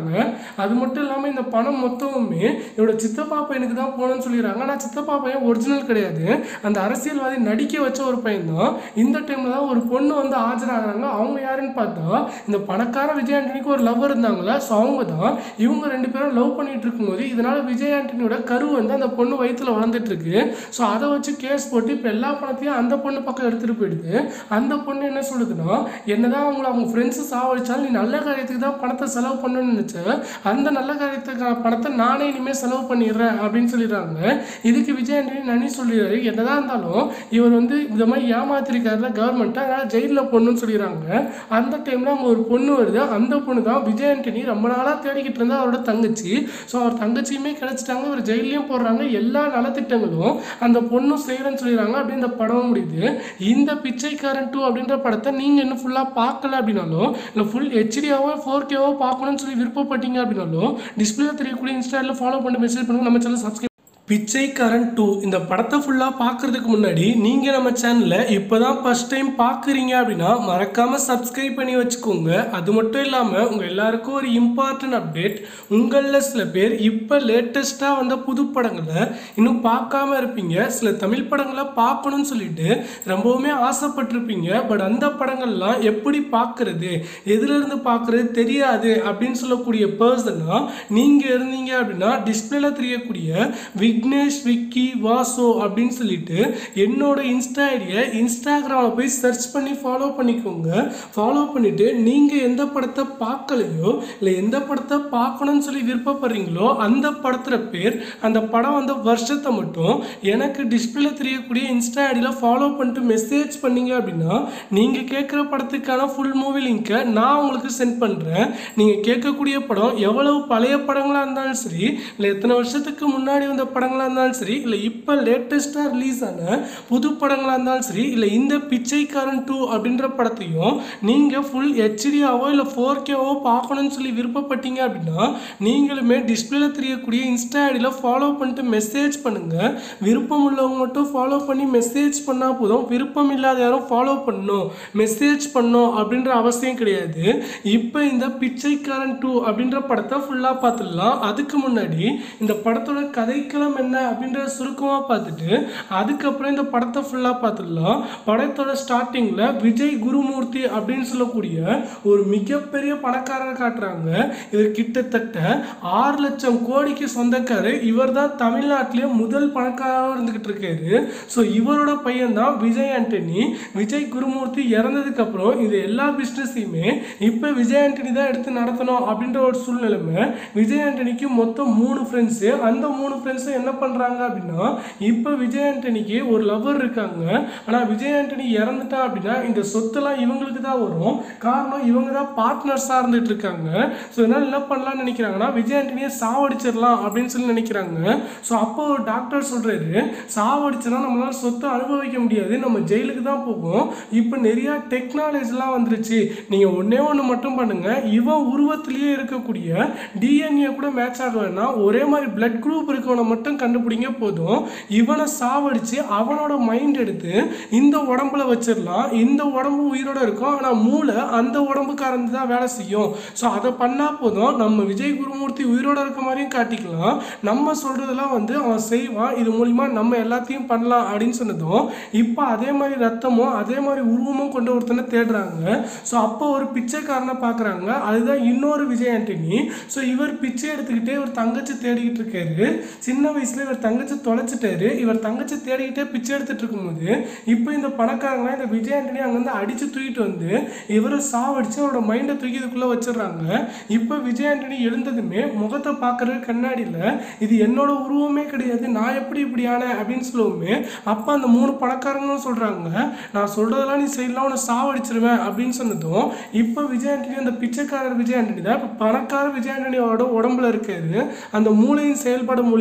அது மட்டும் இல்லாமல் இந்த பணம் மொத்தமுமே இவரோட சித்தப்பா பையனுக்கு தான் போகணும்னு சொல்லிடுறாங்க ஆனால் சித்தப்பா பையன் ஒரிஜினல் கிடையாது அந்த அரசியல்வாதி நடிக்க வச்ச ஒரு பையன் தான் இந்த டைமில் தான் ஒரு பொண்ணு வந்து ஆஜராகிறாங்க அவங்க யாருன்னு பார்த்தா இந்த பணக்கார விஜய் ஆண்டனிக்கு ஒரு லவ் இருந்தாங்களே ஸோ அவங்க தான் இவங்க ரெண்டு பேரும் லவ் பண்ணிட்டு இருக்கும்போது இதனால விஜய் ஆண்டனியோட கரு வந்து அந்த பொண்ணு வயித்துல வளர்ந்துட்டு இருக்கு ஸோ அதை வச்சு கேஸ் போட்டு இப்போ எல்லா பணத்தையும் அந்த பொண்ணு பக்கம் எடுத்துட்டு போயிடுது அந்த பொண்ணு என்ன சொல்லுதுன்னா என்னதான் அவங்கள அவங்க ஃப்ரெண்ட்ஸு சாவடிச்சாலும் நீ நல்ல காரியத்துக்கு தான் பணத்தை செலவு பண்ணணும்னு நினச்ச அந்த நல்ல காரியத்துக்கான பணத்தை நானே இனிமேல் செலவு பண்ணிடுறேன் அப்படின்னு சொல்லிடுறாங்க இதுக்கு விஜய் ஆண்டனி நன்றி சொல்லிடுறாரு என்னதான் இருந்தாலும் இவர் வந்து இந்த மாதிரி ஏமாத்திருக்காருல கவர்மெண்ட்டை அதனால் ஜெயிலில் பொண்ணுன்னு சொல்லிடுறாங்க அந்த டைமில் அங்கே ஒரு பொண்ணு வருது அந்த பொண்ணு தான் விஜய் ஆண்டனி ரொம்ப நாளாக தேடிக்கிட்டு இருந்தா அவரோட தங்கச்சி ஸோ அவர் தங்கச்சியுமே கிடைச்சிட்டாங்க இவர் ஜெயிலையும் போடுறாங்க எல்லா நலத்திட்டங்களும் அந்த பொண்ணும் செய்கிறேன்னு சொல்லிடுறாங்க அப்படி இந்த படம் முடியுது இந்த பிச்சைக்காரன் டூ அப்படின்ற படத்தை நீங்கள் இன்னும் ஃபுல்லாக பார்க்கல அப்படின்னாலும் இல்லை ஃபுல் ஹெச்டியாவோ ஃபோர் கேவோ பார்க்கணும்னு சொல்லி விருப்பப்பட்டீங்க அப்படின்னாலும் டிஸ்பிளே தெரியக்கூடிய இன்ஸ்டாவில் ஃபாலோ பண்ணி மெசேஜ் பண்ணுங்க நம்ம சேனல் சப்ஸ்கிரைப் பிச்சைக்காரன் டூ இந்த படத்தை ஃபுல்லாக பார்க்கறதுக்கு முன்னாடி நீங்கள் நம்ம சேனலில் இப்போ தான் ஃபஸ்ட் டைம் பார்க்குறீங்க அப்படின்னா மறக்காமல் சப்ஸ்கிரைப் பண்ணி வச்சுக்கோங்க அது மட்டும் இல்லாமல் உங்கள் எல்லாருக்கும் ஒரு இம்பார்ட்டன்ட் அப்டேட் உங்களில் சில பேர் இப்போ லேட்டஸ்ட்டாக வந்த புது படங்களை இன்னும் பார்க்காம இருப்பீங்க சில தமிழ் படங்களை பார்க்கணும்னு சொல்லிட்டு ரொம்பவுமே ஆசைப்பட்டிருப்பீங்க பட் அந்த படங்கள்லாம் எப்படி பார்க்குறது எதுலேருந்து பார்க்குறது தெரியாது அப்படின்னு சொல்லக்கூடிய பர்சனாக நீங்கள் இருந்தீங்க அப்படின்னா டிஸ்பிளேல தெரியக்கூடிய விக்னேஷ் விக்கி வாசோ அப்படின்னு சொல்லிட்டு என்னோட இன்ஸ்டா ஐடியை இன்ஸ்டாகிராமில் போய் சர்ச் பண்ணி ஃபாலோ பண்ணிக்கோங்க ஃபாலோ பண்ணிவிட்டு நீங்கள் எந்த படத்தை பார்க்கலையோ இல்லை எந்த படத்தை பார்க்கணும்னு சொல்லி விருப்பப்படுறீங்களோ அந்த படத்துல பேர் அந்த படம் வந்த வருஷத்தை மட்டும் எனக்கு டிஸ்பிளேல தெரியக்கூடிய இன்ஸ்டா ஐடியில் ஃபாலோ பண்ணிட்டு மெசேஜ் பண்ணீங்க அப்படின்னா நீங்கள் கேட்குற படத்துக்கான ஃபுல் மூவி லிங்க்கை நான் உங்களுக்கு சென்ட் பண்ணுறேன் நீங்கள் கேட்கக்கூடிய படம் எவ்வளவு பழைய படங்களாக இருந்தாலும் சரி இல்லை எத்தனை வருஷத்துக்கு முன்னாடி வந்த படங்களாக இருந்தாலும் சரி இல்லை இப்போ லேட்டஸ்ட்டாக ரிலீஸ் ஆன புது படங்களாக இருந்தாலும் சரி இல்லை இந்த பிச்சைக்காரன் டூ அப்படின்ற படத்தையும் நீங்கள் ஃபுல் ஹெச்டியாவோ இல்லை ஃபோர் கேவோ பார்க்கணும்னு சொல்லி விருப்பப்பட்டீங்க அப்படின்னா நீங்களுமே டிஸ்பிளேல தெரியக்கூடிய இன்ஸ்டா ஐடியில் ஃபாலோ பண்ணிட்டு மெசேஜ் பண்ணுங்கள் விருப்பம் உள்ளவங்க மட்டும் ஃபாலோ பண்ணி மெசேஜ் பண்ணால் போதும் விருப்பம் இல்லாத யாரும் ஃபாலோ பண்ணணும் மெசேஜ் பண்ணணும் அப்படின்ற அவசியம் கிடையாது இப்போ இந்த பிச்சைக்காரன் டூ அப்படின்ற படத்தை ஃபுல்லாக பார்த்துடலாம் அதுக்கு முன்னாடி இந்த படத்தோட கதைக்களம் என்ன அப்படின்றத சுருக்கமாக பார்த்துட்டு அதுக்கப்புறம் இந்த படத்தை ஃபுல்லாக பார்த்துடலாம் படத்தோட ஸ்டார்டிங்கில் விஜய் குருமூர்த்தி அப்படின்னு சொல்லக்கூடிய ஒரு மிகப்பெரிய பணக்காரரை காட்டுறாங்க இவர் கிட்டத்தட்ட ஆறு லட்சம் கோடிக்கு சொந்தக்காரர் இவர் தான் தமிழ்நாட்டிலேயே முதல் பணக்காரராக இருந்துகிட்டு இருக்காரு ஸோ இவரோட பையன் தான் விஜய் ஆண்டனி விஜய் குருமூர்த்தி இறந்ததுக்கு அப்புறம் இந்த எல்லா பிஸ்னஸையுமே இப்போ விஜய் ஆண்டனி தான் எடுத்து நடத்தணும் அப்படின்ற ஒரு சூழ்நிலைமை விஜய் ஆண்டனிக்கு மொத்தம் மூணு ஃப்ரெண்ட்ஸு அந்த மூணு ஃப்ரெண்ட்ஸும் என்ன பண்ணுறாங்க அப்படின்னா இப்போ விஜய் ஆண்டனிக்கு ஒரு லவர் இருக்காங்க ஆனால் விஜய் ஆண்டனி இறந்துட்டா அப்படின்னா இந்த சொத்தெல்லாம் இவங்களுக்கு தான் வரும் காரணம் இவங்க தான் பார்ட்னர்ஸாக இருந்துட்டு இருக்காங்க ஸோ இதனால் என்ன பண்ணலாம்னு நினைக்கிறாங்கன்னா விஜய் ஆண்டனியை சாவடிச்சிடலாம் அப்படின்னு சொல்லி நினைக்கிறாங்க ஸோ அப்போ ஒரு டாக்டர் சொல்கிறாரு சாவடிச்சனா நம்மளால சொத்தை அனுபவிக்க முடியாது நம்ம ஜெயிலுக்கு தான் போகும் இப்போ நிறையா டெக்னாலஜிலாம் வந்துருச்சு நீங்கள் ஒன்றே ஒன்று மட்டும் பண்ணுங்கள் இவன் உருவத்திலேயே இருக்கக்கூடிய டிஎன்ஏ கூட மேட்ச் ஆகலைன்னா ஒரே மாதிரி பிளட் குரூப் இருக்கவனை மட்டும் கண்டுபிடிங்க போதும் இவனை சாவடிச்சு அவனோட மைண்ட் எடுத்து இந்த உடம்புல வச்சிடலாம் இந்த உடம்பு உயிரோட இருக்கும் ஆனால் மூளை அந்த உடம்புக்காரந்து தான் வேலை செய்யும் ஸோ அதை பண்ணால் போதும் நம்ம விஜய் குருமூர்த்தி உயிரோட இருக்க மாதிரியும் காட்டிக்கலாம் நம்ம சொல்கிறதெல்லாம் வந்து அவன் செய்வான் இது மூலிமா நம்ம எல்லாத்தையும் பண்ணலாம் அப்படின்னு சொன்னதும் இப்போ அதே மாதிரி ரத்தமும் அதே மாதிரி உருவமும் கொண்டு ஒருத்தனை தேடுறாங்க ஸோ அப்போ ஒரு பிச்சைக்காரனை பார்க்குறாங்க அதுதான் இன்னொரு விஜய் ஆண்டனி ஸோ இவர் பிச்சை எடுத்துக்கிட்டே இவர் தங்கச்சி தேடிக்கிட்டு இருக்காரு சின்ன வயசுல இவர் தங்கச்சி தொலைச்சிட்டாரு இவர் தங்கச்சி தேடிக்கிட்டே பிச்சை எடுத்துட்டு இருக்கும்போது இப்போ இந்த பணக்காரங்களாம் இந்த விஜய் ஆண்டனி அங்கேருந்து அடிச்சு தூக்கிட்டு வந்து இவரை சாவடிச்சு அவரோட மைண்டை தூக்கி இதுக்குள்ளே வச்சிடுறாங்க இப்போ விஜய் ஆண்டனி எழுந்ததுமே முகத்தை பார்க்குறது கண்ணாடியில் இது என்னோட உருவமே கிடையாது நான் எப்படி இப்படி ஆனேன் அப்படின்னு சொல்லுவோமே அப்போ அந்த மூணு பணக்காரங்களும் சொல்கிறாங்க நான் சொல்கிறதெல்லாம் நீ செய்யலாம் உன்னை சாவடிச்சிருவேன் அப்படின்னு சொன்னதும் இப்போ விஜய் ஆண்டனி அந்த பிச்சைக்காரர் விஜய் ஆண்டனி தான் இப்போ பணக்கார விஜய் ஆண்டனியோட உடம்புல இருக்காரு அந்த மூளையின் செயல்பாடு மூலியமா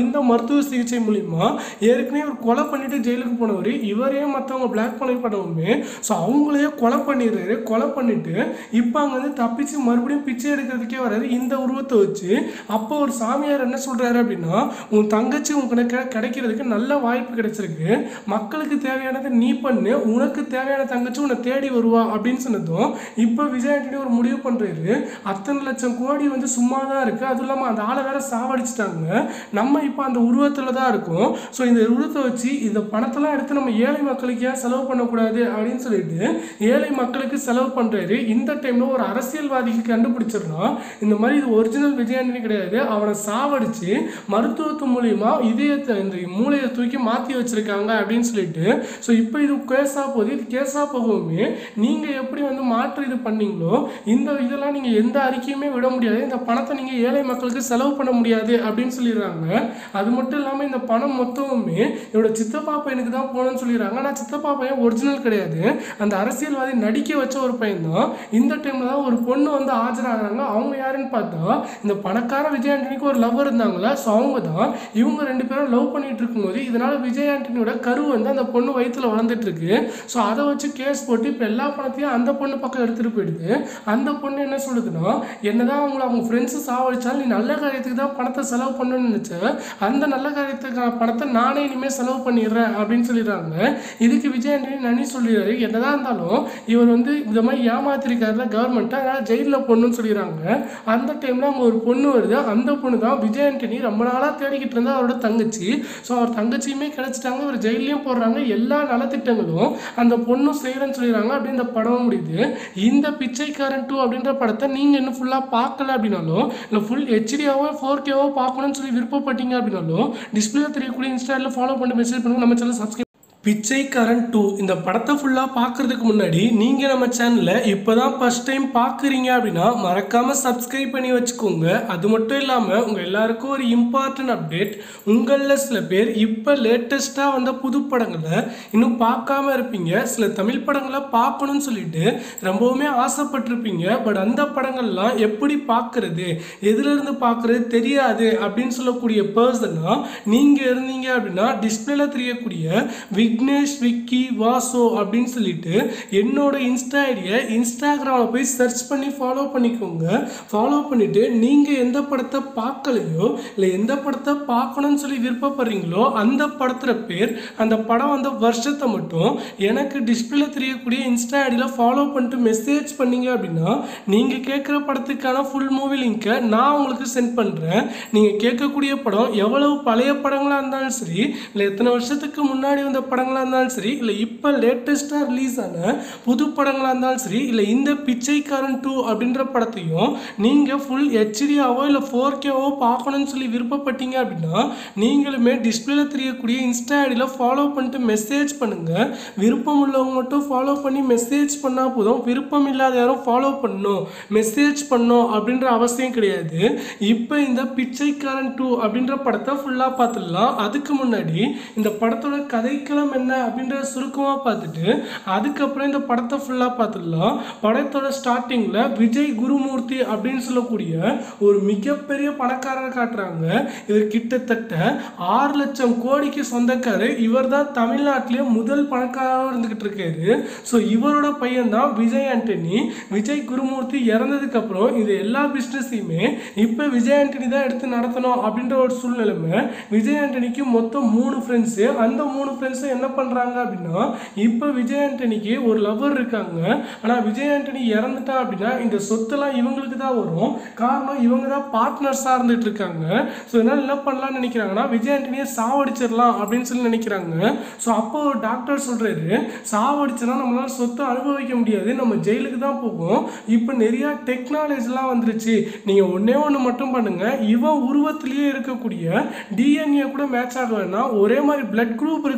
இந்த மருத்துவ சிகிச்சை மூலிமா ஏற்கனவே ஒரு கொலை பண்ணிட்டு ஜெயிலுக்கு போனவர் இவரே மற்றவங்க பிளாக் பண்ணி பண்ணவுமே ஸோ அவங்களையே கொலை பண்ணிடுறாரு கொலை பண்ணிட்டு இப்போ அங்கே வந்து தப்பிச்சு மறுபடியும் பிச்சை எடுக்கிறதுக்கே வராரு இந்த உருவத்தை வச்சு அப்போ ஒரு சாமியார் என்ன சொல்றாரு அப்படின்னா உன் தங்கச்சி உனக்கு கிடைக்கிறதுக்கு நல்ல வாய்ப்பு கிடைச்சிருக்கு மக்களுக்கு தேவையானதை நீ பண்ணு உனக்கு தேவையான தங்கச்சி உன்னை தேடி வருவா அப்படின்னு சொன்னதும் இப்போ விஜய் ஆண்டனி ஒரு முடிவு பண்றாரு அத்தனை லட்சம் கோடி வந்து சும்மா தான் இருக்கு அதுவும் இல்லாமல் அந்த ஆளை வேற சாவடிச்சிட்டாங்க நம்ம இப்போ அந்த உருவத்தில் தான் இருக்கோம் ஸோ இந்த உருவத்தை வச்சு இந்த பணத்தெல்லாம் எடுத்து நம்ம ஏழை மக்களுக்கு ஏன் செலவு பண்ணக்கூடாது அப்படின்னு சொல்லிட்டு ஏழை மக்களுக்கு செலவு பண்றாரு இந்த டைம்ல ஒரு அரசியல்வாதிக்கு கண்டுபிடிச்சிடலாம் இந்த மாதிரி இது ஒரிஜினல் விஜய் ஆண்டனி கிடையாது அவனை சாவடிச்சு மருத்துவத்து மூலியமா இதயத்தை இந்த மூளையை தூக்கி மாற்றி வச்சிருக்காங்க அப்படின்னு சொல்லிட்டு ஸோ இப்போ இது கேஸாக போகுது இது கேஸாக போகவுமே நீங்கள் எப்படி வந்து மாற்று இது பண்ணீங்களோ இந்த இதெல்லாம் நீங்கள் எந்த அறிக்கையுமே விட முடியாது இந்த பணத்தை நீங்கள் ஏழை மக்களுக்கு செலவு பண்ண முடியாது அப்படின்னு சொல்லிடுறாங்க அது மட்டும் இல்லாமல் இந்த பணம் மொத்தமுமே என்னோட சித்தப்பா பையனுக்கு தான் போகணும்னு சொல்லிடுறாங்க ஆனால் சித்தப்பா பையன் ஒரிஜினல் கிடையாது அந்த அரசியல்வாதி நடிக்க வச்ச ஒரு பையன் தான் இந்த டைமில் தான் ஒரு பொண்ணு வந்து ஆஜராகிறாங்க அவங்க யாருன்னு பார்த்தா இந்த பணக்கார விஜய் ஆண்டனிக்கு ஒரு லவ் இருந்தாங்களா ஸோ அவங்க தான் இவங்க ரெண்டு பேரும் லவ் பண்ணிட்டு இருக்கும்போது இதனால விஜய் ஆண்டனியோட கரு வந்து அந்த பொண்ணு வயித்துல வளர்ந்துட்டு இருக்கு ஸோ அதை வச்சு கேஸ் போட்டு இப்போ எல்லா பணத்தையும் அந்த பொண்ணு பக்கம் எடுத்துட்டு போயிடுது அந்த பொண்ணு என்ன சொல்லுதுன்னா என்னதான் அவங்கள அவங்க ஃப்ரெண்ட்ஸு சாவடிச்சாலும் நீ நல்ல காரியத்துக்கு தான் பணத்தை செலவு பண்ணணும்னு நினைச்ச அந்த நல்ல காரியத்துக்கான பணத்தை நானே இனிமேல் செலவு பண்ணிடுறேன் அப்படின்னு சொல்லிடுறாங்க இதுக்கு விஜய் ஆண்டனி நன்றி சொல்லிடுறாரு என்னதான் இருந்தாலும் இவர் வந்து இந்த மாதிரி ஏமாத்திருக்காருல கவர்மெண்ட்டை அதனால் ஜெயிலில் பொண்ணுன்னு சொல்லிடுறாங்க அந்த டைமில் அங்கே ஒரு பொண்ணு வருது அந்த பொண்ணு தான் விஜய் ஆண்டனி ரொம்ப நாளாக தேடிக்கிட்டு இருந்தா அவரோட தங்கச்சி ஸோ அவர் தங்கச்சியுமே கிடைச்சிட்டாங்க இவர் ஜெயிலையும் போடுறாங்க எல்லா நலத்திட்டங்களும் அந்த பொண்ணும் செய்கிறேன்னு சொல்லிடுறாங்க அப்படி இந்த படம் முடியுது இந்த பிச்சைக்காரன் டூ அப்படின்ற படத்தை நீங்கள் இன்னும் ஃபுல்லாக பார்க்கல அப்படின்னாலும் இல்லை ஃபுல் ஹெச்டியாவோ ஃபோர் கேவோ பார்க்கணும்னு சொல்லி விருப்பப்பட்டீங்க அப்படின்னாலும் டிஸ்பிளே தெரியக்கூடிய இன்ஸ்டாவில் ஃபாலோ பண்ணி மெசேஜ் பண்ணுங்க நம்ம சேனல் சப்ஸ்கிரைப் பிச்சைக்காரன் டூ இந்த படத்தை ஃபுல்லாக பார்க்கறதுக்கு முன்னாடி நீங்கள் நம்ம சேனலை இப்போ தான் ஃபஸ்ட் டைம் பார்க்குறீங்க அப்படின்னா மறக்காமல் சப்ஸ்கிரைப் பண்ணி வச்சுக்கோங்க அது மட்டும் இல்லாமல் உங்கள் எல்லாருக்கும் ஒரு இம்பார்ட்டன்ட் அப்டேட் உங்களில் சில பேர் இப்போ லேட்டஸ்ட்டாக வந்த புது படங்களை இன்னும் பார்க்காம இருப்பீங்க சில தமிழ் படங்களை பார்க்கணும்னு சொல்லிட்டு ரொம்பவுமே ஆசைப்பட்டிருப்பீங்க பட் அந்த படங்கள்லாம் எப்படி பார்க்கறது எதுலேருந்து பார்க்கறது தெரியாது அப்படின்னு சொல்லக்கூடிய பர்சனாக நீங்கள் இருந்தீங்க அப்படின்னா டிஸ்பிளேல தெரியக்கூடிய விக்னேஷ் விக்கி வாசோ அப்படின்னு சொல்லிட்டு என்னோட இன்ஸ்டா ஐடியை இன்ஸ்டாகிராமில் போய் சர்ச் பண்ணி ஃபாலோ பண்ணிக்கோங்க ஃபாலோ பண்ணிவிட்டு நீங்கள் எந்த படத்தை பார்க்கலையோ இல்லை எந்த படத்தை பார்க்கணும்னு சொல்லி விருப்பப்படுறீங்களோ அந்த படத்துல பேர் அந்த படம் வந்த வருஷத்தை மட்டும் எனக்கு டிஸ்பிளேல தெரியக்கூடிய இன்ஸ்டா ஐடியில் ஃபாலோ பண்ணிட்டு மெசேஜ் பண்ணீங்க அப்படின்னா நீங்கள் கேட்குற படத்துக்கான ஃபுல் மூவி லிங்க்கை நான் உங்களுக்கு சென்ட் பண்ணுறேன் நீங்கள் கேட்கக்கூடிய படம் எவ்வளவு பழைய படங்களாக இருந்தாலும் சரி இல்லை எத்தனை வருஷத்துக்கு முன்னாடி வந்த படங்களாக இருந்தாலும் சரி இல்லை இப்போ லேட்டஸ்ட்டாக ரிலீஸ் ஆன புது படங்களாக இருந்தாலும் சரி இல்லை இந்த பிச்சைக்காரன் டூ அப்படின்ற படத்தையும் நீங்கள் ஃபுல் ஹெச்டியாவோ இல்லை ஃபோர் கேவோ பார்க்கணும்னு சொல்லி விருப்பப்பட்டீங்க அப்படின்னா நீங்களுமே டிஸ்பிளேல தெரியக்கூடிய இன்ஸ்டா ஐடியில் ஃபாலோ பண்ணிட்டு மெசேஜ் பண்ணுங்கள் விருப்பம் உள்ளவங்க மட்டும் ஃபாலோ பண்ணி மெசேஜ் பண்ணால் போதும் விருப்பம் இல்லாத யாரும் ஃபாலோ பண்ணணும் மெசேஜ் பண்ணணும் அப்படின்ற அவசியம் கிடையாது இப்போ இந்த பிச்சைக்காரன் டூ அப்படின்ற படத்தை ஃபுல்லாக பார்த்துடலாம் அதுக்கு முன்னாடி இந்த படத்தோட கதைக்களம் என்ன அப்படின்றத சுருக்கமாக பார்த்துட்டு அதுக்கப்புறம் இந்த படத்தை ஃபுல்லாக பார்த்துடலாம் படத்தோட ஸ்டார்டிங்கில் விஜய் குருமூர்த்தி அப்படின்னு சொல்லக்கூடிய ஒரு மிகப்பெரிய பணக்காரர் காட்டுறாங்க இவர் கிட்டத்தட்ட ஆறு லட்சம் கோடிக்கு சொந்தக்காரர் இவர் தான் தமிழ்நாட்டிலேயே முதல் பணக்காரராக இருந்துகிட்டு இருக்காரு ஸோ இவரோட பையன் தான் விஜய் ஆண்டனி விஜய் குருமூர்த்தி இறந்ததுக்கு அப்புறம் இது எல்லா பிஸ்னஸையுமே இப்போ விஜய் ஆண்டனி தான் எடுத்து நடத்தணும் அப்படின்ற ஒரு சூழ்நிலைமை விஜய் ஆண்டனிக்கு மொத்தம் மூணு ஃப்ரெண்ட்ஸு அந்த மூணு ஃப்ரெண்ட்ஸும் என்ன பண்ணுறாங்க அப்படின்னா இப்போ விஜய் ஆண்டனிக்கு ஒரு லவர் இருக்காங்க ஆனால் விஜய் ஆண்டனி இறந்துட்டா அப்படின்னா இந்த சொத்தெல்லாம் இவங்களுக்கு தான் வரும் காரணம் இவங்க தான் பார்ட்னர்ஸாக இருந்துட்டு இருக்காங்க ஸோ என்ன என்ன பண்ணலாம்னு நினைக்கிறாங்கன்னா விஜய் ஆண்டனியை சாவடிச்சிடலாம் அப்படின்னு சொல்லி நினைக்கிறாங்க ஸோ அப்போ ஒரு டாக்டர் சொல்கிறாரு சாவடிச்சனா நம்மளால சொத்தை அனுபவிக்க முடியாது நம்ம ஜெயிலுக்கு தான் போகும் இப்போ நிறையா டெக்னாலஜிலாம் வந்துருச்சு நீங்கள் ஒன்றே ஒன்று மட்டும் பண்ணுங்கள் இவன் உருவத்திலேயே இருக்கக்கூடிய டிஎன்ஏ கூட மேட்ச் ஆக வேணாம் ஒரே மாதிரி பிளட் குரூப் இருக்கவனை மட்டும்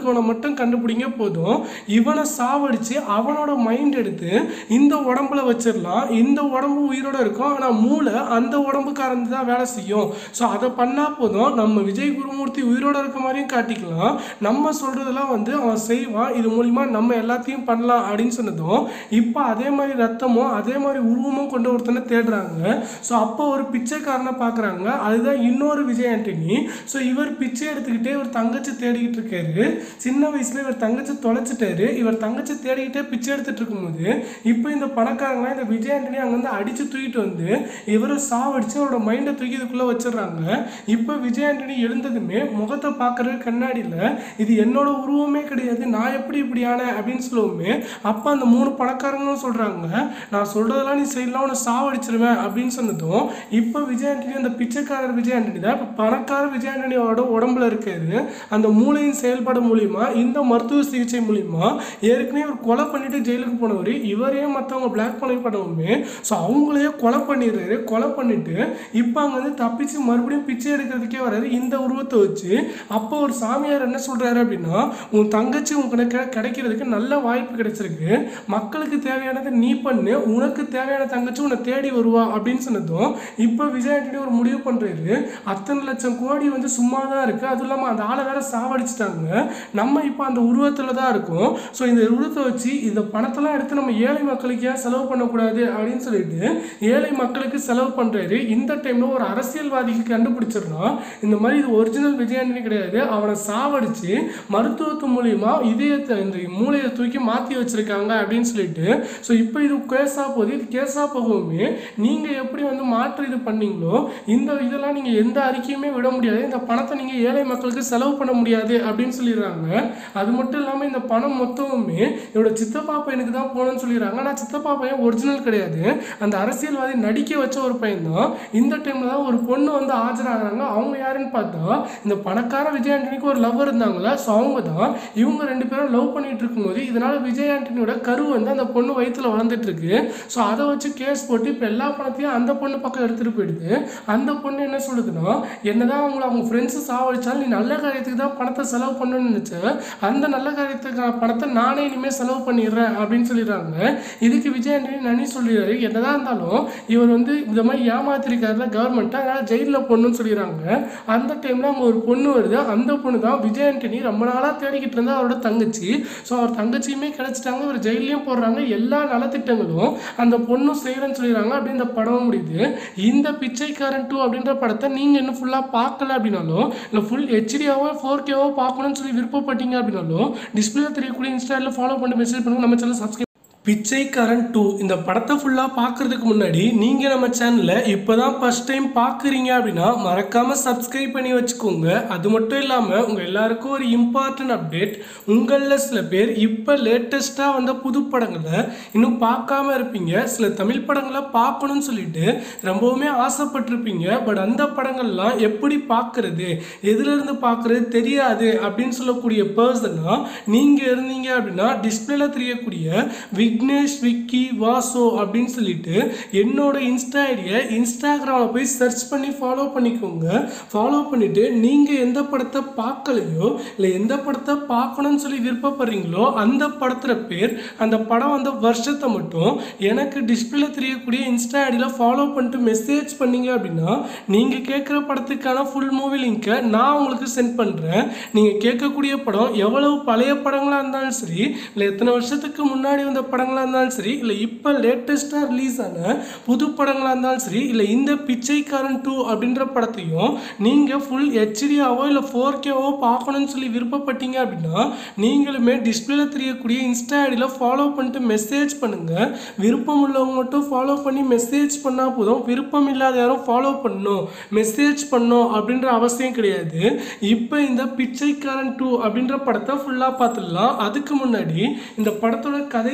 மட்டும் கண்டுபிடிங்க போதும் இவனை சாவடிச்சு அவனோட மைண்ட் எடுத்து இந்த உடம்புல வச்சிடலாம் இந்த உடம்பு உயிரோட இருக்கும் ஆனால் மூளை அந்த உடம்புக்காரந்து தான் வேலை செய்யும் ஸோ அதை பண்ணால் போதும் நம்ம விஜய் குருமூர்த்தி உயிரோட இருக்க மாதிரியும் காட்டிக்கலாம் நம்ம சொல்கிறதெல்லாம் வந்து அவன் செய்வான் இது மூலிமா நம்ம எல்லாத்தையும் பண்ணலாம் அப்படின்னு சொன்னதும் இப்போ அதே மாதிரி ரத்தமும் அதே மாதிரி உருவமும் கொண்டு ஒருத்தனை தேடுறாங்க ஸோ அப்போ ஒரு பிச்சைக்காரனை பார்க்குறாங்க அதுதான் இன்னொரு விஜய் ஆண்டனி ஸோ இவர் பிச்சை எடுத்துக்கிட்டே இவர் தங்கச்சி தேடிக்கிட்டு இருக்காரு சின்ன வயசுல இவர் தங்கச்சி தொலைச்சிட்டாரு இவர் தங்கச்சி தேடிக்கிட்டே பிச்சை எடுத்துட்டு இருக்கும்போது இப்போ இந்த பணக்காரங்களாம் இந்த விஜய் ஆண்டனி அங்கேருந்து அடிச்சு தூக்கிட்டு வந்து இவரை சாவடிச்சு அவரோட மைண்டை தூக்கி இதுக்குள்ளே வச்சிடுறாங்க இப்போ விஜய் ஆண்டனி எழுந்ததுமே முகத்தை பார்க்குறது கண்ணாடியில் இது என்னோட உருவமே கிடையாது நான் எப்படி இப்படி ஆனேன் அப்படின்னு சொல்லுவோமே அப்போ அந்த மூணு பணக்காரங்களும் சொல்கிறாங்க நான் சொல்கிறதெல்லாம் நீ செய்யலாம் உன்னை சாவடிச்சிருவேன் அப்படின்னு சொன்னதும் இப்போ விஜய் ஆண்டனி அந்த பிச்சைக்காரர் விஜய் ஆண்டனி தான் இப்போ பணக்கார விஜய் ஆண்டனியோட உடம்புல இருக்காரு அந்த மூளையின் செயல்பாடு மூலிமா இந்த மருத்துவ சிகிச்சை மூலிமா ஏற்கனவே இவர் கொலை பண்ணிட்டு ஜெயிலுக்கு போனவர் இவரையே மற்றவங்க பிளாக் பண்ணி பண்ணவுமே ஸோ அவங்களையே கொலை பண்ணிடுறாரு கொலை பண்ணிட்டு இப்போ அங்கே வந்து தப்பிச்சு மறுபடியும் பிச்சை எடுக்கிறதுக்கே வர்றாரு இந்த உருவத்தை வச்சு அப்போ ஒரு சாமியார் என்ன சொல்றாரு அப்படின்னா உன் தங்கச்சி உனக்கு கிடைக்கிறதுக்கு நல்ல வாய்ப்பு கிடைச்சிருக்கு மக்களுக்கு தேவையானதை நீ பண்ணு உனக்கு தேவையான தங்கச்சி உன்னை தேடி வருவா அப்படின்னு சொன்னதும் இப்போ விஜய் ஆண்டனி ஒரு முடிவு பண்றாரு அத்தனை லட்சம் கோடி வந்து சும்மா தான் இருக்கு அதுவும் இல்லாமல் அந்த ஆளை வேற சாவடிச்சிட்டாங்க நம்ம இப்போ அந்த உருவத்தில் தான் இருக்கோம் ஸோ இந்த உருவத்தை வச்சு இந்த பணத்தெல்லாம் எடுத்து நம்ம ஏழை மக்களுக்கு ஏன் செலவு பண்ணக்கூடாது அப்படின்னு சொல்லிட்டு ஏழை மக்களுக்கு செலவு பண்றாரு இந்த டைம்ல ஒரு அரசியல்வாதிக்கு கண்டுபிடிச்சிடலாம் இந்த மாதிரி இது ஒரிஜினல் விஜய் ஆண்டனி கிடையாது அவனை சாவடிச்சு மருத்துவத்து மூலியமா இதயத்தை இந்த மூளையை தூக்கி மாற்றி வச்சிருக்காங்க அப்படின்னு சொல்லிட்டு ஸோ இப்போ இது கேஸாக போகுது இது கேஸாக போகவுமே நீங்கள் எப்படி வந்து மாற்று இது பண்ணீங்களோ இந்த இதெல்லாம் நீங்கள் எந்த அறிக்கையுமே விட முடியாது இந்த பணத்தை நீங்கள் ஏழை மக்களுக்கு செலவு பண்ண முடியாது அப்படின்னு சொல்லிடுறாங்க அது மட்டும் இல்லாமல் இந்த பணம் மொத்தமுமே என்னோட சித்தப்பா பையனுக்கு தான் போகணும்னு சொல்லிடுறாங்க ஆனால் சித்தப்பா பையன் ஒரிஜினல் கிடையாது அந்த அரசியல்வாதி நடிக்க வச்ச ஒரு பையன் தான் இந்த டைமில் தான் ஒரு பொண்ணு வந்து ஆஜராகிறாங்க அவங்க யாருன்னு பார்த்தா இந்த பணக்கார விஜய் ஆண்டனிக்கு ஒரு லவ் இருந்தாங்களா ஸோ அவங்க தான் இவங்க ரெண்டு பேரும் லவ் பண்ணிட்டு இருக்கும்போது இதனால விஜய் ஆண்டனியோட கரு வந்து அந்த பொண்ணு வயித்துல வளர்ந்துட்டு இருக்கு ஸோ அதை வச்சு கேஸ் போட்டு இப்போ எல்லா பணத்தையும் அந்த பொண்ணு பக்கம் எடுத்துட்டு போயிடுது அந்த பொண்ணு என்ன சொல்லுதுன்னா என்னதான் அவங்கள அவங்க ஃப்ரெண்ட்ஸு சாவடிச்சாலும் நீ நல்ல காரியத்துக்கு தான் பணத்தை செலவு பண்ணணும்னு நினச்ச அந்த நல்ல காரியத்துக்கான பணத்தை நானே இனிமேல் செலவு பண்ணிடுறேன் அப்படின்னு சொல்லிடுறாங்க இதுக்கு விஜய் ஆண்டனி நனி சொல்லிடுறாரு என்னதான் இருந்தாலும் இவர் வந்து இந்த மாதிரி ஏமாத்திருக்காருல கவர்மெண்ட்டை அதனால் ஜெயிலில் பொண்ணுன்னு சொல்லிடுறாங்க அந்த டைமில் அங்கே ஒரு பொண்ணு வருது அந்த பொண்ணு தான் விஜய் ஆண்டனி ரொம்ப நாளாக தேடிக்கிட்டு இருந்தா அவரோட தங்கச்சி ஸோ அவர் தங்கச்சியுமே கிடைச்சிட்டாங்க இவர் ஜெயிலையும் போடுறாங்க எல்லா நலத்திட்டங்களும் அந்த பொண்ணும் செய்கிறேன்னு சொல்லிடுறாங்க அப்படி இந்த படம் முடியுது இந்த பிச்சைக்காரன் டூ அப்படின்ற படத்தை நீங்கள் இன்னும் ஃபுல்லாக பார்க்கல அப்படின்னாலும் இல்லை ஃபுல் ஹெச்டியாவோ ஃபோர் கேவோ பார்க்கணும்னு சொல்லி விருப்பப்பட்டீங்க அப்படின்னாலும் டிஸ்பிளே தெரியக்கூடிய இன்ஸ்டாவில் ஃபாலோ பண்ணி மெசேஜ் பண்ணுங்க நம்ம சேனல் சப்ஸ்கிரைப் பிச்சைக்காரன் டூ இந்த படத்தை ஃபுல்லாக பார்க்கறதுக்கு முன்னாடி நீங்கள் நம்ம சேனலில் இப்போ தான் ஃபஸ்ட் டைம் பார்க்குறீங்க அப்படின்னா மறக்காமல் சப்ஸ்கிரைப் பண்ணி வச்சுக்கோங்க அது மட்டும் இல்லாமல் உங்கள் எல்லாருக்கும் ஒரு இம்பார்ட்டன்ட் அப்டேட் உங்களில் சில பேர் இப்போ லேட்டஸ்ட்டாக வந்த புது படங்களை இன்னும் பார்க்காம இருப்பீங்க சில தமிழ் படங்களை பார்க்கணும்னு சொல்லிட்டு ரொம்பவுமே ஆசைப்பட்டிருப்பீங்க பட் அந்த படங்கள்லாம் எப்படி பார்க்கறது எதுலேருந்து பார்க்கறது தெரியாது அப்படின்னு சொல்லக்கூடிய பர்சனாக நீங்கள் இருந்தீங்க அப்படின்னா டிஸ்பிளேல தெரியக்கூடிய விக்னேஷ் விக்கி வாசோ அப்படின்னு சொல்லிட்டு என்னோட இன்ஸ்டா ஐடியை இன்ஸ்டாகிராமில் போய் சர்ச் பண்ணி ஃபாலோ பண்ணிக்கோங்க ஃபாலோ பண்ணிவிட்டு நீங்கள் எந்த படத்தை பார்க்கலையோ இல்லை எந்த படத்தை பார்க்கணும்னு சொல்லி விருப்பப்படுறீங்களோ அந்த படத்துல பேர் அந்த படம் வந்த வருஷத்தை மட்டும் எனக்கு டிஸ்பிளேல தெரியக்கூடிய இன்ஸ்டா ஐடியில் ஃபாலோ பண்ணிட்டு மெசேஜ் பண்ணீங்க அப்படின்னா நீங்கள் கேட்குற படத்துக்கான ஃபுல் மூவி லிங்க்கை நான் உங்களுக்கு சென்ட் பண்ணுறேன் நீங்கள் கேட்கக்கூடிய படம் எவ்வளவு பழைய படங்களாக இருந்தாலும் சரி இல்லை எத்தனை வருஷத்துக்கு முன்னாடி வந்த படங்களாக இருந்தாலும் சரி இல்லை இப்போ லேட்டஸ்ட்டாக ரிலீஸ் ஆன புது படங்களாக இருந்தாலும் சரி இல்லை இந்த பிச்சைக்காரன் டூ அப்படின்ற படத்தையும் நீங்கள் ஃபுல் ஹெச்டியாவோ இல்லை ஃபோர் கேவோ பார்க்கணும்னு சொல்லி விருப்பப்பட்டீங்க அப்படின்னா நீங்களுமே டிஸ்பிளேல தெரியக்கூடிய இன்ஸ்டா ஐடியில் ஃபாலோ பண்ணிட்டு மெசேஜ் பண்ணுங்கள் விருப்பம் உள்ளவங்க மட்டும் ஃபாலோ பண்ணி மெசேஜ் பண்ணால் போதும் விருப்பம் இல்லாத யாரும் ஃபாலோ பண்ணணும் மெசேஜ் பண்ணணும் அப்படின்ற அவசியம் கிடையாது இப்போ இந்த பிச்சைக்காரன் டூ அப்படின்ற படத்தை ஃபுல்லாக பார்த்துடலாம் அதுக்கு முன்னாடி இந்த படத்தோட கதைக்களம்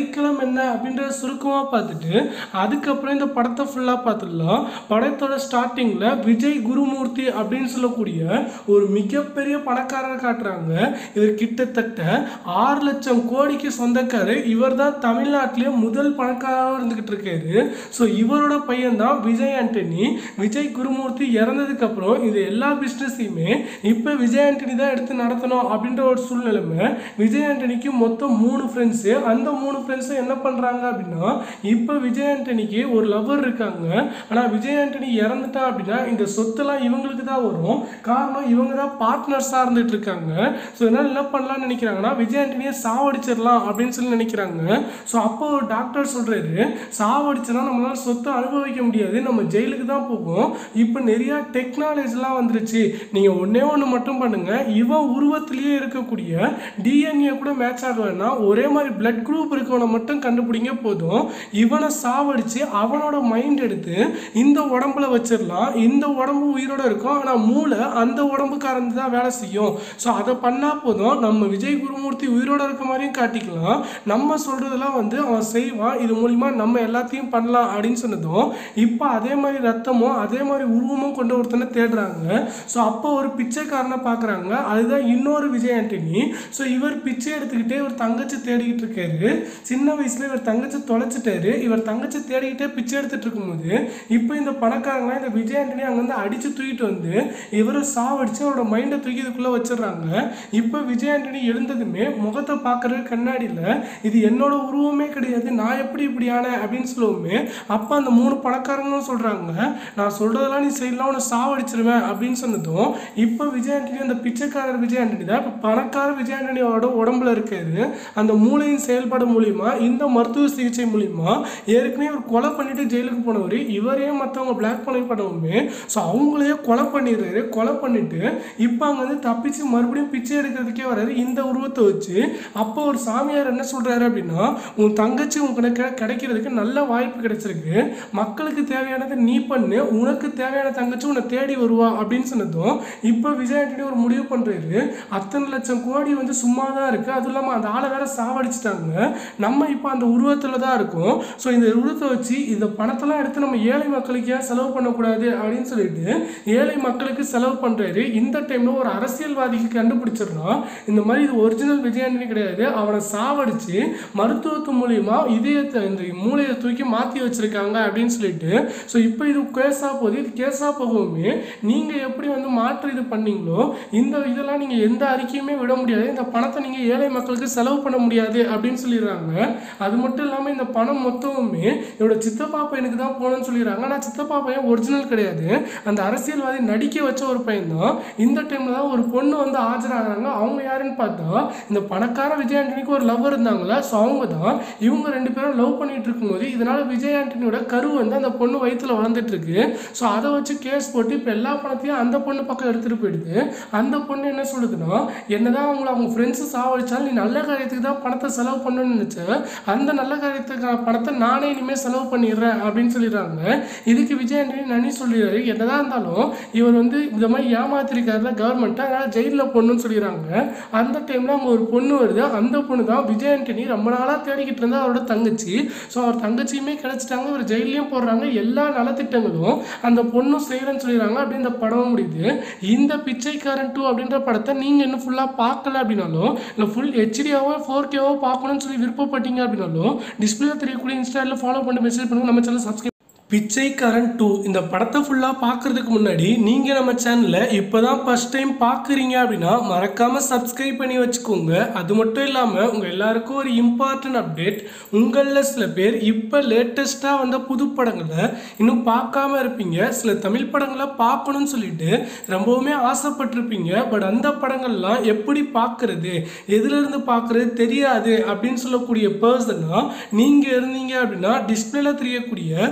என்ன அப்படின்றத சுருக்கமாக பார்த்துட்டு அதுக்கப்புறம் இந்த படத்தை ஃபுல்லாக பார்த்துடலாம் படத்தோட ஸ்டார்டிங்கில் விஜய் குருமூர்த்தி அப்படின்னு சொல்லக்கூடிய ஒரு மிகப்பெரிய பணக்காரர் காட்டுறாங்க இவர் கிட்டத்தட்ட ஆறு லட்சம் கோடிக்கு சொந்தக்காரர் இவர் தான் தமிழ்நாட்டிலே முதல் பணக்காரராக இருந்துகிட்டு இருக்காரு ஸோ இவரோட பையன் தான் விஜய் ஆண்டனி விஜய் குருமூர்த்தி இறந்ததுக்கு அப்புறம் இது எல்லா பிஸ்னஸையுமே இப்போ விஜய் ஆண்டனி தான் எடுத்து நடத்தணும் அப்படின்ற ஒரு சூழ்நிலைமை விஜய் ஆண்டனிக்கு மொத்தம் மூணு ஃப்ரெண்ட்ஸு அந்த மூணு ஃப்ரெண்ட்ஸும் என்ன பண்ணுறாங்க அப்படின்னா இப்போ விஜய் ஆண்டனிக்கு ஒரு லவர் இருக்காங்க ஆனால் விஜய் ஆண்டனி இறந்துட்டா அப்படின்னா இந்த சொத்தெல்லாம் இவங்களுக்கு தான் வரும் காரணம் இவங்க தான் பார்ட்னர்ஸாக இருந்துட்டு இருக்காங்க ஸோ இதனால் என்ன பண்ணலாம்னு நினைக்கிறாங்கன்னா விஜய் ஆண்டனியை சாவடிச்சிடலாம் அப்படின்னு சொல்லி நினைக்கிறாங்க ஸோ அப்போ ஒரு டாக்டர் சொல்கிறாரு சாவடிச்சனா நம்மளால சொத்தை அனுபவிக்க முடியாது நம்ம ஜெயிலுக்கு தான் போகும் இப்போ நிறையா டெக்னாலஜிலாம் வந்துருச்சு நீங்கள் ஒன்றே ஒன்று மட்டும் பண்ணுங்கள் இவன் உருவத்திலேயே இருக்கக்கூடிய டிஎன்ஏ கூட மேட்ச் ஆகலைன்னா ஒரே மாதிரி பிளட் குரூப் இருக்கவனை மட்டும் கண்டுபிடிங்க போதும் இவனை சாவடிச்சு அவனோட மைண்ட் எடுத்து இந்த உடம்புல வச்சிடலாம் இந்த உடம்பு உயிரோட இருக்கும் ஆனால் மூளை அந்த உடம்புக்காரந்து தான் வேலை செய்யும் ஸோ அதை பண்ணால் போதும் நம்ம விஜய் குருமூர்த்தி உயிரோட இருக்க மாதிரியும் காட்டிக்கலாம் நம்ம சொல்கிறதெல்லாம் வந்து அவன் செய்வான் இது மூலிமா நம்ம எல்லாத்தையும் பண்ணலாம் அப்படின்னு சொன்னதும் இப்போ அதே மாதிரி ரத்தமும் அதே மாதிரி உருவமும் கொண்ட ஒருத்தனை தேடுறாங்க ஸோ அப்போ ஒரு பிச்சைக்காரனை பார்க்குறாங்க அதுதான் இன்னொரு விஜய் ஆண்டனி ஸோ இவர் பிச்சை எடுத்துக்கிட்டே இவர் தங்கச்சி தேடிக்கிட்டு இருக்காரு சின்ன வயசுல இவர் தங்கச்சி தொலைச்சிட்டாரு இவர் தங்கச்சி தேடிக்கிட்டே பிச்சை எடுத்துட்டு இருக்கும்போது இப்போ இந்த பணக்காரங்களாம் இந்த விஜய் ஆண்டனி அங்கேருந்து அடிச்சு தூக்கிட்டு வந்து இவரை சாவடிச்சு அவரோட மைண்டை தூக்கி இதுக்குள்ளே வச்சிடுறாங்க இப்போ விஜய் ஆண்டனி எழுந்ததுமே முகத்தை பார்க்கறது கண்ணாடியில் இது என்னோட உருவமே கிடையாது நான் எப்படி இப்படி ஆனேன் அப்படின்னு சொல்லுவோமே அப்போ அந்த மூணு பணக்காரங்களும் சொல்கிறாங்க நான் சொல்கிறதெல்லாம் நீ செய்யலாம் உன்னை சாவடிச்சிருவேன் அப்படின்னு சொன்னதும் இப்போ விஜய் ஆண்டனி அந்த பிச்சைக்காரர் விஜய் ஆண்டனி தான் இப்போ பணக்கார விஜய் ஆண்டனியோட உடம்புல இருக்காரு அந்த மூளையின் செயல்பாடு மூலிமா இந்த மருத்துவ சிகிச்சை மூலிமா ஏற்கனவே இவர் கொலை பண்ணிட்டு ஜெயிலுக்கு போனவர் இவரே மற்றவங்க பிளாக் பண்ணி பண்ணவுமே ஸோ அவங்களையே கொலை பண்ணிடுறாரு கொலை பண்ணிட்டு இப்போ அங்கே வந்து தப்பிச்சு மறுபடியும் பிச்சை எடுக்கிறதுக்கே வர்றாரு இந்த உருவத்தை வச்சு அப்போ ஒரு சாமியார் என்ன சொல்றாரு அப்படின்னா உன் தங்கச்சி உனக்கு கிடைக்கிறதுக்கு நல்ல வாய்ப்பு கிடைச்சிருக்கு மக்களுக்கு தேவையானதை நீ பண்ணு உனக்கு தேவையான தங்கச்சி உன்னை தேடி வருவா அப்படின்னு சொன்னதும் இப்போ விஜய் ஆண்டனி ஒரு முடிவு பண்றாரு அத்தனை லட்சம் கோடி வந்து சும்மா தான் இருக்கு அதுவும் இல்லாமல் அந்த ஆளை வேற சாவடிச்சிட்டாங்க நம்ம இப்போ அந்த உருவத்தில் தான் இருக்கோம் ஸோ இந்த உருவத்தை வச்சு இந்த பணத்தெல்லாம் எடுத்து நம்ம ஏழை மக்களுக்கு ஏன் செலவு பண்ணக்கூடாது அப்படின்னு சொல்லிட்டு ஏழை மக்களுக்கு செலவு பண்றாரு இந்த டைம்ல ஒரு அரசியல்வாதிக்கு கண்டுபிடிச்சிடலாம் இந்த மாதிரி இது ஒரிஜினல் விஜய் ஆண்டனி கிடையாது அவனை சாவடிச்சு மருத்துவத்து மூலியமா இதயத்தை இந்த மூளையை தூக்கி மாற்றி வச்சிருக்காங்க அப்படின்னு சொல்லிட்டு ஸோ இப்போ இது கேஸாக போகுது இது கேஸாக போகவுமே நீங்கள் எப்படி வந்து மாற்று இது பண்ணீங்களோ இந்த இதெல்லாம் நீங்கள் எந்த அறிக்கையுமே விட முடியாது இந்த பணத்தை நீங்கள் ஏழை மக்களுக்கு செலவு பண்ண முடியாது அப்படின்னு சொல்லிடுறாங்க அது மட்டும் இல்லாமல் இந்த பணம் மொத்தமுமே என்னோட சித்தப்பா பையனுக்கு தான் போகணும்னு சொல்லிடுறாங்க ஆனால் சித்தப்பா பையன் ஒரிஜினல் கிடையாது அந்த அரசியல்வாதி நடிக்க வச்ச ஒரு பையன் தான் இந்த டைமில் தான் ஒரு பொண்ணு வந்து ஆஜராகிறாங்க அவங்க யாருன்னு பார்த்தா இந்த பணக்கார விஜய் ஆண்டனிக்கு ஒரு லவ் இருந்தாங்களா ஸோ அவங்க தான் இவங்க ரெண்டு பேரும் லவ் பண்ணிட்டு இருக்கும்போது இதனால விஜய் ஆண்டனியோட கரு வந்து அந்த பொண்ணு வயித்துல வளர்ந்துட்டு இருக்கு ஸோ அதை வச்சு கேஸ் போட்டு இப்போ எல்லா பணத்தையும் அந்த பொண்ணு பக்கம் எடுத்துட்டு போயிடுது அந்த பொண்ணு என்ன சொல்லுதுன்னா என்னதான் அவங்கள அவங்க ஃப்ரெண்ட்ஸு சாவடிச்சாலும் நீ நல்ல காரியத்துக்கு தான் பணத்தை செலவு பண்ணணும்னு நினச்ச அந்த நல்ல காரியத்துக்கான பணத்தை நானே இனிமேல் செலவு பண்ணிடுறேன் அப்படின்னு சொல்லிடுறாங்க இதுக்கு விஜய் ஆண்டனி நனி சொல்லிடுறாரு என்னதான் இருந்தாலும் இவர் வந்து இந்த மாதிரி ஏமாத்திருக்காருல கவர்மெண்ட்டை அதனால் ஜெயிலில் பொண்ணுன்னு சொல்லிடுறாங்க அந்த டைமில் அங்கே ஒரு பொண்ணு வருது அந்த பொண்ணு தான் விஜய் ஆண்டனி ரொம்ப நாளாக தேடிக்கிட்டு இருந்தா அவரோட தங்கச்சி ஸோ அவர் தங்கச்சியுமே கிடைச்சிட்டாங்க இவர் ஜெயிலையும் போடுறாங்க எல்லா நலத்திட்டங்களும் அந்த பொண்ணும் செய்கிறேன்னு சொல்லிடுறாங்க அப்படி இந்த படம் முடியுது இந்த பிச்சைக்காரன் டூ அப்படின்ற படத்தை நீங்கள் இன்னும் ஃபுல்லாக பார்க்கல அப்படின்னாலும் இல்லை ஃபுல் ஹெச்டியாவோ ஃபோர் கேவோ பார்க்கணும்னு சொல்லி விருப்பப்பட்டீங்க அப்படின்னாலும் டிஸ்பிளே தெரியக்கூடிய இன்ஸ்டாவில் ஃபாலோ பண்ணி மெசேஜ் பண்ணுங்க நம்ம சேனல் சப்ஸ்கிரைப் பிச்சைக்காரன் டூ இந்த படத்தை ஃபுல்லாக பார்க்கறதுக்கு முன்னாடி நீங்கள் நம்ம சேனலில் இப்போ தான் ஃபஸ்ட் டைம் பார்க்குறீங்க அப்படின்னா மறக்காமல் சப்ஸ்கிரைப் பண்ணி வச்சுக்கோங்க அது மட்டும் இல்லாமல் உங்கள் எல்லாருக்கும் ஒரு இம்பார்ட்டன்ட் அப்டேட் உங்களில் சில பேர் இப்போ லேட்டஸ்ட்டாக வந்த புது படங்களை இன்னும் பார்க்காம இருப்பீங்க சில தமிழ் படங்களை பார்க்கணும்னு சொல்லிட்டு ரொம்பவுமே ஆசைப்பட்டிருப்பீங்க பட் அந்த படங்கள்லாம் எப்படி பார்க்கறது எதுலேருந்து பார்க்கறது தெரியாது அப்படின்னு சொல்லக்கூடிய பர்சனாக நீங்கள் இருந்தீங்க அப்படின்னா டிஸ்பிளேல தெரியக்கூடிய விக்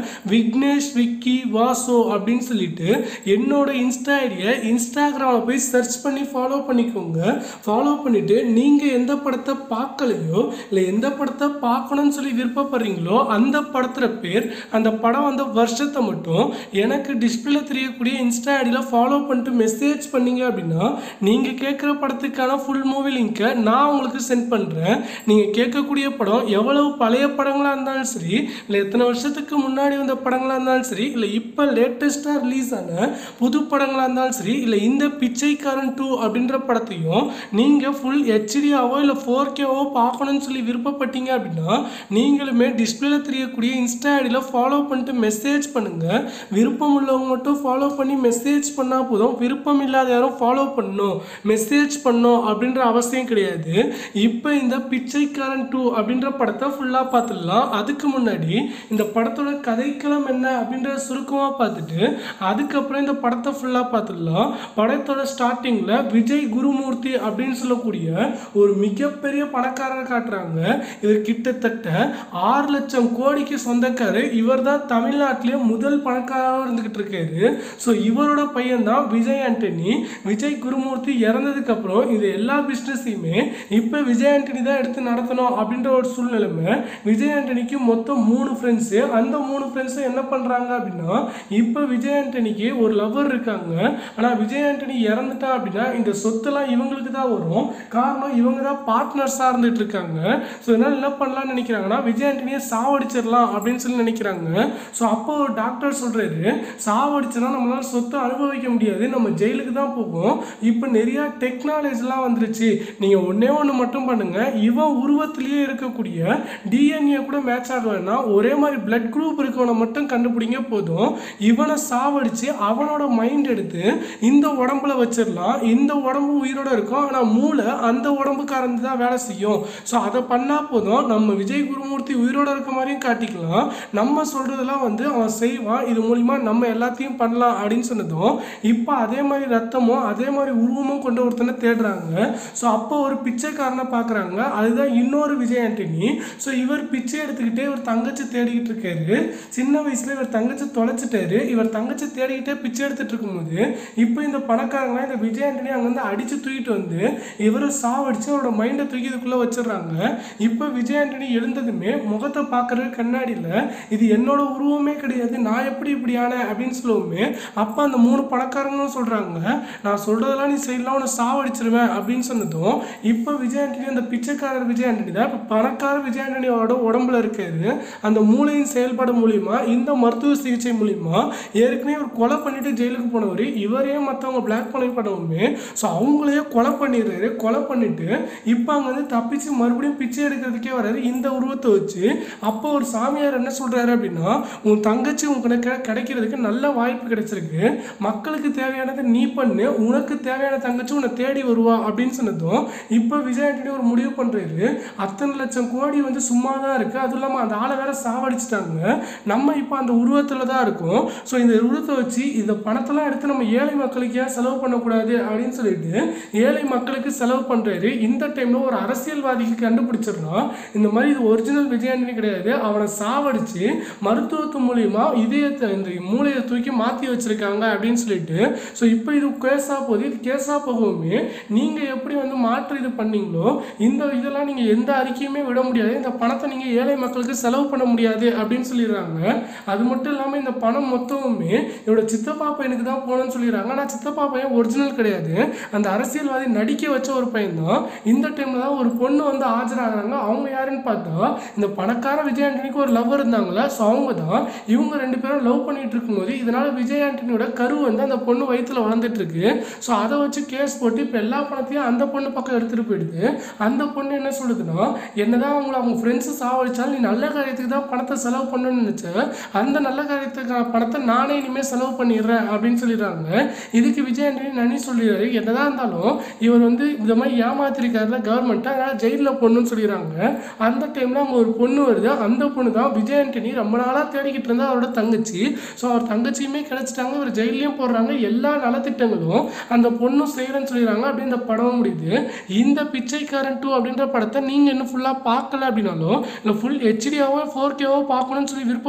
விக்னேஷ் விக்கி வாசோ அப்படின்னு சொல்லிட்டு என்னோட இன்ஸ்டா ஐடியை இன்ஸ்டாகிராமில் போய் சர்ச் பண்ணி ஃபாலோ பண்ணிக்கோங்க ஃபாலோ பண்ணிவிட்டு நீங்கள் எந்த படத்தை பார்க்கலையோ இல்லை எந்த படத்தை பார்க்கணும்னு சொல்லி விருப்பப்படுறீங்களோ அந்த படத்துல பேர் அந்த படம் வந்த வருஷத்தை மட்டும் எனக்கு டிஸ்பிளேல தெரியக்கூடிய இன்ஸ்டா ஐடியில் ஃபாலோ பண்ணிட்டு மெசேஜ் பண்ணீங்க அப்படின்னா நீங்கள் கேட்குற படத்துக்கான ஃபுல் மூவி லிங்க்கை நான் உங்களுக்கு சென்ட் பண்ணுறேன் நீங்கள் கேட்கக்கூடிய படம் எவ்வளவு பழைய படங்களாக இருந்தாலும் சரி இல்லை எத்தனை வருஷத்துக்கு முன்னாடி வந்த படங்களாக இருந்தாலும் சரி இல்லை இப்போ லேட்டஸ்ட்டாக ரிலீஸ் ஆன புது படங்களாக இருந்தாலும் சரி இல்லை இந்த பிச்சைக்காரன் டூ அப்படின்ற படத்தையும் நீங்கள் ஃபுல் ஹெச்டியாவோ இல்லை ஃபோர் கேவோ பார்க்கணும்னு சொல்லி விருப்பப்பட்டீங்க அப்படின்னா நீங்களுமே டிஸ்பிளேல தெரியக்கூடிய இன்ஸ்டா ஐடியில் ஃபாலோ பண்ணிட்டு மெசேஜ் பண்ணுங்கள் விருப்பம் உள்ளவங்க மட்டும் ஃபாலோ பண்ணி மெசேஜ் பண்ணால் போதும் விருப்பம் இல்லாத யாரும் ஃபாலோ பண்ணணும் மெசேஜ் பண்ணணும் அப்படின்ற அவசியம் கிடையாது இப்போ இந்த பிச்சைக்காரன் டூ அப்படின்ற படத்தை ஃபுல்லாக பார்த்துடலாம் அதுக்கு முன்னாடி இந்த படத்தோட கதைக்களம் என்ன அப்படின்றத சுருக்கமாக பார்த்துட்டு அதுக்கப்புறம் இந்த படத்தை ஃபுல்லாக பார்த்துடலாம் படத்தோட ஸ்டார்டிங்கில் விஜய் குருமூர்த்தி அப்படின்னு சொல்லக்கூடிய ஒரு மிகப்பெரிய பணக்காரர் காட்டுறாங்க இவர் கிட்டத்தட்ட ஆறு லட்சம் கோடிக்கு சொந்தக்காரர் இவர் தான் தமிழ்நாட்டிலே முதல் பணக்காரராக இருந்துகிட்டு இருக்காரு ஸோ இவரோட பையன் தான் விஜய் ஆண்டனி விஜய் குருமூர்த்தி இறந்ததுக்கு அப்புறம் இது எல்லா பிஸ்னஸையுமே இப்போ விஜய் ஆண்டனி தான் எடுத்து நடத்தணும் அப்படின்ற ஒரு சூழ்நிலைமை விஜய் ஆண்டனிக்கு மொத்தம் மூணு ஃப்ரெண்ட்ஸு அந்த மூணு ஃப்ரெண்ட்ஸும் என்ன பண்ணுறாங்க அப்படின்னா இப்போ விஜய் ஆண்டனிக்கு ஒரு லவர் இருக்காங்க ஆனால் விஜய் ஆண்டனி இறந்துட்டா அப்படின்னா இந்த சொத்தெல்லாம் இவங்களுக்கு தான் வரும் காரணம் இவங்க தான் பார்ட்னர்ஸாக இருந்துட்டு இருக்காங்க ஸோ இதனால் என்ன பண்ணலாம்னு நினைக்கிறாங்கன்னா விஜய் ஆண்டனியை சாவடிச்சிடலாம் அப்படின்னு சொல்லி நினைக்கிறாங்க ஸோ அப்போ ஒரு டாக்டர் சொல்கிறாரு சாவடிச்சுனா நம்மளால சொத்தை அனுபவிக்க முடியாது நம்ம ஜெயிலுக்கு தான் போகும் இப்போ நிறையா டெக்னாலஜிலாம் வந்துருச்சு நீங்கள் ஒன்றே ஒன்று மட்டும் பண்ணுங்கள் இவன் உருவத்திலேயே இருக்கக்கூடிய டிஎன்ஏ கூட மேட்ச் ஆகலைன்னா ஒரே மாதிரி பிளட் குரூப் இருக்கவனை மட்டும் கண்டுபிடிங்க போதும் இவனை சாவடிச்சு அவனோட மைண்ட் எடுத்து இந்த உடம்புல வச்சிடலாம் இந்த உடம்பு உயிரோட இருக்கும் ஆனால் மூளை அந்த உடம்புக்காரந்து தான் வேலை செய்யும் ஸோ அதை பண்ணால் போதும் நம்ம விஜய் குருமூர்த்தி உயிரோட இருக்க மாதிரியும் காட்டிக்கலாம் நம்ம சொல்கிறதெல்லாம் வந்து அவன் செய்வான் இது மூலிமா நம்ம எல்லாத்தையும் பண்ணலாம் அப்படின்னு சொன்னதும் இப்போ அதே மாதிரி ரத்தமும் அதே மாதிரி உருவமும் கொண்ட ஒருத்தனை தேடுறாங்க ஸோ அப்போ ஒரு பிச்சைக்காரனை பார்க்குறாங்க அதுதான் இன்னொரு விஜய் ஆண்டனி ஸோ இவர் பிச்சை எடுத்துக்கிட்டே இவர் தங்கச்சி தேடிக்கிட்டு இருக்காரு சின்ன வயசுல இவர் தங்கச்சி தொலைச்சிட்டாரு இவர் தங்கச்சி தேடிக்கிட்டே பிச்சை எடுத்துட்டு இருக்கும்போது இப்போ இந்த பணக்காரங்களாம் இந்த விஜய் ஆண்டனி அங்கேருந்து அடிச்சு தூக்கிட்டு வந்து இவரை சாவடிச்சு அவரோட மைண்டை தூக்கி இதுக்குள்ளே வச்சிடுறாங்க இப்போ விஜய் ஆண்டனி எழுந்ததுமே முகத்தை பார்க்குறது கண்ணாடியில் இது என்னோட உருவமே கிடையாது நான் எப்படி இப்படி ஆனேன் அப்படின்னு சொல்லுவோமே அப்போ அந்த மூணு பணக்காரங்களும் சொல்கிறாங்க நான் சொல்கிறதெல்லாம் நீ செய்யலாம் உன்னை சாவடிச்சிருவேன் அப்படின்னு சொன்னதும் இப்போ விஜய் ஆண்டனி அந்த பிச்சைக்காரர் விஜய் ஆண்டனி தான் இப்போ பணக்கார விஜய் ஆண்டனியோட உடம்புல இருக்காரு அந்த மூளையின் செயல்பாடு மூலிமா இந்த மருத்துவ சிகிச்சை மூலிமா ஏற்கனவே ஒரு கொலை பண்ணிட்டு ஜெயிலுக்கு போனவர் இவரே மற்றவங்க பிளாக் பண்ணி பண்ணவுமே ஸோ அவங்களையே கொலை பண்ணிடுறாரு கொலை பண்ணிட்டு இப்போ அங்கே வந்து தப்பிச்சு மறுபடியும் பிச்சை எடுக்கிறதுக்கே வர்றாரு இந்த உருவத்தை வச்சு அப்போ ஒரு சாமியார் என்ன சொல்றாரு அப்படின்னா உன் தங்கச்சி உனக்கு கிடைக்கிறதுக்கு நல்ல வாய்ப்பு கிடைச்சிருக்கு மக்களுக்கு தேவையானதை நீ பண்ணு உனக்கு தேவையான தங்கச்சி உன்னை தேடி வருவா அப்படின்னு சொன்னதும் இப்போ விஜய் ஆண்டனி ஒரு முடிவு பண்றாரு அத்தனை லட்சம் கோடி வந்து சும்மா தான் இருக்கு அதுவும் இல்லாமல் அந்த ஆளை வேற சாவடிச்சிட்டாங்க நம்ம இப்போ அந்த உருவத்தில் தான் இருக்கோம் ஸோ இந்த உருவத்தை வச்சு இந்த பணத்தெல்லாம் எடுத்து நம்ம ஏழை மக்களுக்கு ஏன் செலவு பண்ணக்கூடாது அப்படின்னு சொல்லிட்டு ஏழை மக்களுக்கு செலவு பண்றாரு இந்த டைம்ல ஒரு அரசியல்வாதிக்கு கண்டுபிடிச்சிடலாம் இந்த மாதிரி இது ஒரிஜினல் விஜயாண்டனி கிடையாது அவனை சாவடிச்சு மருத்துவத்து மூலியமா இதயத்தை இந்த மூளையை தூக்கி மாற்றி வச்சிருக்காங்க அப்படின்னு சொல்லிட்டு ஸோ இப்போ இது கேஸாக போகுது இது கேஸாக போகவுமே நீங்கள் எப்படி வந்து மாற்று இது பண்ணீங்களோ இந்த இதெல்லாம் நீங்கள் எந்த அறிக்கையுமே விட முடியாது இந்த பணத்தை நீங்கள் ஏழை மக்களுக்கு செலவு பண்ண முடியாது அப்படின்னு சொல்லிடுறாங்க அது மட்டும் இல்லாமல் இந்த பணம் மொத்தமுமே என்னோட சித்தப்பா பையனுக்கு தான் போகணும்னு சொல்லிடுறாங்க ஆனால் சித்தப்பா பையன் ஒரிஜினல் கிடையாது அந்த அரசியல்வாதி நடிக்க வச்ச ஒரு பையன் தான் இந்த டைமில் தான் ஒரு பொண்ணு வந்து ஆஜராகிறாங்க அவங்க யாருன்னு பார்த்தா இந்த பணக்கார விஜய் ஆண்டனிக்கு ஒரு லவ் இருந்தாங்களா ஸோ அவங்க தான் இவங்க ரெண்டு பேரும் லவ் பண்ணிட்டு இருக்கும்போது இதனால விஜய் ஆண்டனியோட கரு வந்து அந்த பொண்ணு வயித்துல வளர்ந்துட்டு இருக்கு ஸோ அதை வச்சு கேஸ் போட்டு இப்போ எல்லா பணத்தையும் அந்த பொண்ணு பக்கம் எடுத்துட்டு போயிடுது அந்த பொண்ணு என்ன சொல்லுதுன்னா என்னதான் அவங்கள அவங்க ஃப்ரெண்ட்ஸு சாவடிச்சாலும் நீ நல்ல காரியத்துக்கு தான் பணத்தை செலவு பண்ணணும்னு நினச்ச அந்த நல்ல காரியத்துக்கான பணத்தை நானே இனிமேல் செலவு பண்ணிடுறேன் அப்படின்னு சொல்லிடுறாங்க இதுக்கு விஜய் ஆண்டனி நனி சொல்லிடுறாரு என்னதான் இருந்தாலும் இவர் வந்து இந்த மாதிரி ஏமாத்திருக்காருல கவர்மெண்ட்டை அதனால் ஜெயிலில் பொண்ணுன்னு சொல்லிடுறாங்க அந்த டைமில் அங்கே ஒரு பொண்ணு வருது அந்த பொண்ணு தான் விஜய் ஆண்டனி ரொம்ப நாளாக தேடிக்கிட்டு இருந்தா அவரோட தங்கச்சி ஸோ அவர் தங்கச்சியுமே கிடைச்சிட்டாங்க இவர் ஜெயிலையும் போடுறாங்க எல்லா நலத்திட்டங்களும் அந்த பொண்ணும் செய்கிறேன்னு சொல்லிடுறாங்க அப்படி இந்த படமும் முடியுது இந்த பிச்சைக்காரன் டூ அப்படின்ற படத்தை நீங்கள் இன்னும் ஃபுல்லாக பார்க்கல அப்படின்னாலும் இல்லை ஃபுல் ஹெச்டியாவோ ஃபோர் கேவோ பார்க்கணும்னு சொல்லி விருப்பப்பட்டீங்க அப்படின்னா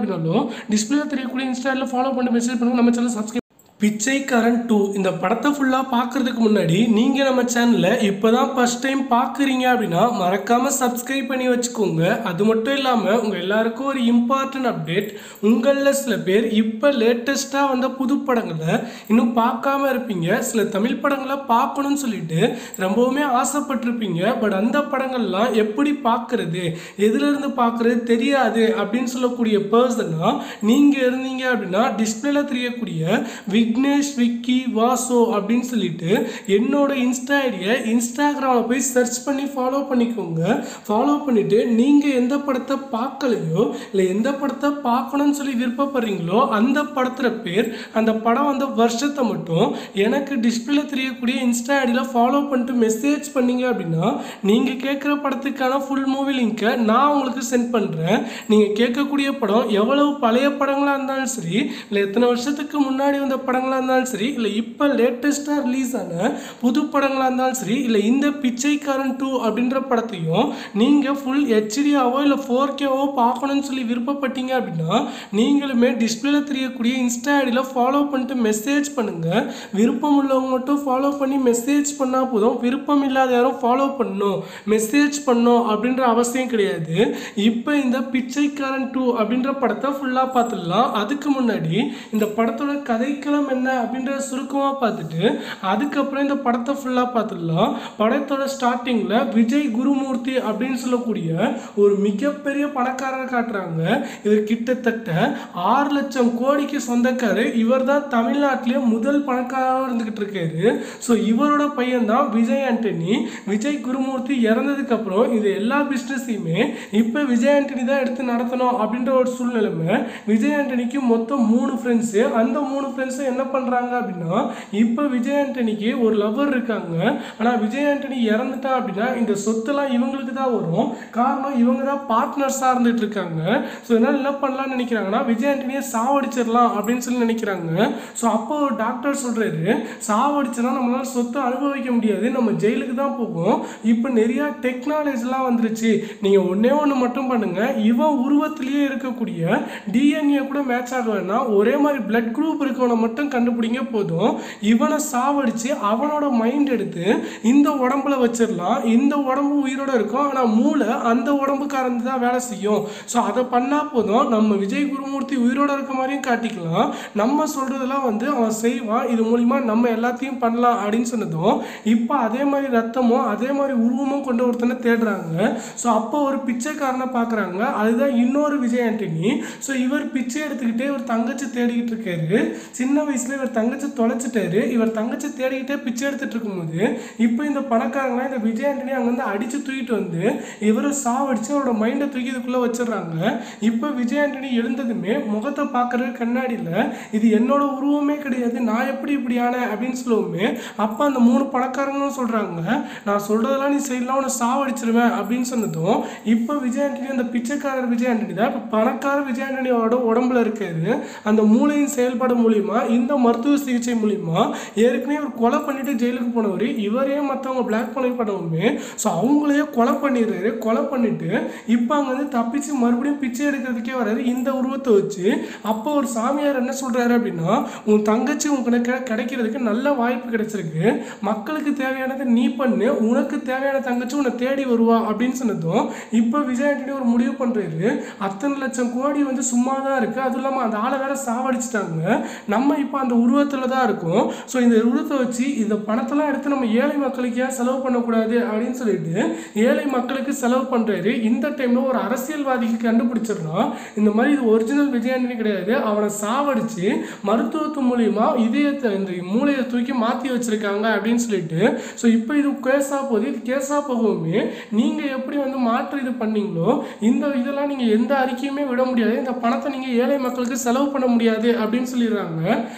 அப்படின்னாலும் டிஸ்பிளே தெரியக்கூடிய இன்ஸ்டாவில் ஃபாலோ பண்ணி மெசேஜ் பண்ணுங்க நம்ம சேனல் சப்ஸ்கிரைப் பிச்சைக்காரன் டூ இந்த படத்தை ஃபுல்லாக பார்க்குறதுக்கு முன்னாடி நீங்கள் நம்ம சேனலை இப்போ தான் ஃபஸ்ட் டைம் பார்க்குறீங்க அப்படின்னா மறக்காமல் சப்ஸ்கிரைப் பண்ணி வச்சுக்கோங்க அது மட்டும் இல்லாமல் உங்கள் எல்லாருக்கும் ஒரு இம்பார்ட்டன்ட் அப்டேட் உங்களில் சில பேர் இப்போ லேட்டஸ்ட்டாக வந்த புது படங்களை இன்னும் பார்க்காம இருப்பீங்க சில தமிழ் படங்களை பார்க்கணும்னு சொல்லிட்டு ரொம்பவுமே ஆசைப்பட்டிருப்பீங்க பட் அந்த படங்கள்லாம் எப்படி பார்க்குறது எதுலேருந்து பார்க்குறது தெரியாது அப்படின்னு சொல்லக்கூடிய பர்சனாக நீங்கள் இருந்தீங்க அப்படின்னா டிஸ்பிளேல தெரியக்கூடிய விக்னேஷ் விக்கி வாசோ அப்படின்னு சொல்லிட்டு என்னோட இன்ஸ்டா ஐடியை இன்ஸ்டாகிராமில் போய் சர்ச் பண்ணி ஃபாலோ பண்ணிக்கோங்க ஃபாலோ பண்ணிவிட்டு நீங்கள் எந்த படத்தை பார்க்கலையோ இல்லை எந்த படத்தை பார்க்கணும்னு சொல்லி விருப்பப்படுறீங்களோ அந்த படத்தில் பேர் அந்த படம் வந்த வருஷத்தை மட்டும் எனக்கு டிஸ்பிளேல தெரியக்கூடிய இன்ஸ்டா ஐடியில் ஃபாலோ பண்ணிட்டு மெசேஜ் பண்ணீங்க அப்படின்னா நீங்கள் கேட்குற படத்துக்கான ஃபுல் மூவி லிங்க்கை நான் உங்களுக்கு சென்ட் பண்ணுறேன் நீங்கள் கேட்கக்கூடிய படம் எவ்வளவு பழைய படங்களாக இருந்தாலும் சரி இல்லை எத்தனை வருஷத்துக்கு முன்னாடி வந்த படங்களாக இருந்தாலும் சரி இல்லை இப்போ லேட்டஸ்ட்டாக ரிலீஸ் ஆன புது படங்களாக இருந்தாலும் சரி இல்லை இந்த பிச்சைக்காரன் டூ அப்படின்ற படத்தையும் நீங்கள் ஃபுல் ஹெச்டியாவோ இல்லை ஃபோர் கேவோ பார்க்கணும்னு சொல்லி விருப்பப்பட்டீங்க அப்படின்னா நீங்களுமே டிஸ்பிளேல தெரியக்கூடிய இன்ஸ்டா ஐடியில் ஃபாலோ பண்ணிட்டு மெசேஜ் பண்ணுங்கள் விருப்பம் உள்ளவங்க மட்டும் ஃபாலோ பண்ணி மெசேஜ் பண்ணால் போதும் விருப்பம் இல்லாத யாரும் ஃபாலோ பண்ணணும் மெசேஜ் பண்ணணும் அப்படின்ற அவசியம் கிடையாது இப்போ இந்த பிச்சைக்காரன் டூ அப்படின்ற படத்தை ஃபுல்லாக பார்த்துடலாம் அதுக்கு முன்னாடி இந்த படத்தோட கதைக்களம் என்ன அப்படின்றத சுருக்கமாக பார்த்துட்டு அதுக்கப்புறம் இந்த படத்தை ஃபுல்லாக பார்த்துடலாம் படத்தோட ஸ்டார்டிங்கில் விஜய் குருமூர்த்தி அப்படின்னு சொல்லக்கூடிய ஒரு மிகப்பெரிய பணக்காரரை காட்டுறாங்க இவர் கிட்டத்தட்ட ஆறு லட்சம் கோடிக்கு சொந்தக்காரர் இவர் தான் தமிழ்நாட்டிலே முதல் பணக்காரராக இருந்துக்கிட்டு இருக்காரு ஸோ இவரோட பையன் தான் விஜய் ஆண்டனி விஜய் குருமூர்த்தி இறந்ததுக்கு அப்புறம் இது எல்லா பிஸ்னஸையுமே இப்போ விஜய் ஆண்டனி தான் எடுத்து நடத்தணும் அப்படின்ற ஒரு சூழ்நிலைமை விஜய் ஆண்டனிக்கு மொத்தம் மூணு ஃப்ரெண்ட்ஸு அந்த மூணு ஃப்ரெண்ட்ஸும் என்ன பண்ணுறாங்க அப்படின்னா இப்போ விஜய் ஆண்டனிக்கு ஒரு லவர் இருக்காங்க ஆனால் விஜய் ஆண்டனி இறந்துட்டா அப்படின்னா இந்த சொத்தெல்லாம் இவங்களுக்கு தான் வரும் காரணம் இவங்க தான் பார்ட்னர்ஸாக இருந்துட்டு இருக்காங்க ஸோ இதனால் என்ன பண்ணலாம்னு நினைக்கிறாங்கன்னா விஜய் ஆண்டனியை சாவடிச்சிடலாம் அப்படின்னு சொல்லி நினைக்கிறாங்க ஸோ அப்போ ஒரு டாக்டர் சொல்கிறாரு சாவடிச்சனா நம்மளால சொத்தை அனுபவிக்க முடியாது நம்ம ஜெயிலுக்கு தான் போகும் இப்போ நிறையா டெக்னாலஜிலாம் வந்துருச்சு நீங்கள் ஒன்றே ஒன்று மட்டும் பண்ணுங்கள் இவன் உருவத்திலேயே இருக்கக்கூடிய டிஎன்ஏ கூட மேட்ச் ஆக வேணாம் ஒரே மாதிரி பிளட் குரூப் இருக்கவனை மட்டும் கண்டுபிடிங்க போதும் இவனை சாவடிச்சு அவனோட மைண்ட் எடுத்து இந்த உடம்புல வச்சிடலாம் இந்த உடம்பு உயிரோட இருக்கும் ஆனால் மூளை அந்த உடம்புக்காரந்து தான் வேலை செய்யும் ஸோ அதை பண்ணால் போதும் நம்ம விஜய் குருமூர்த்தி உயிரோட இருக்க மாதிரியும் காட்டிக்கலாம் நம்ம சொல்கிறதெல்லாம் வந்து அவன் செய்வான் இது மூலிமா நம்ம எல்லாத்தையும் பண்ணலாம் அப்படின்னு சொன்னதும் இப்போ அதே மாதிரி ரத்தமும் அதே மாதிரி உருவமும் கொண்ட ஒருத்தனை தேடுறாங்க ஸோ அப்போ ஒரு பிச்சைக்காரனை பார்க்குறாங்க அதுதான் இன்னொரு விஜய் ஆண்டனி ஸோ இவர் பிச்சை எடுத்துக்கிட்டே இவர் தங்கச்சி தேடிக்கிட்டு இருக்காரு சின்ன வயசுல இவர் தங்கச்சி தொலைச்சிட்டாரு இவர் தங்கச்சி தேடிக்கிட்டே பிச்சை எடுத்துட்டு இருக்கும்போது இப்போ இந்த பணக்காரங்களாம் இந்த விஜய் ஆண்டனி அங்கேருந்து அடிச்சு தூக்கிட்டு வந்து இவரை சாவடிச்சு அவரோட மைண்டை தூக்கி இதுக்குள்ளே வச்சிடுறாங்க இப்போ விஜய் ஆண்டனி எழுந்ததுமே முகத்தை பார்க்கறது கண்ணாடியில் இது என்னோட உருவமே கிடையாது நான் எப்படி இப்படி ஆனேன் அப்படின்னு சொல்லுவோமே அப்போ அந்த மூணு பணக்காரங்களும் சொல்கிறாங்க நான் சொல்கிறதெல்லாம் நீ செய்யலாம் உன்னை சாவடிச்சிருவேன் அப்படின்னு சொன்னதும் இப்போ விஜய் ஆண்டனி அந்த பிச்சைக்காரர் விஜய் ஆண்டனி தான் இப்போ பணக்கார விஜய் ஆண்டனியோட உடம்புல இருக்காரு அந்த மூளையின் செயல்பாடு மூலிமா இந்த மருத்துவ சிகிச்சை மூலிமா ஏற்கனவே ஒரு கொலை பண்ணிட்டு ஜெயிலுக்கு போனவர் இவரே மற்றவங்க பிளாக் பண்ணி பண்ணவுமே ஸோ அவங்களையே கொலை பண்ணிடுறாரு கொலை பண்ணிட்டு இப்போ அங்கே வந்து தப்பிச்சு மறுபடியும் பிச்சை எடுக்கிறதுக்கே வராரு இந்த உருவத்தை வச்சு அப்போ ஒரு சாமியார் என்ன சொல்றாரு அப்படின்னா உன் தங்கச்சி உனக்கு கிடைக்கிறதுக்கு நல்ல வாய்ப்பு கிடைச்சிருக்கு மக்களுக்கு தேவையானதை நீ பண்ணு உனக்கு தேவையான தங்கச்சி உன்னை தேடி வருவா அப்படின்னு சொன்னதும் இப்போ விஜய் ஆண்டனி ஒரு முடிவு பண்றாரு அத்தனை லட்சம் கோடி வந்து சும்மா தான் இருக்கு அதுவும் இல்லாமல் அந்த ஆளை வேற சாவடிச்சிட்டாங்க நம்ம இப்போ அந்த உருவத்தில் தான் இருக்கோம் ஸோ இந்த உருவத்தை வச்சு இந்த பணத்தெல்லாம் எடுத்து நம்ம ஏழை மக்களுக்கு ஏன் செலவு பண்ணக்கூடாது அப்படின்னு சொல்லிட்டு ஏழை மக்களுக்கு செலவு பண்றாரு இந்த டைம்ல ஒரு அரசியல்வாதிக்கு கண்டுபிடிச்சிடலாம் இந்த மாதிரி இது ஒரிஜினல் விஜய் ஆண்டனி கிடையாது அவனை சாவடிச்சு மருத்துவத்து மூலியமா இதயத்தை இந்த மூளையை தூக்கி மாற்றி வச்சிருக்காங்க அப்படின்னு சொல்லிட்டு ஸோ இப்போ இது கேஸாக போகுது இது கேஸாக போகவுமே நீங்கள் எப்படி வந்து மாற்று இது பண்ணீங்களோ இந்த இதெல்லாம் நீங்கள் எந்த அறிக்கையுமே விட முடியாது இந்த பணத்தை நீங்கள் ஏழை மக்களுக்கு செலவு பண்ண முடியாது அப்படின்னு சொல்லிடுறாங்க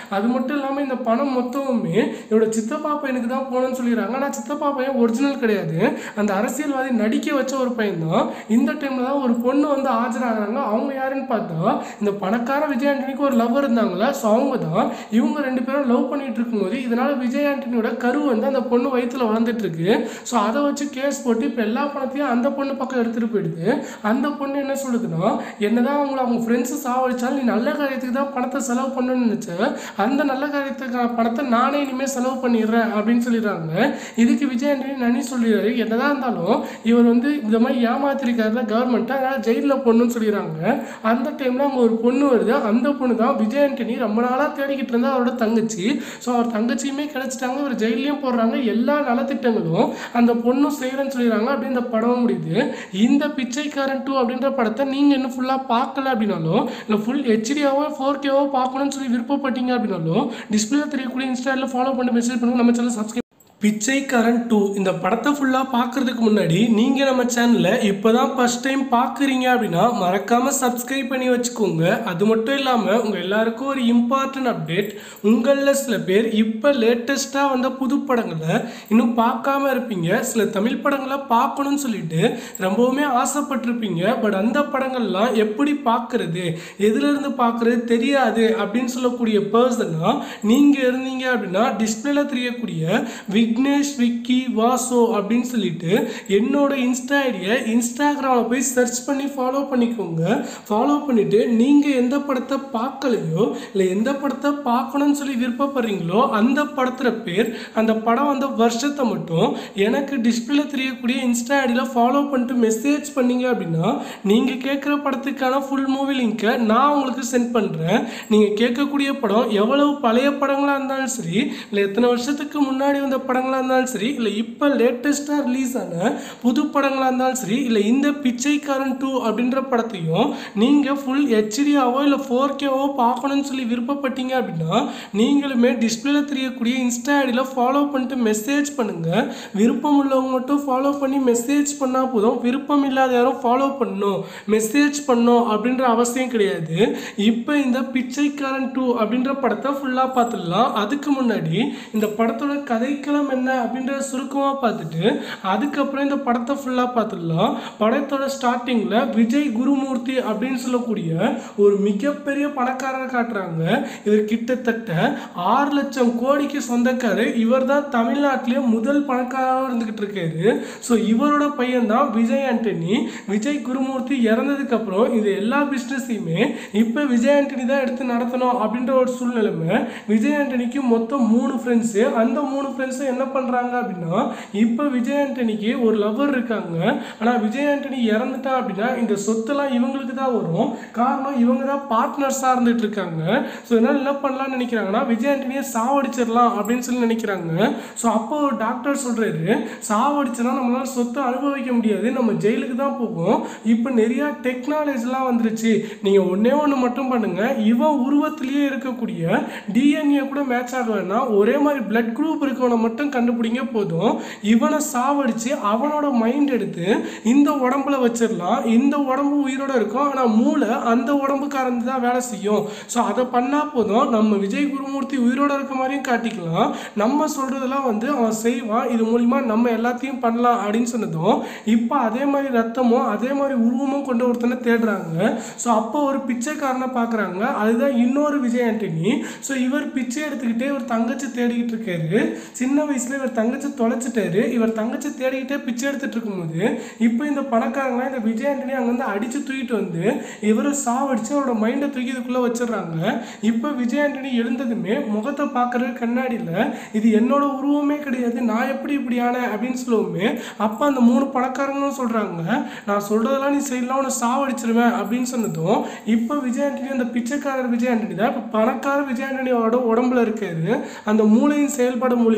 அது மட்டும் இல்லாமல் இந்த பணம் மொத்தமுமே இவரோட சித்தப்பா பையனுக்கு தான் போகணும்னு சொல்லிடுறாங்க ஆனால் சித்தப்பா பையன் ஒரிஜினல் கிடையாது அந்த அரசியல்வாதி நடிக்க வச்ச ஒரு பையன் தான் இந்த டைமில் தான் ஒரு பொண்ணு வந்து ஆஜராகிறாங்க அவங்க யாருன்னு பார்த்தா இந்த பணக்கார விஜய் ஆண்டனிக்கு ஒரு லவ்வர் இருந்தாங்களா ஸோ அவங்க தான் இவங்க ரெண்டு பேரும் லவ் பண்ணிட்டு இருக்கும்போது இதனால விஜய் ஆண்டனியோட கரு வந்து அந்த பொண்ணு வயித்துல வளர்ந்துட்டு இருக்கு ஸோ அதை வச்சு கேஸ் போட்டு இப்போ எல்லா பணத்தையும் அந்த பொண்ணு பக்கம் எடுத்துட்டு போயிடுது அந்த பொண்ணு என்ன சொல்லுதுன்னா என்னதான் அவங்கள அவங்க ஃப்ரெண்ட்ஸு சாவடிச்சாலும் நீ நல்ல காரியத்துக்கு தான் பணத்தை செலவு பண்ணணும்னு நினச்ச அந்த நல்ல காரியத்துக்கான பணத்தை நானே இனிமேல் செலவு பண்ணிடுறேன் அப்படின்னு சொல்லிடுறாங்க இதுக்கு விஜய் ஆண்டனி நனி சொல்லிடுறாரு என்னதான் இருந்தாலும் இவர் வந்து இந்த மாதிரி ஏமாத்திருக்காருல கவர்மெண்ட்டை அதனால் ஜெயிலில் பொண்ணுன்னு சொல்லிடுறாங்க அந்த டைமில் அங்கே ஒரு பொண்ணு வருது அந்த பொண்ணு தான் விஜய் ஆண்டனி ரொம்ப நாளாக தேடிக்கிட்டு இருந்தா அவரோட தங்கச்சி ஸோ அவர் தங்கச்சியுமே கிடைச்சிட்டாங்க இவர் ஜெயிலையும் போடுறாங்க எல்லா நலத்திட்டங்களும் அந்த பொண்ணும் செய்கிறேன்னு சொல்லிடுறாங்க அப்படி இந்த படம் முடியுது இந்த பிச்சைக்காரன் டூ அப்படின்ற படத்தை நீங்கள் இன்னும் ஃபுல்லாக பார்க்கல அப்படின்னாலும் இல்லை ஃபுல் ஹெச்டியாவோ ஃபோர் கேவோ பார்க்கணும்னு சொல்லி விருப்பப்பட்டீங்க அப்படின்னாலும் டிஸ்பிளே தெரியக்கூடிய இன்ஸ்டாவில் ஃபாலோ பண்ணி மெசேஜ் பண்ணுங்க நம்ம சேனல் சப்ஸ்கிரைப் பிச்சைக்காரன் டூ இந்த படத்தை ஃபுல்லாக பார்க்கறதுக்கு முன்னாடி நீங்கள் நம்ம சேனலை இப்போ தான் ஃபஸ்ட் டைம் பார்க்குறீங்க அப்படின்னா மறக்காமல் சப்ஸ்கிரைப் பண்ணி வச்சுக்கோங்க அது மட்டும் இல்லாமல் உங்கள் எல்லாருக்கும் ஒரு இம்பார்ட்டன்ட் அப்டேட் உங்களில் சில பேர் இப்போ லேட்டஸ்ட்டாக வந்த புது படங்களை இன்னும் பார்க்காம இருப்பீங்க சில தமிழ் படங்களை பார்க்கணும்னு சொல்லிட்டு ரொம்பவுமே ஆசைப்பட்டிருப்பீங்க பட் அந்த படங்கள்லாம் எப்படி பார்க்குறது எதுலேருந்து பார்க்குறது தெரியாது அப்படின்னு சொல்லக்கூடிய பர்சனாக நீங்கள் இருந்தீங்க அப்படின்னா டிஸ்பிளேல தெரியக்கூடிய விக்னேஷ் விக்கி வாசோ அப்படின்னு சொல்லிட்டு என்னோட இன்ஸ்டா ஐடியை இன்ஸ்டாகிராமில் போய் சர்ச் பண்ணி ஃபாலோ பண்ணிக்கோங்க ஃபாலோ பண்ணிவிட்டு நீங்கள் எந்த படத்தை பார்க்கலையோ இல்லை எந்த படத்தை பார்க்கணும்னு சொல்லி விருப்பப்படுறீங்களோ அந்த படத்துல பேர் அந்த படம் வந்த வருஷத்தை மட்டும் எனக்கு டிஸ்பிளேல தெரியக்கூடிய இன்ஸ்டா ஐடியில் ஃபாலோ பண்ணிட்டு மெசேஜ் பண்ணீங்க அப்படின்னா நீங்கள் கேட்குற படத்துக்கான ஃபுல் மூவி லிங்க்கை நான் உங்களுக்கு சென்ட் பண்ணுறேன் நீங்கள் கேட்கக்கூடிய படம் எவ்வளவு பழைய படங்களாக இருந்தாலும் சரி இல்லை எத்தனை வருஷத்துக்கு முன்னாடி வந்த படங்களாக இருந்தாலும் சரி இல்லை இப்போ லேட்டஸ்ட்டாக ரிலீஸ் ஆன புது படங்களாக இருந்தாலும் சரி இல்லை இந்த பிச்சைக்காரன் டூ அப்படின்ற படத்தையும் நீங்கள் ஃபுல் ஹெச்டியாவோ இல்லை ஃபோர் கேவோ பார்க்கணும்னு சொல்லி விருப்பப்பட்டீங்க அப்படின்னா நீங்களுமே டிஸ்பிளேல தெரியக்கூடிய இன்ஸ்டா ஐடியில் ஃபாலோ பண்ணிட்டு மெசேஜ் பண்ணுங்கள் விருப்பம் உள்ளவங்க மட்டும் ஃபாலோ பண்ணி மெசேஜ் பண்ணால் போதும் விருப்பம் இல்லாத யாரும் ஃபாலோ பண்ணணும் மெசேஜ் பண்ணணும் அப்படின்ற அவசியம் கிடையாது இப்போ இந்த பிச்சைக்காரன் டூ அப்படின்ற படத்தை ஃபுல்லாக பார்த்துடலாம் அதுக்கு முன்னாடி இந்த படத்தோட கதைக்களம் என்ன அப்படின்றத சுருக்கமாக பார்த்துட்டு அதுக்கப்புறம் இந்த படத்தை ஃபுல்லாக பார்த்துடலாம் படத்தோட ஸ்டார்டிங்கில் விஜய் குருமூர்த்தி அப்படின்னு சொல்லக்கூடிய ஒரு மிகப்பெரிய பணக்காரரை காட்டுறாங்க இவர் கிட்டத்தட்ட ஆறு லட்சம் கோடிக்கு சொந்தக்காரர் இவர் தான் தமிழ்நாட்டிலே முதல் பணக்காரராக இருந்துக்கிட்டு இருக்காரு ஸோ இவரோட பையன் தான் விஜய் ஆண்டனி விஜய் குருமூர்த்தி இறந்ததுக்கு அப்புறம் இது எல்லா பிஸ்னஸையுமே இப்போ விஜய் ஆண்டனி தான் எடுத்து நடத்தணும் அப்படின்ற ஒரு சூழ்நிலைமை விஜய் ஆண்டனிக்கு மொத்தம் மூணு ஃப்ரெண்ட்ஸு அந்த மூணு ஃப்ரெண்ட்ஸும் என்ன பண்ணுறாங்க அப்படின்னா இப்போ விஜய் ஆண்டனிக்கு ஒரு லவர் இருக்காங்க ஆனால் விஜய் ஆண்டனி இறந்துட்டா அப்படின்னா இந்த சொத்தெல்லாம் இவங்களுக்கு தான் வரும் காரணம் இவங்க தான் பார்ட்னர்ஸாக இருந்துட்டு இருக்காங்க ஸோ இதனால் என்ன பண்ணலாம்னு நினைக்கிறாங்கன்னா விஜய் ஆண்டனியை சாவடிச்சிடலாம் அப்படின்னு சொல்லி நினைக்கிறாங்க ஸோ அப்போ ஒரு டாக்டர் சொல்கிறாரு சாவடிச்சனா நம்மளால சொத்தை அனுபவிக்க முடியாது நம்ம ஜெயிலுக்கு தான் போகும் இப்போ நிறையா டெக்னாலஜிலாம் வந்துருச்சு நீங்கள் ஒன்றே ஒன்று மட்டும் பண்ணுங்கள் இவன் உருவத்திலேயே இருக்கக்கூடிய டிஎன்ஏ கூட மேட்ச் ஆகலைன்னா ஒரே மாதிரி பிளட் குரூப் இருக்கவனை மட்டும் கண்டுபிடிங்க போதும் இவனை சாவடிச்சு அவனோட மைண்ட் எடுத்து இந்த உடம்புல வச்சிடலாம் இந்த உடம்பு உயிரோட இருக்கும் ஆனால் மூளை அந்த உடம்புக்காரந்து தான் வேலை செய்யும் ஸோ அதை பண்ணால் போதும் நம்ம விஜய் குருமூர்த்தி உயிரோட இருக்க மாதிரியும் காட்டிக்கலாம் நம்ம சொல்கிறதெல்லாம் வந்து அவன் செய்வான் இது மூலிமா நம்ம எல்லாத்தையும் பண்ணலாம் அப்படின்னு சொன்னதும் இப்போ அதே மாதிரி ரத்தமும் அதே மாதிரி உருவமும் கொண்ட ஒருத்தனை தேடுறாங்க ஸோ அப்போ ஒரு பிச்சைக்காரனை பார்க்குறாங்க அதுதான் இன்னொரு விஜய் ஆண்டனி ஸோ இவர் பிச்சை எடுத்துக்கிட்டே இவர் தங்கச்சி தேடிக்கிட்டு இருக்காரு சின்ன வயசுல இவர் தங்கச்சி தொலைச்சிட்டாரு இவர் தங்கச்சி தேடிக்கிட்டே பிச்சை எடுத்துட்டு இருக்கும்போது இப்போ இந்த பணக்காரங்களாம் இந்த விஜய் ஆண்டனி அங்கேருந்து அடிச்சு தூக்கிட்டு வந்து இவரை சாவடிச்சு அவரோட மைண்டை தூக்கி இதுக்குள்ளே வச்சிடுறாங்க இப்போ விஜய் ஆண்டனி எழுந்ததுமே முகத்தை பார்க்குறது கண்ணாடியில் இது என்னோட உருவமே கிடையாது நான் எப்படி இப்படி ஆனேன் அப்படின்னு சொல்லுவோமே அப்போ அந்த மூணு பணக்காரங்களும் சொல்கிறாங்க நான் சொல்கிறதெல்லாம் நீ செய்யலாம் உன்னை சாவடிச்சிருவேன் அப்படின்னு சொன்னதும் இப்போ விஜய் ஆண்டனி அந்த பிச்சைக்காரர் விஜய் ஆண்டனி தான் இப்போ பணக்கார விஜய் ஆண்டனியோட உடம்புல இருக்காரு அந்த மூளையின் செயல்பாடு மூலியமா இந்த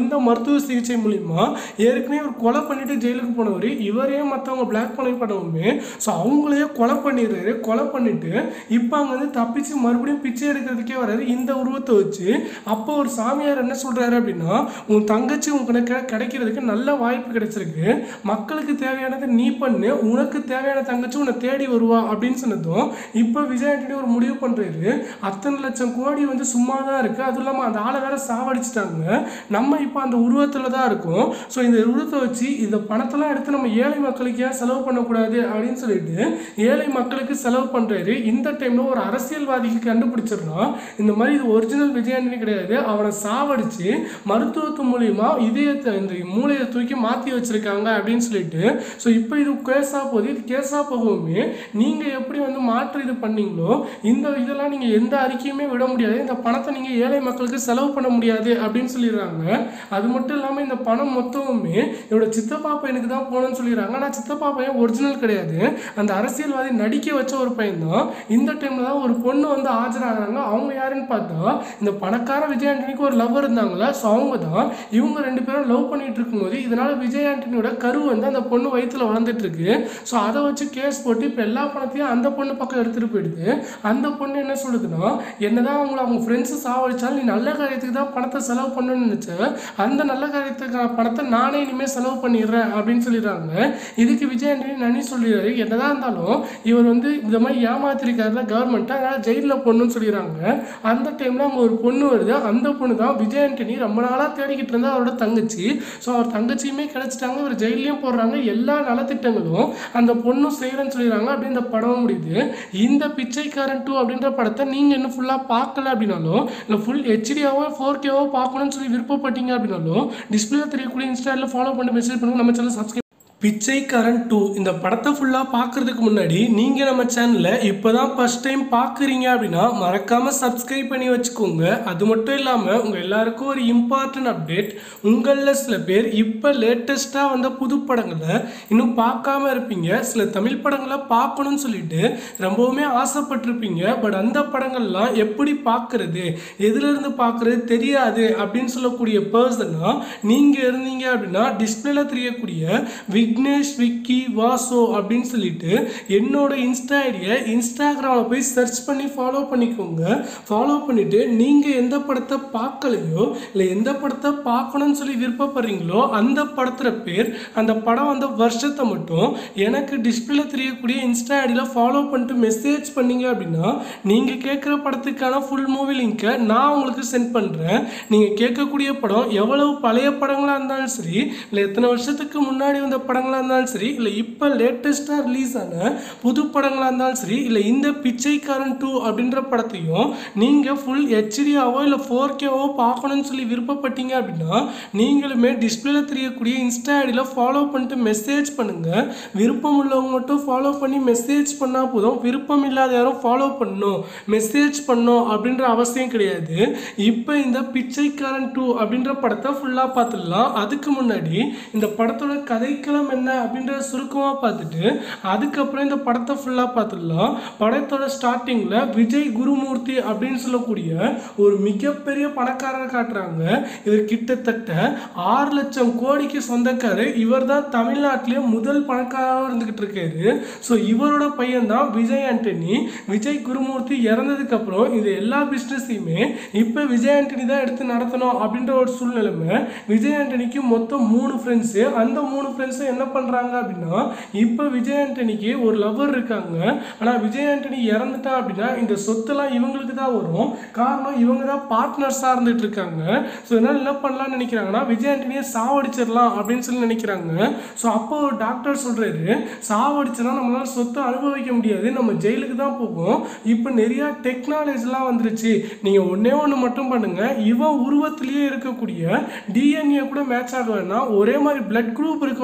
இந்த மருத்துவ சிகிச்சை மூலிமா ஏற்கனவே ஒரு கொலை பண்ணிட்டு ஜெயிலுக்கு போனவர் இவரே மற்றவங்க பிளாக் பண்ணி பண்ணவுமே ஸோ அவங்களையே கொலை பண்ணிடுறாரு கொலை பண்ணிட்டு இப்போ அங்கே வந்து தப்பிச்சு மறுபடியும் பிச்சை எடுக்கிறதுக்கே வராரு இந்த உருவத்தை வச்சு அப்போ ஒரு சாமியார் என்ன சொல்றாரு அப்படின்னா உன் தங்கச்சி உனக்கு கிடைக்கிறதுக்கு நல்ல வாய்ப்பு கிடைச்சிருக்கு மக்களுக்கு தேவையானதை நீ பண்ணு உனக்கு தேவையான தங்கச்சி உன்னை தேடி வருவா அப்படின்னு சொன்னதும் இப்போ விஜய் ஆண்டனி ஒரு முடிவு பண்றாரு அத்தனை லட்சம் கோடி வந்து சும்மா தான் இருக்கு அதுவும் இல்லாமல் அந்த ஆளை வேற சாவடிச்சிட்டாங்க நம்ம இப்போ அந்த உருவத்தில் தான் இருக்கோம் ஸோ இந்த உருவத்தை வச்சு இந்த பணத்தெல்லாம் எடுத்து நம்ம ஏழை மக்களுக்கு ஏன் செலவு பண்ணக்கூடாது அப்படின்னு சொல்லிட்டு ஏழை மக்களுக்கு செலவு பண்றாரு இந்த டைம்ல ஒரு அரசியல்வாதிக்கு கண்டுபிடிச்சிடலாம் இந்த மாதிரி இது ஒரிஜினல் விஜயாண்டனி கிடையாது அவனை சாவடிச்சு மருத்துவத்து மூலியமா இதயத்தை இந்த மூளையை தூக்கி மாற்றி வச்சிருக்காங்க அப்படின்னு சொல்லிட்டு ஸோ இப்போ இது கேஸாக போகுது இது கேஸாக போகவுமே நீங்கள் எப்படி வந்து மாற்று இது பண்ணீங்களோ இந்த இதெல்லாம் நீங்கள் எந்த அறிக்கையுமே விட முடியாது இந்த பணத்தை நீங்கள் ஏழை மக்களுக்கு செலவு பண்ண முடியாது அப்படின்னு சொல்லிடுறாங்க அது மட்டும் இல்லாமல் இந்த பணம் மொத்தமுமே என்னோட சித்தப்பா பையனுக்கு தான் போகணும்னு சொல்லிடுறாங்க ஆனால் சித்தப்பா பையன் ஒரிஜினல் கிடையாது அந்த அரசியல்வாதி நடிக்க வச்ச ஒரு பையன் தான் இந்த டைமில் தான் ஒரு பொண்ணு வந்து ஆஜராகிறாங்க அவங்க யாருன்னு பார்த்தா இந்த பணக்கார விஜய் ஆண்டனிக்கு ஒரு லவ் இருந்தாங்களா ஸோ அவங்க தான் இவங்க ரெண்டு பேரும் லவ் பண்ணிட்டு இருக்கும்போது இதனால விஜய் ஆண்டனியோட கரு வந்து அந்த பொண்ணு வயித்துல வளர்ந்துட்டு இருக்கு ஸோ அதை வச்சு கேஸ் போட்டு இப்போ எல்லா பணத்தையும் அந்த பொண்ணு பக்கம் எடுத்துட்டு போயிடுது அந்த பொண்ணு என்ன சொல்லுதுன்னா என்னதான் அவங்கள அவங்க ஃப்ரெண்ட்ஸு சாவடிச்சாலும் நீ நல்ல காரியத்துக்கு தான் பணத்தை செலவு பண்ணணும்னு நினச்ச அந்த நல்ல காரியத்துக்கான பணத்தை நானே இனிமேல் செலவு பண்ணிடுறேன் அப்படின்னு சொல்லிடுறாங்க இதுக்கு விஜய் ஆண்டனி நனி சொல்லிடுறாரு என்னதான் இருந்தாலும் இவர் வந்து இந்த மாதிரி ஏமாத்திருக்காருல கவர்மெண்ட்டை அதனால் ஜெயிலில் பொண்ணுன்னு சொல்லிடுறாங்க அந்த டைமில் அங்கே ஒரு பொண்ணு வருது அந்த பொண்ணு தான் விஜய் ஆண்டனி ரொம்ப நாளாக தேடிக்கிட்டு இருந்தா அவரோட தங்கச்சி ஸோ அவர் தங்கச்சியுமே கிடைச்சிட்டாங்க இவர் ஜெயிலையும் போடுறாங்க எல்லா நலத்திட்டங்களும் அந்த பொண்ணும் செய்கிறேன்னு சொல்லிடுறாங்க அப்படி இந்த படம் முடியுது இந்த பிச்சைக்காரன் டூ அப்படின்ற படத்தை நீங்கள் இன்னும் ஃபுல்லாக பார்க்கல அப்படின்னாலும் இல்லை ஃபுல் ஹெச்டியாவோ ஃபோர் கேவோ பார்க்கணும்னு சொல்லி விருப்பப்பட்டீங்க அப்படின்னாலும் டிஸ்பிளே தெரியக்கூடிய இன்ஸ்டாவில் ஃபாலோ பண்ணி மெசேஜ் பண்ணுங்க நம்ம சேனல் சப்ஸ்கிரைப் பிச்சைக்காரன் டூ இந்த படத்தை ஃபுல்லாக பார்க்கறதுக்கு முன்னாடி நீங்கள் நம்ம சேனலை இப்போ தான் ஃபஸ்ட் டைம் பார்க்குறீங்க அப்படின்னா மறக்காமல் சப்ஸ்கிரைப் பண்ணி வச்சுக்கோங்க அது மட்டும் இல்லாமல் உங்கள் எல்லாருக்கும் ஒரு இம்பார்ட்டன்ட் அப்டேட் உங்களில் சில பேர் இப்போ லேட்டஸ்ட்டாக வந்த புது படங்களை இன்னும் பார்க்காம இருப்பீங்க சில தமிழ் படங்களை பார்க்கணும்னு சொல்லிட்டு ரொம்பவுமே ஆசைப்பட்டிருப்பீங்க பட் அந்த படங்கள்லாம் எப்படி பார்க்கறது எதுலேருந்து பார்க்கறது தெரியாது அப்படின்னு சொல்லக்கூடிய பர்சனாக நீங்கள் இருந்தீங்க அப்படின்னா டிஸ்பிளேல தெரியக்கூடிய விக்னேஷ் விக்கி வாசோ அப்படின்னு சொல்லிட்டு என்னோட இன்ஸ்டா ஐடியை இன்ஸ்டாகிராமில் போய் சர்ச் பண்ணி ஃபாலோ பண்ணிக்கோங்க ஃபாலோ பண்ணிவிட்டு நீங்கள் எந்த படத்தை பார்க்கலையோ இல்லை எந்த படத்தை பார்க்கணும்னு சொல்லி விருப்பப்படுறீங்களோ அந்த படத்துல பேர் அந்த படம் வந்த வருஷத்தை மட்டும் எனக்கு டிஸ்பிளேல தெரியக்கூடிய இன்ஸ்டா ஐடியில் ஃபாலோ பண்ணிட்டு மெசேஜ் பண்ணீங்க அப்படின்னா நீங்கள் கேட்குற படத்துக்கான ஃபுல் மூவி லிங்க்கை நான் உங்களுக்கு சென்ட் பண்ணுறேன் நீங்கள் கேட்கக்கூடிய படம் எவ்வளவு பழைய படங்களாக இருந்தாலும் சரி இல்லை எத்தனை வருஷத்துக்கு முன்னாடி வந்த படங்களாக இருந்தாலும் சரி இல்லை இப்போ லேட்டஸ்ட்டாக ரிலீஸ் ஆன புது படங்களாக இருந்தாலும் சரி இல்லை இந்த பிச்சைக்காரன் டூ அப்படின்ற படத்தையும் நீங்கள் ஃபுல் ஹெச்டியாவோ இல்லை ஃபோர் கேவோ பார்க்கணும்னு சொல்லி விருப்பப்பட்டீங்க அப்படின்னா நீங்களுமே டிஸ்பிளேல தெரியக்கூடிய இன்ஸ்டா ஐடியில் ஃபாலோ பண்ணிட்டு மெசேஜ் பண்ணுங்கள் விருப்பம் உள்ளவங்க மட்டும் ஃபாலோ பண்ணி மெசேஜ் பண்ணால் போதும் விருப்பம் இல்லாத யாரும் ஃபாலோ பண்ணணும் மெசேஜ் பண்ணணும் அப்படின்ற அவசியம் கிடையாது இப்போ இந்த பிச்சைக்காரன் டூ அப்படின்ற படத்தை ஃபுல்லாக பார்த்துடலாம் அதுக்கு முன்னாடி இந்த படத்தோட கதைக்களம் என்ன அப்படின்றத சுருக்கமாக பார்த்துட்டு அதுக்கப்புறம் இந்த படத்தை ஃபுல்லாக பார்த்துடலாம் படத்தோட ஸ்டார்டிங்கில் விஜய் குருமூர்த்தி அப்படின்னு சொல்லக்கூடிய ஒரு மிகப்பெரிய பணக்காரரை காட்டுறாங்க இவர் கிட்டத்தட்ட ஆறு லட்சம் கோடிக்கு சொந்தக்காரர் இவர் தான் தமிழ்நாட்டிலே முதல் பணக்காரராக இருந்துகிட்டு இருக்காரு ஸோ இவரோட பையன் தான் விஜய் ஆண்டனி விஜய் குருமூர்த்தி இறந்ததுக்கு அப்புறம் இது எல்லா பிஸ்னஸையுமே இப்போ விஜய் ஆண்டனி தான் எடுத்து நடத்தணும் அப்படின்ற ஒரு சூழ்நிலைமை விஜய் ஆண்டனிக்கு மொத்தம் மூணு ஃப்ரெண்ட்ஸு அந்த மூணு ஃப்ரெண்ட்ஸும் என்ன பண்ணுறாங்க அப்படின்னா இப்போ விஜய் ஆண்டனிக்கு ஒரு லவர் இருக்காங்க ஆனால் விஜய் ஆண்டனி இறந்துட்டா அப்படின்னா இந்த சொத்தெல்லாம் இவங்களுக்கு தான் வரும் காரணம் இவங்க தான் பார்ட்னர்ஸாக இருந்துட்டு இருக்காங்க ஸோ இதனால் என்ன பண்ணலாம்னு நினைக்கிறாங்கன்னா விஜய் ஆண்டனியை சாவடிச்சிடலாம் அப்படின்னு சொல்லி நினைக்கிறாங்க ஸோ அப்போ ஒரு டாக்டர் சொல்கிறாரு சாவடிச்சனா நம்மளால சொத்தை அனுபவிக்க முடியாது நம்ம ஜெயிலுக்கு தான் போகும் இப்போ நிறைய டெக்னாலஜிலாம் வந்துருச்சு நீங்கள் ஒன்றே ஒன்று மட்டும் பண்ணுங்க இவன் உருவத்திலேயே இருக்கக்கூடிய டிஎன்ஏ கூட மேட்ச் ஆக வேணாம் ஒரே மாதிரி பிளட் குரூப் இருக்கவனை மட்டும்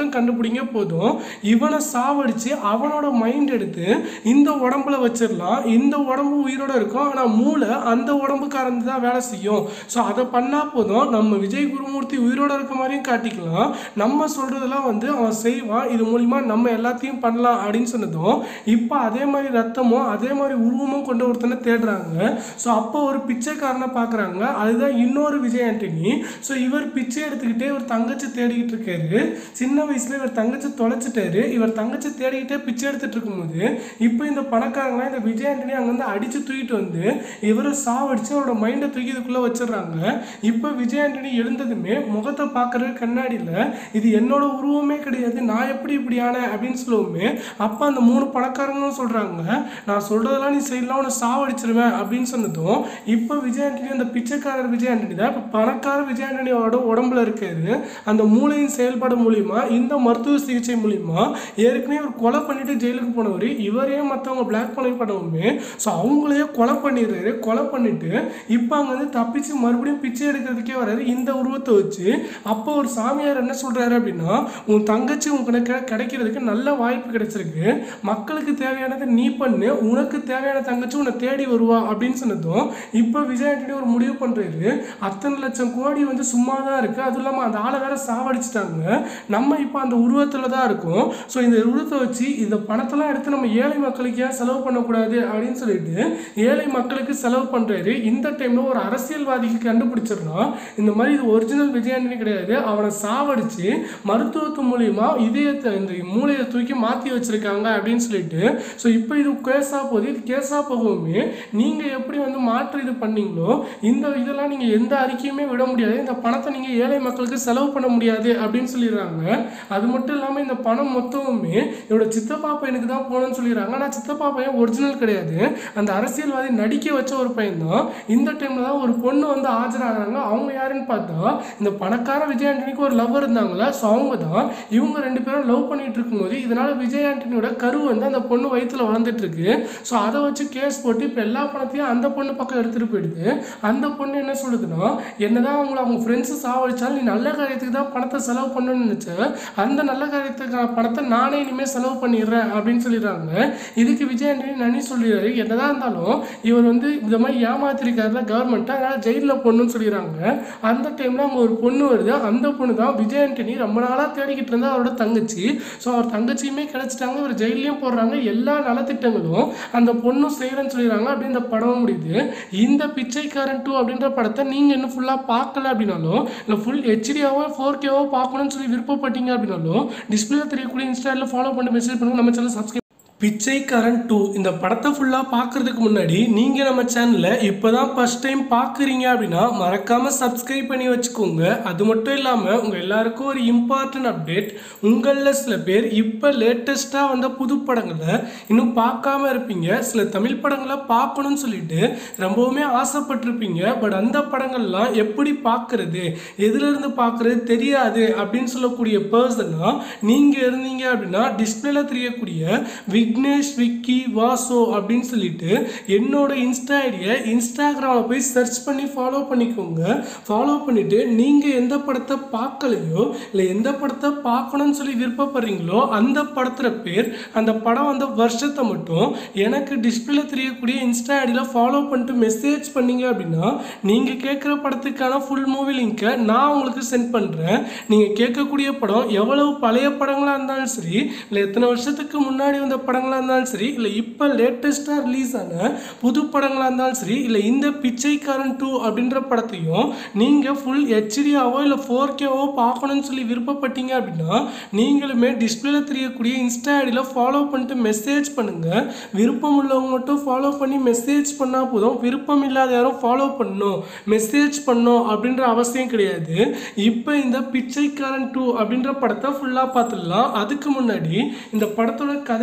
மட்டும் கண்டுபிடிங்க போதும் இவனை சாவடிச்சு அவனோட மைண்ட் எடுத்து இந்த உடம்புல வச்சிடலாம் இந்த உடம்பு உயிரோட இருக்கும் ஆனால் மூளை அந்த உடம்புக்காரந்து தான் வேலை செய்யும் ஸோ அதை பண்ணால் போதும் நம்ம விஜய் குருமூர்த்தி உயிரோட இருக்க மாதிரியும் காட்டிக்கலாம் நம்ம சொல்கிறதெல்லாம் வந்து அவன் செய்வான் இது மூலிமா நம்ம எல்லாத்தையும் பண்ணலாம் அப்படின்னு சொன்னதும் இப்போ அதே மாதிரி ரத்தமும் அதே மாதிரி உருவமும் கொண்ட ஒருத்தனை தேடுறாங்க ஸோ அப்போ ஒரு பிச்சைக்காரனை பார்க்குறாங்க அதுதான் இன்னொரு விஜய் ஆண்டனி ஸோ இவர் பிச்சை எடுத்துக்கிட்டே இவர் தங்கச்சி தேடிக்கிட்டு இருக்காரு சின்ன வயசுல இவர் தங்கச்சி தொலைச்சிட்டாரு இவர் தங்கச்சி தேடிக்கிட்டே பிச்சை எடுத்துட்டு இருக்கும்போது இப்போ இந்த பணக்காரங்களாம் இந்த விஜய் ஆண்டனி அங்கேருந்து அடிச்சு தூக்கிட்டு வந்து இவரை சாவடிச்சு அவரோட மைண்டை தூக்கி இதுக்குள்ளே வச்சிடுறாங்க இப்போ விஜய் ஆண்டனி எழுந்ததுமே முகத்தை பார்க்குறது கண்ணாடியில் இது என்னோட உருவமே கிடையாது நான் எப்படி இப்படி ஆனேன் அப்படின்னு சொல்லுவோமே அப்போ அந்த மூணு பணக்காரங்களும் சொல்கிறாங்க நான் சொல்கிறதெல்லாம் நீ செய்யலாம் உன்னை சாவடிச்சிருவேன் அப்படின்னு சொன்னதும் இப்போ விஜய் ஆண்டனி அந்த பிச்சைக்காரர் விஜய் ஆண்டனி தான் இப்போ பணக்கார விஜய் ஆண்டனியோட உடம்புல இருக்காரு அந்த மூளையின் செயல்பாடு மூலிமா இந்த மருத்துவ சிகிச்சை மூலிமா ஏற்கனவே இவர் கொலை பண்ணிட்டு ஜெயிலுக்கு போனவர் இவரே மற்றவங்க பிளாக் பண்ணி பண்ணவுமே ஸோ அவங்களையே கொலை பண்ணிடுறாரு கொலை பண்ணிட்டு இப்போ அங்கே வந்து தப்பிச்சு மறுபடியும் பிச்சை எடுக்கிறதுக்கே வராரு இந்த உருவத்தை வச்சு அப்போ ஒரு சாமியார் என்ன சொல்றாரு அப்படின்னா உன் தங்கச்சி உனக்கு கிடைக்கிறதுக்கு நல்ல வாய்ப்பு கிடைச்சிருக்கு மக்களுக்கு தேவையானதை நீ பண்ணு உனக்கு தேவையான தங்கச்சி உன்னை தேடி வருவா அப்படின்னு சொன்னதும் இப்போ விஜய் ஆண்டனி ஒரு முடிவு பண்றாரு அத்தனை லட்சம் கோடி வந்து சும்மா தான் இருக்கு அதுவும் இல்லாமல் அந்த ஆளை வேற சாவடிச்சிட்டாங்க நம்ம இப்போ அந்த உருவத்தில் தான் இருக்கோம் ஸோ இந்த உருவத்தை வச்சு இந்த பணத்தெல்லாம் எடுத்து நம்ம ஏழை மக்களுக்கு ஏன் செலவு பண்ணக்கூடாது அப்படின்னு சொல்லிட்டு ஏழை மக்களுக்கு செலவு பண்றாரு இந்த டைம்ல ஒரு அரசியல்வாதிக்கு கண்டுபிடிச்சிடலாம் இந்த மாதிரி இது ஒரிஜினல் விஜயாண்டனி கிடையாது அவனை சாவடிச்சு மருத்துவத்து மூலியமா இதயத்தை இந்த மூளையை தூக்கி மாற்றி வச்சிருக்காங்க அப்படின்னு சொல்லிட்டு ஸோ இப்போ இது கேஸாக போகுது இது கேஸாக போகவுமே நீங்கள் எப்படி வந்து மாற்று இது பண்ணீங்களோ இந்த இதெல்லாம் நீங்கள் எந்த அறிக்கையுமே விட முடியாது இந்த பணத்தை நீங்கள் ஏழை மக்களுக்கு செலவு பண்ண முடியாது அப்படின்னு சொல்லிடுறாங்க அது மட்டும் இல்லாமல் இந்த பணம் மொத்தமுமே என்னோட சித்தப்பா பையனுக்கு தான் போகணும்னு சொல்லிடுறாங்க ஆனால் சித்தப்பா பையன் ஒரிஜினல் கிடையாது அந்த அரசியல்வாதி நடிக்க வச்ச ஒரு பையன் தான் இந்த டைமில் தான் ஒரு பொண்ணு வந்து ஆஜராகிறாங்க அவங்க யாருன்னு பார்த்தா இந்த பணக்கார விஜய் ஆண்டனிக்கு ஒரு லவ் இருந்தாங்களா ஸோ அவங்க தான் இவங்க ரெண்டு பேரும் லவ் பண்ணிட்டு இருக்கும்போது இதனால விஜய் ஆண்டனியோட கரு வந்து அந்த பொண்ணு வயித்துல வளர்ந்துட்டு இருக்கு ஸோ அதை வச்சு கேஸ் போட்டு இப்போ எல்லா பணத்தையும் அந்த பொண்ணு பக்கம் எடுத்துட்டு போயிடுது அந்த பொண்ணு என்ன சொல்லுதுன்னா என்னதான் அவங்கள அவங்க ஃப்ரெண்ட்ஸு சாவடிச்சாலும் நீ நல்ல காரியத்துக்கு தான் பணத்தை செலவு பண்ணணும்னு நினச்ச அந்த நல்ல காரியத்துக்கான பணத்தை நானே இனிமேல் செலவு பண்ணிடுறேன் அப்படின்னு சொல்லிடுறாங்க இதுக்கு விஜய் ஆண்டனி நனி சொல்லிடுறாரு என்னதான் இருந்தாலும் இவர் வந்து இந்த மாதிரி ஏமாத்திருக்காருல கவர்மெண்ட்டை அதனால் ஜெயிலில் பொண்ணுன்னு சொல்லிடுறாங்க அந்த டைமில் அங்கே ஒரு பொண்ணு வருது அந்த பொண்ணு தான் விஜய் ஆண்டனி ரொம்ப நாளாக தேடிக்கிட்டு இருந்தா அவரோட தங்கச்சி ஸோ அவர் தங்கச்சியுமே கிடைச்சிட்டாங்க இவர் ஜெயிலையும் போடுறாங்க எல்லா நலத்திட்டங்களும் அந்த பொண்ணும் செய்கிறேன்னு சொல்லிடுறாங்க அப்படி இந்த படம் முடியுது இந்த பிச்சைக்காரன் டூ அப்படின்ற படத்தை நீங்கள் இன்னும் ஃபுல்லாக பார்க்கல அப்படின்னாலும் இல்லை ஃபுல் ஹெச்டியாவோ ஃபோர் கேவோ பார்க்கணும்னு சொல்லி விருப்பப்பட்டீங்க அப்படின்னாலும் டிஸ்பிளே தெரியக்கூடிய இன்ஸ்டாவில் ஃபாலோ பண்ணி மெசேஜ் பண்ணுங்க நம்ம சேனல் சப்ஸ்கிரைப் பிச்சைக்காரன் டூ இந்த படத்தை ஃபுல்லாக பார்க்கறதுக்கு முன்னாடி நீங்கள் நம்ம சேனலை இப்போ தான் ஃபஸ்ட் டைம் பார்க்குறீங்க அப்படின்னா மறக்காமல் சப்ஸ்கிரைப் பண்ணி வச்சுக்கோங்க அது மட்டும் இல்லாமல் உங்கள் எல்லாருக்கும் ஒரு இம்பார்ட்டன்ட் அப்டேட் உங்களில் சில பேர் இப்போ லேட்டஸ்ட்டாக வந்த புது படங்களை இன்னும் பார்க்காம இருப்பீங்க சில தமிழ் படங்களை பார்க்கணும்னு சொல்லிட்டு ரொம்பவுமே ஆசைப்பட்டிருப்பீங்க பட் அந்த படங்கள்லாம் எப்படி பார்க்கறது எதுலேருந்து பார்க்கறது தெரியாது அப்படின்னு சொல்லக்கூடிய பர்சனாக நீங்கள் இருந்தீங்க அப்படின்னா டிஸ்பிளேல தெரியக்கூடிய விக்னேஷ் விக்கி வாசோ அப்படின்னு சொல்லிட்டு என்னோட இன்ஸ்டா ஐடியை இன்ஸ்டாகிராமில் போய் சர்ச் பண்ணி ஃபாலோ பண்ணிக்கோங்க ஃபாலோ பண்ணிவிட்டு நீங்கள் எந்த படத்தை பார்க்கலையோ இல்லை எந்த படத்தை பார்க்கணும்னு சொல்லி விருப்பப்படுறீங்களோ அந்த படத்துல பேர் அந்த படம் வந்த வருஷத்தை மட்டும் எனக்கு டிஸ்பிளே தெரியக்கூடிய இன்ஸ்டா ஐடியில் ஃபாலோ பண்ணிட்டு மெசேஜ் பண்ணீங்க அப்படின்னா நீங்கள் கேட்குற படத்துக்கான ஃபுல் மூவி லிங்க்கை நான் உங்களுக்கு சென்ட் பண்ணுறேன் நீங்கள் கேட்கக்கூடிய படம் எவ்வளவு பழைய படங்களாக இருந்தாலும் சரி இல்லை எத்தனை வருஷத்துக்கு முன்னாடி வந்த படங்களாக இருந்தாலும் சரி இல்லை இப்போ லேட்டஸ்ட்டாக ரிலீஸ் ஆன புது படங்களாக இருந்தாலும் சரி இல்லை இந்த பிச்சைக்காரன் டூ அப்படின்ற படத்தையும் நீங்கள் ஃபுல் ஹெச்டியாவோ இல்லை ஃபோர் கேவோ பார்க்கணும்னு சொல்லி விருப்பப்பட்டீங்க அப்படின்னா நீங்களுமே டிஸ்பிளேல தெரியக்கூடிய இன்ஸ்டா ஐடியில் ஃபாலோ பண்ணிட்டு மெசேஜ் பண்ணுங்கள் விருப்பம் உள்ளவங்க மட்டும் ஃபாலோ பண்ணி மெசேஜ் பண்ணால் போதும் விருப்பம் இல்லாத யாரும் ஃபாலோ பண்ணணும் மெசேஜ் பண்ணணும் அப்படின்ற அவசியம் கிடையாது இப்போ இந்த பிச்சைக்காரன் டூ அப்படின்ற படத்தை ஃபுல்லாக பார்த்துடலாம் அதுக்கு முன்னாடி இந்த படத்தோட கதைக்களம்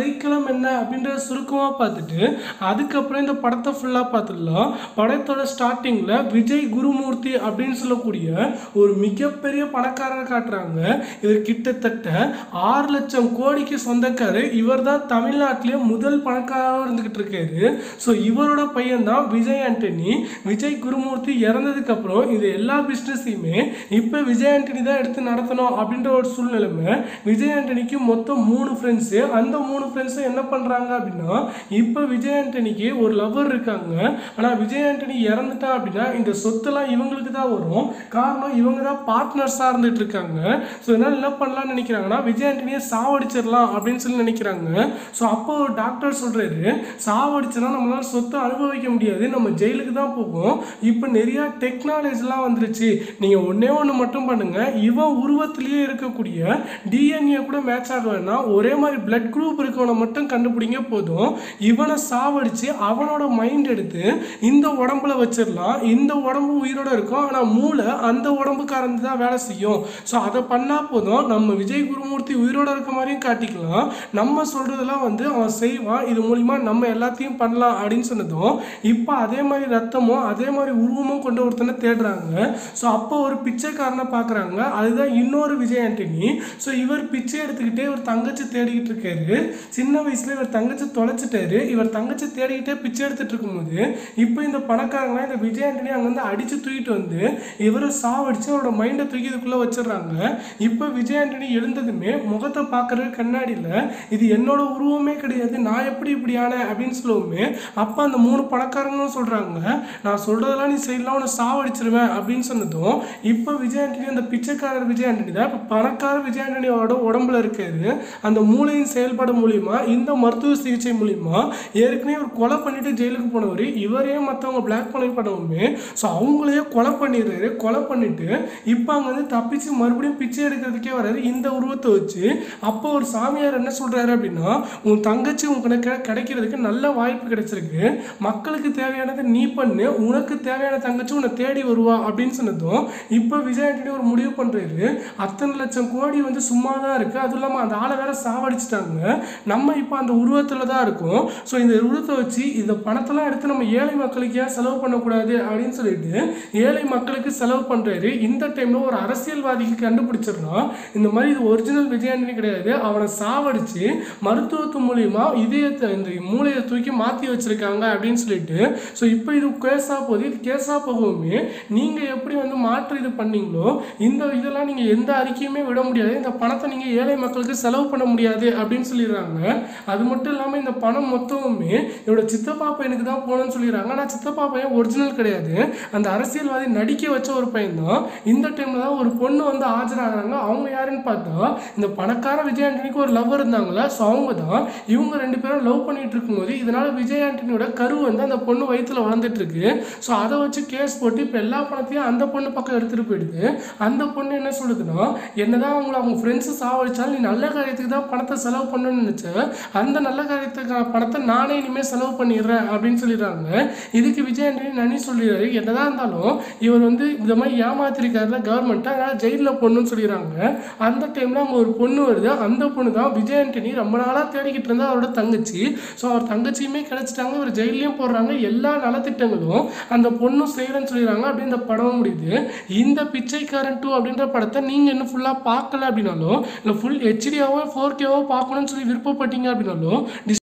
கதைக்களம் என்ன அப்படின்றத சுருக்கமாக பார்த்துட்டு அதுக்கப்புறம் இந்த படத்தை ஃபுல்லாக பார்த்துடலாம் படத்தோட ஸ்டார்டிங்கில் விஜய் குருமூர்த்தி அப்படின்னு சொல்லக்கூடிய ஒரு மிகப்பெரிய பணக்காரரை காட்டுறாங்க இவர் கிட்டத்தட்ட ஆறு லட்சம் கோடிக்கு சொந்தக்காரர் இவர் தான் தமிழ்நாட்டிலே முதல் பணக்காரராக இருந்துக்கிட்டு இருக்காரு ஸோ இவரோட பையன் தான் விஜய் ஆண்டனி விஜய் குருமூர்த்தி இறந்ததுக்கு அப்புறம் இது எல்லா பிஸ்னஸையுமே இப்போ விஜய் ஆண்டனி தான் எடுத்து நடத்தணும் அப்படின்ற ஒரு சூழ்நிலைமை விஜய் ஆண்டனிக்கு மொத்தம் மூணு ஃப்ரெண்ட்ஸு அந்த மூணு ஃப்ரெண்ட்ஸும் என்ன பண்ணுறாங்க அப்படின்னா இப்போ விஜய் ஆண்டனிக்கு ஒரு லவர் இருக்காங்க ஆனால் விஜய் ஆண்டனி இறந்துட்டா அப்படின்னா இந்த சொத்தெல்லாம் இவங்களுக்கு தான் வரும் காரணம் இவங்க தான் பார்ட்னர்ஸாக இருந்துட்டு இருக்காங்க ஸோ இதனால் என்ன பண்ணலாம்னு நினைக்கிறாங்கன்னா விஜய் ஆண்டனியை சாவடிச்சிடலாம் அப்படின்னு சொல்லி நினைக்கிறாங்க ஸோ அப்போ ஒரு டாக்டர் சொல்கிறாரு சாவடிச்சனா நம்மளால சொத்தை அனுபவிக்க முடியாது நம்ம ஜெயிலுக்கு தான் போகும் இப்போ நிறைய டெக்னாலஜிலாம் வந்துருச்சு நீங்கள் ஒன்றே ஒன்று மட்டும் பண்ணுங்க இவன் உருவத்திலேயே இருக்கக்கூடிய டிஎன்ஏ கூட மேட்ச் ஆகலைன்னா ஒரே மாதிரி பிளட் குரூப் இருக்கவனை மட்டும் கண்டுபிடிங்க போதும் இவனை சாவடிச்சு அவனோட மைண்ட் எடுத்து இந்த உடம்புல வச்சிடலாம் இந்த உடம்பு உயிரோட இருக்கும் ஆனால் மூளை அந்த உடம்புக்காரந்து தான் வேலை செய்யும் ஸோ அதை பண்ணால் போதும் நம்ம விஜய் குருமூர்த்தி உயிரோட இருக்க மாதிரியும் காட்டிக்கலாம் நம்ம சொல்கிறதெல்லாம் வந்து அவன் செய்வான் இது மூலிமா நம்ம எல்லாத்தையும் பண்ணலாம் அப்படின்னு சொன்னதும் இப்போ அதே மாதிரி ரத்தமும் அதே மாதிரி உருவமும் கொண்டு ஒருத்தனை தேடுறாங்க ஸோ அப்போ ஒரு பிச்சைக்காரனை பார்க்குறாங்க அதுதான் இன்னொரு விஜய் ஆண்டனி ஸோ இவர் பிச்சை எடுத்துக்கிட்டே ஒரு தங்கச்சி தேடிக்கிட்டு இருக்காரு சின்ன வயசுல இவர் தங்கச்சி தொலைச்சிட்டாரு இவர் தங்கச்சி தேடிக்கிட்டே பிச்சை எடுத்துட்டு இருக்கும்போது இப்போ இந்த பணக்காரங்களாம் இந்த விஜய் ஆண்டனி அங்கேருந்து அடிச்சு தூக்கிட்டு வந்து இவரை சாவடிச்சு அவரோட மைண்டை தூக்கி இதுக்குள்ளே வச்சிடுறாங்க இப்போ விஜய் ஆண்டனி எழுந்ததுமே முகத்தை பார்க்குறது கண்ணாடியில் இது என்னோட உருவமே கிடையாது நான் எப்படி இப்படி ஆனேன் அப்படின்னு சொல்லுவோமே அப்போ அந்த மூணு பணக்காரங்களும் சொல்கிறாங்க நான் சொல்கிறதெல்லாம் நீ செய்யலாம் உன்னை சாவடிச்சிருவேன் அப்படின்னு சொன்னதும் இப்போ விஜய் ஆண்டனி அந்த பிச்சைக்காரர் விஜய் ஆண்டனி தான் இப்போ பணக்கார விஜய் ஆண்டனியோட உடம்புல இருக்காரு அந்த மூளையின் செயல்பாடு மூலிமா இந்த மருத்துவ சிகிச்சை மூலிமா ஏற்கனவே ஒரு கொலை பண்ணிட்டு ஜெயிலுக்கு போனவர் இவரே மற்றவங்க பிளாக் பண்ணி பண்ணவுமே ஸோ அவங்களையே கொலை பண்ணிடுறாரு கொலை பண்ணிட்டு இப்போ அங்கே வந்து தப்பிச்சு மறுபடியும் பிச்சை எடுக்கிறதுக்கே வராரு இந்த உருவத்தை வச்சு அப்போ ஒரு சாமியார் என்ன சொல்றாரு அப்படின்னா உன் தங்கச்சி உனக்கு கிடைக்கிறதுக்கு நல்ல வாய்ப்பு கிடைச்சிருக்கு மக்களுக்கு தேவையானதை நீ பண்ணு உனக்கு தேவையான தங்கச்சி உன்னை தேடி வருவா அப்படின்னு சொன்னதும் இப்போ விஜய் ஆண்டனி ஒரு முடிவு பண்றாரு அத்தனை லட்சம் கோடி வந்து சும்மா தான் இருக்கு அதுவும் இல்லாமல் அந்த ஆளை வேற சாவடிச்சிட்டாங்க நம்ம இப்போ அந்த உருவத்தில் தான் இருக்கோம் ஸோ இந்த உருவத்தை வச்சு இந்த பணத்தெல்லாம் எடுத்து நம்ம ஏழை மக்களுக்கு ஏன் செலவு பண்ணக்கூடாது அப்படின்னு சொல்லிட்டு ஏழை மக்களுக்கு செலவு பண்றாரு இந்த டைம்ல ஒரு அரசியல்வாதிக்கு கண்டுபிடிச்சிடலாம் இந்த மாதிரி இது ஒரிஜினல் விஜய் ஆண்டனி கிடையாது அவனை சாவடிச்சு மருத்துவத்து மூலியமா இதயத்தை இந்த மூளையை தூக்கி மாற்றி வச்சிருக்காங்க அப்படின்னு சொல்லிட்டு ஸோ இப்போ இது கேஸாக போகுது இது கேஸாக போகவுமே நீங்கள் எப்படி வந்து மாற்று இது பண்ணீங்களோ இந்த இதெல்லாம் நீங்கள் எந்த அறிக்கையுமே விட முடியாது இந்த பணத்தை நீங்கள் ஏழை மக்களுக்கு செலவு பண்ண முடியாது அப்படின்னு சொல்லிடுறாங்க அது மட்டும் இல்லாமல் இந்த பணம் மொத்தமுமே என்னோட சித்தப்பா பையனுக்கு தான் போகணும்னு சொல்லிடுறாங்க ஆனால் சித்தப்பா பையன் ஒரிஜினல் கிடையாது அந்த அரசியல்வாதி நடிக்க வச்ச ஒரு பையன் தான் இந்த டைமில் தான் ஒரு பொண்ணு வந்து ஆஜராகிறாங்க அவங்க யாருன்னு பார்த்தா இந்த பணக்கார விஜய் ஆண்டனிக்கு ஒரு லவர் இருந்தாங்களா ஸோ அவங்க தான் இவங்க ரெண்டு பேரும் லவ் பண்ணிட்டு இருக்கும்போது இதனால விஜய் ஆண்டனியோட கரு வந்து அந்த பொண்ணு வயித்துல வளர்ந்துட்டு இருக்கு ஸோ அதை வச்சு கேஸ் போட்டு இப்போ எல்லா பணத்தையும் அந்த பொண்ணு பக்கம் எடுத்துட்டு போயிடுது அந்த பொண்ணு என்ன சொல்லுதுன்னா என்னதான் அவங்கள அவங்க ஃப்ரெண்ட்ஸு சாவடிச்சாலும் நீ நல்ல காரியத்துக்கு தான் பணத்தை செலவு பண்ணணும்னு நினச்ச அந்த நல்ல காரியத்துக்கான பணத்தை நானே இனிமேல் செலவு பண்ணிடுறேன் அப்படின்னு சொல்லிடுறாங்க இதுக்கு விஜய் ஆண்டனி நனி சொல்லிடுறாரு என்னதான் இருந்தாலும் இவர் வந்து இந்த மாதிரி ஏமாத்திருக்காருல கவர்மெண்ட்டை அதனால் ஜெயிலில் போடணும்னு சொல்லிடுறாங்க அந்த டைமில் அங்கே ஒரு பொண்ணு வருது அந்த பொண்ணு தான் விஜய் ஆண்டனி ரொம்ப நாளாக தேடிக்கிட்டு இருந்தா அவரோட தங்கச்சி ஸோ அவர் தங்கச்சியுமே கிடைச்சிட்டாங்க இவர் ஜெயிலையும் போடுறாங்க எல்லா நலத்திட்டங்களும் அந்த பொண்ணும் செய்கிறேன்னு சொல்லிடுறாங்க அப்படி இந்த படமும் முடியுது இந்த பிச்சைக்காரன் டூ அப்படின்ற படத்தை நீங்கள் இன்னும் ஃபுல்லாக பார்க்கல அப்படின்னாலும் இல்லை ஃபுல் ஹெச்டியாவோ ஃபோர் கேவோ பார்க்கணும்னு சொல்லி விருப்பப்பட்டீங்க அப்படின்னாலும்